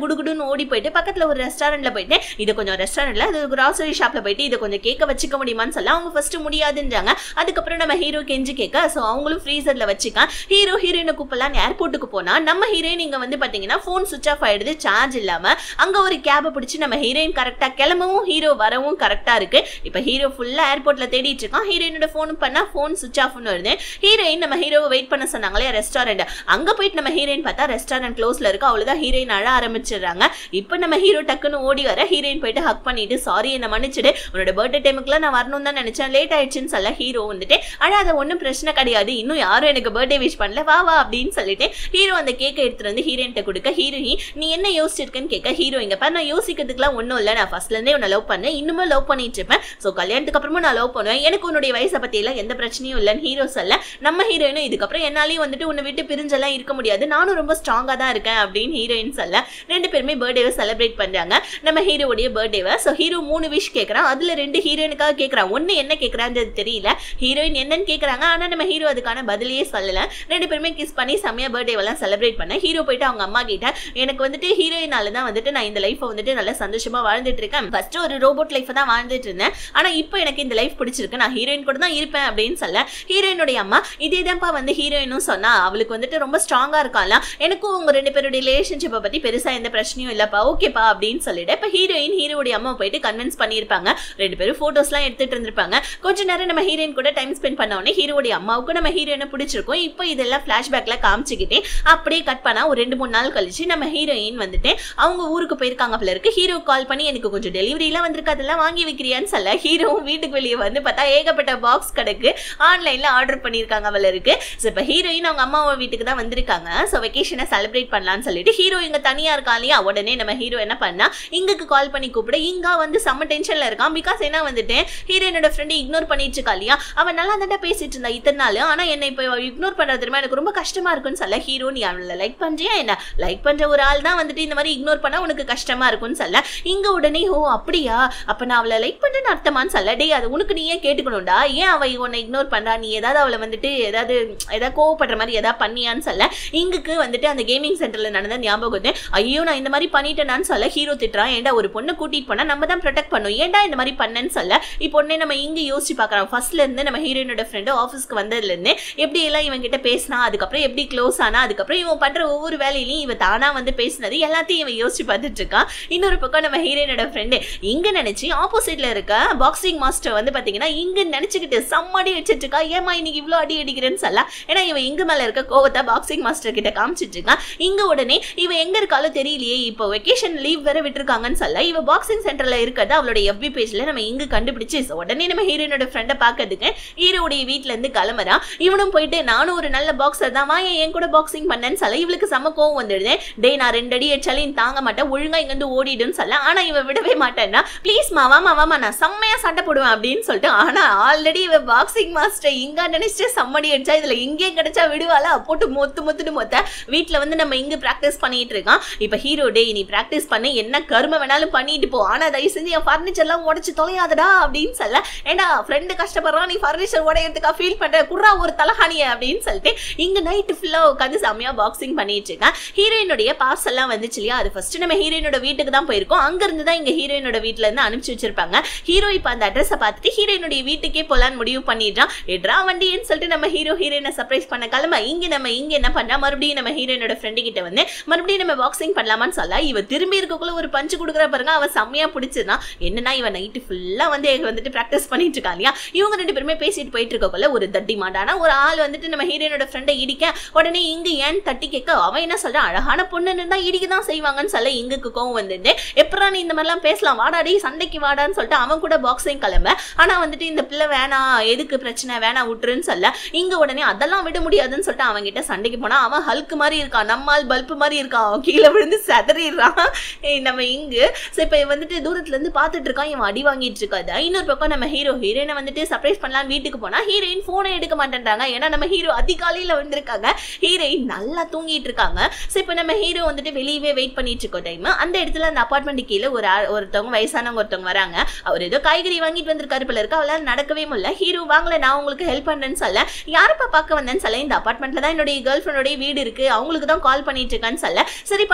குடுகுடுன்னு ஓடி போயிட்டு பக்கத்துல ஒரு ரெஸ்டாரண்ட்ல போயிட்டு இது கொஞ்சம் ரெஸ்டாரண்ட்ல அது கிராசரி ஷாப்ல போயிட்டு இதை கொஞ்சம் கேட்க வச்சுக்க முடியுமான்னு சொல்ல அவங்க ஃபர்ஸ்ட் முடியாதுன்றாங்க அதுக்கப்புறம் நம்ம ஹீரோ கெஞ்சி கேட்க ஸோ அவங்களும் ஃப்ரீசர்ல வச்சுக்க ஹீரோ ஹீரோயினை கூப்பிடலாம் ஏர்போர்ட்டுக்கு போனா நம்ம ஹீரோயின் இங்க வந்து பாத்தீங்கன்னா ஃபோன் சுவிச் ஆஃப் ஆயிடுது சார்ஜ் இல்லாம அங்க ஒரு கேபை பிடிச்சி நம்ம ஹீரோயின் கரெக்டா கிளம்பவும் ஹீரோ வரவும் கரெக்டா இருக்கு இப்போ ஹீரோ ஃபுல்லா ஏர்போர்ட்ல தேடிட்டு இருக்கான் ஹீரோயினோட ஃபோன் பண்ணா ஃபோன் சுவிச் ஆஃப்னு வருது ஹீரோயின் நம்ம ஹீரோவை வெயிட் பண்ண சொன்னாங்களே ரெஸ்டாரண்ட் அங்க போயிட்டு நம்ம ஹீரோயின் பார்த்தா ரெஸ்டாரண்ட் க்ளோஸ்ல இருக்கு அவ்வளவுதான் ஹீரோயின் அழ ஆரம்பிச்சிடுறாங்க இப்போ நம்ம ஹீரோ டக்குன்னு ஓடி வர ஹீரோயின் போயிட்டு ஹக் பண்ணிட்டு சாரி என்ன மன்னிச்சிடு உன்னோட பர்த்டே டைமுக்குலாம் நான் வரணும் தான் நினைச்சேன் லேட் ஆயிடுச்சுன்னு சொல்ல ஹீரோ வந்துட்டு அழாத ஒன்றும் பிரச்சனை கிடையாது இன்னும் யாரும் எனக்கு பர்த்டே விஷ் பண்ணல வா வா அப்படின்னு சொல்லிட்டு ஹீரோ அந்த கேக்கை எடுத்துட்டு வந்து ஹீரோயின்ட்ட கொடுக்க ஹீரோயின் நீ என்ன யோசிச்சிருக்கன்னு கேட்க ஹீரோ இங்க பாரு நான் யோசிக்கிறதுக்குலாம் ஒன்றும் இல்லை நான் ஃபர்ஸ்ட்ல இருந்தே உன்னை லவ் பண்ணேன் இன்னுமே லவ் பண்ணிட்டு இருப்பேன் ஸோ கல்யாணத்துக்கு அப்புறமும் நான் லவ் பண்ணுவேன் எனக்கு உன்னுடைய வயசை பத்தி எல்லாம் எந்த பிரச்சனையும் இல்லைன்னு ஹீரோ சொல்ல நம்ம ஹீரோயினும் இதுக்கப்புறம் என்னாலையும் வந்துட்டு உன்னை விட்டு பிரிஞ்செல்லாம் இருக்க முடியாது நானும் ரொம்ப ஸ்ட்ராங்கா தான் இருக்கேன் அப்படின்னு ஹீரோயின் சொல்ல ரெண்டு பேருமே பர்த்டேவை செலிப்ரேட் பண்றாங்க நம்ம ஹீரோவுடைய பர்த்டேவை ஸோ ஹீரோ மூணு விஷ் கேட்கறான் அதுல ரெண்டு ஹீரோயினுக்காக கேட்கறான் ஒன்னு என்ன கேட்கறான்னு தெரியல ஹீரோயின் என்னன்னு கேட்கறாங்க ஆனா நம்ம ஹீரோ அதுக்கான பதிலையே சொல்லல ரெண்டு பேருமே கிஸ் பண்ணி செம்மையா பர்த்டேவெல்லாம் செலிப்ரேட் பண்ண ஹீரோ போயிட்டு அவங்க அம்மா கிட்ட எனக்கு வந்துட்டு ஹீரோயினால தான் வந்துட்டு நான் இந்த லைஃப்பை வந்துட்டு நல்லா சந்தோஷமா வாழ்ந்துட்டு இருக்கேன் ஃபர்ஸ்ட் ஒரு ரோபோட் லைஃப் தான் வாழ்ந்துட்டு இருந்தேன் ஆனா இப்போ எனக்கு இந்த லைஃப் பிடிச்சிருக்கு நான் ஹீரோயின் கூட தான் இருப்பேன் அப்படின்னு சொல்ல ஹீரோயினுடைய அம்மா இதே தான்ப்பா வந்து ஹீரோயினும் சொன்னா அவளுக்கு வந்துட்டு ரொம்ப ஸ்ட்ராங்கா இருக்கால எனக்கும் உங்க ரெண்டு பேருடைய ரிலேஷன்ஷிப்பை பத்தி பெருசா எந்த பிரச்சனையும் இல்லப்பா ஓகேப்பா அப்படின்னு சொல்லிட்டு இப்ப ஹீரோயின் ஹீரோடைய அம்மா போயிட்டு கன்வின்ஸ் பண்ணியிருப்பாங்க ரெண்டு பேரும் போட்டோஸ்லாம் எடுத்துட்டு இருந்திருப்பாங்க கொஞ்ச நேரம் நம்ம ஹீரோயின் கூட டைம் ஸ்பெண்ட் பண்ண உடனே ஹீரோடைய அம்மாவுக்கும் நம்ம ஹீரோயினை பிடிச்சிருக்கும் இப்போ இதெல்லாம் ஃபிளாஷ்பேக்ல காமிச்சுக்கிட்டே அப்படியே கட் பண்ணா ஒரு ரெண்டு மூணு நாள் கழிச்சு நம்ம ஹீரோயின் வந்துட்டு அவங்க ஊருக்கு போயிருக்காங்க போல இருக்கு ஹீரோ கால் பண்ணி எனக்கு கொஞ்சம் டெலிவரிலாம் வந்திருக்கு அதெல்லாம் வாங்கி வைக்கிறியான்னு சொல்ல ஹீரோவும் வீட்டுக்கு வெளியே வந்து பார்த்தா ஏகப்பட்ட பாக்ஸ் கிடக்கு ஆன்லைன்ல ஆர்டர் பண்ணியிருக்காங்க போல இருக்கு ஸோ இப்போ ஹீரோயின் அவங்க அம்மா வீட்டுக்கு தான் வந்திருக்காங்க ஸோ வெக்கேஷனை செலிப்ரேட் பண்ணலாம்னு சொல்லிட்டு ஹீரோ இங்க தனியா இருக்கா இல்லையா உடனே நம்ம ஹீரோ என்ன பண்ணா இங்குக்கு கால் பண்ணி கூப்பிட இங்க வந்து செம்ம டென்ஷன்ல இருக்கான் பிகாஸ் என்ன வந்துட்டு ஹீரோயினோட ஃப்ரெண்டு இக்னோர் பண்ணிட்டு இருக்கா இல்லையா அவன் நல்லா தாண்டா பேசிட்டு இருந்தா இத்தனை நாள் ஆனா என்ன இப்போ இக்னோர் பண்றது தெரியுமா எனக்கு ரொம்ப கஷ்டமா இருக்குன்னு சொல்ல ஹீரோ நீ அவளை லைக் பண்றியா என்ன லைக் பண்ற ஒரு ஆள் தான் வந்துட்டு இந்த மாதிரி இக்னோர் பண்ணா உனக்கு கஷ்டமா இருக்கும்னு சொல்ல இங்க உடனே ஓ அப்படியா அப்ப நான் அவளை லைக் பண்றேன்னு அர்த்தமான்னு சொல்ல டேய் அது உனக்கு நீ ஏன் கேட்டுக்கணும்டா ஏன் அவ உன்னை இக்னோர் பண்றா நீ ஏதாவது அவளை வந்துட்டு ஏதாவது ஏதாவது கோவப்படுற மாதிரி ஏதாவது பண்ணியான்னு சொல்ல இங்குக்கு வந்துட்டு அந்த கேமிங் சென்டர்ல நடந்த ஞாபகம் வந்து ஐயோ நான் இந்த மாதிரி பண்ணிட்டேனான்னு சொல்ல ஹீரோ திட்டுறான் ஏன்டா ஒரு பொண்ணை கூட்டிட்டு போனா நம்ம தான் ப்ரொடெக்ட் பண்ணோம் ஏன்டா இந்த மாதிரி பண்ணேன்னு சொல்ல இப்போ உடனே நம்ம இங்க யோசிச்சு பார்க்கறோம் ஃபர்ஸ்ட்ல இருந்து நம்ம ஹீரோயினோட ஃப்ரெண்டு ஆஃபீஸ்க்கு வந்ததுல இருந்து எப்படி எல்லாம் இவன் கிட்ட பேசினா அதுக்கப்புறம் எப்படி க்ளோஸ் ஆனா அதுக்கப்புறம் இவன் பண்ற ஒவ்வொரு வேலையிலையும் இவ தானா வந்து பேசினது எல்லாத்தையும் இவன் யோசிச்சு பார்த்துட்டு இருக்கான் இன்னொரு பக்கம் நம்ம ஹீரோயினோட ஃப்ரெண்டு இங்க நினைச்சு ஆப்போசிட்ல இருக்க பாக்ஸிங் மாஸ்டர் வந்து பாத்தீங்கன்னா இங்க நினைச்சுக்கிட்டு செம்மடி வச்சிட்டு இருக்கா ஏமா இன்னைக்கு இவ்வளவு அடி அடிக்கிறேன்னு சொல்ல ஏன்னா இவன் இங்க மேல இருக்க கோவத்தை பாக்ஸிங் மாஸ்டர் கிட்ட காமிச்சிட்டு இருக்கான் இங்க உடனே இவ எங்க இருக்காலும் தெரியலையே இப்போ வெக்கேஷன் லீவ் வேற விட்டுருக்காங்கன்னு சொல்ல இவ பாக்ஸிங் சென்டர்ல இருக்கிறது அவளோட எஃபி பேஜ்ல நம்ம இங்க கண்டுபிடிச்சு so உடனே நம்ம ஹீரோயினோட ஃப்ரெண்டை பார்க்கறதுக்கு ஹீரோடைய வீட்ல இருந்து கிளம்புறான் இவனும் போயிட்டு நானும் ஒரு நல்ல பாக்ஸர் தான் வா ஏன் என் கூட பாக்ஸிங் பண்ணேன்னு சொல்ல இவளுக்கு செம கோவம் வந்துடுது டேய் நான் ரெண்டு அடி அடிச்சாலும் நீ தாங்க மாட்டேன் ஒழுங்கா இங்க இருந்து ஓடிடுன்னு சொல்ல ஆனா இவ விடவே மாட்டேன்னா ப்ளீஸ் மாவாமா வாமா நான் செம்மையா சண்டை போடுவேன் அப்படின்னு சொல்லிட்டு ஆனா ஆல்ரெடி இவ பாக்ஸிங் மாஸ்டர் இங்க நினைச்சிட்டு சம்மடி அடிச்சா இதுல இங்கே கிடைச்சா விடுவாளா போட்டு மொத்து மொத்துன்னு மொத்த வீட்ல வந்து நம்ம இங்க பிராக்டிஸ் பண்ணிட்டு இருக்கான் இப்ப ஹீரோ டே நீ பிராக்டிஸ் பண்ண என்ன கரும வேணாலும் பண்ணிட்டு போ ஆனா தயவு செஞ்சு என் ஃபர்னிச்சர் எல்லாம் உடைச்சு தொலையாதடா அப்படின்னு சொல்ல ஏண்டா ஃப்ரெண்டு கஷ்டப்படுறான் நீ ஃபர்னிச்சர் உடையறதுக்கா ஃபீல் பண்ற குர்ரா ஒரு தலஹானிய அப்படின்னு சொல்லிட்டு இங்க நைட்டு ஃபுல்லா உட்காந்து செம்மையா பாக்ஸிங் பண்ணிட்டு இருக்கேன் ஹீரோயினுடைய பாஸ் எல்லாம் வந்துச்சு இல்லையா அது ஃபர்ஸ்ட் நம்ம ஹீரோயினோட வீட்டுக்கு தான் போயிருக்கோம் அங்க இருந்து தான் இங்க ஹீரோயினோட வீட்ல இருந்து அனுப்பிச்சு வச்சிருப்பாங்க ஹீரோ இப்ப அந்த அட்ரஸை பார்த்துட்டு ஹீரோயினுடைய வீட்டுக்கே போலான்னு முடிவு பண்ணிடுறான் எட்ரா வண்டின்னு சொல்லிட்டு நம்ம ஹீரோ ஹீரோயினை சர்ப்ரைஸ் பண்ண கிளம்ப இங்க நம்ம இங்க என்ன பண்ணா மறுபடியும் நம்ம ஹீரோயினோட ஃப்ரெண்டு கிட்ட வந்து மறுபடியும் நம்ம பாக்ஸிங் பண்ணலாமான்னு சொல்ல இவ திரும்பி இருக்கக்குள்ள ஒரு பஞ்சு கொடுக்குற பாருங்க அவ செம்மையா பிடிச்சிருந்தான் என்னன்னா இவன் நைட்டு ஃபுல்லா வந்து இங்க வந்துட்டு ப்ராக்டிஸ் பண்ணிட்டு இருக்கான் இல்லையா இவங்க ரெண்டு பேருமே பேசிட்டு போயிட்டு இருக்கக்குள்ள ஒரு தட்டி மாட்டானா ஒரு ஆள் வந்துட்டு நம்ம ஹீரோயினோட ஃப்ரெண்டை இடிக்க உடனே இங்க ஏன் தட்டி கேட்க அவன் என்ன சொல்றான் அழகான பொண்ணுன்னு தான் இடிக்க தான் செய்வாங்கன்னு சொல்ல இங்குக்கு கோவம் வந்துட்டு எப்படா நீ இந்த மாதிரிலாம் பேசலாம் வாடாடி சண்டைக்கு வாடான்னு சொல்லிட்டு அவன் கூட பாக்ஸிங் கிளம்ப ஆனா வந்துட்டு இந்த பிள்ளை வேணாம் எதுக்கு பிரச்சனை வேணாம் விட்டுருன்னு சொல்ல இங்க உடனே அதெல்லாம் விட முடியாதுன்னு சொல்லிட்டு அவன் கிட்ட சண்டைக்கு போனா அவன் ஹல்க் மாதிரி இருக்கான் நம்மால் பல்ப் மாதிரி இருக்கான் அவன் கீழே விழுந்து செதறிடுறான் ஏய், நம்ம இங்கு ஸோ இப்போ வந்துட்டு தூரத்துல இருந்து பார்த்துட்டு இருக்கான் இவன் அடி வாங்கிட்டு இருக்காது இன்னொரு பக்கம் நம்ம ஹீரோ ஹீரோயினை வந்துட்டு சர்ப்ரைஸ் பண்ணலாம் வீட்டுக்கு போனா ஹீரோயின் போனை எடுக்க மாட்டேன்றாங்க ஏன்னா நம்ம ஹீரோ அதிகாலையில வந்திருக்காங்க ஹீரோயின் நல்லா தூங்கிட்டு இருக்காங்க ஸோ இப்போ நம்ம ஹீரோ வந்துட்டு வெளியவே வெயிட் பண்ணிட்டு இருக்கோம் டைம் அந்த இடத்துல அந்த அப்பார்ட்மெண்ட் கீழே ஒரு ஆள் ஒருத்தவங்க வயசானவங்க ஒருத்தவங்க வராங்க அவர் ஏதோ காய்கறி வாங்கிட்டு வந்திருக்காரு போல இருக்கு அவளால நடக்கவே முடியல ஹீரோ வாங்கல நான் உங்களுக்கு ஹெல்ப் பண்றேன்னு சொல்ல யாரப்பா பார்க்க வந்தேன்னு சொல்ல இந்த அப்பார்ட்மெண்ட்ல தான் என்னுடைய கேர்ள் ஃப்ரெண்டோடைய வீடு இருக்கு அவங்களுக்கு தான் கால் பண்ணிட்டு இருக்கான்னு சொல்ல சரிப்பா நீ என் வீட்டுக்கு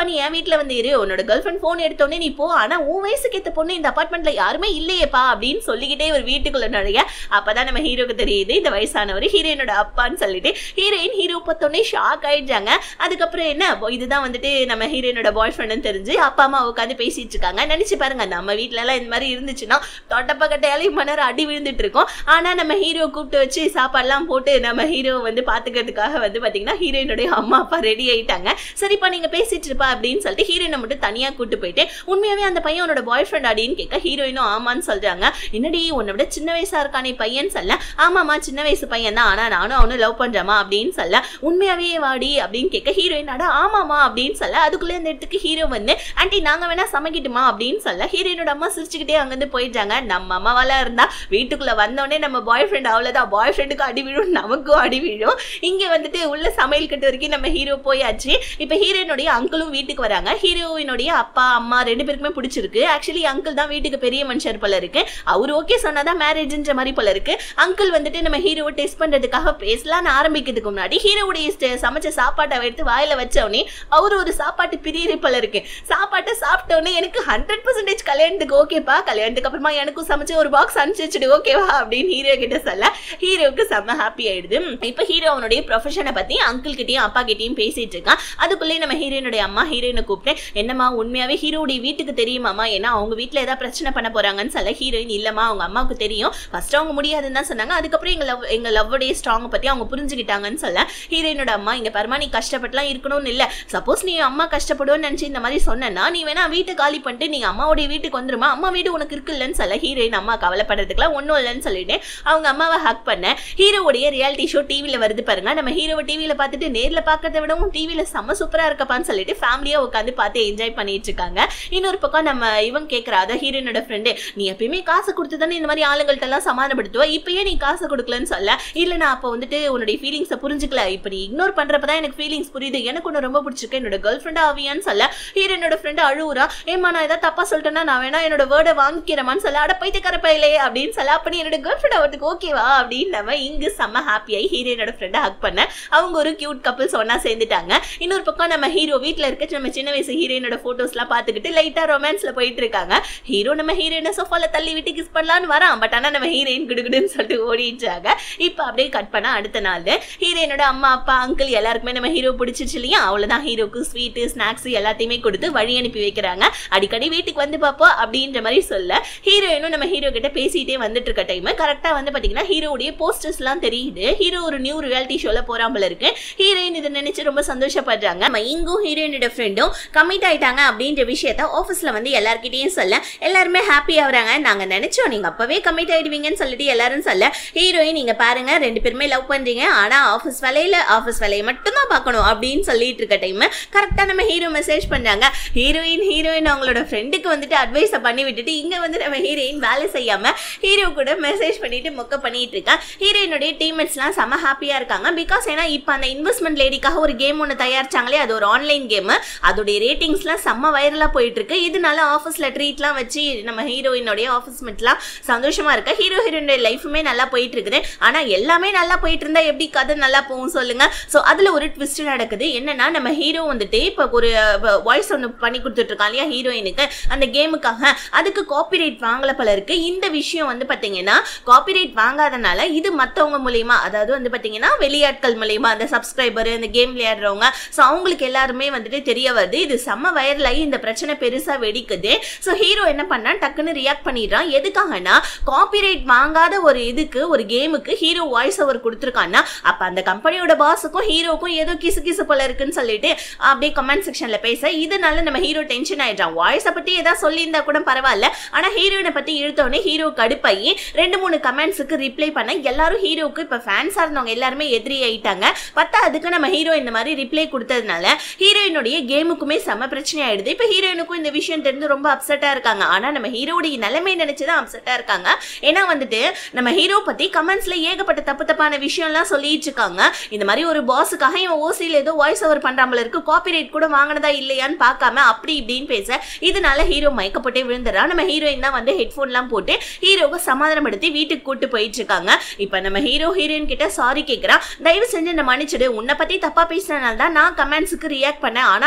வீட்ல வந்து இரு உன்னோட கேர்ள் ஃப்ரெண்ட் போன் எடுத்தோடனே நீ போ ஆனா உன் வயசுக்கு ஏத்த பொண்ணு இந்த அபார்ட்மெண்ட்ல யாருமே இல்லையேப்பா அப்படின்னு சொல்லிக்கிட்டே ஒரு வீட்டுக்குள்ள நுழைய அப்பதான் நம்ம ஹீரோக்கு தெரியுது இந்த வயசானவர் ஹீரோயினோட அப்பான்னு சொல்லிட்டு ஹீரோயின் ஹீரோ பார்த்தோன்னே ஷாக் ஆயிடுறாங்க அதுக்கப்புறம் என்ன அப்போ இதுதான் வந்துட்டு நம்ம ஹீரோயினோட பாய் ஃப்ரெண்டுன்னு தெரிஞ்சு அப்பா அம்மா உட்காந்து பேசிட்டு இருக்காங்க நினைச்சு பாருங்க நம்ம வீட்ல எல்லாம் இந்த மாதிரி இருந்துச்சுன்னா தொட்டப்பக்கட்டையாலையும் மணி நேரம் அடி விழுந்துட்டு இருக்கோம் ஆனா நம்ம ஹீரோ கூப்பிட்டு வச்சு சாப்பாடுலாம் போட்டு நம்ம ஹீரோ வந்து பாத்துக்கிறதுக்காக வந்து பாத்தீங்கன்னா ஹீரோயினுடைய அம்மா அப்பா ரெடி ஆயிட்டாங்க சரிப்பா நீங்க பேசிட்டு இருப்பா அப்படின்னு சொல்லிட்டு ஹீரோயினை மட்டும் தனியா கூட்டு போயிட்டு உண்மையாவே அந்த பையன் உன்னோட பாய் ஃப்ரெண்ட் அப்படின்னு கேட்க ஹீரோயினும் ஆமான்னு சொல்றாங்க என்னடி உன்னை விட சின்ன வயசா இருக்கானே பையன் சொல்ல ஆமாமா சின்ன வயசு பையன் தான் ஆனா நானும் அவனும் லவ் பண்றேமா அப்படின்னு சொல்ல உண்மையாவே வாடி அப்படின்னு கேட்க ஹீரோயின் அட ஆமாமா அப்படின்னு சொல்ல அதுக்குள்ளே இந்த இடத்துக்கு ஹீரோ வந்து ஆண்டி நாங்க வேணா சமைக்கட்டுமா அப்படின்னு சொல்ல ஹீரோயினோட அம்மா சிரிச்சுக்கிட்டே அங்கிருந்து போயிட்டாங்க நம்ம அம்மாவால இருந்தா வீட்டுக்குள்ள வந்தோடனே நம்ம பாய் ஃப்ரெண்ட் அவ்வளவுதான் பாய் ஃப்ரெண்டுக்கும் அடி விழும் நமக்கும் அடி விழும் இங்க வந்துட்டு உள்ள சமையல் கட்டு வரைக்கும் நம்ம ஹீரோ போயாச்சு இப்ப ஹீரோயினுடைய அங்கிளும் வீட்டுக்கு வராங்க ஹீரோயினுடைய அப்பா அம்மா ரெண்டு பேருக்குமே பிடிச்சிருக்கு ஆக்சுவலி அங்கிள் தான் வீட்டுக்கு பெரிய மனுஷர் போல இருக்கு அவர் ஓகே சொன்னாதான் மேரேஜ்ன்ற மாதிரி போல இருக்கு அங்கிள் வந்துட்டு நம்ம ஹீரோவை டெஸ்ட் பண்றதுக்காக பேசலாம்னு ஆரம்பிக்கிறதுக்கு முன்னாடி ஹீரோவுடைய ஸ்ட- சமைச்ச சாப்பாட்டை எடுத்து வாயில வச்ச உடனே அவர் ஒரு சாப்பாட்டு பிரியரை போல இருக்கு சாப்பாட்டை சாப்பிட்ட உடனே எனக்கு ஹண்ட்ரட் பர்சன்டேஜ் கல்யாணத்துக்கு ஓகேப்பா கல்யாணத்துக்கு அப்புறமா எனக்கும் சமைச்சு ஒரு பாக்ஸ் அனுப்பிச்சு வச்சுடு ஓகேவா அப்படின்னு ஹீரோ கிட்ட சொல்ல ஹீரோவுக்கு செம்ம ஹாப்பி ஆயிடுது இப்போ ஹீரோ அவனுடைய ப்ரொஃபஷனை பத்தி அங்கிள் கிட்டயும் அப்பா கிட்டயும் பேசிட்டு இருக்கான் அதுக்குள்ளே நம்ம ஹீரோயினுடைய அம்மா ஹீரோயினை கூப்பிட்டு என்னம்மா உண்மையாவே ஹீரோடைய வீட்டுக்கு தெரியுமாமா ஏன்னா அவங்க வீட்ல ஏதாவது பிரச்சனை பண்ண போறாங்கன்னு சொல்ல ஹீரோயின் இல்லம்மா அவங்க அம்மாவுக்கு தெரியும் ஃபர்ஸ்ட் அவங்க முடியாதுன்னு தான் சொன்னாங்க அதுக்கப்புறம் எங்க லவ் எங்க லவ்வுடைய ஸ்ட்ராங் பத்தி அவங்க புரிஞ்சுக்கிட்டாங்கன்னு சொல்ல ஹீரோயினோட அம்மா இங்க பரமா நீ கஷ்டப்பட்டுலாம் இருக்கணும்னு இல்ல சப்போஸ் நீ அம்மா கஷ்டப்படுவோம்னு நினைச்சு இந்த மாதிரி சொன்னா நீ வேணா வீட்டை காலி பண்ணிட்டு நீங்க அம்மாவுடைய வீட்டுக்கு வந்துருமா அம்மா வீடு உனக்கு இருக்குல்லன்னு சொல்ல ஹீரோயின் அம்மா கவலைப்படுறதுக்குலாம் ஒன்றும் இல்லைன்னு சொல்லிட்டு அவங்க அம்மாவை ஹக் பண்ண ஹீரோவுடைய ரியாலிட்டி ஷோ டிவில வருது பாருங்க நம்ம ஹீரோவை டிவில பார்த்துட்டு நேர்ல பார்க்கறத விடவும் டிவில செம்ம சூப்பரா இருக்கப்பான்னு சொல்லிட்டு ஃபேமிலியா உட்காந்து பார்த்து என்ஜாய் பண்ணிட்டு இருக்காங்க இன்னொரு பக்கம் நம்ம இவன் கேட்கறா அதான் ஹீரோயினோட ஃப்ரெண்டு நீ எப்பயுமே காசு கொடுத்து தானே இந்த மாதிரி ஆளுங்கள்ட்ட எல்லாம் சமாதானப்படுத்துவ இப்பயே நீ காசு கொடுக்கலன்னு சொல்ல இல்ல நான் அப்போ வந்துட்டு உன்னுடைய ஃபீலிங்ஸை புரிஞ்சுக்கல இப்போ நீ இக்னோர் பண்றப்பதான் எனக்கு ஃபீலிங்ஸ் புரியுது எனக்கு உன்னை ரொம்ப பிடிச்சிருக்கு என்னோட கேர்ள் ஃப்ரெண்டா ஆவியான்னு சொல்ல ஹீரோயினோட ஃப்ரெண்டு அழுவுறா ஏமா நான் ஏதாவது தப்பா சொல்லிட்டேன்னா நான் வேணா என்னோட வேர்டை வாங்கிக்கிறேமான்னு சொல்ல அட பைத்தியக்கார பையலே அப்படின்னு சொல்ல அப்ப நீ என்னோட கேர்ள் ஃப்ரெண்ட் அவருக்கு ஓகேவா அப்படின்னு நம்ம இங்கு செம்ம ஹாப்பியாகி ஹீரோயினோட ஃப்ரெண்டை ஹக் பண்ண அவங்க ஒரு கியூட் கப்பிள்ஸ் ஒண்ணா சேர்ந்துட்டாங்க இன்னொரு பக்கம் நம்ம ஹீரோ வீட்ல இருக்க நம்ம சின்ன வயசு ஹீரோயினோட போட்டோஸ்லாம் பார்த்துக்கிட்டு லைட்டா ரொமான்ஸ்ல போயிட்டு இருக்காங்க ஹீரோ நம்ம ஹீரோயினை சோஃபால தள்ளி விட்டு கிஸ் பண்ணலான்னு வரான் பட் ஆனா நம்ம ஹீரோயின் குடுகுடுன்னு சொல்லிட்டு ஓடிட்டாங்க இப்போ அப்படியே கட் பண்ண அடுத்த நாள் ஹீரோயினோட அம்மா அப்பா அங்கிள் எல்லாருக்குமே நம்ம ஹீரோ பிடிச்சிச்சு இல்லையா அவ்வளவுதான் ஹீரோக்கு ஸ்வீட்டு ஸ்நாக்ஸ் எல்லாத்தையுமே கொடுத்து வழி அனுப்பி வைக்கிறாங்க அடிக்கடி வீட்டுக்கு வந்து பாப்போம் அப்படின்ற மாதிரி சொல்ல ஹீரோயினும் நம்ம ஹீரோ கிட்ட பேசிட்டே வந்துட்டு இருக்க டைம் கரெக்டா வந்து பாத்தீங்கன்னா ஹீரோடைய போஸ்டர்ஸ் எல்லாம் தெரியுது ஹீரோ ஒரு நியூ ரியாலிட்டி ஷோல போறாமல் இருக்கு ஹீரோயின் இதை நினைச்சு ரொம்ப சந்தோஷப்படுறாங்க நம்ம இங்கும் ஹீரோயினோட ஃப்ரெண்டும் கமிட் ஆயிட்டாங்க அப்படின்ற விஷயத்த ஆஃபீஸ்ல வந்து எல்லார்கிட்டயும் சொல்ல எல்லாருமே ஹாப்பி ஆகுறாங்க நாங்க நினைச்சோம் நீங்க அப்பவே கமிட் ஆயிடுவீங்கன்னு சொல்லிட்டு எல்லாரும் சொல்ல ஹீரோயின் நீங்க பாருங்க ரெண்டு பேருமே லவ் பண்றீங்க ஆனா ஆஃபீஸ் வேலையில ஆஃபீஸ் வேலையை மட்டும் தான் பார்க்கணும் அப்படின்னு சொல்லிட்டு இருக்க டைம் கரெக்டா நம்ம ஹீரோ மெசேஜ் பண்றாங்க ஹீரோயின் ஹீரோயின் அவங்களோட ஃப்ரெண்டுக்கு வந்துட்டு அட்வைஸை பண்ணி விட்டுட்டு இங்க வந்து நம்ம ஹீரோயின் வேலை செய்யாம ஹீரோ கூட மெசேஜ் பண்ணிட்டு மொக்க பண்ணிட்டு இருக்கா ஹீரோயினுடைய டீம்மேட்ஸ்லாம் செம ஹாப்பியா இருக்காங்க பிகாஸ் ஏன்னா இப்போ அந்த இன்வெஸ்ட்மெண்ட் லேடிக்காக ஒரு கேம் ஒன்று தயாரிச்சாங்களே அது ஒரு ஆன்லைன் கேம் அதோடைய ரேட்டிங்ஸ்லாம் செம்ம வைரலா போயிட்டு இருக்கு இதனால ஆஃபீஸ்ல ட்ரீட்லாம் வச்சு நம்ம ஹீரோயினுடைய ஆஃபீஸ் மெட்லாம் சந்தோஷமா இருக்கு ஹீரோ ஹீரோயினுடைய லைஃபுமே நல்லா போயிட்டு இருக்குது ஆனா எல்லாமே நல்லா போயிட்டு இருந்தா எப்படி கதை நல்லா போகும் சொல்லுங்க ஸோ அதுல ஒரு ட்விஸ்ட் நடக்குது என்னன்னா நம்ம ஹீரோ வந்துட்டு இப்போ ஒரு வாய்ஸ் ஒன்று பண்ணி கொடுத்துட்டு இருக்கான் இல்லையா ஹீரோயினுக்கு அந்த கேமுக்காக அதுக்கு காப்பிரைட் வாங்கல பல இருக்கு இந்த விஷயம் வந்து பாத்தீங்கன்னா காப்பிரைட் வாங்காதனால இது மத்தவங்க மூலியமா அதாவது வந்து பாத்தீங்கன்னா வெளியாட்கள் மூலியமா அந்த சப்ஸ்கிரைபர் இந்த கேம் விளையாடுறவங்க ஸோ அவங்களுக்கு எல்லாருமே வந்துட்டு தெரிய வருது இது செம்ம வைரல் ஆகி இந்த பிரச்சனை பெருசா வெடிக்குது ஸோ ஹீரோ என்ன பண்ணா டக்குன்னு ரியாக்ட் பண்ணிடுறான் எதுக்காகனா காப்பிரைட் வாங்காத ஒரு இதுக்கு ஒரு கேமுக்கு ஹீரோ வாய்ஸ் ஓவர் கொடுத்துருக்கான்னா அப்ப அந்த கம்பெனியோட பாஸுக்கும் ஹீரோக்கும் ஏதோ கிசு கிசு போல இருக்குன்னு சொல்லிட்டு அப்படியே கமெண்ட் செக்ஷன்ல பேச இதனால நம்ம ஹீரோ டென்ஷன் ஆயிடுறான் வாய்ஸை பத்தி ஏதாவது சொல்லியிருந்தா கூட பரவாயில்ல ஆனா ஹீரோயினை பத்தி இழுத்தோடனே ஹீரோ கடுப்பாகி ரெண்டு மூணு கமெண்ட்ஸுக்கு ரிப்ளை பண்ண எல்லாரும் ஹீரோக்கு இப்ப ஃபேன்ஸா இருந்தவங்க எல்லாருமே எதிரி ஆயிட்டாங்க பத்தா அதுக்கு நம்ம ஹீரோ இந்த மாதிரி ரிப்ளை கொடுத்ததுனால ஹீரோயினுடைய கேமுக்குமே செம பிரச்சனை ஆயிடுது இப்ப ஹீரோயினுக்கும் இந்த விஷயம் தெரிஞ்சு ரொம்ப அப்செட்டா இருக்காங்க ஆனா நம்ம ஹீரோடைய நிலைமை நினைச்சுதான் அப்செட்டா இருக்காங்க ஏன்னா வந்துட்டு நம்ம ஹீரோ பத்தி கமெண்ட்ஸ்ல ஏகப்பட்ட தப்பு தப்பான விஷயம்லாம் சொல்லிட்டு இருக்காங்க இந்த மாதிரி ஒரு பாஸுக்காக இவன் ஓசியில் ஏதோ வாய்ஸ் ஓவர் பண்றாமல் இருக்கு காப்பிரைட் கூட வாங்கினதா இல்லையான்னு பார்க்காம அப்படி இப்படின்னு பேச இதனால ஹீரோ மயக்கப்பட்டே விழுந்துறான் நம்ம ஹீரோயின் தான் வந்து ஹெட்ஃபோன்லாம் போட்டு ஹீரோவை சமாதானப்படுத்தி வீட்டுக்கு கூட்டு போயிட்டு இருக்காங்க இப்போ நம்ம ஹீரோ ஹீரோயின் கிட்ட சாரி கேட்குறான் தயவு செஞ்சு என்ன மன்னிச்சிடு உன்னை பத்தி தப்பா பேசினனால தான் நான் கமெண்ட்ஸுக்கு ரியாக்ட் பண்ணேன் ஆனா இப்போ அது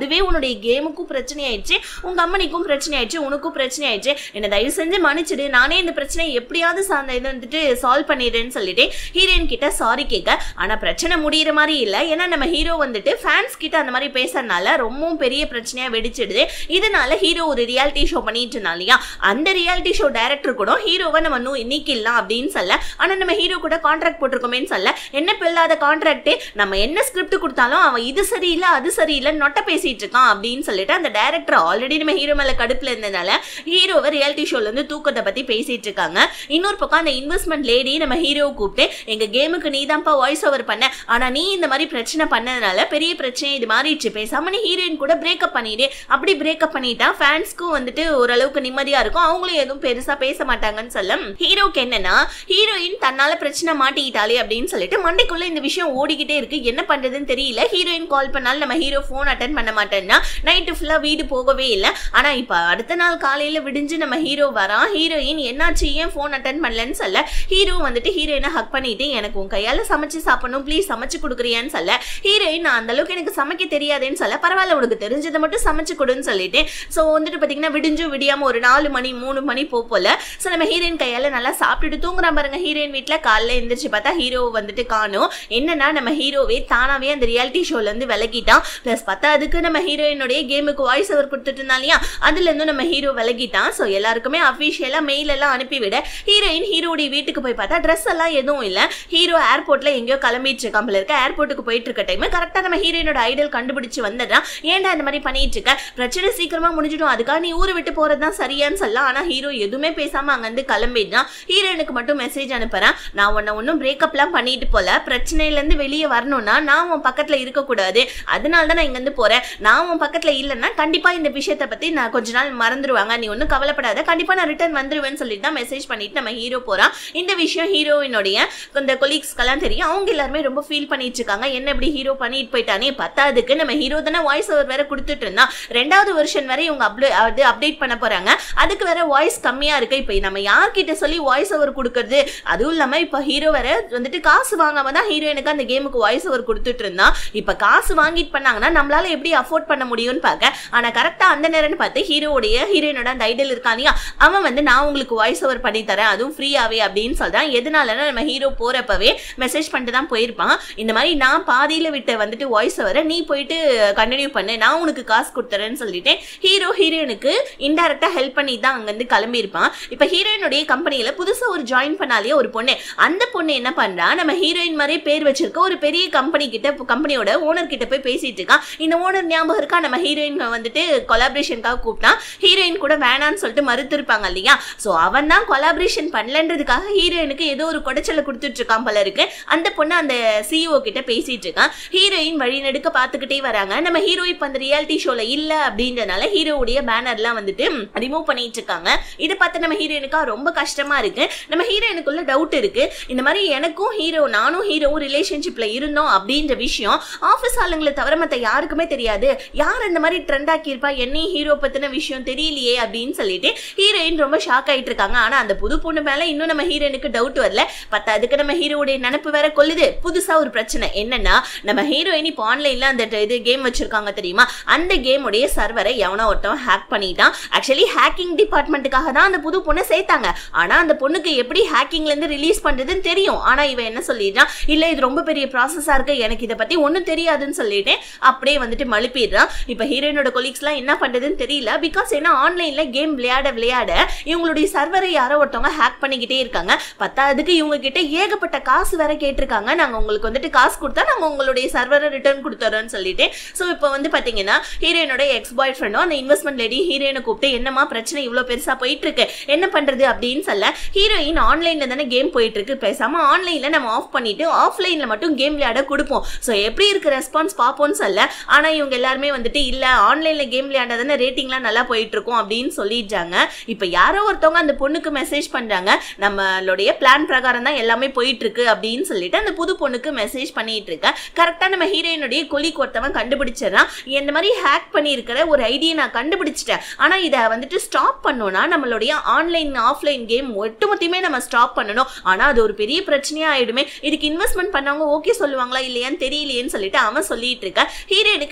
அதுவே உன்னுடைய கேமுக்கும் பிரச்சனை ஆயிடுச்சு உங்க அம்மனிக்கும் பிரச்சனை ஆயிடுச்சு உனக்கும் பிரச்சனை ஆயிடுச்சு என்ன தயவு செஞ்சு மன்னிச்சிடு நானே இந்த பிரச்சனை எப்படியாவது சார்ந்த இதை வந்துட்டு சால்வ் பண்ணிடுறேன்னு சொல்லிட்டு ஹீரோயின் கிட்ட சாரி கேட்க ஆனா பிரச்சனை முடியிற மாதிரி இல்ல ஏன்னா நம்ம ஹீரோ வந்துட்டு ஃபேன்ஸ் கிட்ட அந்த மாதிரி பேசுறதுனால ரொம்பவும் பெரிய பிரச்சனையா வெடிச்சிடுது இதனால ஹீரோ ஒரு ரியாலிட்டி ஷோ பண்ணிட்டு இருந்தா இல்லையா அந்த ரியாலிட்டி ஷோ டைரக்டர் கூட ஹீரோவை நம்ம நூ நீக்கிடலாம் அப்படின்னு சொல்ல ஆனா நம்ம ஹீரோ கூட கான்ட்ராக்ட் போட்டிருக்கோமேன்னு சொல்ல என்ன பில்லாத கான்ட்ராக்ட் நம்ம என்ன ஸ்கிரிப்ட் கொடுத்தாலும் அவன் இது சரியில்லை அது சரியில்லை நொட்ட பேசிட்டு இருக்கான் அப்படின்னு சொல்லிட்டு அந்த டைரக்டர் ஆல்ரெடி நம்ம ஹீரோ மேல கடுப்புல இருந்ததுனால ஹீரோவை ரியாலிட்டி ஷோல இருந்து தூக்கத்தை பத்தி பேசிட்டு இருக்காங்க இன்னொரு பக்கம் அந்த இன்வெஸ்ட்மெண்ட் லேடி நம்ம ஹீரோவை கூப்பிட்டு எங்க கேமுக்கு நீ தான்ப்பா வாய்ஸ் ஓவர் பண்ண ஆனா நீ இந்த மாதிரி பிரச்சனை பண்ணதுனால பெரிய பிரச்சனை இது மாறிடுச்சு பேசாம நீ ஹீரோயின் கூட பிரேக்கப் பண்ணிடு அப்படி பிரேக்கப் பண்ணிட்டா ஃபேன்ஸ்க்கும் வந்துட்டு ஓரளவுக்கு நிம்மதியா இருக்கும் அவங்களும் எதுவும் பெருசா பேச மாட்டாங்கன்னு சொல்ல ஹீரோக்கு என்னன்னா ஹீரோயின் தன்னால பிரச்சனை மாட்டிக்கிட்டாலே அப்படின்னு சொல்லிட்டு மண்டைக்குள்ள இந்த விஷயம் ஓடிக்கிட்டே இருக்கு என்ன பண்றதுன்னு தெரியல ஹீரோயின் கால் பண்ணாலும் நம்ம ஹீரோ ஃபோன் அட்டன் பண்ண மாட்டேன்னா நைட்டு ஃபுல்லா வீடு போகவே இல்லை ஆனா இப்ப அடுத்த நாள் காலையில விடிஞ்சு நம்ம ஹீரோ வரான் ஹீரோயின் என்னாச்சு ஏன் ஃபோன் அட்டன் பண்ணலன்னு சொல்ல ஹீரோ வந்துட்டு ஹீரோயினை ஹக் பண்ணிட்டு எனக்கு உன் கையால சமைச்சு சாப்பிடணும் ப்ளீஸ் சமைச்சு கொடுக்குறியான்னு சொல்ல ஹீரோயின் நான் அந்த அளவுக்கு எனக்கு சமைக்க தெரியாதுன்னு சொல்ல பரவாயில்ல உனக்கு தெரிஞ்சதை மட்டும் சமைச்சு கொடுன்னு சொல்லிட்டு ஸோ வந்துட்டு பார்த்தீங்கன்னா விடிஞ்சும் விடியாம ஒரு நாலு மணி மூணு மணி போ போல ஸோ நம்ம ஹீரோயின் கையால நல்லா சாப்பிட்டுட்டு தூங்குறான் பாருங்க ஹீரோயின் வீட்டில் காலைல எந்திரிச்சு பார்த்தா ஹீரோ வந்துட்டு காணும் என்னன்னா நம்ம ஹீரோவே தானாவே அந்த ரியாலிட்டி ஷோல இருந்து விலகிட்டான் ப்ளஸ் பார்த்தா அதுக்கு நம்ம ஹீரோயினுடைய கேமுக்கு வாய்ஸ் ஓவர் கொடுத்துட்டு இருந்தா இல்லையா அதுல இருந்து நம்ம ஹீரோ விலகிட்டான் ஸோ எல்லாருக்குமே அஃபிஷியலா மெயில் எல்லாம் அனுப்பிவிட ஹீரோயின் ஹீரோடைய வீட்டுக்கு போய் பார்த்தா ட்ரெஸ் எல்லாம் எதுவும் இல்லை ஹீரோ ஏர்போர்ட்ல எங்கேயோ கிளம்பிட்டு இருக்கான் போல இருக்க ஏர்போர்ட்டுக்கு போயிட்டு இருக்க டைம் கரெக்டா நம்ம ஹீரோயினோட ஐடல் கண்டுபிடிச்சு வந்துடுறான் ஏன்டா இந்த மாதிரி பண்ணிட்டு இருக்க பிரச்சனை சீக்கிரமா முடிஞ்சிடும் அதுக்காக நீ ஊரை விட்டு போறதுதான் சரியான்னு சொல்லலாம் ஆனா ஹீரோ எதுவுமே பேசாம அங்கிருந்து கிளம்பிடுறான் ஹீரோயினுக்கு மட்டும் மெசேஜ் அனுப்புறேன் நான் உன்னை ஒன்றும் பிரேக்கப்லாம் பண்ணிட்டு போல பிரச்சனையில இருந்து வெளியே வரணும்னா நான் உன் பக்கத்துல இருக்கக்கூடாது அதனால தான் நான் இங்க இருந்து போறேன் நான் உன் பக்கத்துல இல்லைன்னா கண்டிப்பா இந்த விஷயத்தை பத்தி நான் கொஞ்ச நாள் மறந்துடுவாங்க நீ ஒன்றும் கவலைப்படாத கண்டிப்பா நான் ரிட்டர்ன் வந்துருவேன்னு சொல்லிட்டு தான் மெசேஜ் பண்ணிட்டு நம்ம ஹீரோ போறான் இந்த விஷயம் ஹீரோயினுடைய இந்த கொலீக்ஸ்க்கெல்லாம் தெரியும் அவங்க எல்லாருமே ரொம்ப ஃபீல் பண்ணிட்டு இருக்காங்க என்ன இப்படி ஹீரோ பண்ணிட்டு போயிட்டானே பத்தாவதுக்கு நம்ம ஹீரோ தானே வாய்ஸ் ஓவர் வேற கொடுத்துட்டு இருந்தான் ரெண்டாவது வருஷன் வரை இவங்க அப்ளே அது அப்டேட் பண்ண போறாங்க அதுக்கு வேற வாய்ஸ் கம்மியா இருக்கு இப்போ நம்ம யார்கிட்ட சொல்லி வாய்ஸ் ஓவர் கொடுக்கறது அதுவும் இல்லாம இப்போ ஹீரோ வேற வந்துட்டு காசு வாங்காம தான் ஹீரோயினுக்கு அந்த கேமுக்கு வாய்ஸ் ஓவர் கொடுத்துட்டு இருந்தான் இப்போ காசு வாங்கிட்டு பண்ணாங்கன்னா நம்மளால எப்படி அஃபோர்ட் பண்ண முடியும்னு பார்க்க ஆனா கரெக்டா அந்த நேரம்னு பார்த்து ஹீரோவுடைய ஹீரோயினோட அந்த ஐடல் இருக்கான் இல்லையா அவன் வந்து நான் உங்களுக்கு வாய்ஸ் ஓவர் பண்ணி தரேன் அதுவும் ஃப்ரீயாவே அப்படின்னு சொல்றான் எதனாலன்னா நம்ம ஹீரோ போறப்பவே மெசேஜ் பண்ணிட்டு தான் போயிருப்பான் இந்த மாதிரி நான் பாதியில விட்ட வந்துட்டு வாய்ஸ் ஓவரை நீ போயிட்டு கண்டினியூ பண்ணு நான் உனக்கு காசு கொடுத்துறேன்னு சொல்லிட்டு ஹீரோ ஹீரோயினுக்கு இன்டெரக்டா ஹெல்ப் பண்ணி தான் அங்கேருந்து கிளம்பியிருப்பான் இப்போ ஹீரோயினுடைய கம்பெனியில புதுசா ஒரு ஜாயின் பண்ணாலே ஒரு பொண்ணு அந்த பொண்ணு என்ன பண்றா நம்ம ஹீரோயின் மாதிரி பேர் வச்சிருக்க ஒரு பெரிய கம்பெனி கிட்ட கம்பெனியோட ஓனர் கிட்ட போய் பேசிட்டு இருக்கான் இந்த ஓனர் ஞாபகம் இருக்கா நம்ம ஹீரோயின் வந்துட்டு கொலாபரேஷனுக்காக கூப்பிட்டான் ஹீரோயின் கூட வேணான்னு சொல்லிட்டு மறுத்திருப்பாங்க இல்லையா ஸோ அவன் தான் கொலாபரேஷன் பண்ணலன்றதுக்காக ஹீரோயினுக்கு ஏதோ ஒரு குடைச்சலை கொடுத்துட்டு இருக்கான் போல இருக்கு அந்த பொண்ணு அந்த சிஇஓ கிட்ட பேசிட்டு இருக்கான் ஹீரோயின் வழி நெடுக்க பார்த்துக்கிட்டே வராங்க நம்ம ஹீரோ இப்போ அந்த ரியாலிட்டி ஷோல இல்ல அப்படின்றனால ஹீரோவுடைய பேனர்லாம் வந்துட்டு ரிமூவ் பண்ணிட்டு இருக்காங்க இதை பார்த்து நம்ம ஹீரோயினுக்கா ரொம்ப கஷ்டமா இருக்கு நம்ம ஹீரோயினுக்குள்ள டவுட் இருக்கு இந்த மாதிரி எனக்கும் ஹீரோ நானும் ஹீரோவும் ரிலேஷன்ஷிப்ல இருந்தோம் அப்படின்ற விஷயம் ஆஃபீஸ் ஆளுங்களை தவிர மற்ற யாருக்குமே தெரியாது யார் இந்த மாதிரி ட்ரெண்ட் ஆக்கியிருப்பா என்னையும் ஹீரோ பத்தின விஷயம் தெரியலையே அப்படின்னு சொல்லிட்டு ஹீரோயின் ரொம்ப ஷாக் ஆயிட்டு இருக்காங்க ஆனா அந்த புது பொண்ணு மேல இன்னும் நம்ம ஹீரோயினுக்கு டவுட் வரல பத்தாதுக்கு நம்ம ஹீரோவுடைய நினப்பு வேற கொல்லுது புதுசா ஒரு பிரச்சனை என்னன்னா நம்ம ஹீரோயின் இப்போ ஆன்லைன்ல அந்த இது கேம் வச்சிருக்காங்க தெரியுமா அந்த கேமுடைய சர்வரை எவனோ ஒருத்தவன் ஹேக் பண்ணிட்டான் ஆக்சுவலி ஹேக்கிங் டிபார்ட்மெண்ட்டுக்காக தான் அந்த புது பொண்ணை சேர்த்தாங்க ஆனா அந்த பொண்ணுக்கு எப்படி ஹேக்கிங்ல இருந்து ரிலீஸ் பண்றதுன்னு தெரியும் ஆனா இவன் என்ன சொல்லிடுறான் இல்ல இது ரொம்ப பெரிய ப்ராசஸா இருக்கு எனக்கு இதை பத்தி ஒன்றும் தெரியாதுன்னு சொல்லிட்டு அப்படியே வந்துட்டு மழுப்பிடுறான் இப்போ ஹீரோயினோட கொலீக்ஸ்லாம் என்ன பண்றதுன்னு தெரியல பிகாஸ் ஏன்னா ஆன்லைன்ல கேம் விளையாட விளையாட இவங்களுடைய சர்வரை யாரோ ஒருத்தவங்க ஹேக் பண்ணிக்கிட்டே இருக்காங்க பத்தாவதுக்கு இவங்க கிட்ட ஏகப்பட்ட காசு வேற கேட்டிருக்காங்க நாங்க உங்களுக்கு வந்துட்டு காசு கொடுத்தா நாங்க உங்களுடைய சர்வரை ரிட்டர்ன் கொடுத்துறோம்னு சொல்லிட்டு ஸோ இப்போ வந்து பாத்தீங்கன்னா ஹீரோயினோட எக்ஸ் பாய் ஃப்ரெண்டும் அந்த இன்வெஸ்ட்மெண்ட் லேடி ஹீரோயினை கூப்பிட்டு என்னமா பிரச்சனை இவ்வளோ பெருசா போயிட்டு இருக்கு என்ன பண்றது அப்படின்னு சொல்ல ஹீரோயின் ஆன்லைன்ல தானே கேம் போயிட்டு இருக்கு பேசாம ஆன்லைன்ல நம்ம ஆஃப் பண்ணிட்டு ஆஃப்லைன்ல மட்டும் கேம் விளையாட கொடுப்போம் ஸோ எப்படி இருக்கு ரெஸ்பான்ஸ் பார்ப்போம்னு சொல்ல ஆனா இவங்க எல்லாருமே வந்துட்டு இல்ல ஆன்லைன்ல கேம் விளையாண்டா தானே ரேட்டிங்லாம் நல்லா போயிட்டு இருக்கும் அப்படின்னு சொல்லிட்டாங்க இப்போ யாரோ ஒருத்தவங்க அந்த பொண்ணுக்கு மெசேஜ் பண்றாங்க நம்மளுடைய பிளான் பிரகாரம் தான் எல்லாமே போயிட்டு இருக்கு அப்படின்னு சொல்லிட்டு அந்த புது பொண்ணுக்கு மெசேஜ் பண்ணிட்டு இருக்க கரெக்டா நம்ம ஹீரோயினுடைய கொலிக்கு ஒருத்தவன் கண்டுபிடிச்சிடறான் இந்த மாதிரி ஹேக் பண்ணியிருக்கிற ஒரு ஐடியா நான் கண்டுபிடிச்சிட்டேன் ஆனா இதை வந்துட்டு ஸ்டாப் பண்ணோம்னா நம்மளுடைய ஆன்லைன் ஆஃப்லைன் கேம் ஒட்டுமொத்தமே நம்ம ஸ்டாப் பண்ணணும் ஆனா அது ஒரு பெரிய பிரச்சனையா ஆயிடுமே இதுக்கு இன்வெஸ்ட்மெண்ட் பண்ணவங்க ஓகே சொல்லுவாங்களா இல்லையான்னு தெரியலையேன்னு சொல்லிட்டு அவன் சொல்லிட்டு இருக்க ஹீரோயினுக்கு என்ன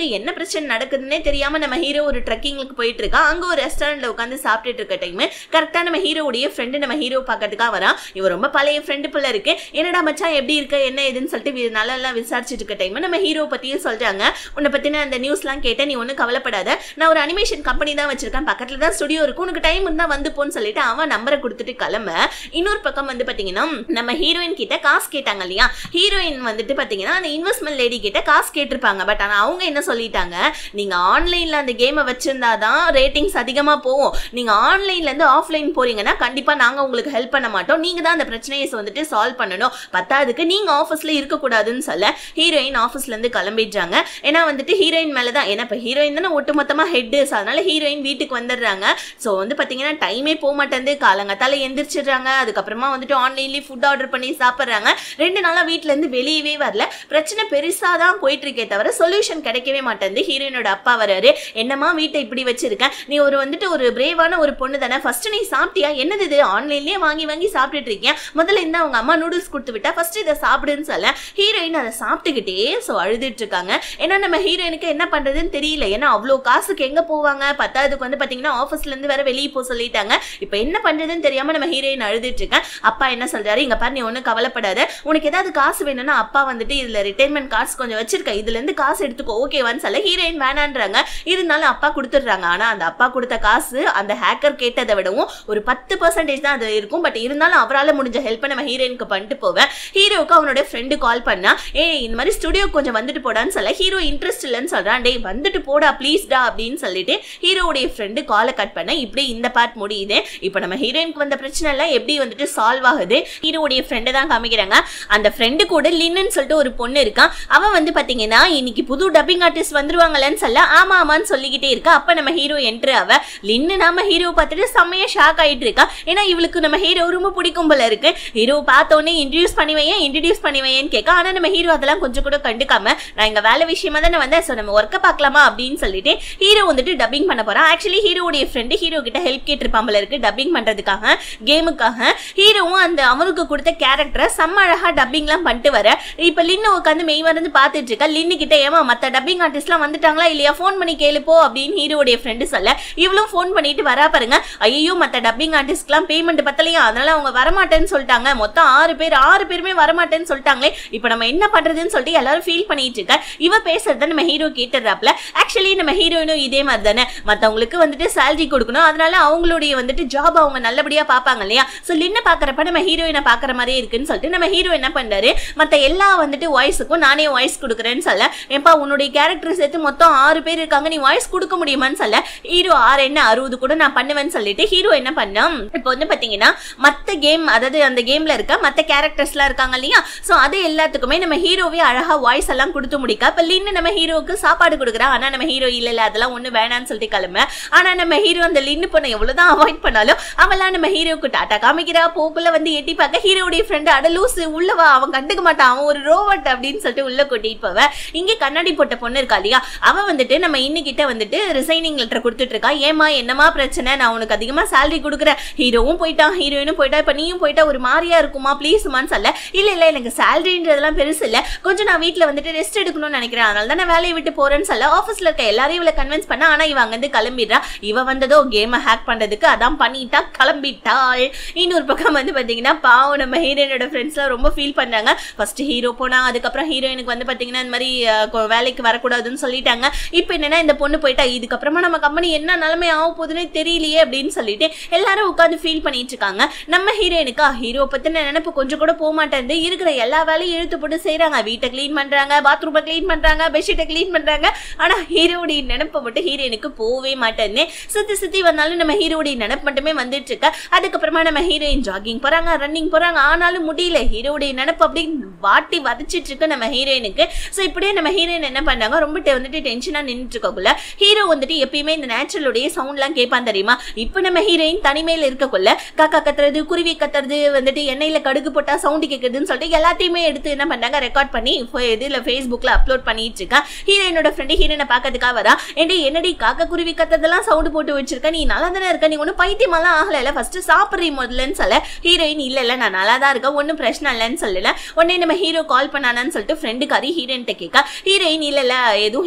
பிரச்சனை நடக்குதுன்னே தெரியாம நம்ம ஹீரோ ஒரு ட்ரெக்கிங்களுக்கு போயிட்டு இருக்கா அங்க ஒரு ரெஸ்டாரண்ட்ல உட்காந்து சாப்பிட்டுட்டு இருக்க டைம் கரெக்டா நம்ம ஹீரோவுடைய ஃப்ரெண்டு நம்ம ஹீரோ பார்க்கறதுக்காக வரான் இவன் ரொம்ப பழைய ஃப்ரெண்டு பிள்ளை இருக்கு என்னடா மச்சான் எப்படி இருக்க என்ன ஏதுன்னு சொல்லிட்டு வி- நல்லா எல்லாம் விசாரிச்சுட்டு இருக்க டைம் நம்ம ஹீரோ பத்தியும் சொல்றாங்க உன்னை பத்தின அந்த நியூஸ்லாம் கேட்டேன் நீ ஒன்றும் கவலைப்படாத நான் ஒரு அனிமேஷன் கம்பெனி தான் வச்சிருக்கேன் பக்கத்துல தான் ஸ்டுடியோ இருக்கு உனக்கு டைம் இருந்தா வந்து போன்னு சொல்லிட்டு அவன் நம்பரை கொடுத்துட்டு கிளம்ப இன்னொரு பக்கம் வந்து பாத்தீங்கன்னா நம்ம ஹீரோயின் கிட்ட காசு கேட்டாங்க இல்லையா ஹீரோயின் வந்துட்டு பாத்தீங்கன்னா அந்த இன்வெஸ்ட்மெண்ட் லேடி கிட்ட காசு கேட்டிருப்பாங்க பட் ஆனா அவங்க என்ன சொல்லிட்டாங்க நீங்க ஆன்லைன்ல அந்த கேமை வச்சிருந்தாதான் ரேட்டிங்ஸ் அதிகமா போகும் நீங்க ஆன்லைன்ல இருந்து ஆஃப்லைன் போறீங்கன்னா கண்டிப்பா நாங்க உங்களுக்கு ஹெல்ப் பண்ண மாட்டோம் நீங்க தான் அந்த பிரச்சனையை வந்துட்டு சால்வ் பண்ணணும் பத்தாவதுக்கு நீங்க ஆஃபீஸ்ல இருக்கக்கூடாதுன்னு சொல்ல ஹீரோயின் ஆஃபீஸ்ல இருந்து கிளம்பிடுறாங்க ஏன்னா வந்துட்டு ஹீரோயின் மேல தான் ஏன்னா இப்போ ஹீரோயின் தானே ஒட்டுமொத்தமா ஹெட் அதனால ஹீரோயின் வீட்டுக்கு வந்துடுறாங்க ஸோ வந்து பாத்தீங்கன்னா டைமே போக மாட்டேங்குது காலங்கத்தால எந்திரிச்சிடுறாங்க அதுக்கப்புறமா வந்துட்டு ஆன்லைன்லேயே ஃபுட் ஆர்டர் பண்ணி சாப்பிட்றாங்க ரெண்டு நாளா வீட்ல இருந்து வெளியவே வரல பிரச்சனை பெருசா தான் போயிட்டு இருக்கே தவிர சொல்யூஷன் கிடைக்கவே மாட்டேங்குது ஹீரோயினோட அப்பா வராரு என்னம்மா வீட்டை இப்படி வச்சிருக்கேன் நீ ஒரு வந்துட்டு ஒரு பிரேவான ஒரு பொண்ணு தானே ஃபர்ஸ்ட் நீ சாப்பிட்டியா என்னது இது ஆன்லைன்லயே வாங்கி வாங்கி சாப்பிட்டுட்டு இருக்கேன் முதல்ல இந்த அவங்க அம்மா நூடுல்ஸ் கொடுத்து விட்டா ஃபர்ஸ்ட் இதை சாப்பிடுன்னு சொல்ல ஹீரோயின் அதை சாப்பிட்டுக்கிட்டே ஸோ அழுதுட்டு இருக்காங்க ஏன்னா நம்ம ஹீரோயினுக்கு என்ன பண்றதுன்னு தெரியல ஏன்னா அவ்வளோ காசுக்கு எங்க போவாங்க பத்தாவதுக்கு வந்து பாத்தீங்கன்னா ஆஃபீஸ்ல இருந்து வேற வெளியே போக சொல்லிட்டாங்க இப்போ என்ன பண்றதுன்னு தெரியாம நம்ம ஹீரோயின் அழுதுட்டு இருக்கேன் அப்பா என்ன சொல்றாரு இங்க பாரு நீ ஒன்றும் கவலைப்படாத உனக்கு ஏதாவது காசு வேணும்னா அப்பா வந்துட்டு இதுல ரிட்டைர்மெண்ட் கார்ட்ஸ் கொஞ்சம் வச்சிருக்க இதுல இருந்து காசு எடுத்துக்கோ ஓகேவான்னு சொல்ல ஹீரோயின் வேணான்றாங்க இருந்தாலும் அப்பா கொடுத்துட்றாங்க ஆனா அந்த அப்பா கொடுத்த காசு அந்த ஹேக்கர் கேட்டதை விடவும் ஒரு பத்து பர்சன்டேஜ் தான் அது இருக்கும் பட் இருந்தாலும் அவரால் முடிஞ்ச ஹெல்ப்பை நம்ம ஹீரோயினுக்கு பண்ணிட்டு போவேன் ஹீரோவுக்கு அவனோட ஃப்ரெண்டு கால் பண்ணா ஏய் இந்த மாதிரி ஸ்டுடியோ கொஞ்சம் வந்துட்டு போடான்னு சொல்ல ஹீரோ இன்ட்ரெஸ்ட் இல்லைன்னு சொல்றான் டேய் வந்துட்டு போடா ப்ளீஸ்டா அப்படின்னு சொல்லிட்டு ஹீரோவுடைய ஃப்ரெண்டு காலை கட் பண்ண இப்படி இந்த பார்ட் முடியுது இப்போ நம்ம ஹீரோயினுக்கு வந்த பிரச்சனை எல்லாம் எப்படி வந்துட்டு சால்வ் ஆகுது ஹீரோவுடைய ஃப்ரெண்டை தான் காமிக்கிறாங்க அந்த ஃப்ரெண்டு கூட லின்னு சொல்லிட்டு ஒரு பொண்ணு இருக்கான் அவன் வந்து பாத்தீங்கன்னா இன்னைக்கு புது டப்பிங் ஆர்டிஸ்ட் வந்துருவாங்கலன்னு சொல்ல ஆமா ஆமான்னு சொல்லிக்கிட்டே இருக்கா அப்ப நம்ம ஹீரோ என்ட்ரு அவ லின்னு நாம ஹீரோ பார்த்துட்டு செம்மையா ஷாக் ஆயிட்டு இருக்கா ஏன்னா இவளுக்கு நம்ம ஹீரோ ரொம்ப பிடிக்கும் போல இருக்கு ஹீரோ பார்த்த உடனே இன்ட்ரடியூஸ் பண்ணி வையேன் இன்ட்ரடியூஸ் பண்ணி வையேன்னு கேட்க ஆனா நம்ம ஹீரோ அதெல்லாம் கொஞ்சம் கூட கண்டுக்காம நான் இங்க வேலை விஷயமா தானே வந்தேன் ஸோ நம்ம ஒர்க்கை பார்க்கலாமா அப்படின்னு சொல்லிட்டு ஹீரோ வந்துட்டு டப்பிங் பண்ண போறான் ஆக்சுவலி ஹீரோவுடைய ஃப்ரெண்டு ஹீரோ கிட்ட ஹெல்ப் கேட்டிருப்பான் போல இருக்கு டப்பிங் பண்றதுக்காக கேமுக்காக ஹீரோவும் அந்த அவனுக்கு கொடுத்த கேரக்டரை செம்ம அழகா டப்பிங்லாம் பண்ணிட்டு வர இப்ப லின்னு உட்காந்து மெய் வந்து பார்த்துட்டு இருக்கா லின்னு கிட்ட ஏமா மத்த டப்பிங் ஆர்டிஸ்ட்லாம் வந்துட்டாங்களா இல்லையா ஃபோன் பண்ணி கேளுப்போ அப்படின்னு ஹீரோடைய ஃப்ரெண்டு சொல்ல இவளும் ஃபோன் பண்ணிட்டு வரா பாருங்க ஐயோ மத்த டப்பிங் ஆர்டிஸ்ட்லாம் பேமெண்ட் பத்தலையா அதனால அவங்க வரமாட்டேன்னு சொல்லிட்டாங்க மொத்தம் ஆறு பேர் ஆறு பேருமே வரமாட்டேன்னு சொல்லிட்டாங்களே இப்போ நம்ம என்ன பண்றதுன்னு சொல்லிட்டு எல்லாரும் ஃபீல் பண்ணிட்டு இருக்க இவ பேசுறத நம்ம ஹீரோ கேட்டுறாப்ல ஆக்சுவலி நம்ம ஹீரோயினும் இதே மாதிரி தானே மத்தவங்களுக்கு வந்துட்டு சேலரி கொடுக்கணும் அதனால அவங்களுடைய வந்துட்டு ஜாப் அவங்க நல்லபடியா பார்ப்பாங்க இல்லையா ஸோ லின்ன பாக்குறப்ப நம்ம ஹீரோயினை பாக்குற மாதிரியே இருக்குன்னு சொல்லிட்டு நம்ம ஹீரோ என்ன பண்றாரு மத்த எல்லா வந்துட்டு வாய்ஸுக்கும் நானே வாய்ஸ் கொடுக்குறேன்னு சொல்ல ஏப்பா உன்னுடைய கேரக்டர் சேர்த்து மொத்தம் ஆறு பேர் இருக்காங்க நீ வாய்ஸ் கொடுக்க முடியுமான்னு சொல்ல ஹீரோ ஆறு என்ன அறுபது கூட நான் பண்ணுவேன்னு சொல்லிட்டு ஹீரோ என்ன பண்ணா இப்போ வந்து பாத்தீங்கன்னா மத்த கேம் அதாவது அந்த கேம்ல இருக்க மத்த கேரக்டர்ஸ்லாம் இருக்காங்க இல்லையா ஸோ அது எல்லாத்துக்குமே நம்ம ஹீரோவே அழகா வாய்ஸ் எல்லாம் கொடுத்து முடிக்க இப்போ லின்னு நம்ம ஹீரோவுக்கு சாப்பாடு கொடுக்குறா ஆனா நம்ம ஹீரோ இல்ல இல்ல அதெல்லாம் ஒண்ணு வேணாம்னு சொல்லிட்டு கிளம்ப ஆனா நம்ம ஹீரோ அந்த லின்னு பொண்ணை எவ்வளவுதான் அவாய்ட் பண்ணாலும் அவெல்லாம் நம்ம ஹீரோவுக்கு டாட்டா காமிக்கிறா போக்குள்ள வந்து எட்டி பார்க்க ஹீரோடைய ஃப்ரெண்டு அட லூசு உள்ள வா அவன் கண்டுக்க மாட்டான் அவன் ஒரு ரோபோட் அப்படின்னு சொல்லிட்டு உள்ள கூட்டிட்டு போவ இங்க கண்ணாடி போட்ட பொண்ணு இருக்கா இல்லையா அவ வந்துட்டு நம்ம இன்னிக்கிட்ட வந்துட்டு ரிசைனிங் லெட்டர் கொடுத்துட்டு இருக்கா ஏமா என்னமா பிரச்சனை நான் உனக்கு அதிகமா salary கொடுக்குறேன் ஹீரோவும் போயிட்டான் ஹீரோயினும் போயிட்டா இப்ப நீயும் போயிட்டா ஒரு மாதிரியா இருக்குமா ப்ளீஸ்மான்னு சொல்ல இல்ல இல்ல எனக்கு சேலரின்றதெல்லாம் பெருசு இல்ல கொஞ்சம் நான் வீட்ல வந்துட்டு ரெஸ்ட் எடுக்கணும்னு நினைக்கிறேன் அதனால தான் நான் வேலையை விட்டு போறேன்னு சொல்ல ஆஃபீஸ்ல இருக்க எல்லாரையும் இவளை கன்வின்ஸ் பண்ண ஆனா இவ அங்கிருந்து கிளம்பிடுறா இவ வந்ததோ கேமை ஹேக் பண்றதுக்கு அதான் பண்ணிட்டா கிளம்பிட்டாள் இன்னொரு பக்கம் வந்து பாத்தீங்கன்னா பாவம் நம்ம ஹீரோயினோட ஃப்ரெண்ட்ஸ்லாம் ரொம்ப ஃபீல் பண்ணாங்க ஃபர்ஸ்ட் ஹீரோ போனா அதுக்கப்புறம் ஹீரோயினுக்கு வந்து பாத்தீங்கன்னா இந்த மாதிரி அஹ், கொ- வேலைக்கு வரக்கூடாதுன்னு சொல்லிட்டாங்க இப்போ என்னன்னா இந்த பொண்ணு போயிட்டா இதுக்கப்புறமா நம்ம கம்பெனி என்ன நிலைமை ஆக போகுதுன்னே தெரியலையே அப்படின்னு சொல்லிட்டு எல்லாரும் உட்காந்து ஃபீல் பண்ணிட்டு இருக்காங்க நம்ம ஹீரோயினுக்கா ஹீரோ பத்தின நினைப்பு கொஞ்சம் கூட போக மாட்டேங்குது இருக்கிற எல்லா வேலையும் இழுத்து போட்டு செய்றாங்க வீட்டை க்ளீன் பண்றாங்க பாத்ரூமை க்ளீன் பண்றாங்க பெட்ஷீட்டை க்ளீன் பண்றாங்க ஆனா ஹீரோடைய நினைப்பு மட்டும் ஹீரோயினுக்கு போகவே மாட்டேன்னு சுத்தி சுத்தி வந்தாலும் நம்ம ஹீரோடைய நினைப்பு மட்டுமே வந்துட்டு இருக்க அதுக்கப்புறமா நம்ம ஹீரோயின் ஜாகிங் போறாங்க ரன்னிங் போறாங்க ஆனாலும் முடியல ஹீரோடைய நினைப்பு அப்படியே வாட்டி வதச்சிட்டு இருக்கு நம்ம ஹீரோயினுக்கு ஸோ இப்படியே நம்ம ஹீரோயின் என்ன பண்ணாங்க ரொம்ப டெ- வந்துட்டு டென்ஷனா நின்றுட்டு இருக்கக்குள்ள ஹீரோ வந்துட்டு எப்பயுமே இந்த நேச்சுரலுடைய சவுண்ட்லாம் கேட்பான் தெரியுமா இப்போ நம்ம ஹீரோயின் தனிமையில இருக்கக்குள்ள காக்கா கத்துறது குருவி கத்துறது வந்துட்டு எண்ணெயில கடுகு போட்டா சவுண்ட் கேட்குதுன்னு சொல்லிட்டு எல்லாத்தையுமே எடுத்து என்ன பண்ணாங்க ரெக்கார்ட் பண்ணி ஃபே- இதுல ஃபேஸ்புக்ல அப்லோட் பண்ணிட்டு இருக்கா ஹீரோயினோட ஃப்ரெண்டு ஹீரோயினை பார்க்கறதுக்காக வரா ஏண்டி என்னடி காக்கா குருவி கத்துறதெல்லாம் சவுண்ட் போட்டு வச்சிருக்க நீ நல்லா தானே இருக்க நீ ஒன்றும் பைத்தியமெல்லாம் ஆகல ஃபர்ஸ்ட் சாப்பிட்றீ முதல்லன்னு சொல்ல ஹீரோயின் இல்ல இல்ல நான் நல்லா தான் இருக்கேன் ஒன்றும் பிரச்சனை இல்லைன்னு சொல்லல உடனே நம்ம ஹீரோ கால் பண்ணானான்னு சொல்லிட்டு ஃப்ரெண்டுக்காரி ஹீரோயின்ட்ட கேட்க ஹீரோயின் இல்ல இல்ல எதுவும்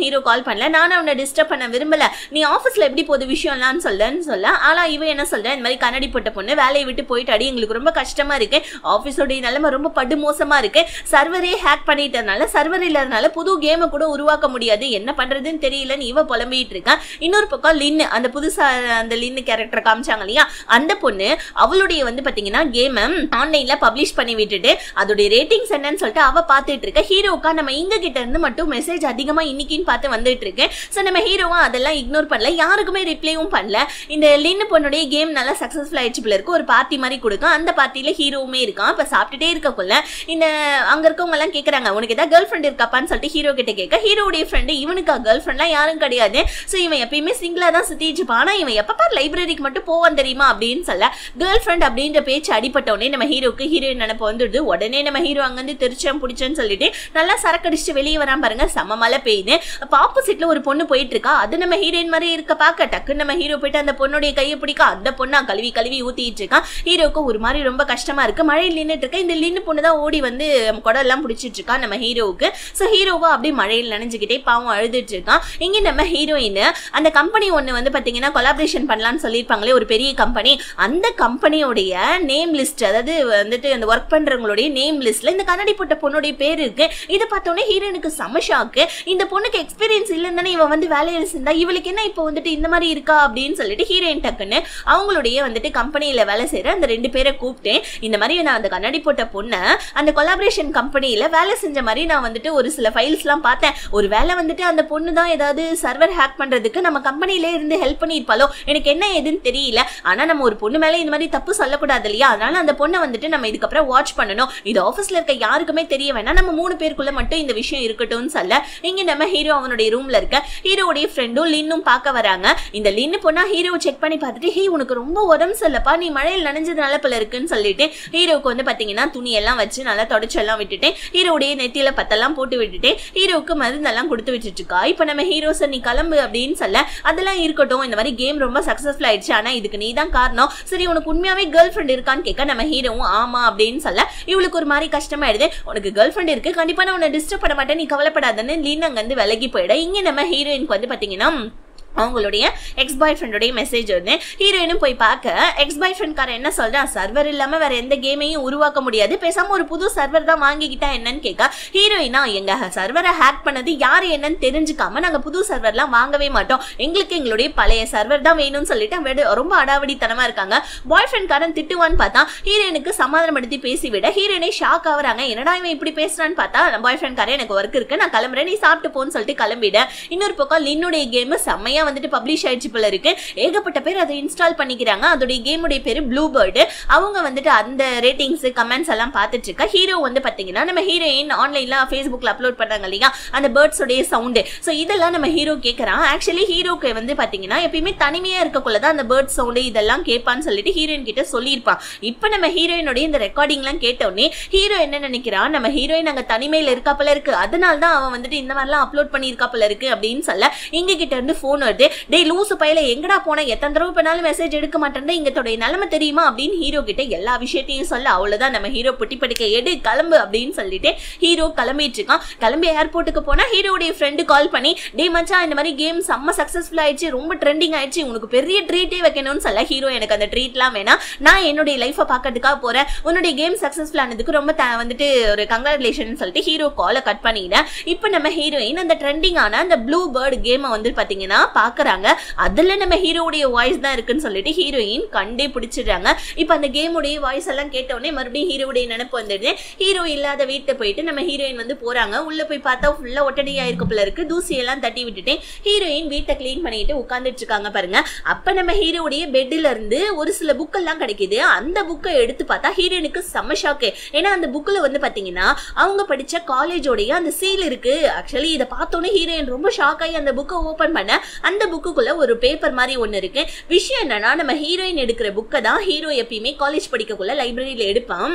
ஹீரோ கால் பண்ணல நானும் அவனை டிஸ்டர்ப் பண்ண விரும்பல நீ ஆஃபீஸ்ல எப்படி போகுது விஷயம்லாம் சொல்லன்னு சொல்ல ஆனா இவன் என்ன சொல்றேன் இந்த மாதிரி கண்ணாடி போட்ட பொண்ணு வேலையை விட்டு போயிட்டாடி எங்களுக்கு ரொம்ப கஷ்டமா இருக்கு ஆஃபீஸோடைய நிலைமை ரொம்ப படு மோசமா இருக்கு சர்வரே ஹேக் பண்ணிட்டதுனால சர்வர் இல்லாதனால புது கேமை கூட உருவாக்க முடியாது என்ன பண்றதுன்னு தெரியலன்னு இவ புலம்பிட்டு இருக்கான் இன்னொரு பக்கம் லின்னு அந்த புதுசா அந்த லின்னு கேரக்டர் காமிச்சாங்க இல்லையா அந்த பொண்ணு அவளுடைய வந்து பாத்தீங்கன்னா கேமை ஆன்லைன்ல பப்ளிஷ் பண்ணி விட்டுட்டு அதோடைய ரேட்டிங்ஸ் என்னன்னு சொல்லிட்டு அவ பார்த்துட்டு இருக்க ஹீரோக்கா நம்ம இங்க கிட்ட இருந்து மட்டும் மெசேஜ் அதிகமா இன்னைக்குன்னு பார்த்து வந்துட்டு இருக்கு ஸோ நம்ம ஹீரோவா அதெல்லாம் இக்னோர் பண்ணல யாருக்குமே ரிப்ளையும் பண்ணல இந்த லின்னு பொண்ணுடைய கேம் நல்லா சக்ஸஸ்ஃபுல் ஆயிடுச்சு போல இருக்கு ஒரு பார்ட்டி மாதிரி கொடுக்கும் அந்த பார்ட்டியில ஹீரோவுமே இருக்கான் இப்ப சாப்பிட்டுட்டே இருக்கக்குள்ள இந்த அங்க இருக்கவங்க எல்லாம் கேக்குறாங்க உனக்கு ஏதாவது கேர்ள் ஃப்ரெண்ட் இருக்காப்பான்னு சொல்லிட்டு ஹீரோ கிட்ட கேட்க ஹீரோடைய ஃப்ரெண்டு இவனுக்கா கேர்ள் ஃப்ரெண்ட்லாம் யாரும் கிடையாது ஸோ இவன் எப்பயுமே சிங்கிளா தான் சுத்திட்டு இருப்பான் ஆனா இவன் எப்ப பார் லைப்ரரிக்கு மட்டும் போவான் தெரியுமா அப்படின்னு சொல்ல கேர்ள் ஃப்ரெண்ட் அப்படின்ற பேச்சு அடிப்பட்ட உடனே நம்ம ஹீரோக்கு ஹீரோயின் நினைப்பு வந்துடுது உடனே நம்ம ஹீரோ அங்கிருந்து திருச்சேன் பிடிச்சேன்னு சொல்லிட்டு நல்லா சரக்கடிச்சு வெளியே வரான் பாருங்க செம மழை பெய்யுது அப்ப ஆப்போசிட்ல ஒரு பொண்ணு போயிட்டு இருக்கா அது நம்ம ஹீரோயின் மாதிரி இருக்க பார்க்க டக்குன்னு நம்ம ஹீரோ போயிட்டு அந்த பொண்ணுடைய கையை பிடிக்க அந்த பொண்ணா கழுவி கழுவி ஊத்திட்டு இருக்கான் ஹீரோக்கு ஒரு மாதிரி ரொம்ப கஷ்டமா இருக்கு மழையில் நின்றுட்டு இருக்க இந்த லின்னு பொண்ணு தான் ஓடி வந்து குடம் எல்லாம் பிடிச்சிட்டு இருக்கா நம்ம ஹீரோவுக்கு ஸோ ஹீரோவா அப்படியே மழையில் நனைஞ்சுக்கிட்டே பாவம் அழுதுட்டு இருக்கான் இங்க நம்ம ஹீரோயின் அந்த கம்பெனி ஒன்று வந்து பாத்தீங்கன்னா கொலாபரேஷன் பண்ணலாம்னு சொல்லியிருப்பாங்களே ஒரு பெரிய கம்பெனி அந்த கம்பெனியோடைய நேம் லிஸ்ட் அதாவது வந்துட்டு அந்த ஒர்க் பண்றவங்களுடைய நேம் லிஸ்ட்ல இந்த கண்ணாடி போட்ட பொண்ணுடைய பேர் இருக்கு இதை பார்த்தோன்னே ஹீரோனுக்கு செம ஷாக்கு இந்த பொண்ணுக்கு எக்ஸ்பீரியன்ஸ் இல்லைன்னு தானே இவன் வந்து வேலையை செஞ்சா இவளுக்கு என்ன இப்போ வந்துட்டு இந்த மாதிரி இருக்கா அப்படின்னு சொல்லிட்டு ஹீரோயின் டக்குன்னு அவங்களுடைய வந்துட்டு கம்பெனியில வேலை செய்யற அந்த ரெண்டு பேரை கூப்பிட்டேன் இந்த மாதிரி நான் அந்த கண்ணாடி போட்ட பொண்ணை அந்த கொலாபரேஷன் கம்பெனியில வேலை செஞ்ச மாதிரி நான் வந்துட்டு ஒரு சில ஃபைல்ஸ்லாம் பார்த்தேன் ஒரு வேலை வந்துட்டு அந்த பொண்ணு தான் ஏதாவது சர்வர் ஹேக் பண்றதுக்கு நம்ம கம்பெனிலே இருந்து ஹெல்ப் பண்ணியிருப்பாளோ எனக்கு என்ன ஏதுன்னு தெரியல ஆனா நம்ம ஒரு பொண்ணு மேல இந்த மாதிரி தப்பு சொல்லக்கூடாது இல்லையா அதனால அந்த பொண்ணை வந்துட்டு நம்ம இதுக்கப்புறம் வாட்ச் பண்ணணும் இது ஆஃபீஸ்ல இருக்க யாருக்குமே தெரிய வேணாம் நம்ம மூணு பேருக்குள்ள மட்டும் இந்த விஷயம் இருக்கட்டும்னு சொல்ல இங்க நம்ம ஹீரோ அவனுடைய ரூம்ல இருக்க ஹீரோடைய ஃப்ரெண்டும் லின்னும் பார்க்க வராங்க இந்த லின்னு பொண்ணா ஹீரோவை செக் பண்ணி பார்த்துட்டு ஹே உனக்கு ரொம்ப உடம்பு சரியில்லப்பா நீ மழையில் நனைஞ்சதுனால போல இருக்குன்னு சொல்லிட்டு ஹீரோவுக்கு வந்து பாத்தீங்கன்னா துணியெல்லாம் வச்சு நல்லா தொடச்செல்லாம் விட்டுட்டு ஹீரோடைய நெத்தியில பத்தெல்லாம் போட்டு விட்டுட்டு ஹீரோவுக்கு மருந்தெல்லாம் கொடுத்து விட்டுட்டு இருக்கா இப்போ நம்ம ஹீரோ சார் நீ கிளம்பு அப்படின்னு சொல்ல அதெல்லாம் இருக்கட்டும் இந்த மாதிரி கேம் ரொம்ப சக்ஸஸ்ஃபுல் ஆயிடுச்சு ஆனா இதுக்கு நீ தான் காரணம் சரி உனக்கு உண்மையாவே கேர்ள் ஃப்ரெண்ட் இருக்கான்னு கேட்க நம்ம ஹீரோவும் ஆமா அப்படின்னு சொல்ல இவளுக்கு ஒரு மாதிரி கஷ்டமாயிடுது உனக்கு கேர்ள் ஃப்ரெண்ட் இருக்கு கண்டிப்பா நான் உன்னை டிஸ்டர்ப் பண்ண மாட்டேன் நீ கவலைப்படாதன்னு லீன் அங்க வந்து விலகி போயிட இங்க நம்ம ஹீரோயினுக்கு வந்து பாத்தீங்கன்னா அவங்களுடைய எக்ஸ் பாய் ஃப்ரெண்டோடைய மெசேஜ் வந்து ஹீரோயினும் போய் பார்க்க எக்ஸ் பாய் ஃப்ரெண்ட்காரன் என்ன சொல்றான் சர்வர் இல்லாம வேற எந்த கேமையும் உருவாக்க முடியாது பேசாம ஒரு புது சர்வர் தான் வாங்கிக்கிட்டா என்னன்னு கேட்க ஹீரோயினா எங்க சர்வரை ஹேக் பண்ணது யாரு என்னன்னு தெரிஞ்சுக்காம நாங்க புது சர்வர்லாம் வாங்கவே மாட்டோம் எங்களுக்கு எங்களுடைய பழைய சர்வர் தான் வேணும்னு சொல்லிட்டு வெடு- ரொம்ப அடாவடித்தனமா இருக்காங்க பாய் ஃப்ரெண்ட்காரன் திட்டுவான்னு பார்த்தா ஹீரோயினுக்கு சமாதானப்படுத்தி பேசி விட ஹீரோயினை ஷாக் ஆகுறாங்க என்னடா இவன் இப்படி பேசுறான்னு பார்த்தா பாய் ஃப்ரெண்ட்காரன் எனக்கு ஒர்க் இருக்கு நான் கிளம்புறேன் நீ சாப்பிட்டு போன்னு சொல்லிட்டு கிளம்பிட இன்னொரு பக்கம் லின்னுடைய கேம் செம்மையா வந்துட்டு பப்ளிஷ் ஆயிடுச்சு போல இருக்கு ஏகப்பட்ட பேர் அதை இன்ஸ்டால் பண்ணிக்கிறாங்க அதோடைய கேமுடைய பேரு ப்ளூ பேர்டு அவங்க வந்துட்டு அந்த ரேட்டிங்ஸ் கமெண்ட்ஸ் எல்லாம் பார்த்துட்டு இருக்கா ஹீரோ வந்து பாத்தீங்கன்னா நம்ம ஹீரோயின் ஆன்லைன்ல ஃபேஸ்புக்ல அப்லோட் பண்ணாங்க இல்லையா அந்த பேர்ட்ஸோடைய சவுண்டு ஸோ இதெல்லாம் நம்ம ஹீரோ கேட்கறான் ஆக்சுவலி ஹீரோக்கு வந்து பாத்தீங்கன்னா எப்பயுமே தனிமையா இருக்கக்குள்ள தான் அந்த பேர்ட் சவுண்டு இதெல்லாம் கேட்பான்னு சொல்லிட்டு ஹீரோயின் கிட்ட சொல்லியிருப்பான் இப்போ நம்ம ஹீரோயினுடைய இந்த ரெக்கார்டிங்லாம் கேட்டோடனே ஹீரோ என்ன நினைக்கிறான் நம்ம ஹீரோயின் அங்க தனிமையில இருக்காப்பல இருக்கு அதனால தான் அவன் வந்துட்டு இந்த மாதிரிலாம் அப்லோட் பண்ணியிருக்காப்பல இருக்கு அப்படின்னு சொல்ல இங்க கிட்ட இருந்து ஃபோன் வருது டேய் லூசு பையில எங்கடா போன எத்தனை தடவை பண்ணாலும் மெசேஜ் எடுக்க மாட்டேன் இங்க தொடைய நிலைமை தெரியுமா அப்படின்னு ஹீரோ கிட்ட எல்லா விஷயத்தையும் சொல்ல அவ்வளவுதான் நம்ம ஹீரோ புட்டி படிக்க எடு கிளம்பு அப்படின்னு சொல்லிட்டு ஹீரோ கிளம்பிட்டு இருக்கான் கிளம்பி ஏர்போர்ட்டுக்கு போனா ஹீரோடைய ஃப்ரெண்டு கால் பண்ணி டே மச்சான் இந்த மாதிரி கேம் செம்ம சக்சஸ்ஃபுல் ஆயிடுச்சு ரொம்ப ட்ரெண்டிங் ஆயிடுச்சு உனக்கு பெரிய ட்ரீட்டே வைக்கணும்னு சொல்ல ஹீரோ எனக்கு அந்த ட்ரீட்லாம் வேணாம் நான் என்னுடைய லைஃப்பை பார்க்கறதுக்காக போறேன் உன்னுடைய கேம் சக்சஸ்ஃபுல் ஆனதுக்கு ரொம்ப த- வந்துட்டு ஒரு கங்க்ராச்சுலேஷன் சொல்லிட்டு ஹீரோ காலை கட் பண்ணிட்டேன் இப்போ நம்ம ஹீரோயின் அந்த ட்ரெண்டிங் ஆன அந்த ப்ளூ பேர்டு கேமை வந்து பாத்தீங்கன்னா பாக்குறாங்க அதுல நம்ம ஹீரோவுடைய வாய்ஸ் தான் இருக்குன்னு சொல்லிட்டு ஹீரோயின் கண்டே பிடிச்சிடுறாங்க இப்போ அந்த கேமுடைய வாய்ஸ் எல்லாம் கேட்ட உடனே மறுபடியும் ஹீரோவுடைய நினைப்பு வந்துடுது ஹீரோ இல்லாத வீட்டை போயிட்டு நம்ம ஹீரோயின் வந்து போறாங்க உள்ள போய் பார்த்தா ஃபுல்லா ஒட்டடியா இருக்க போல இருக்கு தூசி எல்லாம் தட்டி விட்டுட்டு ஹீரோயின் வீட்டை க்ளீன் பண்ணிட்டு உட்கார்ந்துட்டு இருக்காங்க பாருங்க அப்ப நம்ம ஹீரோவுடைய பெட்ல இருந்து ஒரு சில புக் எல்லாம் கிடைக்குது அந்த புக்கை எடுத்து பார்த்தா ஹீரோயினுக்கு செம்ம ஷாக்கு ஏன்னா அந்த புக்ல வந்து பாத்தீங்கன்னா அவங்க படிச்ச காலேஜோடைய அந்த சீல் இருக்கு ஆக்சுவலி இதை பார்த்தோன்னே ஹீரோயின் ரொம்ப ஷாக் ஆகி அந்த புக்கை ஓபன் பண்ண அந்த புக்குக்குள்ள ஒரு பேப்பர் மாதிரி ஒன்று இருக்கு விஷயம் என்னன்னா நம்ம ஹீரோயின் எடுக்கிற புக்கை தான் ஹீரோ எப்பயுமே காலேஜ் படிக்கக்குள்ள லைப்ரரியில எடுப்பான்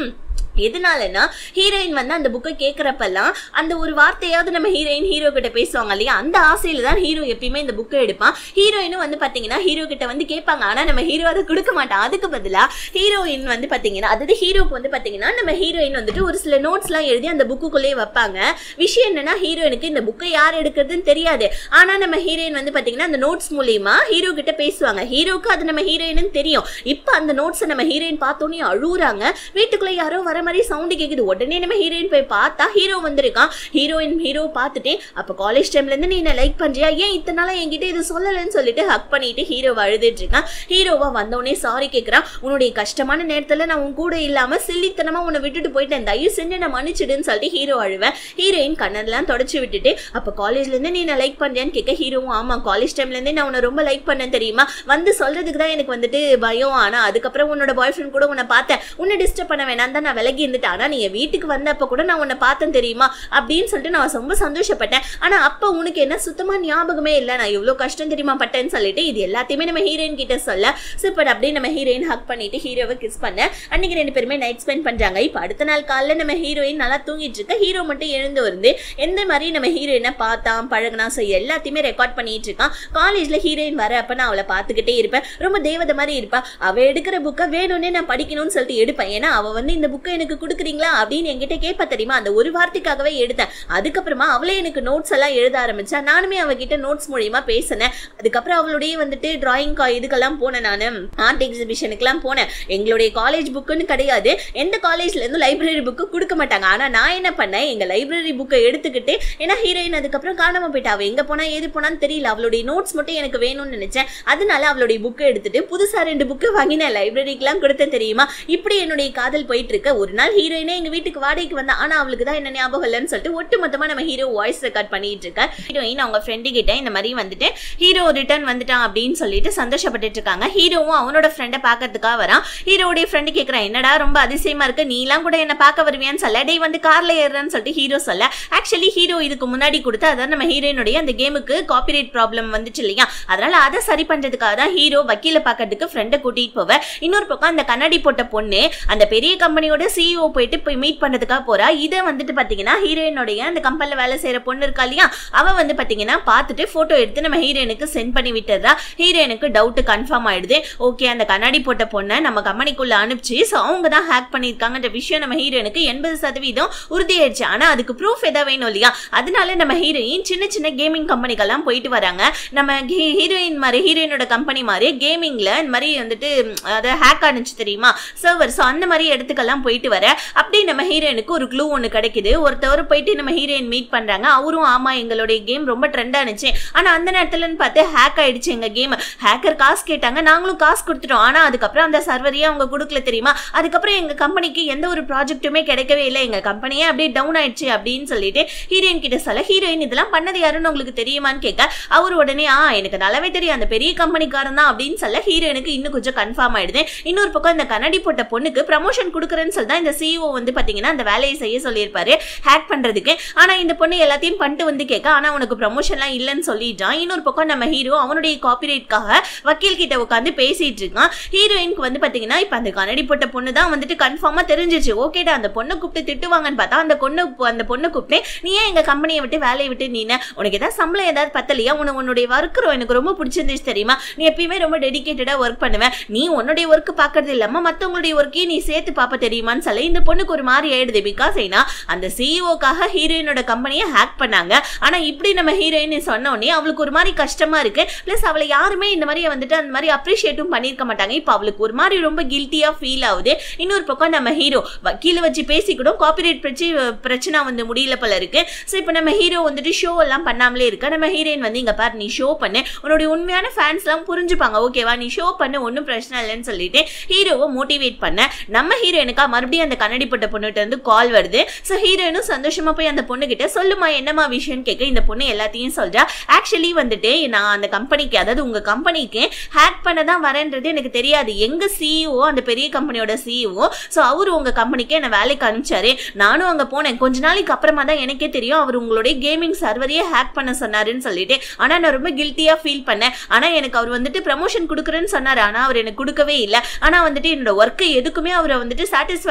எதனாலனா ஹீரோயின் வந்து அந்த புக்கை கேட்குறப்பெல்லாம் அந்த ஒரு வார்த்தையாவது நம்ம ஹீரோயின் ஹீரோ கிட்ட பேசுவாங்க இல்லையா அந்த ஆசையில தான் ஹீரோ எப்பயுமே இந்த புக்கை எடுப்பான் ஹீரோயினும் வந்து பாத்தீங்கன்னா ஹீரோ கிட்ட வந்து கேட்பாங்க ஆனா நம்ம ஹீரோ அதை கொடுக்க மாட்டான் அதுக்கு பதிலா ஹீரோயின் வந்து பாத்தீங்கன்னா அதாவது ஹீரோக்கு வந்து பாத்தீங்கன்னா நம்ம ஹீரோயின் வந்துட்டு ஒரு சில நோட்ஸ்லாம் எழுதி அந்த புக்குக்குள்ளேயே வைப்பாங்க விஷயம் என்னன்னா ஹீரோயினுக்கு இந்த புக்கை யார் எடுக்கிறதுன்னு தெரியாது ஆனா நம்ம ஹீரோயின் வந்து பாத்தீங்கன்னா அந்த நோட்ஸ் மூலியமா ஹீரோ கிட்ட பேசுவாங்க ஹீரோக்கு அது நம்ம ஹீரோயின்னு தெரியும் இப்போ அந்த நோட்ஸை நம்ம ஹீரோயின் பார்த்தோன்னே அழுகுறாங்க வீட்டுக்குள்ள யாரோ வர மாதிரி சவுண்டு கேக்குது உடனே நம்ம ஹீரோயின் போய் பார்த்தா ஹீரோ வந்திருக்கான் ஹீரோயின் ஹீரோ பார்த்துட்டு அப்ப காலேஜ் டைம்ல இருந்து நீ என்ன லைக் பண்றியா ஏன் இத்தனை நாளா என்கிட்ட இது சொல்லலன்னு சொல்லிட்டு ஹக் பண்ணிட்டு ஹீரோவை அழுதுட்டு இருக்கான் ஹீரோவா வந்தோடனே சாரி கேக்குறான் உன்னுடைய கஷ்டமான நேரத்துல நான் உன் கூட இல்லாம சில்லித்தனமா உன்னை விட்டுட்டு போயிட்டேன் தயவு செஞ்சு நான் மன்னிச்சிடுன்னு சொல்லிட்டு ஹீரோ அழுவேன் ஹீரோயின் கண்ணெல்லாம் தொடச்சு விட்டுட்டு அப்ப காலேஜ்ல இருந்து நீ என்ன லைக் பண்றியான்னு கேட்க ஹீரோவும் ஆமா காலேஜ் டைம்ல இருந்தே நான் உன்னை ரொம்ப லைக் பண்ணேன் தெரியுமா வந்து சொல்றதுக்கு தான் எனக்கு வந்துட்டு பயம் ஆனா அதுக்கப்புறம் உன்னோட பாய் ஃப்ரெண்ட் கூட உன்னை பார்த்தேன் உன்னை டிஸ்டர்ப் பண்ண வேணாம் தான் நான் விலகி இருந்துட்டேன் ஆனா நீங்க வீட்டுக்கு வந்தப்ப கூட நான் உன்னை பார்த்தேன் தெரியுமா அப்படின்னு சொல்லிட்டு நான் ரொம்ப சந்தோஷப்பட்டேன் ஆனா அப்ப உனக்கு என்ன சுத்தமா ஞாபகமே இல்லை நான் எவ்வளவு கஷ்டம் தெரியுமா பட்டேன்னு சொல்லிட்டு இது எல்லாத்தையுமே நம்ம ஹீரோயின் கிட்ட சொல்ல சூப்பர் அப்படியே நம்ம ஹீரோயின் ஹக் பண்ணிட்டு ஹீரோவை கிஸ் பண்ண அன்னைக்கு ரெண்டு பேருமே நைட் ஸ்பெண்ட் பண்றாங்க இப்போ அடுத்த நாள் காலைல நம்ம ஹீரோயின் நல்லா தூங்கிட்டு இருக்க ஹீரோ மட்டும் எழுந்து வந்து எந்த மாதிரி நம்ம ஹீரோயினை பார்த்தான் பழகுனா ஸோ எல்லாத்தையுமே ரெக்கார்ட் பண்ணிட்டு இருக்கான் காலேஜ்ல ஹீரோயின் வர அப்ப நான் அவளை பார்த்துக்கிட்டே இருப்பேன் ரொம்ப தேவதை மாதிரி இருப்பா அவ எடுக்கிற புக்கை வேணும்னே நான் படிக்கணும்னு சொல்லிட்டு எடுப்பேன் ஏன்னா அவ வந்து இந்த புக்கை எனக்கு கொடுக்குறீங்களா அப்படின்னு என்கிட்ட கேட்ப தெரியுமா அந்த ஒரு வார்த்தைக்காகவே எடுத்தேன் அதுக்கப்புறமா அவளே எனக்கு நோட்ஸ் எல்லாம் எழுத ஆரம்பிச்சா நானுமே அவகிட்ட நோட்ஸ் மூலியமா பேசினேன் அதுக்கப்புறம் அவளுடைய வந்துட்டு டிராயிங் இதுக்கெல்லாம் போனேன் நான் ஆர்ட் எக்ஸிபிஷனுக்குலாம் போனேன் எங்களுடைய காலேஜ் புக்குன்னு கிடையாது எந்த காலேஜ்ல இருந்து லைப்ரரி புக்கு கொடுக்க மாட்டாங்க ஆனா நான் என்ன பண்ணேன் எங்க லைப்ரரி புக்கை எடுத்துக்கிட்டு ஏன்னா ஹீரோயின் அதுக்கப்புறம் காணாம போயிட்டா அவ எங்க போனா ஏது போனான்னு தெரியல அவளுடைய நோட்ஸ் மட்டும் எனக்கு வேணும்னு நினைச்சேன் அதனால அவளுடைய புக்கை எடுத்துட்டு புதுசா ரெண்டு புக்கு வாங்கினேன் லைப்ரரிக்கெல்லாம் கொடுத்தேன் தெரியுமா இப்படி என்னுடைய காதல் போயிட்டு இருக்க ஒரு நாள் ஹீரோயினே எங்க வீட்டுக்கு வாடகைக்கு வந்தா ஆனா அவளுக்கு தான் என்ன ஞாபகம் இல்லைன்னு சொல்லிட்டு ஒட்டு மொத்தமா நம்ம ஹீரோ வாய்ஸ் ரெக்கார்ட் பண்ணிட்டு இருக்க ஹீரோயின் அவங்க ஃப்ரெண்டு கிட்ட இந்த மாதிரி வந்துட்டு ஹீரோ ரிட்டர்ன் வந்துட்டான் அப்படின்னு சொல்லிட்டு சந்தோஷப்பட்டுட்டு இருக்காங்க ஹீரோவும் அவனோட ஃப்ரெண்டை பார்க்கறதுக்காக வரான் ஹீரோடைய ஃப்ரெண்டு கேட்கறான் என்னடா ரொம்ப அதிசயமா இருக்கு நீலாம் கூட என்ன பார்க்க வருவியான்னு சொல்ல டேய் வந்து கார்ல ஏறுறான்னு சொல்லிட்டு ஹீரோ சொல்ல ஆக்சுவலி ஹீரோ இதுக்கு முன்னாடி கொடுத்து அதான் நம்ம ஹீரோயினுடைய அந்த கேமுக்கு காப்பிரைட் ப்ராப்ளம் வந்துச்சு இல்லையா அதனால அதை சரி பண்றதுக்காக தான் ஹீரோ வக்கீல பார்க்கறதுக்கு ஃப்ரெண்டை கூட்டிட்டு போவ இன்னொரு பக்கம் அந்த கண்ணாடி போட்ட பொண்ணு அந்த பெரிய கம்பெனியோட சிஇஓ போயிட்டு போய் மீட் பண்றதுக்காக போறா இதை வந்துட்டு பாத்தீங்கன்னா ஹீரோயினுடைய அந்த கம்பெனில வேலை செய்யற பொண்ணு இருக்கா இல்லையா அவ வந்து பாத்தீங்கன்னா பார்த்துட்டு போட்டோ எடுத்து நம்ம ஹீரோயினுக்கு சென்ட் பண்ணி விட்டுறா ஹீரோயினுக்கு டவுட் கன்ஃபார்ம் ஆயிடுது ஓகே அந்த கண்ணாடி போட்ட பொண்ணை நம்ம கம்பெனிக்குள்ள அனுப்பிச்சு ஸோ அவங்க தான் ஹேக் பண்ணியிருக்காங்கன்ற விஷயம் நம்ம ஹீரோயினுக்கு எண்பது சதவீதம் உறுதியாயிடுச்சு ஆனா அதுக்கு ப்ரூஃப் எதாவது வேணும் இல்லையா அதனால நம்ம ஹீரோயின் சின்ன சின்ன கேமிங் கம்பெனிக்கெல்லாம் போயிட்டு வராங்க நம்ம ஹீரோயின் மாதிரி ஹீரோயினோட கம்பெனி மாதிரி கேமிங்ல இந்த மாதிரி வந்துட்டு ம், அதாவது ஹேக் ஆனிச்சு தெரியுமா சர்வர் ஸோ அந்த மாதிரி இடத்துக்கெல்லாம் போயிட்டு வர அப்படி நம்ம ஹீரோயினுக்கு ஒரு க்ளூ ஒன்று கிடைக்குது ஒருத்தவர் போயிட்டு நம்ம ஹீரோயின் மீட் பண்றாங்க அவரும் ஆமா எங்களுடைய கேம் ரொம்ப ட்ரெண்ட் ஆனிச்சு ஆனா அந்த நேரத்துலன்னு பார்த்து ஹேக் ஆயிடுச்சு எங்க கேம் ஹேக்கர் காசு கேட்டாங்க நாங்களும் காசு கொடுத்துட்டோம் ஆனா அதுக்கப்புறம் அந்த சர்வரையே அவங்க கொடுக்கல தெரியுமா அதுக்கப்புறம் எங்க கம்பெனிக்கு எந்த ஒரு ப்ராஜெக்ட்டுமே கிடைக்கவே இல்லை எங்க கம்பெனியே அப்படியே டவுன் ஆயிடுச்சு அப்படின்னு சொல்லிட்டு ஹீரோயின் கிட்ட சொல்ல ஹீரோயின் இதெல்லாம் பண்ணது யாருன்னு உங்களுக்கு தெரியுமான்னு கேட்க அவர் உடனே ஆ எனக்கு நல்லாவே தெரியும் அந்த பெரிய கம்பெனிக்காரன் தான் அப்படின்னு சொல்ல ஹீரோயினுக்கு இன்னும் கொஞ்சம் கன்ஃபார்ம் ஆயிடுது இன்னொரு பக்கம் இந்த கண்ணாடி போட்ட பொண்ணுக்கு ப்ரமோஷன் கொடுக்குறேன்னு சொல்லி தான் இந்த சிஇஓ வந்து பாத்தீங்கன்னா அந்த வேலையை செய்ய சொல்லியிருப்பாரு ஹேக் பண்றதுக்கு ஆனா இந்த பொண்ணு எல்லாத்தையும் பண்ணிட்டு வந்து கேட்க ஆனா உனக்கு ப்ரமோஷன்லாம் இல்லைன்னு சொல்லிட்டான் இன்னொரு பக்கம் நம்ம ஹீரோ அவனுடைய காப்பிரைட்காக வக்கீல் கிட்ட உட்காந்து பேசிட்டு இருக்கான் ஹீரோயினுக்கு வந்து பாத்தீங்கன்னா இப்ப அந்த கண்ணாடி போட்ட பொண்ணு தான் வந்துட்டு கன்ஃபார்மா தெரிஞ்சிச்சு ஓகேடா அந்த பொண்ணை கூப்பிட்டு திட்டுவாங்கன்னு பார்த்தா அந்த பொண்ணு அந்த பொண்ணை கூப்பிட்டு நீ ஏன் எங்க கம்பெனியை விட்டு வேலையை விட்டு நீன உனக்கு ஏதாவது சம்பளம் ஏதாவது பத்தலையா உன உன்னுடைய ஒர்க் எனக்கு ரொம்ப பிடிச்சிருந்துச்சு தெரியுமா நீ எப்பயுமே ரொம்ப டெடிகேட்டடா ஒர்க் பண்ணுவேன் நீ உன்னுடைய ஒர்க் பாக்குறது இல்லாம மத்தவங்களுடைய ஒர்க்கையும் நீ சேர்த்து பாப்ப தெரியுமான்னு சொல்ல இந்த பொண்ணுக்கு ஒரு மாதிரி ஆயிடுது பிகாஸ் ஏன்னா அந்த சிஇஓக்காக ஹீரோயினோட கம்பெனியை ஹேக் பண்ணாங்க ஆனா இப்படி நம்ம ஹீரோயின் சொன்ன உடனே அவளுக்கு ஒரு மாதிரி கஷ்டமா இருக்கு பிளஸ் அவளை யாருமே இந்த மாதிரி வந்துட்டு அந்த மாதிரி அப்ரிஷியேட்டும் பண்ணியிருக்க மாட்டாங்க இப்போ அவளுக்கு ஒரு மாதிரி ரொம்ப கில்ட்டியா ஃபீல் ஆகுது இன்னொரு பக்கம் நம்ம ஹீரோ வக்கீல வச்சு பேசிக்கிடும் காப்பிரைட் பிரச்சனை பிரச்சனை வந்து முடியல போல இருக்கு ஸோ இப்போ நம்ம ஹீரோ வந்துட்டு ஷோ எல்லாம் பண்ணாமலே இருக்க நம்ம ஹீரோயின் வந்து இங்க பாரு நீ ஷோ பண்ணு உன்னுடைய உண்மையான ஃபேன்ஸ்லாம் புரிஞ்சுப்பாங்க ஓகேவா நீ ஷோ பண்ணு ஒன்றும் பிரச்சனை இல்லைன்னு சொல்லிட்டு ஹீரோவை மோட்டிவேட் பண்ண நம்ம ஹீரோயினுக்கா மறுபடியும் அந்த கண்ணாடி போட்ட பொண்ணுகிட்ட இருந்து கால் வருது ஸோ ஹீரோயினும் சந்தோஷமா போய் அந்த பொண்ணு கிட்ட சொல்லுமா என்னமா விஷயம்னு கேட்க இந்த பொண்ணு எல்லாத்தையும் சொல்றா ஆக்சுவலி வந்துட்டு நான் அந்த கம்பெனிக்கு அதாவது உங்க கம்பெனிக்கு ஹேக் பண்ண தான் வரேன்றது எனக்கு தெரியாது எங்க சிஇஓ அந்த பெரிய கம்பெனியோட சிஇஓ ஸோ அவர் உங்க கம்பெனிக்கு என்ன வேலைக்கு அனுப்பிச்சாரு நானும் அங்க போனேன் கொஞ்ச நாளைக்கு அப்புறமா தான் எனக்கே தெரியும் அவர் உங்களுடைய கேமிங் சர்வரையே ஹேக் பண்ண சொன்னாருன்னு சொல்லிட்டு ஆனா நான் ரொம்ப கில்ட்டியா ஃபீல் பண்ணேன் ஆனா எனக்கு அவர் வந்துட்டு ப்ரமோஷன் கொடுக்குறேன்னு சொன்னாரு ஆனா அவர் எனக்கு கொடுக்கவே இல்லை ஆனா வந்துட்டு என்னோட ஒர்க்கு எதுக்குமே அவரை வந்துட்டு சாட்டிஸ்ஃபேக்ஷன்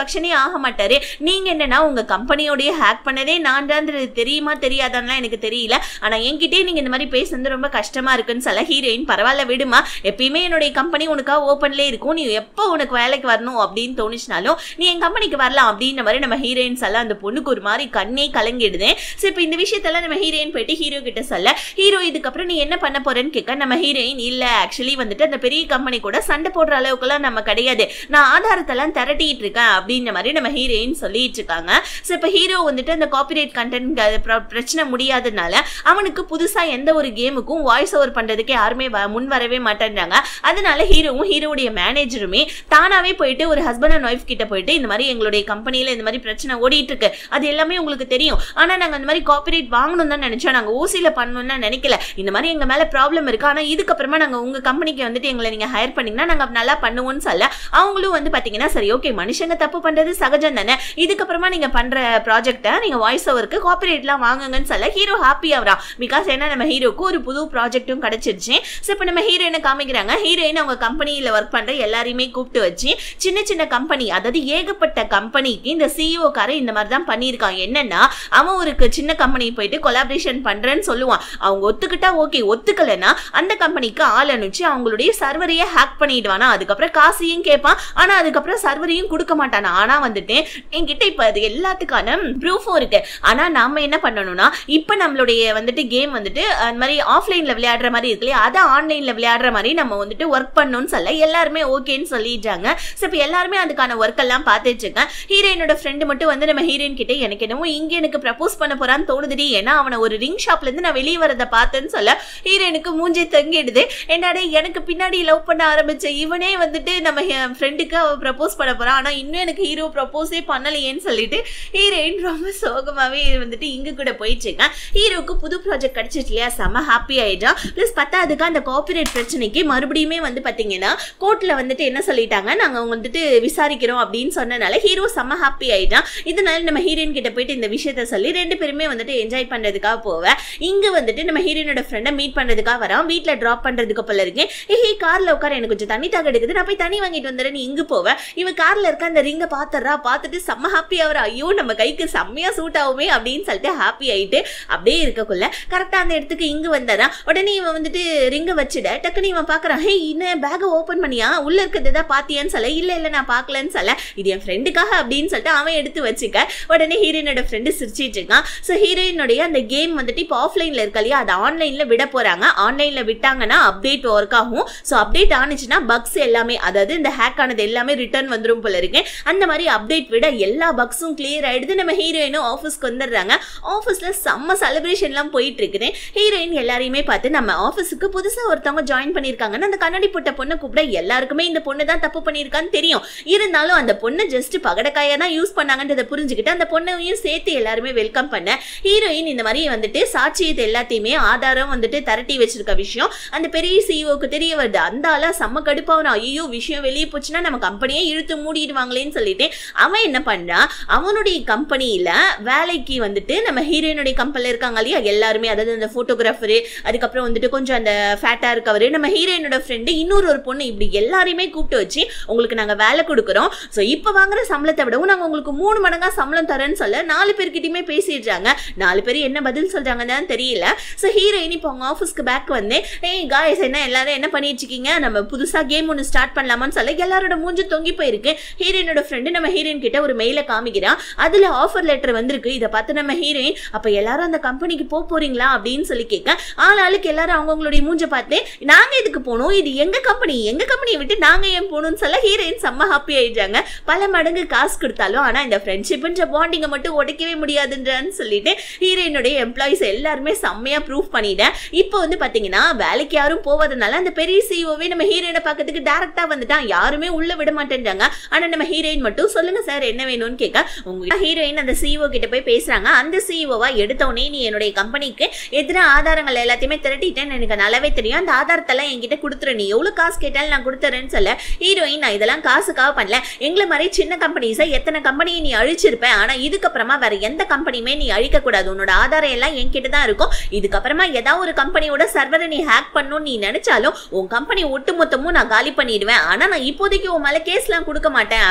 ப்ரொடக்ஷனே ஆக மாட்டாரு நீங்க என்னன்னா உங்க கம்பெனியோடய ஹேக் பண்ணதே நான் தான்றது தெரியுமா தெரியாதான்லாம் எனக்கு தெரியல ஆனா என்கிட்டயே நீங்க இந்த மாதிரி பேசுறது ரொம்ப கஷ்டமா இருக்குன்னு சொல்ல ஹீரோயின் பரவாயில்ல விடுமா எப்பயுமே என்னுடைய கம்பெனி உனக்கா ஓப்பன்ல இருக்கும் நீ எப்போ உனக்கு வேலைக்கு வரணும் அப்படின்னு தோணுச்சுனாலும் நீ என் கம்பெனிக்கு வரலாம் அப்படின்ற மாதிரி நம்ம ஹீரோயின்ஸ் எல்லாம் அந்த பொண்ணுக்கு ஒரு மாதிரி கண்ணே கலங்கிடுது ஸோ இப்போ இந்த விஷயத்தெல்லாம் நம்ம ஹீரோயின் போயிட்டு ஹீரோ கிட்ட சொல்ல ஹீரோ இதுக்கப்புறம் நீ என்ன பண்ண போறேன்னு கேட்க நம்ம ஹீரோயின் இல்ல ஆக்சுவலி வந்துட்டு அந்த பெரிய கம்பெனி கூட சண்டை போடுற அளவுக்குலாம் நம்ம கிடையாது நான் ஆதாரத்தெல்லாம் திரட்டிட்டு இருக்கேன் அப்படின்ற மாதிரி நம்ம ஹீரோயின் சொல்லிட்டு இருக்காங்க ஸோ இப்போ ஹீரோ வந்துட்டு அந்த காப்பிரைட் கண்டென்ட் பிரச்சனை முடியாதனால அவனுக்கு புதுசா எந்த ஒரு கேமுக்கும் வாய்ஸ் ஓவர் பண்றதுக்கு யாருமே வ- முன் வரவே மாட்டேன்றாங்க அதனால ஹீரோவும் ஹீரோவுடைய மேனேஜருமே தானாவே போயிட்டு ஒரு ஹஸ்பண்ட் அண்ட் ஒய்ஃப் கிட்ட போயிட்டு இந்த மாதிரி எங்களுடைய கம்பெனில இந்த மாதிரி பிரச்சனை ஓடிட்டு இருக்கு அது எல்லாமே உங்களுக்கு தெரியும் ஆனா நாங்க இந்த மாதிரி காப்பிரைட் வாங்கணும் தான் நினைச்சோம் நாங்க ஓசியில பண்ணணும்னு நினைக்கல இந்த மாதிரி எங்க மேல ப்ராப்ளம் இருக்கு ஆனா இதுக்கப்புறமா நாங்க உங்க கம்பெனிக்கு வந்துட்டு எங்களை நீங்க ஹையர் பண்ணீங்கன்னா நாங்க நல்லா பண்ணுவோம்னு சொல்ல அவங்களும் வந்து பாத்தீங்கன்னா சரி ஓகே மனுஷங்க தப்பு பண்றது சகஜம் தானே இதுக்கப்புறமா நீங்க பண்ற ப்ராஜெக்ட்டை நீங்க வாய்ஸ் ஓவருக்கு காப்பிரைட்லாம் வாங்குங்கன்னு சொல்ல ஹீரோ ஹாப்பி ஆகுறான் பிகாஸ் ஏன்னா நம்ம ஹீரோக்கு ஒரு புது ப்ராஜெக்ட்டும் கிடைச்சிருச்சு ஸோ இப்போ நம்ம ஹீரோயினை காமிக்கிறாங்க ஹீரோயின் அவங்க கம்பெனியில் ஒர்க் பண்ற எல்லாரையுமே கூப்பிட்டு வச்சு சின்ன சின்ன கம்பெனி அதாவது ஏகப்பட்ட கம்பெனிக்கு இந்த சிஇஓ காரன் இந்த மாதிரி தான் பண்ணியிருக்கான் என்னன்னா அவன் ஒரு க- சின்ன கம்பெனி போயிட்டு கொலாபரேஷன் பண்றேன்னு சொல்லுவான் அவங்க ஒத்துக்கிட்டா ஓகே ஒத்துக்கலைன்னா அந்த கம்பெனிக்கு ஆள் அனுப்பிச்சு அவங்களுடைய சர்வரையே ஹேக் பண்ணிடுவானா அதுக்கப்புறம் காசையும் கேட்பான் ஆனா அதுக்கப்புறம் சர்வரையும் கொடுக்க மாட்டானா ஆனா வந்துட்டு என்கிட்ட இப்ப அது எல்லாத்துக்கான ப்ரூஃபும் இருக்கு ஆனா நாம என்ன பண்ணணும்னா இப்ப நம்மளுடைய வந்துட்டு கேம் வந்துட்டு அந்த மாதிரி ஆஃப்லைன்ல விளையாடுற மாதிரி இருக்கு இல்லையா அதை ஆன்லைன்ல விளையாடுற மாதிரி நம்ம வந்துட்டு ஒர்க் பண்ணணும்னு சொல்ல எல்லாருமே ஓகேன்னு சொல்லிட்டாங்க ஸோ இப்போ எல்லாருமே அதுக்கான ஒர்க் எல்லாம் பார்த்துட்டு இருக்கேன் ஹீரோயினோட ஃப்ரெண்டு மட்டும் வந்து நம்ம ஹீரோயின் கிட்ட எனக்கு என்னமோ இங்க எனக்கு ப்ரப்போஸ் பண்ண போறான்னு தோணுதுடி ஏன்னா அவனை ஒரு ரிங் ஷாப்ல இருந்து நான் வெளியே வரதை பார்த்தேன்னு சொல்ல ஹீரோயினுக்கு மூஞ்சி தங்கிடுது என்னடே எனக்கு பின்னாடி லவ் பண்ண ஆரம்பிச்ச இவனே வந்துட்டு நம்ம ஃப்ரெண்டுக்கு அவ ப்ரப்போஸ் பண்ண போறான் ஆனா இன்னும் எனக்கு ஹீரோ ப்ரப்போஸே பண்ணலையேன்னு சொல்லிட்டு ஹீரோயின் ரொம்ப சோகமாவே வந்துட்டு இங்க கூட போயிட்டு இருக்கேன் ஹீரோக்கு புது ப்ராஜெக்ட் கிடைச்சிச்சு இல்லையா செம்ம ஹாப்பி ஆயிட்டான் ப்ளஸ் பத்தாவதுக்கு அந்த காப்பிரைட் பிரச்சனைக்கு மறுபடியுமே வந்து பாத்தீங்கன்னா கோர்ட்ல வந்துட்டு என்ன சொல்லிட்டாங்க நாங்க வந்துட்டு விசாரிக்கிறோம் அப்படின்னு சொன்னனால ஹீரோ செம்ம ஹாப்பி ஆயிட்டான் இதனால நம்ம ஹீரோயின் கிட்ட போயிட்டு இந்த விஷயத்த சொல்லி ரெண்டு பேருமே வந்துட்டு என்ஜாய் பண்றதுக்காக போவேன் இங்க வந்துட்டு நம்ம ஹீரோயினோட ஃப்ரெண்டை மீட் பண்றதுக்காக வரான் வீட்ல டிராப் பண்றதுக்கு போல இருக்கு ஏ கார்ல உட்கார எனக்கு கொஞ்சம் தண்ணி தாக எடுக்குது நான் போய் தண்ணி வாங்கிட்டு வந்துடுறேன் நீ இங்க போவேன் இவ கார்ல இருக்க அந்த ரிங்கை பாத்துறா பார்த்துட்டு செம்ம ஹாப்பி ஆகுறா ஐயோ நம்ம கைக்கு செம்மையா சூட் ஆகுமே அப்படின்னு சொல்லிட்டு ஹாப்பி ஆயிட்டு அப்படியே இருக்கக்குள்ள கரெக்டா அந்த இடத்துக்கு இங்க வந்தாரா உடனே இவன் வந்துட்டு ரிங்க வச்சுட டக்குன்னு இவன் பாக்குறான் ஹே இன்னும் பேக்கை ஓபன் பண்ணியா உள்ள இருக்கிறது ஏதாவது பாத்தியான்னு சொல்ல இல்ல இல்ல நான் பார்க்கலன்னு சொல்ல இது என் ஃப்ரெண்டுக்காக அப்படின்னு சொல்லிட்டு அவன் எடுத்து வச்சுக்க உடனே ஹீரோயினோட ஃப்ரெண்டு சிரிச்சிட்டு இருக்கான் ஸோ ஹீரோயினுடைய அந்த கேம் வந்துட்டு இப்போ ஆஃப்லைன்ல இருக்கா இல்லையா அதை ஆன்லைன்ல விட போறாங்க ஆன்லைன்ல விட்டாங்கன்னா அப்டேட் ஒர்க் ஆகும் ஸோ அப்டேட் ஆனிச்சுன்னா பக்ஸ் எல்லாமே அதாவது இந்த ஹேக் ஆனது எல்லாமே ரிட்டர்ன் வந்துரும் போல இருக்கு அந்த மாதிரி அப்டேட் விட எல்லா பக்ஸும் கிளியர் ஆயிடுது நம்ம ஹீரோயினும் ஆஃபீஸ்க்கு வந்துடுறாங்க ஆஃபீஸ்ல செம்ம செலிப்ரேஷன்லாம் போயிட்டு இருக்குது ஹீரோயின் எல்லாரையுமே பார்த்து நம்ம ஆஃபீஸுக்கு புதுசா ஒருத்தவங்க ஜாயின் பண்ணியிருக்காங்கன்னு அந்த கண்ணாடி போட்ட பொண்ணை கூப்பிட எல்லாருக்குமே இந்த பொண்ணு தான் தப்பு பண்ணியிருக்கான்னு தெரியும் இருந்தாலும் அந்த பொண்ணு ஜஸ்ட் பகடக்காயா தான் யூஸ் பண்ணாங்கன்றதை புரிஞ்சுக்கிட்டு அந்த பொண்ணையும் சேர்த்து எல்லாருமே வெல்கம் பண்ண ஹீரோயின் இந்த மாதிரி வந்துட்டு சாட்சியத்தை எல்லாத்தையுமே ஆதாரம் வந்துட்டு திரட்டி வச்சிருக்க விஷயம் அந்த பெரிய சிஇஓக்கு தெரிய வருது அந்த ஆளா செம்ம கடுப்பாவனா ஐயோ விஷயம் வெளியே போச்சுன்னா நம்ம கம்பெனியே இழுத்து மூடிடுவாங்களேன்னு சொல்லிட்டு அவன் என்ன பண்றான் அவனுடைய கம்பெனியில வேலைக்கு வந்துட்டு நம்ம ஹீரோயினுடைய கம்பெனில இருக்காங்க இல்லையா எல்லாருமே அதாவது அந்த போட்டோகிராஃபரு அதுக்கப்புறம் வந்துட்டு கொஞ்சம் அந்த ஃபேட்டா இருக்கவரு நம்ம ஹீரோயினோட ஃப்ரெண்டு இன்னொரு ஒரு பொண்ணு இப்படி எல்லாரையுமே கூப்பிட்டு வச்சு உங்களுக்கு நாங்க வேலை கொடுக்குறோம் ஸோ இப்போ வாங்குற சம்பளத்தை விடவும் நாங்க உங்களுக்கு மூணு மடங்கா சம்பளம் தரேன்னு சொல்ல நாலு பேர்கிட்டயுமே பேசிடுறாங்க நாலு பேர் என்ன பதில் சொல்றாங்கன்னு தெரியல ஸோ ஹீரோயின் இப்போ அவங்க ஆஃபீஸ்க்கு பேக் வந்து ஏய் காய்ஸ் என்ன எல்லாரும் என்ன பண்ணிட்டு இருக்கீங்க நம்ம புதுசா கேம் ஒன்று ஸ்டார்ட் பண்ணலாமான்னு சொல்ல எல்லாரோட மூஞ்சி தொங்கி போயிருக்கு ஹீரோயினோட ஃப்ரெண்டு நம்ம ஹீரோயின் கிட்ட ஒரு மெயில காமிக்கிறான் அதுல ஆஃபர் லெட்டர் வந்திருக்கு இதை பார்த்து நம்ம ஹீரோயின் அப்ப எல்லாரும் அந்த கம்பெனிக்கு போக போறீங்களா அப்படின்னு சொல்லி கேட்க ஆள் ஆளுக்கு எல்லாரும் அவங்கவுங்களுடைய மூஞ்ச பார்த்து நாங்க இதுக்கு போகணும் இது எங்க கம்பெனி எங்க கம்பெனியை விட்டு நாங்க ஏன் போகணும்னு சொல்ல ஹீரோயின் செம்ம ஹாப்பி ஆயிட்டாங்க பல மடங்கு காசு கொடுத்தாலும் ஆனா இந்த ஃப்ரெண்ட்ஷிப்ன்ற பாண்டிங்கை மட்டும் உடைக்கவே முடியாதுன்றான்னு சொல்லிட்டு ஹீரோயினுடைய எம்ப்ளாயிஸ் எல்லாருமே செம்மையா ப்ரூஃப் பண்ணிட்டேன் இப்போ வந்து பாத்தீங்கன்னா வேலைக்கு யாரும் போவதனால அந்த பெரிய சிஓவே நம்ம ஹீரோயினை பார்க்கறதுக்கு டேரக்டா வந்துட்டான் யாருமே உள்ள விட மாட்டேன்றாங்க ஆனா நம்ம ஹீரோயின் மட்டும் சொல்லுங்க சார் என்ன வேணும்னு கேட்க உங்க ஹீரோயின் அந்த சிஓ கிட்ட போய் பேசுறாங்க அந்த சிஓவா எடுத்த உடனே நீ என்னுடைய கம்பெனிக்கு எதிராக ஆதாரங்கள் எல்லாத்தையுமே திரட்டிட்டேன்னு எனக்கு நல்லாவே தெரியும் அந்த ஆதாரத்தெல்லாம் என்கிட்ட கொடுத்துரு நீ எவ்வளவு காசு கேட்டாலும் நான் கொடுத்துறேன்னு சொல்ல ஹீரோயின் நான் இதெல்லாம் காசுக்காக பண்ணல எங்களை மாதிரி சின்ன கம்பெனிஸை எத்தனை கம்பெனியை நீ அழிச்சிருப்ப ஆனா இதுக்கப்புறமா வேற எந்த கம்பெனியுமே நீ அழிக்க கூடாது உன்னோட ஆதாரம் எல்லாம் என்கிட்ட தான் இருக்கும் இதுக்கப்புறமா ஏதாவது ஒரு கம்பெனியோட சர்வரை நீ ஹேக் பண்ணணும்னு நீ நினைச்சாலும் உன் கம்பெனி ஒட்டுமொத்தமும் நான் காலி பண்ணிடுவேன் ஆனா நான் இப்போதைக்கு உன் மேல கேஸ்லாம் கொடுக்க மாட்டேன் அப்படின்ற மாதிரி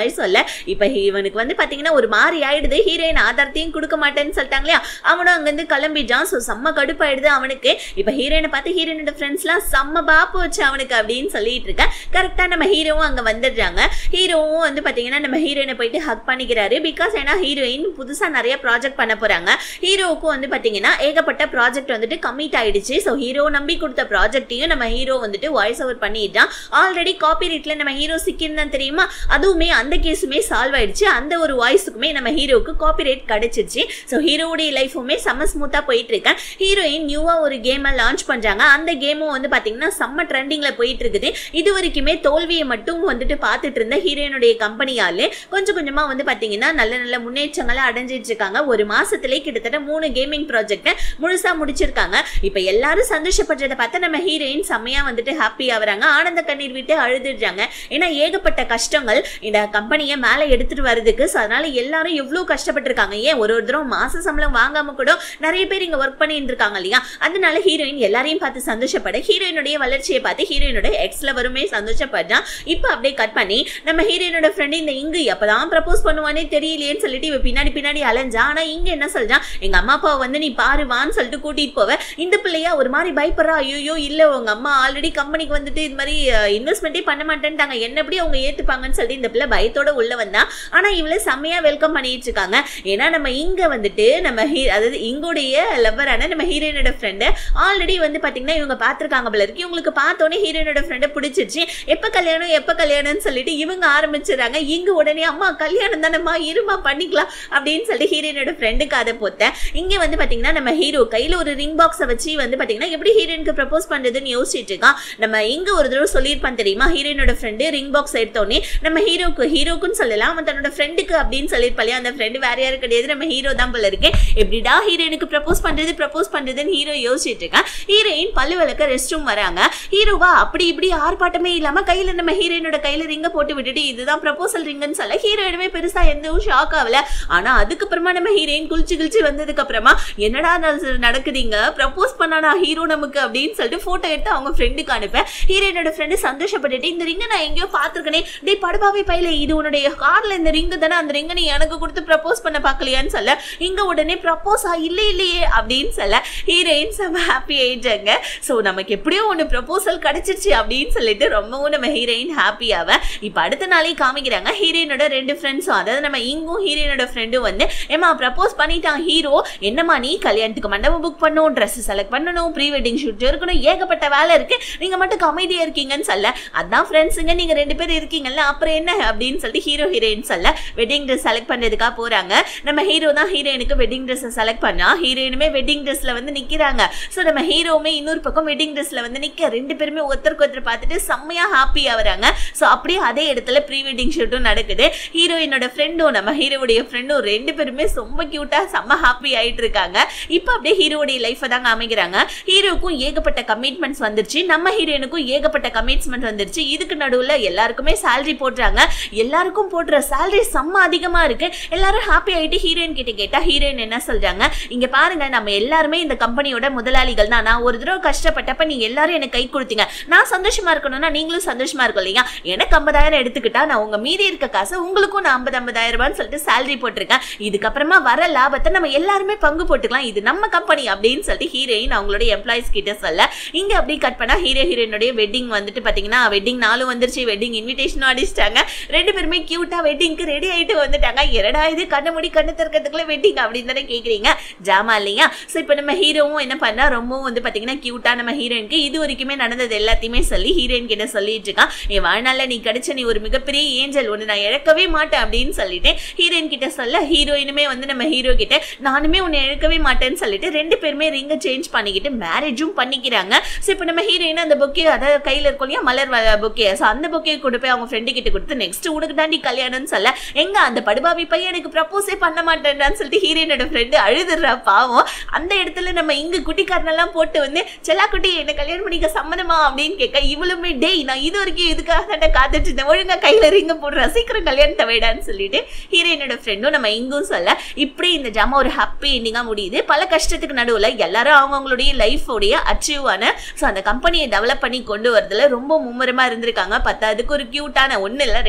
வாய்ஸ் சொல்ல இப்ப இவனுக்கு வந்து பாத்தீங்கன்னா ஒரு மாதிரி ஆயிடுது ஹீரோயின் ஆதாரத்தையும் கொடுக்க மாட்டேன்னு சொல்லிட்டாங்க இல்லையா அவனும் அங்கிருந்து கிளம்பிட்டான் ஸோ செம்ம கடுப்பாயிடுது அவனுக்கு இப்ப ஹீரோயினை பார்த்து ஹீரோயினோட ஃப்ரெண்ட்ஸ்லாம் செம்ம பாப்பு வச்சு அவனுக்கு அப்படின்னு சொல்லிட்டு இருக்க கரெக்டா நம்ம ஹீரோவும் அங்க வந்துடுறாங்க ஹீரோவும் வந்து பாத்தீங்கன்னா நம்ம ஹீரோயினை போயிட்டு ஹக் பண்ணிக்கிறாரு பிகாஸ் ஏன்னா ஹீரோயின் புதுசா நிறைய ப்ராஜெக்ட் பண்ண போறாங்க ஹீரோவுக்கும் வந்து பாத்தீங்கன்னா ஏகப்பட்ட ப்ராஜெக்ட் வந்துட்டு கம்மிட் ஆயிடுச்சு ஸோ ஹீரோ நம்பி கொடுத்த ப்ராஜெக்டையும் நம்ம ஹீரோ வந்துட்டு வாய்ஸ் ஓவர் பண்ணிட்டான் ஆல்ரெடி காப்பி ரேட்ல நம்ம ஹீரோ சிக்கியிருந்தான் தெரியுமா அதுவுமே அந்த கேஸுமே சால்வ் ஆயிடுச்சு அந்த ஒரு வாய்ஸுக்குமே நம்ம ஹீரோவுக்கு காப்பி ரேட் கிடைச்சிருச்சு ஸோ ஹீரோவுடைய லைஃபுமே செம்ம ஸ்மூத்தா போயிட்டு இருக்கேன் ஹீரோயின் நியூவா ஒரு கேமை லான்ச் பண்றாங்க அந்த கேமும் வந்து பாத்தீங்கன்னா செம்ம ட்ரெண்டிங்ல போயிட்டு இருக்குது இது வரைக்குமே தோல்வியை மட்டும் வந்துட்டு பார்த்துட்டு இருந்த ஹீரோயினுடைய கம்பெனியாலே கொஞ்சம் கொஞ்சமா வந்து பாத்தீங்கன்னா நல்ல நல்ல முன்னேற்றங்களை அடைஞ்சிட்டு இருக்காங்க ஒரு மாசத்திலே கிட்டத்தட்ட மூணு கேமிங் ப்ராஜெக்ட் முழுசா முடிச்சிருக்காங்க இப்ப எல்லாரும் சந்தோஷப்படுறத பார்த்தா நம்ம ஹீரோயின் செம்மையா வந்துட்டு ஹாப்பி ஆகுறாங்க ஆனந்த கண்ணீர் விட்டு அழுதுடுறாங்க ஏன்னா ஏகப்பட்ட கஷ்டங்கள் இந்த கம்பெனியை மேலே எடுத்துட்டு வர்றதுக்கு ஸோ அதனால எல்லாரும் எவ்வளோ கஷ்டப்பட்டிருக்காங்க ஏன் ஒரு ஒரு தடவை மாச சம்பளம் வாங்காம கூட நிறைய பேர் இங்க ஒர்க் பண்ணிட்டு இருக்காங்க இல்லையா அதனால ஹீரோயின் எல்லாரையும் பார்த்து சந்தோஷப்பட ஹீரோயினுடைய வளர்ச்சியை பார்த்து ஹீரோயினோட எக்ஸ் லவருமே சந்தோஷப்படுறான் இப்போ அப்படியே கட் பண்ணி நம்ம ஹீரோயினோட ஃப்ரெண்டு இந்த இங்கு எப்பதான் ப்ரப்போஸ் பண்ணுவானே தெரியலையேன்னு சொல்லிட்டு இவ பின்னாடி பின்னாடி அலைஞ்சா ஆனா இங்க என்ன சொல்றான் எங்க அம்மா அப்பாவை வந்து நீ பாரு வான்னு சொல்லிட்டு கூட்டிட்டு போவ இந்த பிள்ளையா ஒரு மாதிரி பயப்படுறா ஐயோ இல்ல உங்க அம்மா ஆல்ரெடி கம்பெனிக்கு வந்துட்டு இது மாதிரி இன்வெஸ்ட்மெண்ட்டே பண்ண மாட்டேன்ட்டாங்க என்ன எப்படி அவங்க ஏத்துப்பாங்கன்னு சொல்லிட்டு இந்த பிள்ளை பயத்தோட உள்ள வந்தா ஆனா இவளை செம்மையா வெல்கம் பண்ணிட்டு இருக்காங்க ஏன்னா நம்ம இங்க வந்துட்டு நம்ம ஹீ- அதாவது இங்குடைய லவ்வரான நம்ம ஹீரோயினோட ஃப்ரெண்டு ஆல்ரெடி வந்து பாத்தீங்கன்னா இவங்க பார்த்திருக்காங்க போல இருக்கு இவங்களுக்கு பார்த்தோன்னே ஹீரோயினோட ஃப்ரெண்டை பிடிச்சிருச்சு எப்ப கல்யாணம் எப்ப கல்யாணம்னு சொல்லிட்டு இவங்க ஆரம்பிச்சிடறாங்க இங்க உடனே அம்மா கல்யாணம் தானேம்மா இருமா பண்ணிக்கலாம் அப்படின்னு சொல்லிட்டு ஹீரோயினோட ஃப்ரெண்டுக்கு அதை போத்தேன் இங்க வந்து பாத்தீங்கன்னா நம்ம ஹீரோ கையில ஒரு ரிங் பாக்ஸை வச்சு வந்து பாத்தீங்கன்னா எப்படி ஹீரோயினுக்கு ப்ரப்போஸ் பண்றதுன்னு யோசிச்சுட்டு இருக்கான் நம்ம இங்க ஒரு தடவை சொல்லியிருப்பான் தெரியுமா ஹீரோயினோட ஃப்ரெண்டு ரிங் பாக்ஸ் எடுத்தோடனே நம்ம ஹீரோக்கு ஹீரோக்குன்னு சொல்லலாம் அவன் தன்னோட ஃப்ரெண்டுக்கு அப்படின்னு சொல்லியிருப்பாளே அந்த ஃப்ரெண்டு வேற யாரும் கிடையாது நம்ம ஹீரோ தான் போல இருக்கு எப்படிடா ஹீரோயினுக்கு ப்ரப்போஸ் பண்றது ப்ரப்போஸ் பண்றதுன்னு ஹீரோ யோசிச்சுட்டு இருக்கான் ஹீரோயின் பல்லு விளக்க ரெஸ்ட் ரூம் வராங்க ஹீரோவா அப்படி இப்படி ஆர்ப்பாட்டமே இல்லாம கையில நம்ம ஹீரோயினோட கையில ரிங்க போட்டு விட்டுட்டு இதுதான் ப்ரப்போசல் ரிங்குன்னு சொல்ல ஹீரோயினுமே பெருசா எந்தவும் ஷாக் ஆகல ஆனா அதுக்கப்புறமா நம்ம ஹீரோயின் குளிச்சு குளிச்சு வந்ததுக்கு அப்புறமா என்னடா ந- நடக்குதுங்க ப்ரப்போஸ் பண்ணானா ஹீரோ நமக்கு அப்படின்னு சொல்லிட்டு போட்டோ எடுத்து அவங்க ஃப்ரெண்டுக்கு அனுப்ப ஹீரோயினோட ஃப்ரெண்டு சந்தோஷப்பட்டுட்டு இந்த ரிங்கை நான் எங்கேயோ பார்த்திருக்கனே டேய் படுபாவே பையில இது உன்னுடைய கார்ல இந்த ரிங்கு தானே அந்த ரிங்கை நீ எனக்கு கொடுத்து ப்ரப்போஸ் பண்ண பார்க்கலையான்னு சொல்ல இங்க உடனே ப்ரப்போஸா இல்லை இல்லையே அப்படின்னு சொல்ல ஹீரோயின் செம்ம ஹாப்பி ஆயிட்டாங்க ஸோ நமக்கு எப்படியோ ஒன்று ப்ரப்போசல் கிடைச்சிருச்சு அப்படின்னு சொல்லிட்டு ரொம்பவும் நம்ம ஹீரோயின் ஹாப்பி ஆவ இப்போ அடுத்த நாளே காமிக்கிறாங்க ஹீரோயினோட ரெண்டு ஃப்ரெண்ட்ஸும் அதாவது நம்ம இங்கும் ஹீரோயினோட ஃப்ரெண்டும் வந்து ஏமா ப்ரப்போஸ் பண்ணிட்டான் ஹீரோ என்னம்மா நீ கல்யாணத்துக்கு மண்டபம் புக் பண்ணணும் ட்ரெஸ் செலக்ட் பண்ணணும் ப்ரீ வெட்டிங் ஷூட் இருக்கணும் ஏகப்பட்ட வேலை இருக்கு நீங்க மட்டும் அமைதியா இருக்கீங்கன்னு சொல்ல அதான் ஃப்ரெண்ட்ஸுங்க நீங்க ரெண்டு பேரும் இருக்கீங்கல்ல அப்புறம் என்ன அப்படின்னு சொல்லிட்டு ஹீரோ ஹீரோயின் சொல்ல வெட்டிங் ட்ரெஸ் செலக்ட் பண்றதுக்காக போறாங்க நம்ம ஹீரோ தான் ஹீரோயினுக்கு வெட்டிங் ட்ரெஸ் செலக்ட் பண்ணா ஹீரோயினுமே வெட்டிங் ட்ரெஸ்ல வந்து நிக்கிறாங்க ஸோ நம்ம ஹீரோவுமே இன்னொரு பக்கம் வெட்டிங் ட்ரெஸ்ல வந்து நிக்க ரெண்டு பேருமே ஒருத்தருக்கு ஒருத்தர் பார்த்துட்டு செம்மையா ஹாப்பி ஆகுறாங்க ஸோ அப்படியே அதே இடத்துல ப்ரீ வெட்டிங் ஷூட்டும் நடக்குது ஹீரோயினோட ஃப்ரெண்டும் நம்ம ஹீரோவுடைய ஃப்ரெண்டும் ரெண்டு பேருமே ரொம்ப கியூட்டா செம்ம ஹாப்பி ஆயிட்டு இருக்காங்க இப்போ அப்படியே ஹீரோவுடைய லைஃப்பை தாங்க அமைக்கிறாங்க ஹீரோவுக்கும் ஏகப்பட்ட கமிட்மெண்ட்ஸ் வந்துருச்சு நம்ம ஹீரோயினுக்கும் ஏகப்பட்ட கமிட்மெண்ட் வந்துருச்சு இதுக்கு நடுவில் எல்லாருக்குமே salary போடுறாங்க எல்லாருக்கும் போடுற salary செம்ம அதிகமா இருக்கு எல்லாரும் ஹாப்பி ஆயிட்டு ஹீரோயின் கிட்ட கேட்டா ஹீரோயின் என்ன சொல்றாங்க இங்க பாருங்க நம்ம எல்லாருமே இந்த கம்பெனியோட முதலாளிகள் தான் நான் ஒரு தடவை கஷ்டப்பட்டப்ப நீங்க எல்லாரும் எனக்கு கை கொடுத்தீங்க நான் சந்தோஷமா இருக்கணும்னா நீங்களும் சந்தோஷமா இருக்கும் இல்லையா எனக்கு ஐம்பதாயிரம் எடுத்துக்கிட்டா நான் உங்க மீதி இருக்க காசை உங்களுக்கும் நான் ஐம்பது ஐம்பதாயிரம் ரூபான்னு சொல்லிட்டு salary போட்டிருக்கேன் இதுக்கப்புறமா வர லாபத்தை நம்ம எல்லாருமே பங்கு போட்டுக்கலாம் இது நம்ம கம்பெனி அப்படின்னு சொல்லிட்டு ஹீரோயின் அவங்களோட எம்ப்ளாயிஸ் கிட்ட சொல்ல இங்க அப்படியே கட் பண்ணா ஹீரோ ஹீரோயினுடைய வெட்டிங் வந்துட்டு பாத்தீங்கன்னா வெட்டிங் நாளும் வந்துருச்சு வெட்டிங் இன்விடேஷனும் அடிச்சிட்டாங்க ரெண்டு பேருமே கியூட்டா வெட்டிங்க்கு ரெடி ஆயிட்டு வந்துட்டாங்க என்னடா இது கண்ணு முடி கண்ணு திறக்கிறதுக்குள்ள வெட்டிங் அப்படின்னு தானே கேக்குறீங்க ஜாமா இல்லையா ஸோ இப்போ நம்ம ஹீரோவும் என்ன பண்ணா ரொம்பவும் வந்து பாத்தீங்கன்னா கியூட்டா நம்ம ஹீரோயினுக்கு இது வரைக்குமே நடந்தது எல்லாத்தையுமே சொல்லி ஹீரோயின் கிட்ட சொல்லிட்டு இருக்கான் என் வாழ்நாள்ல நீ கிடைச்ச நீ ஒரு மிகப்பெரிய ஏஞ்சல் ஒன்று நான் இழக்கவே மாட்டேன் அப்படின்னு சொல்லிட்டு ஹீரோயின் கிட்ட சொல்ல ஹீரோயினுமே வந்து நம்ம ஹீரோ கிட்ட நானுமே உன்னை இழக்கவே மாட்டேன்னு சொல்லிட்டு ரெண்டு பேருமே ரிங்கை சேஞ்ச் பண்ணிக்கிட்டு மேரேஜும் பண்ணிக்கிறாங்க ஸோ இப்போ நம்ம ஹீரோயின் அந்த பொக்கே அதாவது கையில் இருக்கும் இல்லையா மலர் பொக்கே ஸோ அந்த பொக்கே கொண்டு போய் அவங்க ஃப்ரெண்டு கிட்ட கொடுத்து நெக்ஸ்ட் உனக்கு தாண்டி கல்யாணம்னு சொல்ல எங்க அந்த படுபாவி பையன் எனக்கு ப்ரப்போஸே பண்ண மாட்டேன்டான்னு சொல்லிட்டு ஹீரோயினோட ஃப்ரெண்டு அழுதுடுறா பாவம் அந்த இடத்துல நம்ம இங்க குட்டிக்காரனெல்லாம் போட்டு வந்து செல்லா குட்டி என்ன கல்யாணம் பண்ணிக்க சம்மதமா அப்படின்னு கேட்க இவளுமே டேய் நான் இது வரைக்கும் இதுக்காக தான் காத்துட்டு இருந்தேன் ஒழுங்கா கையில ரிங்க போடுறா சீக்கிரம் கல்யாணத்தை வைடான்னு சொல்லிட்டு ஹீரோயினோட ஃப்ரெண்டும் நம்ம இங்கும் சொல்ல இப்படி இந்த ஜாமா ஒரு ஹாப்பி எண்டிங்கா முடியுது பல கஷ்டத்துக்கு நடுவுல எல்லாரும் அவங்கவுங்களுடைய லைஃபோடைய அச்சீவான ஸோ அந்த கம்பெனியை டெவலப் பண்ணி கொண்டு வரதுல ரொம்ப மும்முரமா இருந்திருக்காங்க பத்தாவதுக்கு ஒரு கியூட்டான ஒண்ணு இல்ல ரெண்டு கியூட்டான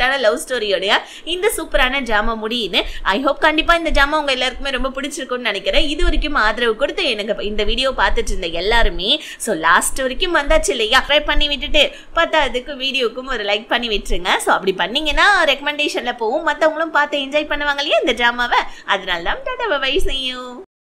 கியூட்டான லவ் ஸ்டோரியோடைய இந்த சூப்பரான ஜாமா முடியுது ஐ ஹோப் கண்டிப்பா இந்த ஜாமா உங்க எல்லாருக்குமே ரொம்ப பிடிச்சிருக்கும்னு நினைக்கிறேன் இது வரைக்கும் ஆதரவு கொடுத்து எனக்கு இந்த வீடியோ பார்த்துட்டு இருந்த எல்லாருமே ஸோ லாஸ்ட் வரைக்கும் வந்தாச்சு இல்லையா ட்ரை பண்ணி விட்டுட்டு பத்தாவதுக்கு வீடியோக்கும் ஒரு லைக் பண்ணி விட்டுருங்க ஸோ அப்படி பண்ணீங்கன்னா ரெக்கமெண்டேஷன்ல போகும் மற்றவங்களும் பார்த்து என்ஜாய் பண்ணுவாங்க இல்லையா இந்த ட்ராமாவை அதனால தான் டாட்டா பை செய்யும்